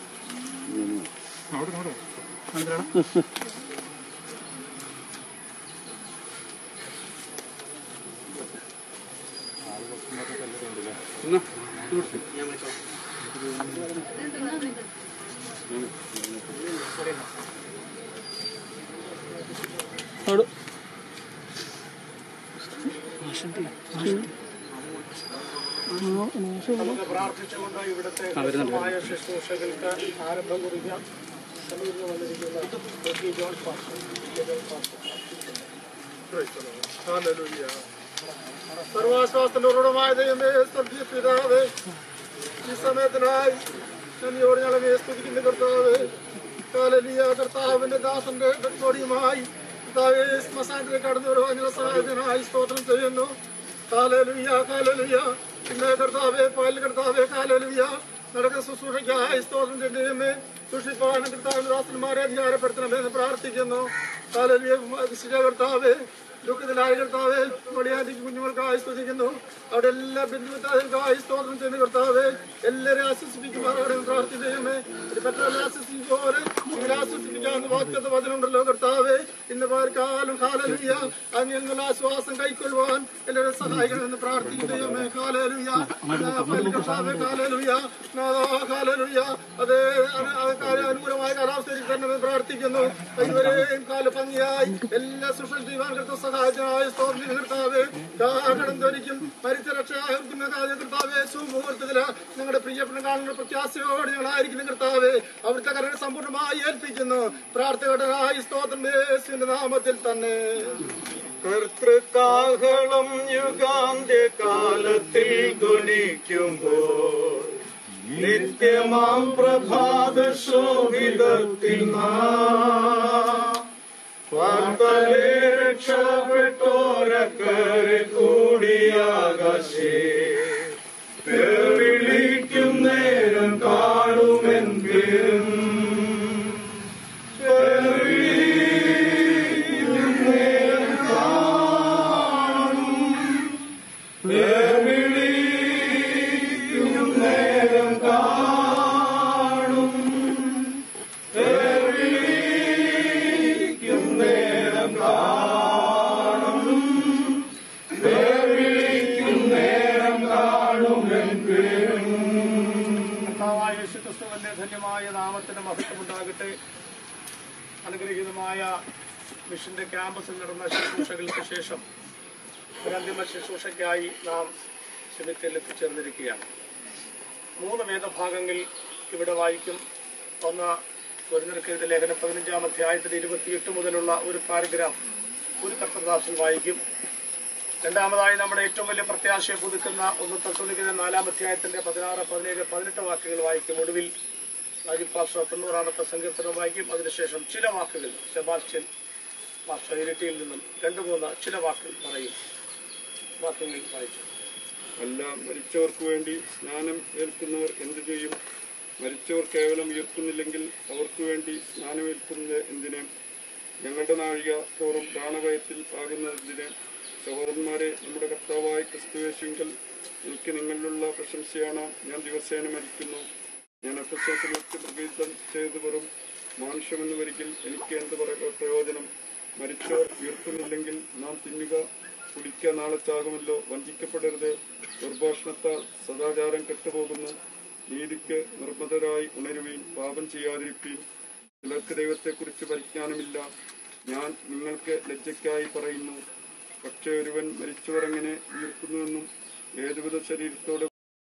അവിടെ പ്രാർത്ഥിച്ചുകൊണ്ട് ഇവിടുത്തെ ആ, വരുന്നുണ്ട്, ശുദ്ധമായ ശുശ്രൂഷകൾക്ക് ആരംഭം കുറിക്കാം സമീപത്ത് വന്നിരിക്കുന്ന doctor John pastor. John pastor. Praise the Lord. Hallelujah. സർവാശ്വാസത്തിന്റെ ഉറവിടമായ ദൈവമേ സ്വർഗീയ പിതാവേ ഈ സമയത്തിനായി നന്ദിയോട് ഞങ്ങളെ സ്തുതിക്കുന്ന കർത്താവേ കാലലിയ കർത്താവിന്റെ ദാസന്റെ കൊടിയുമായി കർത്താവേ ശ്മശാനത്തിൽ കടന്നു വരുവാൻ ഞങ്ങളെ സഹായത്തിനായി സ്തോത്രം ചെയ്യുന്നു കാലലുയ്യ കാലലുയ്യ പിന്നെ കർത്താവേ പാലിൽ കർത്താവേ കാലലുയ്യ നടക്കുന്ന ശുശ്രൂഷയ്ക്കായി സ്തോത്രം ചെയ്യുന്നേ സൂക്ഷിപ്പാനും കർത്താവിന്റെ ദാസന്മാരെ അധികാരപ്പെടുത്തണമെന്ന് പ്രാർത്ഥിക്കുന്നു കാലലുയ കർത്താവേ ദുഃഖത്തിലായ കർത്താവേ മടിയാതിക്ക് കുഞ്ഞുങ്ങൾക്കായി സ്തുതിക്കുന്നു അവിടെ എല്ലാ ബന്ധുക്കൾക്കായി സ്തോത്രം ചെയ്യുന്ന കർത്താവേ എല്ലാവരെയും ആശ്വസിപ്പിക്കുമാറാണ് പ്രാർത്ഥന ചെയ്യുമേ പെട്ടെന്ന് ആശ്വസിക്കും പോലെ നിങ്ങൾ ആശ്വസിപ്പിക്കാന്ന് വാക്യത്തെ വചനമുണ്ടല്ലോ കർത്താവേ ഇന്ന് കാലം കാലലുയ്യ അങ്ങനെ എന്നുള്ള ആശ്വാസം കൈക്കൊള്ളുവാൻ എല്ലാവരും സഹായിക്കണമെന്ന് പ്രാർത്ഥിക്കും ദൈവമേ കാലലുയ്യ കർത്താവേ കാലലുയ്യ കാലലുയ്യ അതേ അനുകൂലമായ കാലാവസ്ഥയിൽ തന്നെ പ്രാർത്ഥിക്കുന്നു ഇതുവരെയും കാല ഭംഗിയായി എല്ലാ സുഷൽ ജീവാൻ കർത്ത സഹായത്തിനായ സ്തോത്രം കർത്താവേ കടം ധരിക്കും മരിച്ച രക്ഷാകർക്കുന്ന കർത്താവേ സുമുഹൂർത്തത്തില് നിങ്ങളുടെ പ്രിയപ്പെട്ട കാണുന്ന പ്രത്യാശയോടെ ഞങ്ങളായിരിക്കുന്ന കർത്താവേ അവിടുത്തെ കരണ സമ്പൂർണ്ണമായി ഏൽപ്പിക്കുന്നു പ്രാർത്ഥകടനായി സ്തോത്രം യേശുവിന്റെ നാമത്തിൽ തന്നെ കർത്തൃകാഹളം യുഗാന്ത്യ കാലത്തിൽ ധ്വനിക്കുമ്പോൾ നിത്യമാം പ്രഭാത ശോഭിതത്തിൽ വാർത്തലേ രക്ഷപ്പെട്ടോരക്കരെ കൂടിയാകാശേ വിളിക്കും നേരം കാണുമെങ്കിലും വിളിക്കും നേരം കാണും വിളിക്കും നേരം കാണും വിളിക്കും നേരം കാണും വിളിക്കും ധന്യമായ നാമത്തിന് മഹത്വമുണ്ടാകട്ടെ അനുഗ്രഹീതമായ മിഷന്റെ ക്യാമ്പസിൽ നടന്ന ശുശ്രൂഷകൾക്ക് ശേഷം ഒരു അന്തിമ ശുശ്രൂഷയ്ക്കായി നാം സെമിത്തേരിൽ എത്തിച്ചേർന്നിരിക്കുകയാണ് മൂന്ന് വേദഭാഗങ്ങൾ ഇവിടെ വായിക്കും ഒന്ന് ഗുരുനിർക്കെഴുത ലേഖനം പതിനഞ്ചാം അധ്യായത്തിൽ ഇരുപത്തിയെട്ട് മുതലുള്ള ഒരു പാരഗ്രാഫ് ഒരു കർത്തദാസിൽ വായിക്കും രണ്ടാമതായി നമ്മുടെ ഏറ്റവും വലിയ പ്രത്യാശയെ പുതുക്കുന്ന ഒന്ന് തത്വനിക്കുന്ന നാലാം അധ്യായത്തിന്റെ പതിനാറ് പതിനേഴ് പതിനെട്ട് വാക്കുകൾ വായിക്കും ഒടുവിൽ രാജീവ് പാസ്റ്റർ തൊണ്ണൂറാമത്തെ സങ്കീർത്തനം വായിക്കും അതിനുശേഷം ചില വാക്കുകൾ സെബാസ്റ്റ്യൻ മാസ്റ്റർ ഇരട്ടിയിൽ നിന്നും രണ്ടു മൂന്ന് ചില വാക്കുകൾ പറയും വാക്യങ്ങൾ വായിച്ചു അല്ല മരിച്ചവർക്ക് വേണ്ടി സ്നാനം ഏൽക്കുന്നവർ എന്തു ചെയ്യും മരിച്ചവർ കേവലം ഉയർത്തുന്നില്ലെങ്കിൽ അവർക്ക് വേണ്ടി സ്നാനമേൽക്കുന്നത് എന്തിന് ഞങ്ങളുടെ നാഴിക തോറും പ്രാണഭയത്തിൽ ആകുന്നതിന് സഹോദരന്മാരെ നമ്മുടെ കർത്താവായ ക്രിസ്തുവേശുവിൽ എനിക്ക് നിങ്ങളിലുള്ള പ്രശംസയാണ് ഞാൻ ദിവസേന മരിക്കുന്നു ഞാൻ എഫസോസിൽ വെച്ച് പ്രകീർത്തം ചെയ്തു വെറും മാനുഷ്യമെന്ന് വരികിൽ എനിക്ക് എന്ത് പറ- പ്രയോജനം മരിച്ചവർ ഉയർത്തുന്നില്ലെങ്കിൽ നാം തിന്നുക കുടിക്കുക നാളെ ചാകുമല്ലോ വഞ്ചിക്കപ്പെടരുത് ദുർഭാഷണത്താൽ സദാചാരം കെട്ടുപോകുന്നു നീതിക്ക് നിർമ്മതരായി ഉണരുവീൻ പാപം ചെയ്യാതിരിപ്പീൻ ചിലർക്ക് ദൈവത്തെക്കുറിച്ച് പരിജ്ഞാനമില്ല ഞാൻ നിങ്ങൾക്ക് ലജ്ജയ്ക്കായി പറയുന്നു പക്ഷേ ഒരുവൻ മരിച്ചവർ എങ്ങനെ ഉയർത്തുന്നുവെന്നും ഏതുവിധ ശരീരത്തോടെ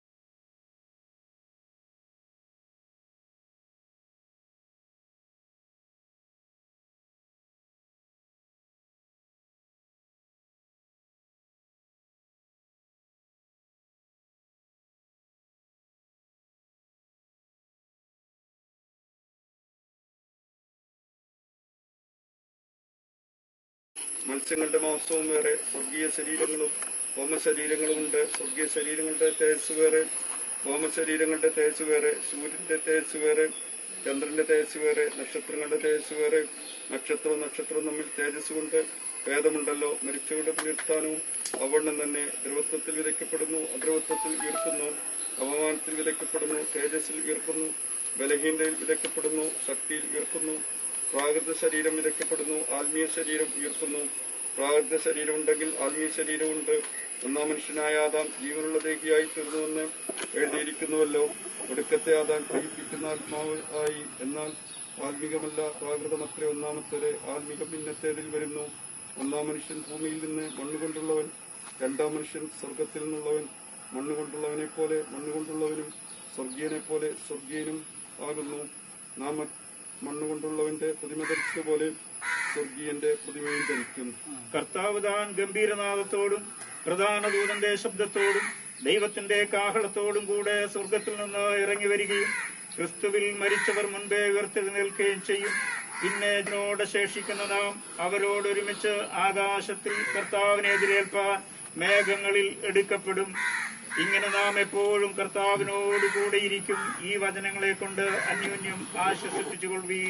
മത്സ്യങ്ങളുടെ മാംസവും വേറെ സ്വർഗീയ ശരീരങ്ങളും ഹോമശരീരങ്ങളും ഉണ്ട് സ്വർഗീയ ശരീരങ്ങളുടെ തേജസ് വേറെ ഹോമശരീരങ്ങളുടെ തേജസ് വേറെ സൂര്യന്റെ തേജസ് വേറെ ചന്ദ്രന്റെ തേജസ് വേറെ നക്ഷത്രങ്ങളുടെ തേജസ് വേറെ നക്ഷത്രവും നക്ഷത്രവും തമ്മിൽ തേജസ് കൊണ്ട് ഭേദമുണ്ടല്ലോ മരിച്ചവരുടെ പുനരുത്ഥാനവും അവണ്ണം തന്നെ ധ്രുവത്വത്തിൽ വിതയ്ക്കപ്പെടുന്നു അധ്രുവത്വത്തിൽ ഉയർത്തുന്നു അപമാനത്തിൽ വിതയ്ക്കപ്പെടുന്നു തേജസ്സിൽ ഉയർത്തുന്നു ബലഹീനതയിൽ വിതയ്ക്കപ്പെടുന്നു ശക്തിയിൽ ഉയർത്തുന്നു പ്രാകൃത ശരീരം വിതയ്ക്കപ്പെടുന്നു ആത്മീയ ശരീരം ഉയർത്തുന്നു പ്രാകൃത ശരീരം ഉണ്ടെങ്കിൽ ആത്മീയ ശരീരമുണ്ട് ഒന്നാം മനുഷ്യനായ ആദാം ജീവനുള്ള ദേഹിയായി തീർന്നുവെന്ന് എഴുതിയിരിക്കുന്നുവല്ലോ ഒടുക്കത്തെ ആദാം ഗ്രഹിപ്പിക്കുന്ന ആത്മാവ് ആയി എന്നാൽ ആത്മീകമല്ല പ്രാകൃതമത്രേ ഒന്നാമത്തേത് ആത്മീകം പിന്നത്തേതിൽ വരുന്നു ഒന്നാം മനുഷ്യൻ ഭൂമിയിൽ നിന്ന് മണ്ണുകൊണ്ടുള്ളവൻ രണ്ടാം മനുഷ്യൻ സ്വർഗത്തിൽ നിന്നുള്ളവൻ മണ്ണുകൊണ്ടുള്ളവനെ പോലെ മണ്ണുകൊണ്ടുള്ളവനും സ്വർഗീയനെ പോലെ സ്വർഗീയനും ആകുന്നു നാം മ- മണ്ണുകൊണ്ടുള്ളവന്റെ പ്രതിമ ധരിച്ചതുപോലെ സ്വർഗീയന്റെ പ്രതിമയും ധരിക്കും കർത്താവ് താൻ ഗംഭീരനാദത്തോടും പ്രധാന ദൂതന്റെ ശബ്ദത്തോടും ദൈവത്തിന്റെ കാഹളത്തോടും കൂടെ സ്വർഗത്തിൽ നിന്ന് ഇറങ്ങി വരികയും ക്രിസ്തുവിൽ മരിച്ചവർ മുൻപേ ഉയർത്തെഴുന്നേൽക്കുകയും ചെയ്യും പിന്നെ ഇതിനോട് ശേഷിക്കുന്ന നാം അവരോട് ഒരുമിച്ച് ആകാശത്തിൽ കർത്താവിനെ എതിരേൽപ്പാൻ മേഘങ്ങളിൽ എടുക്കപ്പെടും ഇങ്ങനെ നാം എപ്പോഴും കർത്താവിനോട് കൂടെയിരിക്കും ഈ വചനങ്ങളെ കൊണ്ട് അന്യോന്യം ആശ്വസിപ്പിച്ചുകൊള്ളുവീൻ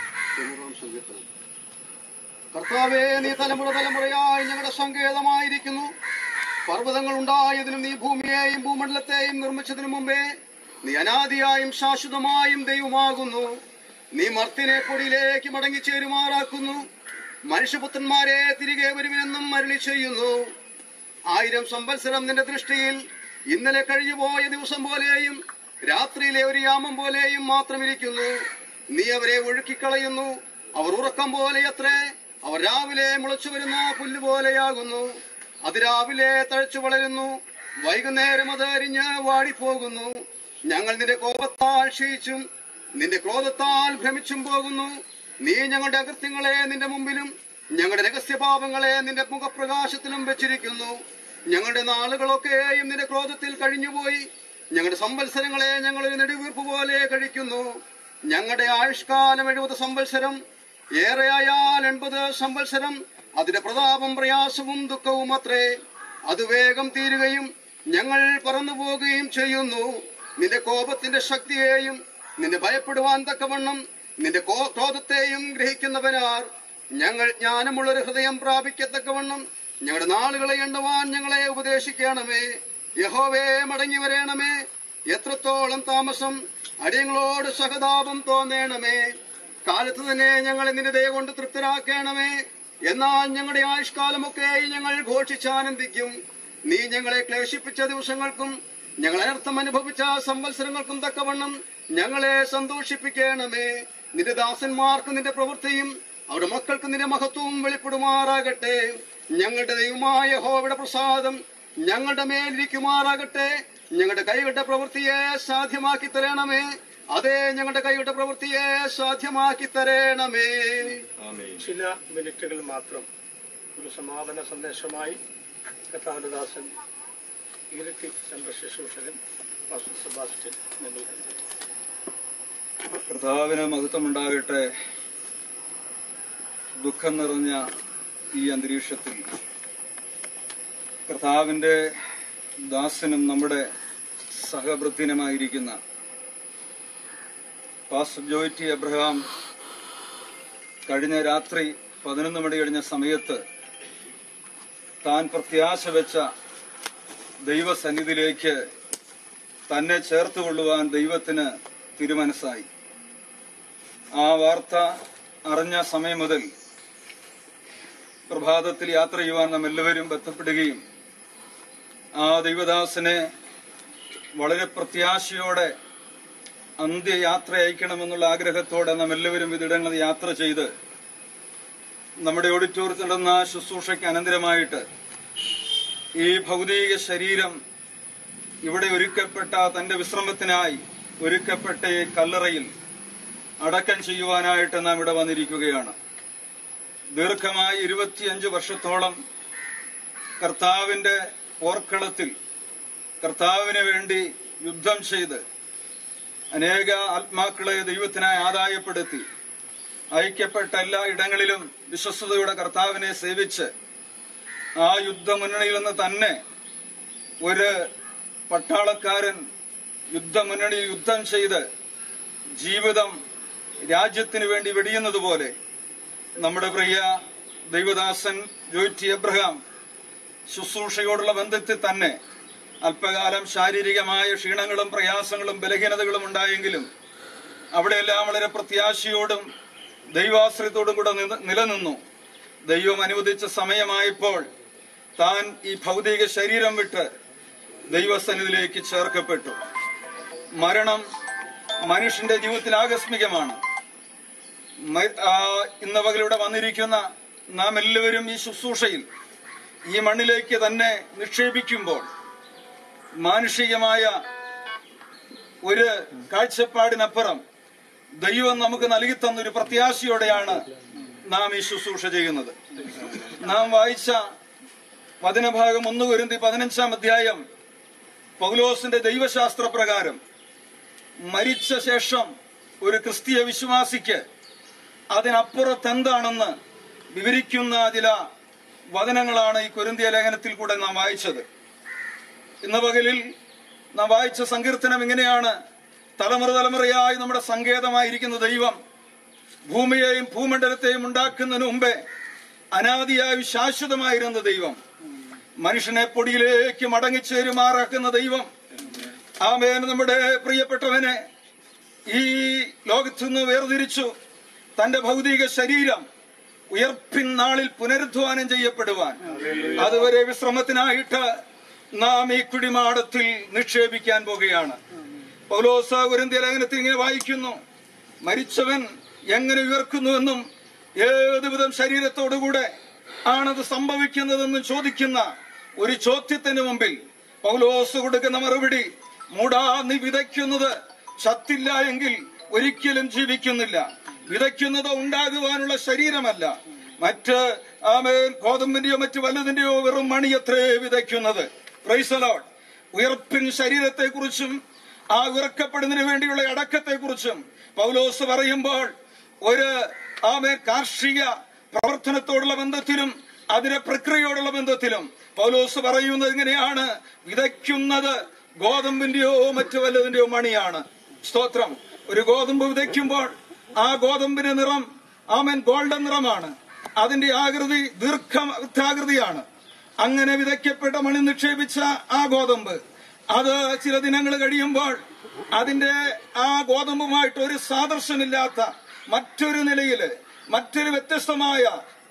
കർത്താവേ നീ തലമുറ തലമുറയായി ഞങ്ങളുടെ സങ്കേതമായിരിക്കുന്നു പർവ്വതങ്ങൾ ഉണ്ടായതിനും നീ ഭൂമിയെയും ഭൂമണ്ഡലത്തെയും നിർമ്മിച്ചതിനു മുമ്പേ നീ അനാദിയായും ശാശ്വതമായും ദൈവമാകുന്നു നീ മർത്തിനെ പൊടിയിലേക്ക് മടങ്ങിച്ചേരുമാറാക്കുന്നു മനുഷ്യപുത്രന്മാരെ തിരികെ വരുവിനെന്നും അരുളി ചെയ്യുന്നു ആയിരം സംവത്സരം നിന്റെ ദൃഷ്ടിയിൽ ഇന്നലെ കഴിഞ്ഞുപോയ ദിവസം പോലെയും രാത്രിയിലെ ഒരു യാമം പോലെയും മാത്രമിരിക്കുന്നു നീ അവരെ ഒഴുക്കിക്കളയുന്നു അവർ ഉറക്കം പോലെയത്രേ അവർ രാവിലെ മുളച്ചു വരുന്ന പുല്ല് പോലെയാകുന്നു അത് രാവിലെ തഴച്ചു വളരുന്നു വൈകുന്നേരം അത് അരിഞ്ഞ് വാടിപ്പോകുന്നു ഞങ്ങൾ നിന്റെ കോപത്താൽ ക്ഷയിച്ചും നിന്റെ ക്രോധത്താൽ ഭ്രമിച്ചും പോകുന്നു നീ ഞങ്ങളുടെ അകൃത്യങ്ങളെ നിന്റെ മുമ്പിലും ഞങ്ങളുടെ രഹസ്യപാപങ്ങളെ നിന്റെ മുഖപ്രകാശത്തിലും വെച്ചിരിക്കുന്നു ഞങ്ങളുടെ നാളുകളൊക്കെയും നിന്റെ ക്രോധത്തിൽ കഴിഞ്ഞുപോയി ഞങ്ങളുടെ സംവത്സരങ്ങളെ ഞങ്ങൾ ഒരു നെടുവീർപ്പ് പോലെ കഴിക്കുന്നു ഞങ്ങളുടെ ആയുഷ്കാലം എഴുപത് സംവത്സരം ഏറെയായാൽ എൺപത് സംവത്സരം അതിന്റെ പ്രതാപം പ്രയാസവും ദുഃഖവും അത്രേ അത് വേഗം തീരുകയും ഞങ്ങൾ പറന്നു പോവുകയും ചെയ്യുന്നു നിന്റെ കോപത്തിന്റെ ശക്തിയെയും നിന്നെ ഭയപ്പെടുവാൻ തക്കവണ്ണം നിന്റെ കോ- ക്രോധത്തെയും ഗ്രഹിക്കുന്നവനാർ ഞങ്ങൾ ജ്ഞാനമുള്ളൊരു ഹൃദയം പ്രാപിക്കത്തക്കവണ്ണം ഞങ്ങളുടെ നാളുകളെ എണ്ണുവാൻ ഞങ്ങളെ ഉപദേശിക്കണമേ യഹോവേ മടങ്ങി വരേണമേ എത്രത്തോളം താമസം അടിയങ്ങളോട് സഹതാപം തോന്നേണമേ കാലത്ത് തന്നെ ഞങ്ങളെ നിന്റെ ദയ കൊണ്ട് തൃപ്തരാക്കണമേ എന്നാൽ ഞങ്ങളുടെ ആയുഷ്കാലമൊക്കെ ഞങ്ങൾ ഘോഷിച്ചാനന്ദിക്കും നീ ഞങ്ങളെ ക്ലേശിപ്പിച്ച ദിവസങ്ങൾക്കും ഞങ്ങൾ അനർത്ഥം അനുഭവിച്ച സംവത്സരങ്ങൾക്കും തക്കവണ്ണം ഞങ്ങളെ സന്തോഷിപ്പിക്കണമേ നിന്റെ ദാസന്മാർക്ക് നിന്റെ പ്രവൃത്തിയും അവരുടെ മക്കൾക്ക് നിന്റെ മഹത്വവും വെളിപ്പെടുമാറാകട്ടെ ഞങ്ങളുടെ ദൈവമായ ഹോവിടെ പ്രസാദം ഞങ്ങളുടെ മേലിരിക്കുമാറാകട്ടെ ഞങ്ങളുടെ കൈകളുടെ പ്രവൃത്തിയെ സാധ്യമാക്കി തരണമേ അതെ ഞങ്ങളുടെ കൈയുടെ പ്രവൃത്തിയെ സാധ്യമാക്കി തരണമേ ചില മിനിറ്റുകൾ മാത്രം ഒരു സമാപന സന്ദേശമായി കർത്താവിന്റെ ദാസൻ ഇരട്ടി ചന്ദ്ര ശുശ്രൂഷകൻ പാസ്റ്റർ സെബാസ്റ്റ്യൻ നിങ്ങൾക്ക് കർത്താവിന് മഹത്വമുണ്ടാകട്ടെ ദുഃഖം നിറഞ്ഞ ഈ അന്തരീക്ഷത്തിൽ കർത്താവിൻ്റെ ദാസനും നമ്മുടെ സഹഭൃത്തിനുമായിരിക്കുന്ന പാസ്റ്റർ ജോയിറ്റി എബ്രഹാം കഴിഞ്ഞ രാത്രി പതിനൊന്ന് മണി കഴിഞ്ഞ സമയത്ത് താൻ പ്രത്യാശ വെച്ച ദൈവസന്നിധിയിലേക്ക് തന്നെ ചേർത്തുകൊള്ളുവാൻ ദൈവത്തിന് തിരുമനസ്സായി ആ വാർത്ത അറിഞ്ഞ സമയം മുതൽ പ്രഭാതത്തിൽ യാത്ര ചെയ്യുവാൻ നാം എല്ലാവരും ബന്ധപ്പെടുകയും ആ ദൈവദാസനെ വളരെ പ്രത്യാശയോടെ അന്ത്യയാത്ര അയക്കണമെന്നുള്ള ആഗ്രഹത്തോടെ നാം എല്ലാവരും ഇതിടങ്ങൾ യാത്ര ചെയ്ത് നമ്മുടെ ഓഡിറ്റോറിയത്തിൽ നടന്ന ശുശ്രൂഷയ്ക്ക് അനന്തരമായിട്ട് ഈ ഭൗതിക ശരീരം ഇവിടെ ഒരുക്കപ്പെട്ട തന്റെ വിശ്രമത്തിനായി ഒരുക്കപ്പെട്ട ഈ കല്ലറയിൽ അടക്കം ചെയ്യുവാനായിട്ട് നാം ഇവിടെ വന്നിരിക്കുകയാണ് ദീർഘമായി ഇരുപത്തിയഞ്ച് വർഷത്തോളം കർത്താവിന്റെ പോർക്കളത്തിൽ കർത്താവിന് വേണ്ടി യുദ്ധം ചെയ്ത് അനേക ആത്മാക്കളെ ദൈവത്തിനായി ആദായപ്പെടുത്തി ഐക്യപ്പെട്ട എല്ലാ ഇടങ്ങളിലും വിശ്വസ്തയുടെ കർത്താവിനെ സേവിച്ച് ആ യുദ്ധമുന്നണിയിൽ നിന്ന് തന്നെ ഒരു പട്ടാളക്കാരൻ യുദ്ധമുന്നണിയിൽ യുദ്ധം ചെയ്ത് ജീവിതം രാജ്യത്തിന് വേണ്ടി വെടിയുന്നത് പോലെ നമ്മുടെ പ്രിയ ദൈവദാസൻ ജോയിറ്റി എബ്രഹാം ശുശ്രൂഷയോടുള്ള ബന്ധത്തിൽ തന്നെ അല്പകാലം ശാരീരികമായ ക്ഷീണങ്ങളും പ്രയാസങ്ങളും ബലഹീനതകളും ഉണ്ടായെങ്കിലും അവിടെയെല്ലാം വളരെ പ്രത്യാശയോടും ദൈവാശ്രയത്തോടും കൂടെ നിന്ന് നിലനിന്നു ദൈവം അനുവദിച്ച സമയമായപ്പോൾ താൻ ഈ ഭൗതിക ശരീരം വിട്ട് ദൈവസന്നിധിയിലേക്ക് ചേർക്കപ്പെട്ടു മരണം മനുഷ്യന്റെ ജീവിതത്തിൽ ആകസ്മികമാണ് മ- ആ, ഇന്ന് പകലിവിടെ വന്നിരിക്കുന്ന നാം എല്ലാവരും ഈ ശുശ്രൂഷയിൽ ഈ മണ്ണിലേക്ക് തന്നെ നിക്ഷേപിക്കുമ്പോൾ മാനുഷികമായ ഒരു കാഴ്ചപ്പാടിനപ്പുറം ദൈവം നമുക്ക് നൽകി തന്നൊരു പ്രത്യാശയോടെയാണ് നാം ഈ ശുശ്രൂഷ ചെയ്യുന്നത് നാം വായിച്ച വചനഭാഗം ഒന്ന് വരുന്തി പതിനഞ്ചാം അധ്യായം പൗലോസിന്റെ ദൈവശാസ്ത്ര പ്രകാരം മരിച്ച ശേഷം ഒരു ക്രിസ്തീയ വിശ്വാസിക്ക് അതിനപ്പുറത്ത് എന്താണെന്ന് വിവരിക്കുന്ന ചില വചനങ്ങളാണ് ഈ കുരുന്തിയ ലേഖനത്തിൽ കൂടെ നാം വായിച്ചത് ഇന്ന് പകലിൽ നാം വായിച്ച സങ്കീർത്തനം ഇങ്ങനെയാണ് തലമുറ തലമുറയായി നമ്മുടെ സങ്കേതമായിരിക്കുന്ന ദൈവം ഭൂമിയെയും ഭൂമണ്ഡലത്തെയും ഉണ്ടാക്കുന്നതിന് മുമ്പേ അനാദിയായി ശാശ്വതമായിരുന്ന ദൈവം മനുഷ്യനെ പൊടിയിലേക്ക് മടങ്ങിച്ചേരുമാറാക്കുന്ന ദൈവം ആമേൻ നമ്മുടെ പ്രിയപ്പെട്ടവനെ ഈ ലോകത്തു നിന്ന് വേർതിരിച്ചു തന്റെ ഭൗതിക ശരീരം ഉയർപ്പിൻ നാളിൽ പുനരുദ്ധാനം ചെയ്യപ്പെടുവാൻ അതുവരെ വിശ്രമത്തിനായിട്ട് നാം ഈ കുടിമാടത്തിൽ നിക്ഷേപിക്കാൻ പോകുകയാണ് പൗലോസ കുരന്തിയ ലേഖനത്തിൽ ഇങ്ങനെ വായിക്കുന്നു മരിച്ചവൻ എങ്ങനെ ഉയർക്കുന്നുവെന്നും ഏത് വിധം ശരീരത്തോടുകൂടെ ആണത് സംഭവിക്കുന്നതെന്നും ചോദിക്കുന്ന ഒരു ചോദ്യത്തിന് മുമ്പിൽ പൗലോസ് കൊടുക്കുന്ന മറുപടി മൂടാ നീ വിതയ്ക്കുന്നത് ചത്തില്ല എങ്കിൽ ഒരിക്കലും ജീവിക്കുന്നില്ല വിതയ്ക്കുന്നത് ഉണ്ടാകുവാനുള്ള ശരീരമല്ല മറ്റ് ആമേൻ ഗോതമ്പിന്റെയോ മറ്റു വല്ലതിന്റെയോ വെറും മണിയത്രേ വിതയ്ക്കുന്നത് പ്രൈസലോഡ് ഉയർപ്പിൻ ശരീരത്തെക്കുറിച്ചും ആ ഉയർക്കപ്പെടുന്നതിന് വേണ്ടിയുള്ള അടക്കത്തെക്കുറിച്ചും പൗലോസ് പറയുമ്പോൾ ഒരു ആമേ കാർഷിക പ്രവർത്തനത്തോടുള്ള ബന്ധത്തിലും അതിന്റെ പ്രക്രിയയോടുള്ള ബന്ധത്തിലും പൗലോസ് പറയുന്നത് ഇങ്ങനെയാണ് വിതയ്ക്കുന്നത് ഗോതമ്പിന്റെയോ മറ്റു വല്ലതിന്റെയോ മണിയാണ് സ്തോത്രം ഒരു ഗോതമ്പ് വിതയ്ക്കുമ്പോൾ ആ ഗോതമ്പിന്റെ നിറം ആമൻ ഗോൾഡൻ നിറമാണ് അതിന്റെ ആകൃതി ദീർഘവൃത്താകൃതിയാണ് അങ്ങനെ വിതയ്ക്കപ്പെട്ട മണി നിക്ഷേപിച്ച ആ ഗോതമ്പ് അത് ചില ദിനങ്ങൾ കഴിയുമ്പോൾ അതിന്റെ ആ ഗോതമ്പുമായിട്ട് ഒരു സാദൃശ്യമില്ലാത്ത മറ്റൊരു നിലയില് മറ്റൊരു വ്യത്യസ്തമായ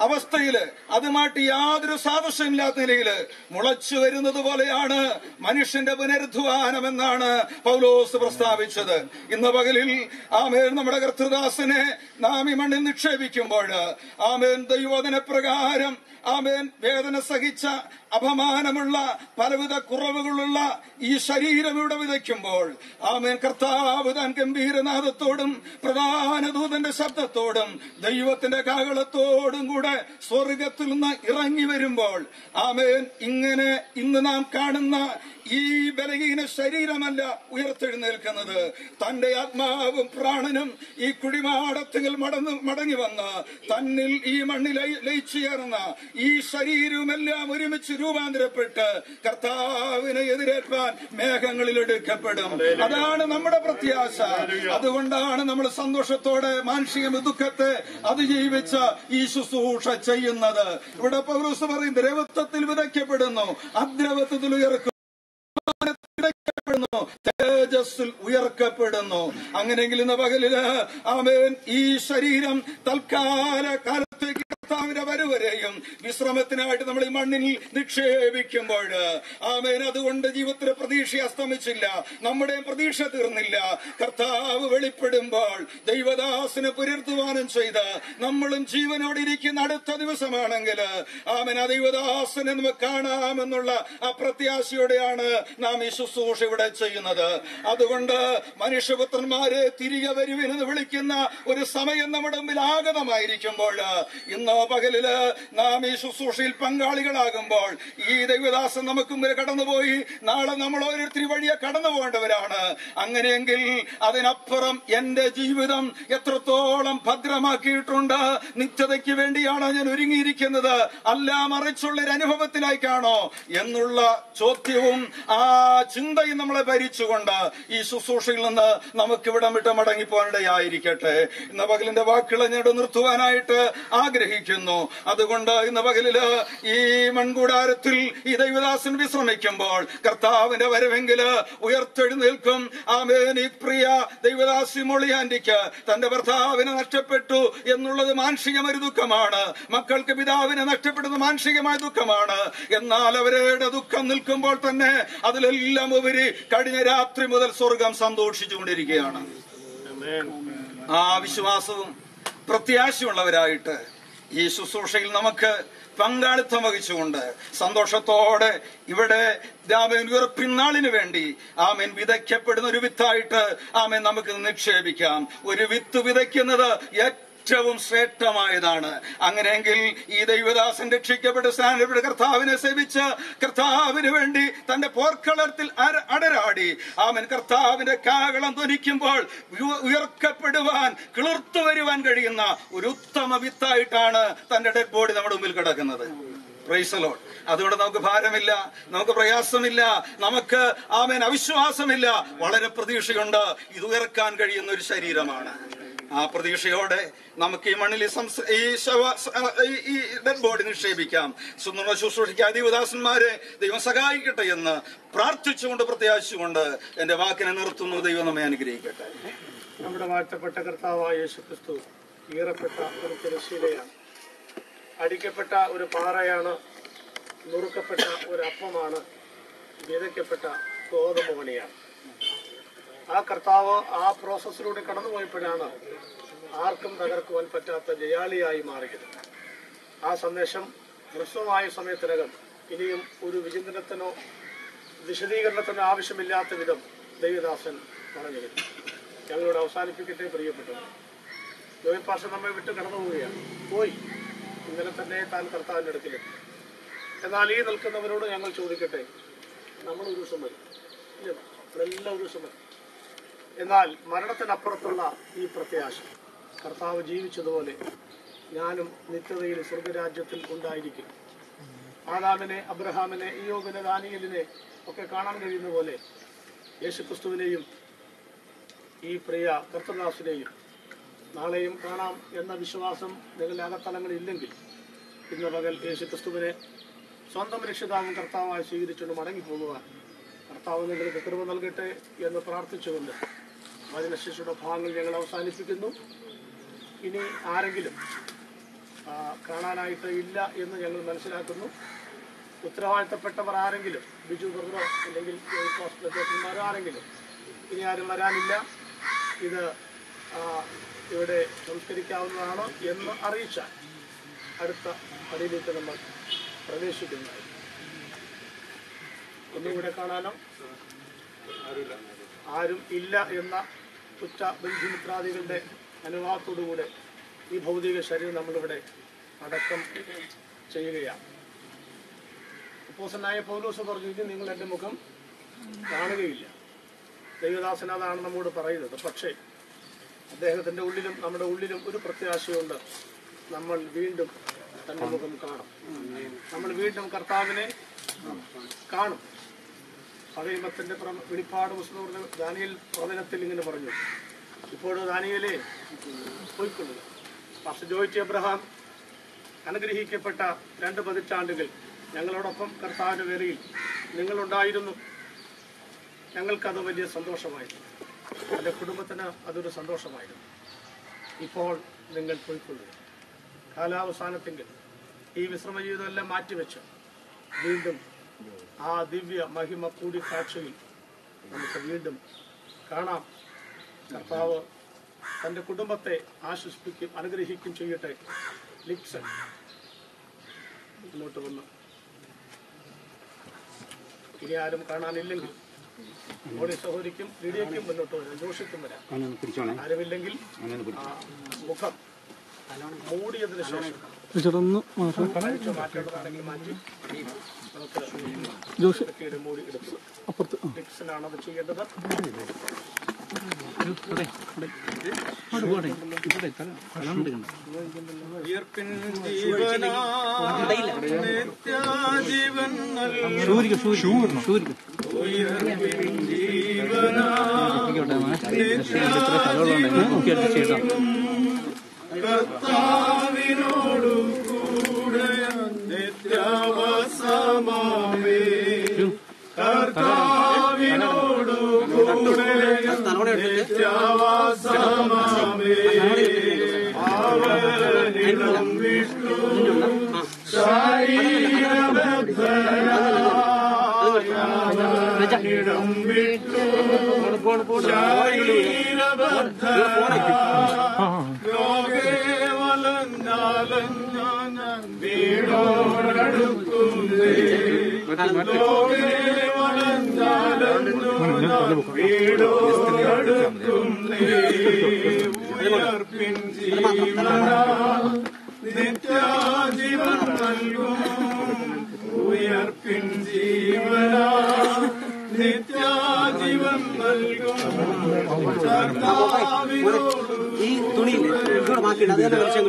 അവസ്ഥയില് അതുമായിട്ട് യാതൊരു സാദൃശ്യമില്ലാത്ത നിലയില് മുളച്ചു വരുന്നത് പോലെയാണ് മനുഷ്യന്റെ പുനരുദ്ധാനം എന്നാണ് പൗലോസ് പ്രസ്താവിച്ചത് ഇന്ന് പകലിൽ ആമേൻ നമ്മുടെ കർത്തൃദാസനെ നാം ഈ മണ്ണിൽ നിക്ഷേപിക്കുമ്പോൾ ആമേൻ ദൈവോധന പ്രകാരം ആമേൻ വേദന സഹിച്ച അപമാനമുള്ള പലവിധ കുറവുകളുള്ള ഈ ശരീരം ഇവിടെ വിതയ്ക്കുമ്പോൾ ആമേൻ കർത്താവ് താൻ ഗംഭീരനാഥത്തോടും പ്രധാന ദൂതന്റെ ശബ്ദത്തോടും ദൈവത്തിന്റെ കാകളത്തോടും കൂടെ സ്വർഗത്തിൽ നിന്ന് ഇറങ്ങി വരുമ്പോൾ ആമേൻ ഇങ്ങനെ ഇന്ന് നാം കാണുന്ന ഈ ബലഹീന ശരീരമല്ല ഉയർത്തെഴുന്നേൽക്കുന്നത് തന്റെ ആത്മാവും പ്രാണനും ഈ കുടിമാടത്തിൽ മടന്ന് മടങ്ങി വന്ന് തന്നിൽ ഈ മണ്ണിൽ ലയി- ലയിച്ചു ചേർന്ന ഈ ശരീരവുമെല്ലാം ഒരുമിച്ച് രൂപാന്തരപ്പെട്ട് കർത്താവിനെ എതിരേൽപ്പാൻ മേഘങ്ങളിൽ എടുക്കപ്പെടും അതാണ് നമ്മുടെ പ്രത്യാശ അതുകൊണ്ടാണ് നമ്മൾ സന്തോഷത്തോടെ മാനുഷിക ദുഃഖത്തെ അതിജീവിച്ച ഈ ശുശ്രൂഷ ചെയ്യുന്നത് ഇവിടെ പൗരസ് പറയും ദ്രവത്വത്തിൽ വിതയ്ക്കപ്പെടുന്നു അദ്രവത്വത്തിൽ ഉയർക്കും ഉയർക്കപ്പെടുന്നു തേജസ്സിൽ ഉയർക്കപ്പെടുന്നു അങ്ങനെയെങ്കിൽ ഇന്ന് പകലില് ആമേൻ ഈ ശരീരം തൽക്കാല കാലത്തേക്ക് കർത്താവിന്റെ വരവരെയും വിശ്രമത്തിനായിട്ട് നമ്മൾ ഈ മണ്ണിൽ നിക്ഷേപിക്കുമ്പോൾ ആമേൻ അതുകൊണ്ട് ജീവിതത്തിലെ പ്രതീക്ഷ അസ്തമിച്ചില്ല നമ്മുടെ പ്രതീക്ഷ തീർന്നില്ല കർത്താവ് വെളിപ്പെടുമ്പോൾ ദൈവദാസിനെ പുനർത്തുവാനും ചെയ്ത് നമ്മളും ജീവനോടെ ഇരിക്കുന്ന അടുത്ത ദിവസമാണെങ്കിൽ ആമേൻ ആ ദൈവദാസനെ നമുക്ക് കാണാമെന്നുള്ള ആ പ്രത്യാശയോടെയാണ് നാം ഈ ശുശ്രൂഷ ഇവിടെ ചെയ്യുന്നത് അതുകൊണ്ട് മനുഷ്യപുത്രന്മാരെ തിരികെ വരുവിനെന്ന് വിളിക്കുന്ന ഒരു സമയം നമ്മുടെ മുമ്പിൽ ആഗതമായിരിക്കുമ്പോൾ ഇന്ന് പകലില് നാം ഈ ശുശ്രൂഷയിൽ പങ്കാളികളാകുമ്പോൾ ഈ ദൈവദാസൻ നമുക്ക് മുമ്പിൽ കടന്നുപോയി നാളെ നമ്മൾ ഓരോരുത്തരി വഴിയെ കടന്നു പോകേണ്ടവരാണ് അങ്ങനെയെങ്കിൽ അതിനപ്പുറം എന്റെ ജീവിതം എത്രത്തോളം ഭദ്രമാക്കിയിട്ടുണ്ട് നിത്യതയ്ക്ക് വേണ്ടിയാണോ ഞാൻ ഒരുങ്ങിയിരിക്കുന്നത് അല്ല മറിച്ചുള്ള ഒരു അനുഭവത്തിലേക്കാണോ എന്നുള്ള ചോദ്യവും ആ ചിന്തയും നമ്മളെ ഭരിച്ചുകൊണ്ട് ഈ ശുശ്രൂഷയിൽ നിന്ന് നമുക്ക് ഇവിടം വിട്ട് മടങ്ങിപ്പോകാനിടയായിരിക്കട്ടെ ഇന്ന് പകലിന്റെ വാക്കുകളെ ഞാൻ നിർത്തുവാനായിട്ട് ആഗ്രഹിക്കുന്നു അതുകൊണ്ട് ഇന്ന് പകലില് ഈ മൺകൂടാരത്തിൽ ഈ ദൈവദാസൻ വിശ്രമിക്കുമ്പോൾ കർത്താവിന്റെ വരവെങ്കില് ഉയർത്തെഴുന്നേൽക്കും ആമേൻ ഈ പ്രിയ ദൈവദാസി മൊളിയാന്റിക്ക് തന്റെ ഭർത്താവിനെ നഷ്ടപ്പെട്ടു എന്നുള്ളത് മാനുഷികമൊരു ദുഃഖമാണ് മക്കൾക്ക് പിതാവിനെ നഷ്ടപ്പെടുന്ന മാനുഷികമായ ദുഃഖമാണ് എന്നാൽ അവരുടെ ദുഃഖം നിൽക്കുമ്പോൾ തന്നെ അതിലെല്ലാം ഉപരി കഴിഞ്ഞ രാത്രി മുതൽ സ്വർഗം സന്തോഷിച്ചുകൊണ്ടിരിക്കുകയാണ് ആ വിശ്വാസവും പ്രത്യാശയുള്ളവരായിട്ട് ഈ ശുശ്രൂഷയിൽ നമുക്ക് പങ്കാളിത്തം വഹിച്ചുകൊണ്ട് സന്തോഷത്തോടെ ഇവിടെ ആമേൻ ഒരു പിന്നാളിന് വേണ്ടി ആമേൻ വിതയ്ക്കപ്പെടുന്ന ഒരു വിത്തായിട്ട് ആമേൻ നമുക്ക് നിക്ഷേപിക്കാം ഒരു വിത്ത് വിതയ്ക്കുന്നത് ഏറ്റവും ശ്രേഷ്ഠമായതാണ് അങ്ങനെയെങ്കിൽ ഈ ദൈവദാസൻ രക്ഷിക്കപ്പെട്ട് സ്നാനപ്പെട്ട് കർത്താവിനെ സേവിച്ച് കർത്താവിന് വേണ്ടി തന്റെ പോർക്കളത്തിൽ അര- അടരാടി ആമൻ കർത്താവിന്റെ കാകളം ധ്വനിക്കുമ്പോൾ ഉയ- ഉയർക്കപ്പെടുവാൻ കിളിർത്തു വരുവാൻ കഴിയുന്ന ഒരു ഉത്തമ വിത്തായിട്ടാണ് തന്റെ ഡെഡ് ബോഡി നമ്മുടെ മുമ്പിൽ കിടക്കുന്നത് പ്രൈസലോൺ അതുകൊണ്ട് നമുക്ക് ഭാരമില്ല നമുക്ക് പ്രയാസമില്ല നമുക്ക് ആമേൻ അവിശ്വാസമില്ല വളരെ പ്രതീക്ഷയുണ്ട് ഇത് ഉയർക്കാൻ കഴിയുന്ന ഒരു ശരീരമാണ് ആ പ്രതീക്ഷയോടെ നമുക്ക് ഈ മണ്ണിൽ ഈ സംസ- ഈ ശവ- സ- ഈ- ഈ ഡെഡ് ബോഡി നിക്ഷേപിക്കാം സുന്ദര ശുശ്രൂഷയ്ക്ക് ദൈവദാസന്മാരെ ദൈവം സഹായിക്കട്ടെ എന്ന് പ്രാർത്ഥിച്ചുകൊണ്ട് പ്രത്യാശിച്ചുകൊണ്ട് എന്റെ വാക്കിനെ നിർത്തുന്നു ദൈവം നമ്മെ അനുഗ്രഹിക്കട്ടെ നമ്മുടെ വാഴ്ത്തപ്പെട്ട കർത്താവായ യേശു ക്രിസ്തു കീറപ്പെട്ട ഒരു തിരശ്ശീലയാണ് അടിക്കപ്പെട്ട ഒരു പാറയാണ് നുറുക്കപ്പെട്ട ഒരു അപ്പമാണ് വിതയ്ക്കപ്പെട്ട ഗോതമ്പ് മണിയാണ് ആ കർത്താവ് ആ പ്രോസസ്സിലൂടെ കടന്നുപോയപ്പോഴാണ് ആർക്കും തകർക്കുവാൻ പറ്റാത്ത ജയാളിയായി മാറിയത് ആ സന്ദേശം ഹ്രസ്വമായ സമയത്തിനകം ഇനിയും ഒരു വിചിന്തനത്തിനോ വിശദീകരണത്തിനോ ആവശ്യമില്ലാത്ത വിധം ദൈവദാസൻ പറഞ്ഞിരുന്നു ഞങ്ങളോട് അവസാനിപ്പിക്കട്ടെ പ്രിയപ്പെട്ടത് ജോയി പാഷ നമ്മെ വിട്ട് കടന്നു പോവുകയാണ് പോയി ഇന്നലെ തന്നെ താൻ കർത്താവിൻ്റെ അടുക്കിലെത്തി എന്നാൽ ഈ നിൽക്കുന്നവരോട് ഞങ്ങൾ ചോദിക്കട്ടെ നമ്മൾ ഒരു ദിവസം വരും ഇല്ല നമ്മളെല്ലാം ഒരു ദിവസം വരും എന്നാൽ മരണത്തിനപ്പുറത്തുള്ള ഈ പ്രത്യാശ കർത്താവ് ജീവിച്ചതുപോലെ ഞാനും നിത്യതയിൽ സ്വർഗരാജ്യത്തിൽ ഉണ്ടായിരിക്കും ആദാമിനെ അബ്രഹാമിനെ ഇയോബിനെ ദാനിയലിനെ ഒക്കെ കാണാൻ കഴിയുന്ന പോലെ യേശുക്രിസ്തുവിനെയും ഈ പ്രിയ കർത്തദാസിനെയും നാളെയും കാണാം എന്ന വിശ്വാസം നിങ്ങളുടെ അകത്തലങ്ങളിൽ ഇല്ലെങ്കിൽ ഇന്ന് പകൽ യേശുക്രിസ്തുവിനെ സ്വന്തം രക്ഷിതാവും കർത്താവായി സ്വീകരിച്ചുകൊണ്ട് മടങ്ങിപ്പോകുവാൻ കർത്താവ് നിങ്ങൾക്ക് കൃപ നൽകട്ടെ എന്ന് പ്രാർത്ഥിച്ചുകൊണ്ട് വചനശിശുയുടെ ഭാഗങ്ങൾ ഞങ്ങൾ അവസാനിപ്പിക്കുന്നു ഇനി ആരെങ്കിലും ആ, കാണാനായിട്ട് ഇല്ല എന്ന് ഞങ്ങൾ മനസ്സിലാക്കുന്നു ഉത്തരവാദിത്തപ്പെട്ടവർ ആരെങ്കിലും ബിജു ബ്രദറോ അല്ലെങ്കിൽ ഹോസ്പിറ്റൽ ആരെങ്കിലും ഇനി ആരും വരാനില്ല ഇത് ആ, ഇവിടെ സംസ്കരിക്കാവുന്നതാണ് എന്ന് അറിയിച്ചാൽ അടുത്ത പടിയിലേക്ക് നമ്മൾ പ്രവേശിക്കുന്നതായി ഒന്നുകൂടെ കാണാനോ ആരും ഇല്ല എന്ന ഉറ്റ ബന്ധുമിത്രാദികളുടെ അനുവാദത്തോടുകൂടെ ഈ ഭൗതിക ശരീരം നമ്മളിവിടെ അടക്കം ചെയ്യുകയാണ് അപ്പോസനായ പൗലോസ് പറഞ്ഞു ഇനി നിങ്ങൾ എൻ്റെ മുഖം കാണുകയില്ല ദൈവദാസൻ അതാണ് നമ്മോട് പറയുന്നത് പക്ഷേ അദ്ദേഹത്തിൻ്റെ ഉള്ളിലും നമ്മുടെ ഉള്ളിലും ഒരു പ്രത്യാശയുണ്ട് നമ്മൾ വീണ്ടും തൻ്റെ മുഖം കാണും നമ്മൾ വീണ്ടും കർത്താവിനെ കാണും പഴയമത്തിൻ്റെ വെളിപ്പാട് പുസ്തകം ദാനിയൽ പ്രവചനത്തിൽ ഇങ്ങനെ പറഞ്ഞു ഇപ്പോൾ ദാനിയലെ പോയിക്കൊള്ളുക പാസ്റ്റർ ജോയിറ്റി അബ്രഹാം അനുഗ്രഹിക്കപ്പെട്ട രണ്ട് പതിറ്റാണ്ടുകൾ ഞങ്ങളോടൊപ്പം കർത്താവിൻ്റെ വേലയിൽ നിങ്ങളുണ്ടായിരുന്നു ഞങ്ങൾക്കത് വലിയ സന്തോഷമായിരുന്നു എൻ്റെ കുടുംബത്തിന് അതൊരു സന്തോഷമായിരുന്നു ഇപ്പോൾ നിങ്ങൾ പോയിക്കൊള്ളുക കാലാവസാനത്തെങ്കിൽ ഈ വിശ്രമ ജീവിതമെല്ലാം മാറ്റിവെച്ച് വീണ്ടും ആ ദിവ്യ മഹിമ കൂടിക്കാഴ്ചയിൽ നമുക്ക് വീണ്ടും കാണാം കർത്താവ് തൻ്റെ കുടുംബത്തെ ആശ്വസിപ്പിക്കും അനുഗ്രഹിക്കും ചെയ്യട്ടെ ലിക്സൺ മുന്നോട്ട് വന്ന് ഇനി ആരും കാണാനില്ലെങ്കിൽ മോളി സഹോദരിക്കും ലിഡിയയ്ക്കും മുന്നോട്ട് വരാം ജോഷിക്കും വരാം ആരുമില്ലെങ്കിൽ ആ മുഖം മൂടിയതിനു ശേഷം ചേട്ടാ ഒന്ന് മാറ്റാം അഴിച്ചു മാറ്റേണ്ടതാണെങ്കിൽ മാറ്റി നമുക്ക് ജോഷി ഇടയ്ക്കിടെ മൂടി എടുക്കും അപ്പുറത്ത് ആ. ഡിക്സനാണ് അത് ചെയ്യേണ്ടത് ഉയർപ്പിൻ നിത്യാജീവൻ ഉയർപ്പിൻ ജീവനാ കർത്താവിനോടു കൂടെ നിത്യവസമാമേ കർത്താവിനോടു കൂടെ നിത്യവസമാമേ അവനിടം വിഷ്ണു ശരീരബദ്ധനായിടം വിട്ടു ലോകേ വലഞ്ഞാലഞ്ഞ വീടോടടുക്കുന്നേ ലോകേ വലഞ്ഞാലഞ്ഞു വീടോടടുക്കുന്നേ ഉയർപ്പിൻ ജീവന നിത്യാജീവൻ നൽകും ഉയർപ്പിൻ ജീവന നിത്യാജീവൻ നൽകും ഈ തുണിയില്ലേ ഇവിടെ മാറ്റിയിട്ട് അത് തന്നെ വലിച്ചു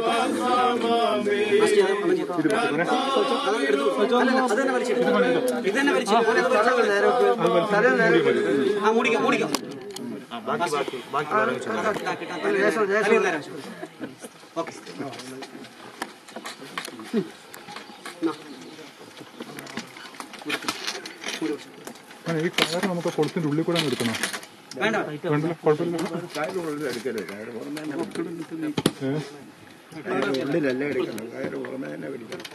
അത് തന്നെ വലിച്ചിട്ട് ഇത് തന്നെ വലിച്ചിട്ട് മോനെ അത് വലിച്ചാൽ മതി നേരെ വെക്ക്. തലയിൽ നേരെ വെക്ക്. ആ മൂടിക്കാം മൂടിക്കാം തലയിൽ നേരെ വെച്ചു. ഓക്കെ ഈ കയറ് നമുക്ക് കൊളുത്തിന്റെ ഉള്ളിൽ കൂടെ അങ്ങ് എടുക്കണം വേണ്ട വേണ്ടല്ലോ കുഴപ്പമില്ല ഏ? ഉള്ളിലല്ലേ എടുക്കണം കയറ് പുറമെ തന്നെ പിടിക്കണം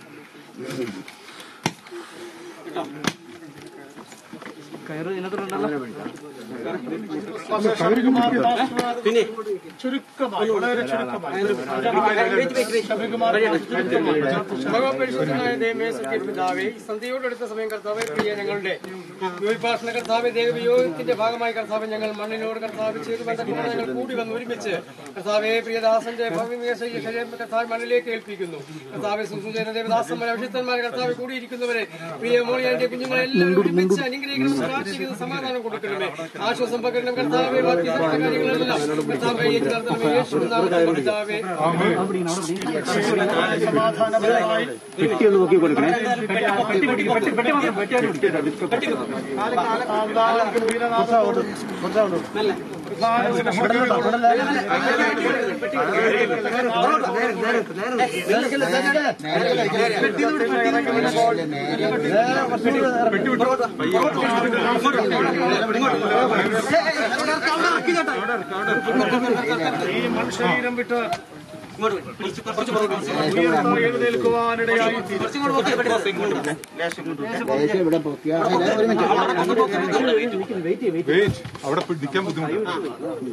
കയറ് ഇതിനകത്തുണ്ടല്ലോ പിന്നെ ചുരുക്കമായി വളരെ ചുരുക്കമായി സർവപരിശുദ്ധനായ ദൈവമേ സത്യപിതാവേ സന്ധ്യയോടെടുത്ത സമയം കർത്താവെ പ്രിയ ഞങ്ങളുടെ വിഭാഷണ കർത്താവ് ദേവവിയോഗത്തിന്റെ ഭാഗമായി കർത്താവ് ഞങ്ങൾ മണ്ണിനോട് കർത്താവ് ചെയ്തു ബന്ധപ്പെട്ട് ഞങ്ങൾ കൂടി വന്ന് ഒരുമിച്ച് കർത്താവെ പ്രിയദാസന്റെ ഭൗമിക ശരീരം കർത്താവ് മണ്ണിലേക്ക് ഏൽപ്പിക്കുന്നു കർത്താവ് സുസൂചന ദേവദാസന്മാരെ അഭിഷിത്തന്മാരെ കർത്താവ് കൂടിയിരിക്കുന്നവരെ പ്രിയ മോണിയാന്റെ കുഞ്ഞുങ്ങളെല്ലാം ഒരുമിച്ച് അനുഗ്രഹിക്കണം പ്രാർത്ഥിക്കുന്ന സമാധാനം കൊടുക്കണമേ ആശ്വാസം പകരണം കർത്താവെ ബാക്കി സകല കാര്യങ്ങളെല്ലാം കർത്താവെ യേശുനാമത്തിൽ യേശുവിൻ നാമത്തിൽ പിതാവേ സമാധാനപരമായി പെട്ടി ഒന്ന് നോക്കി കൊടുക്കണേ ഈ മൺശരീരം വിട്ട് ഉയർന്ന് എഴുന്നേൽക്കുവാനിടയായി വെയിറ്റ് അവിടെ പിടിക്കാൻ ബുദ്ധിമുട്ടാണ്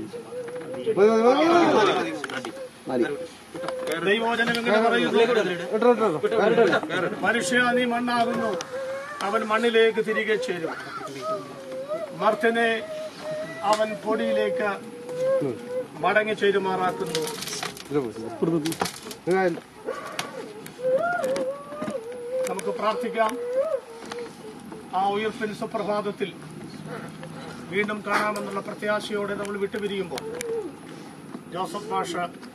ദൈവോചനം എങ്ങനെ പറയുന്നു മനുഷ്യ നീ മണ്ണാകുന്നു അവൻ മണ്ണിലേക്ക് തിരികെ ചേരും മർത്തനെ അവൻ പൊടിയിലേക്ക് മടങ്ങി ചേരുമാറാക്കുന്നു നമുക്ക് പ്രാർത്ഥിക്കാം ആ ഉയർപ്പിൻ സുപ്രഭാതത്തിൽ വീണ്ടും കാണാമെന്നുള്ള പ്രത്യാശയോടെ നമ്മൾ വിട്ടുപിരിയുമ്പോൾ ജോസഫ് മാഷ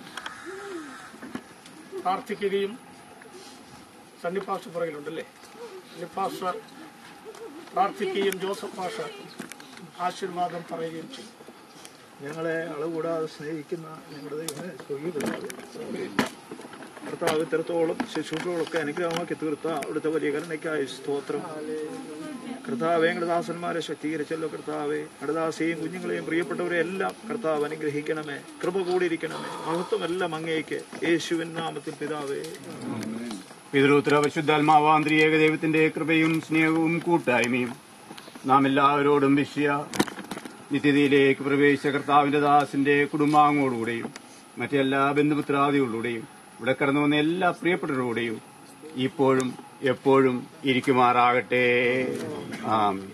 പ്രാർത്ഥിക്കുകയും സണ്ണിപ്പാസ് പുറകിലുണ്ടല്ലേ സണ്ണിപ്പാസ് പ്രാർത്ഥിക്കുകയും ജോസഫ് മാഷ ആശീർവാദം പറയുകയും ചെയ്യും ഞങ്ങളെ അളവുകൂടാതെ സ്നേഹിക്കുന്ന ഞങ്ങളുടെ ദൈവമേ സ്വർഗീയപിതാവേ, കർത്താവ് ഇത്തരത്തോളം ശുശ്രൂഷകളൊക്കെ അനുഗ്രഹമാക്കി തീർത്ത അവിടുത്തെ വലിയ കരുണയ്ക്കായി സ്തോത്രം കർത്താവെ ഞങ്ങളുടെ ദാസന്മാരെ ശക്തീകരിച്ചല്ലോ കർത്താവെ അടദാസെയും കുഞ്ഞുങ്ങളെയും പ്രിയപ്പെട്ടവരെ എല്ലാം കർത്താവ് അനുഗ്രഹിക്കണമേ കൃപ കൂടിയിരിക്കണമേ മഹത്വമെല്ലാം അങ്ങേക്ക് യേശുവിൻ നാമത്തിൽ പിതാവേ പിതൃത്ര പരിശുദ്ധാത്മാവാന്ത്രിയേക ദൈവത്തിന്റെ കൃപയും സ്നേഹവും കൂട്ടായ്മയും നാം എല്ലാവരോടും വിഷയ നിത്യതയിലേക്ക് പ്രവേശിച്ച കർത്താവിന്റെ ദാസിന്റെ കുടുംബാംഗങ്ങളോടുകൂടെയും മറ്റെല്ലാ ബന്ധുപുത്രാദികളോടുകൂടെയും ഇവിടെ കടന്നു വന്ന എല്ലാ പ്രിയപ്പെട്ടവരോടുകൂടെയും ഇപ്പോഴും എപ്പോഴും ഇരിക്കുമാറാകട്ടെ ആമീൻ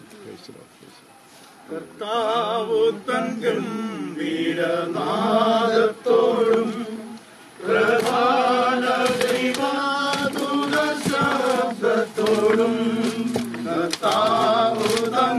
കർത്താവു തൻ ഗംഭീരനാദത്തോടും പ്രധാന ദൈവാതുര ശബ്ദത്തോടും കർത്താവു തൻ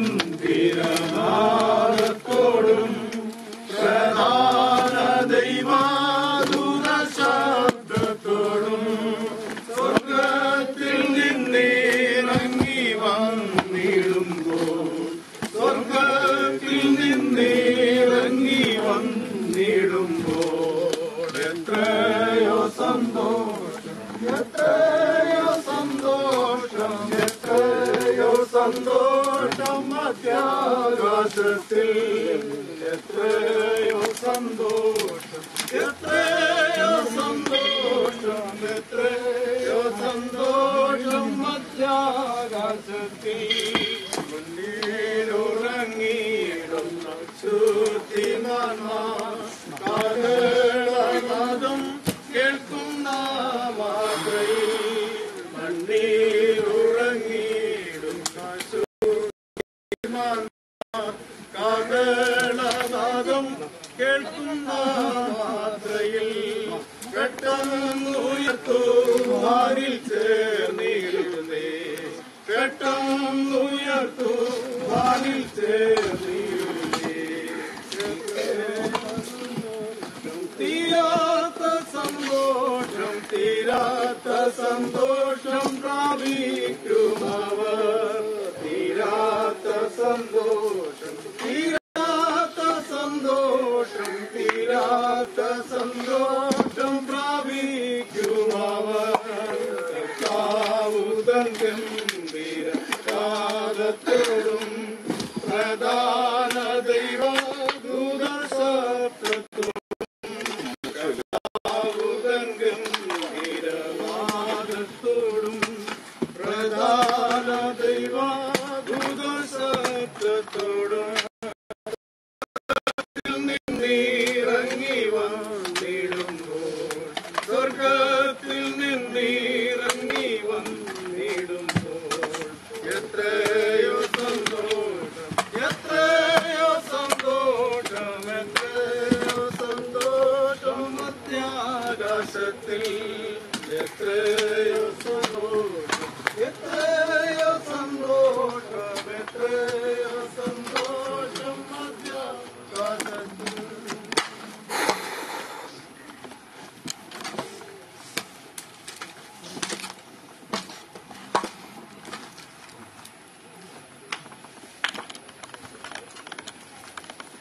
ഗംഭീരനാദത്തോടും പ്രധാന ദൈവാതുര ശബ്ദത്തോടും സ്വർഗത്തിൽ നിന്നിറങ്ങി വന്നിടുമ്പോൾ സ്വർഗത്തിൽ നിന്നിറങ്ങി വന്നിടുമ്പോൾ എത്രയോ സന്തോഷം എത്രയോ സന്തോഷം എത്രയോ സന്തോഷം മധ്യാകാശത്തിൽ എത്രയോ സന്തോഷം എത്രയോ സന്തോഷം എത്രയോ സന്തോഷം മധ്യാകാശത്തിൽ മുന്നിലുറങ്ങിയിടുന്ന ശുദ്ധിമാനം കേൾക്കുന്ന മാത്രയിൽ മണ്ണിലുറങ്ങിയിടുന്ന കാകളനാദം കേൾക്കുന്ന മാത്രയിൽ പെട്ടെന്നുയർത്തുവാനിൽ ചേർന്നിടുന്നേ പെട്ടെന്നുയർത്തുവാനിൽ ചേർന്നിടുന്നേ തീരാത്ത സന്തോഷം തീരാത്ത സന്തോഷം പ്രാപിക്കുമവർ തീരാത്ത സന്തോഷം തീരാത്ത സന്തോഷം തീരാത്ത സന്തോഷം പ്രാപിക്കുമവർ കർത്താവുതൻ ഗംഭീര കാലത്തോടും പ്രധാന ദൈവ ദൂതസത്വത്തോടും ഗംഭീരവാദത്തോടും പ്രധാന ദൈവ ദൂതസത്വത്തോടും നിന്നിറങ്ങി വന്നിടുമ്പോൾ സ്വർഗത്തിൽ നിന്നിറങ്ങി വന്നിടുമ്പോൾ എത്രയോ സന്തോഷം എത്രയോ സന്തോഷം എത്രയോ സന്തോഷം മധ്യാകാശത്തിൽ എത്രയോ സന്തോഷം എത്രയോ സന്തോഷം എത്രയോ സന്തോഷം മധ്യാകാശത്തിൽ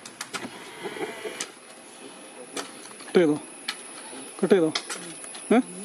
കട്ട് ചെയ്തോ കട്ട് ചെയ്തോ ഏ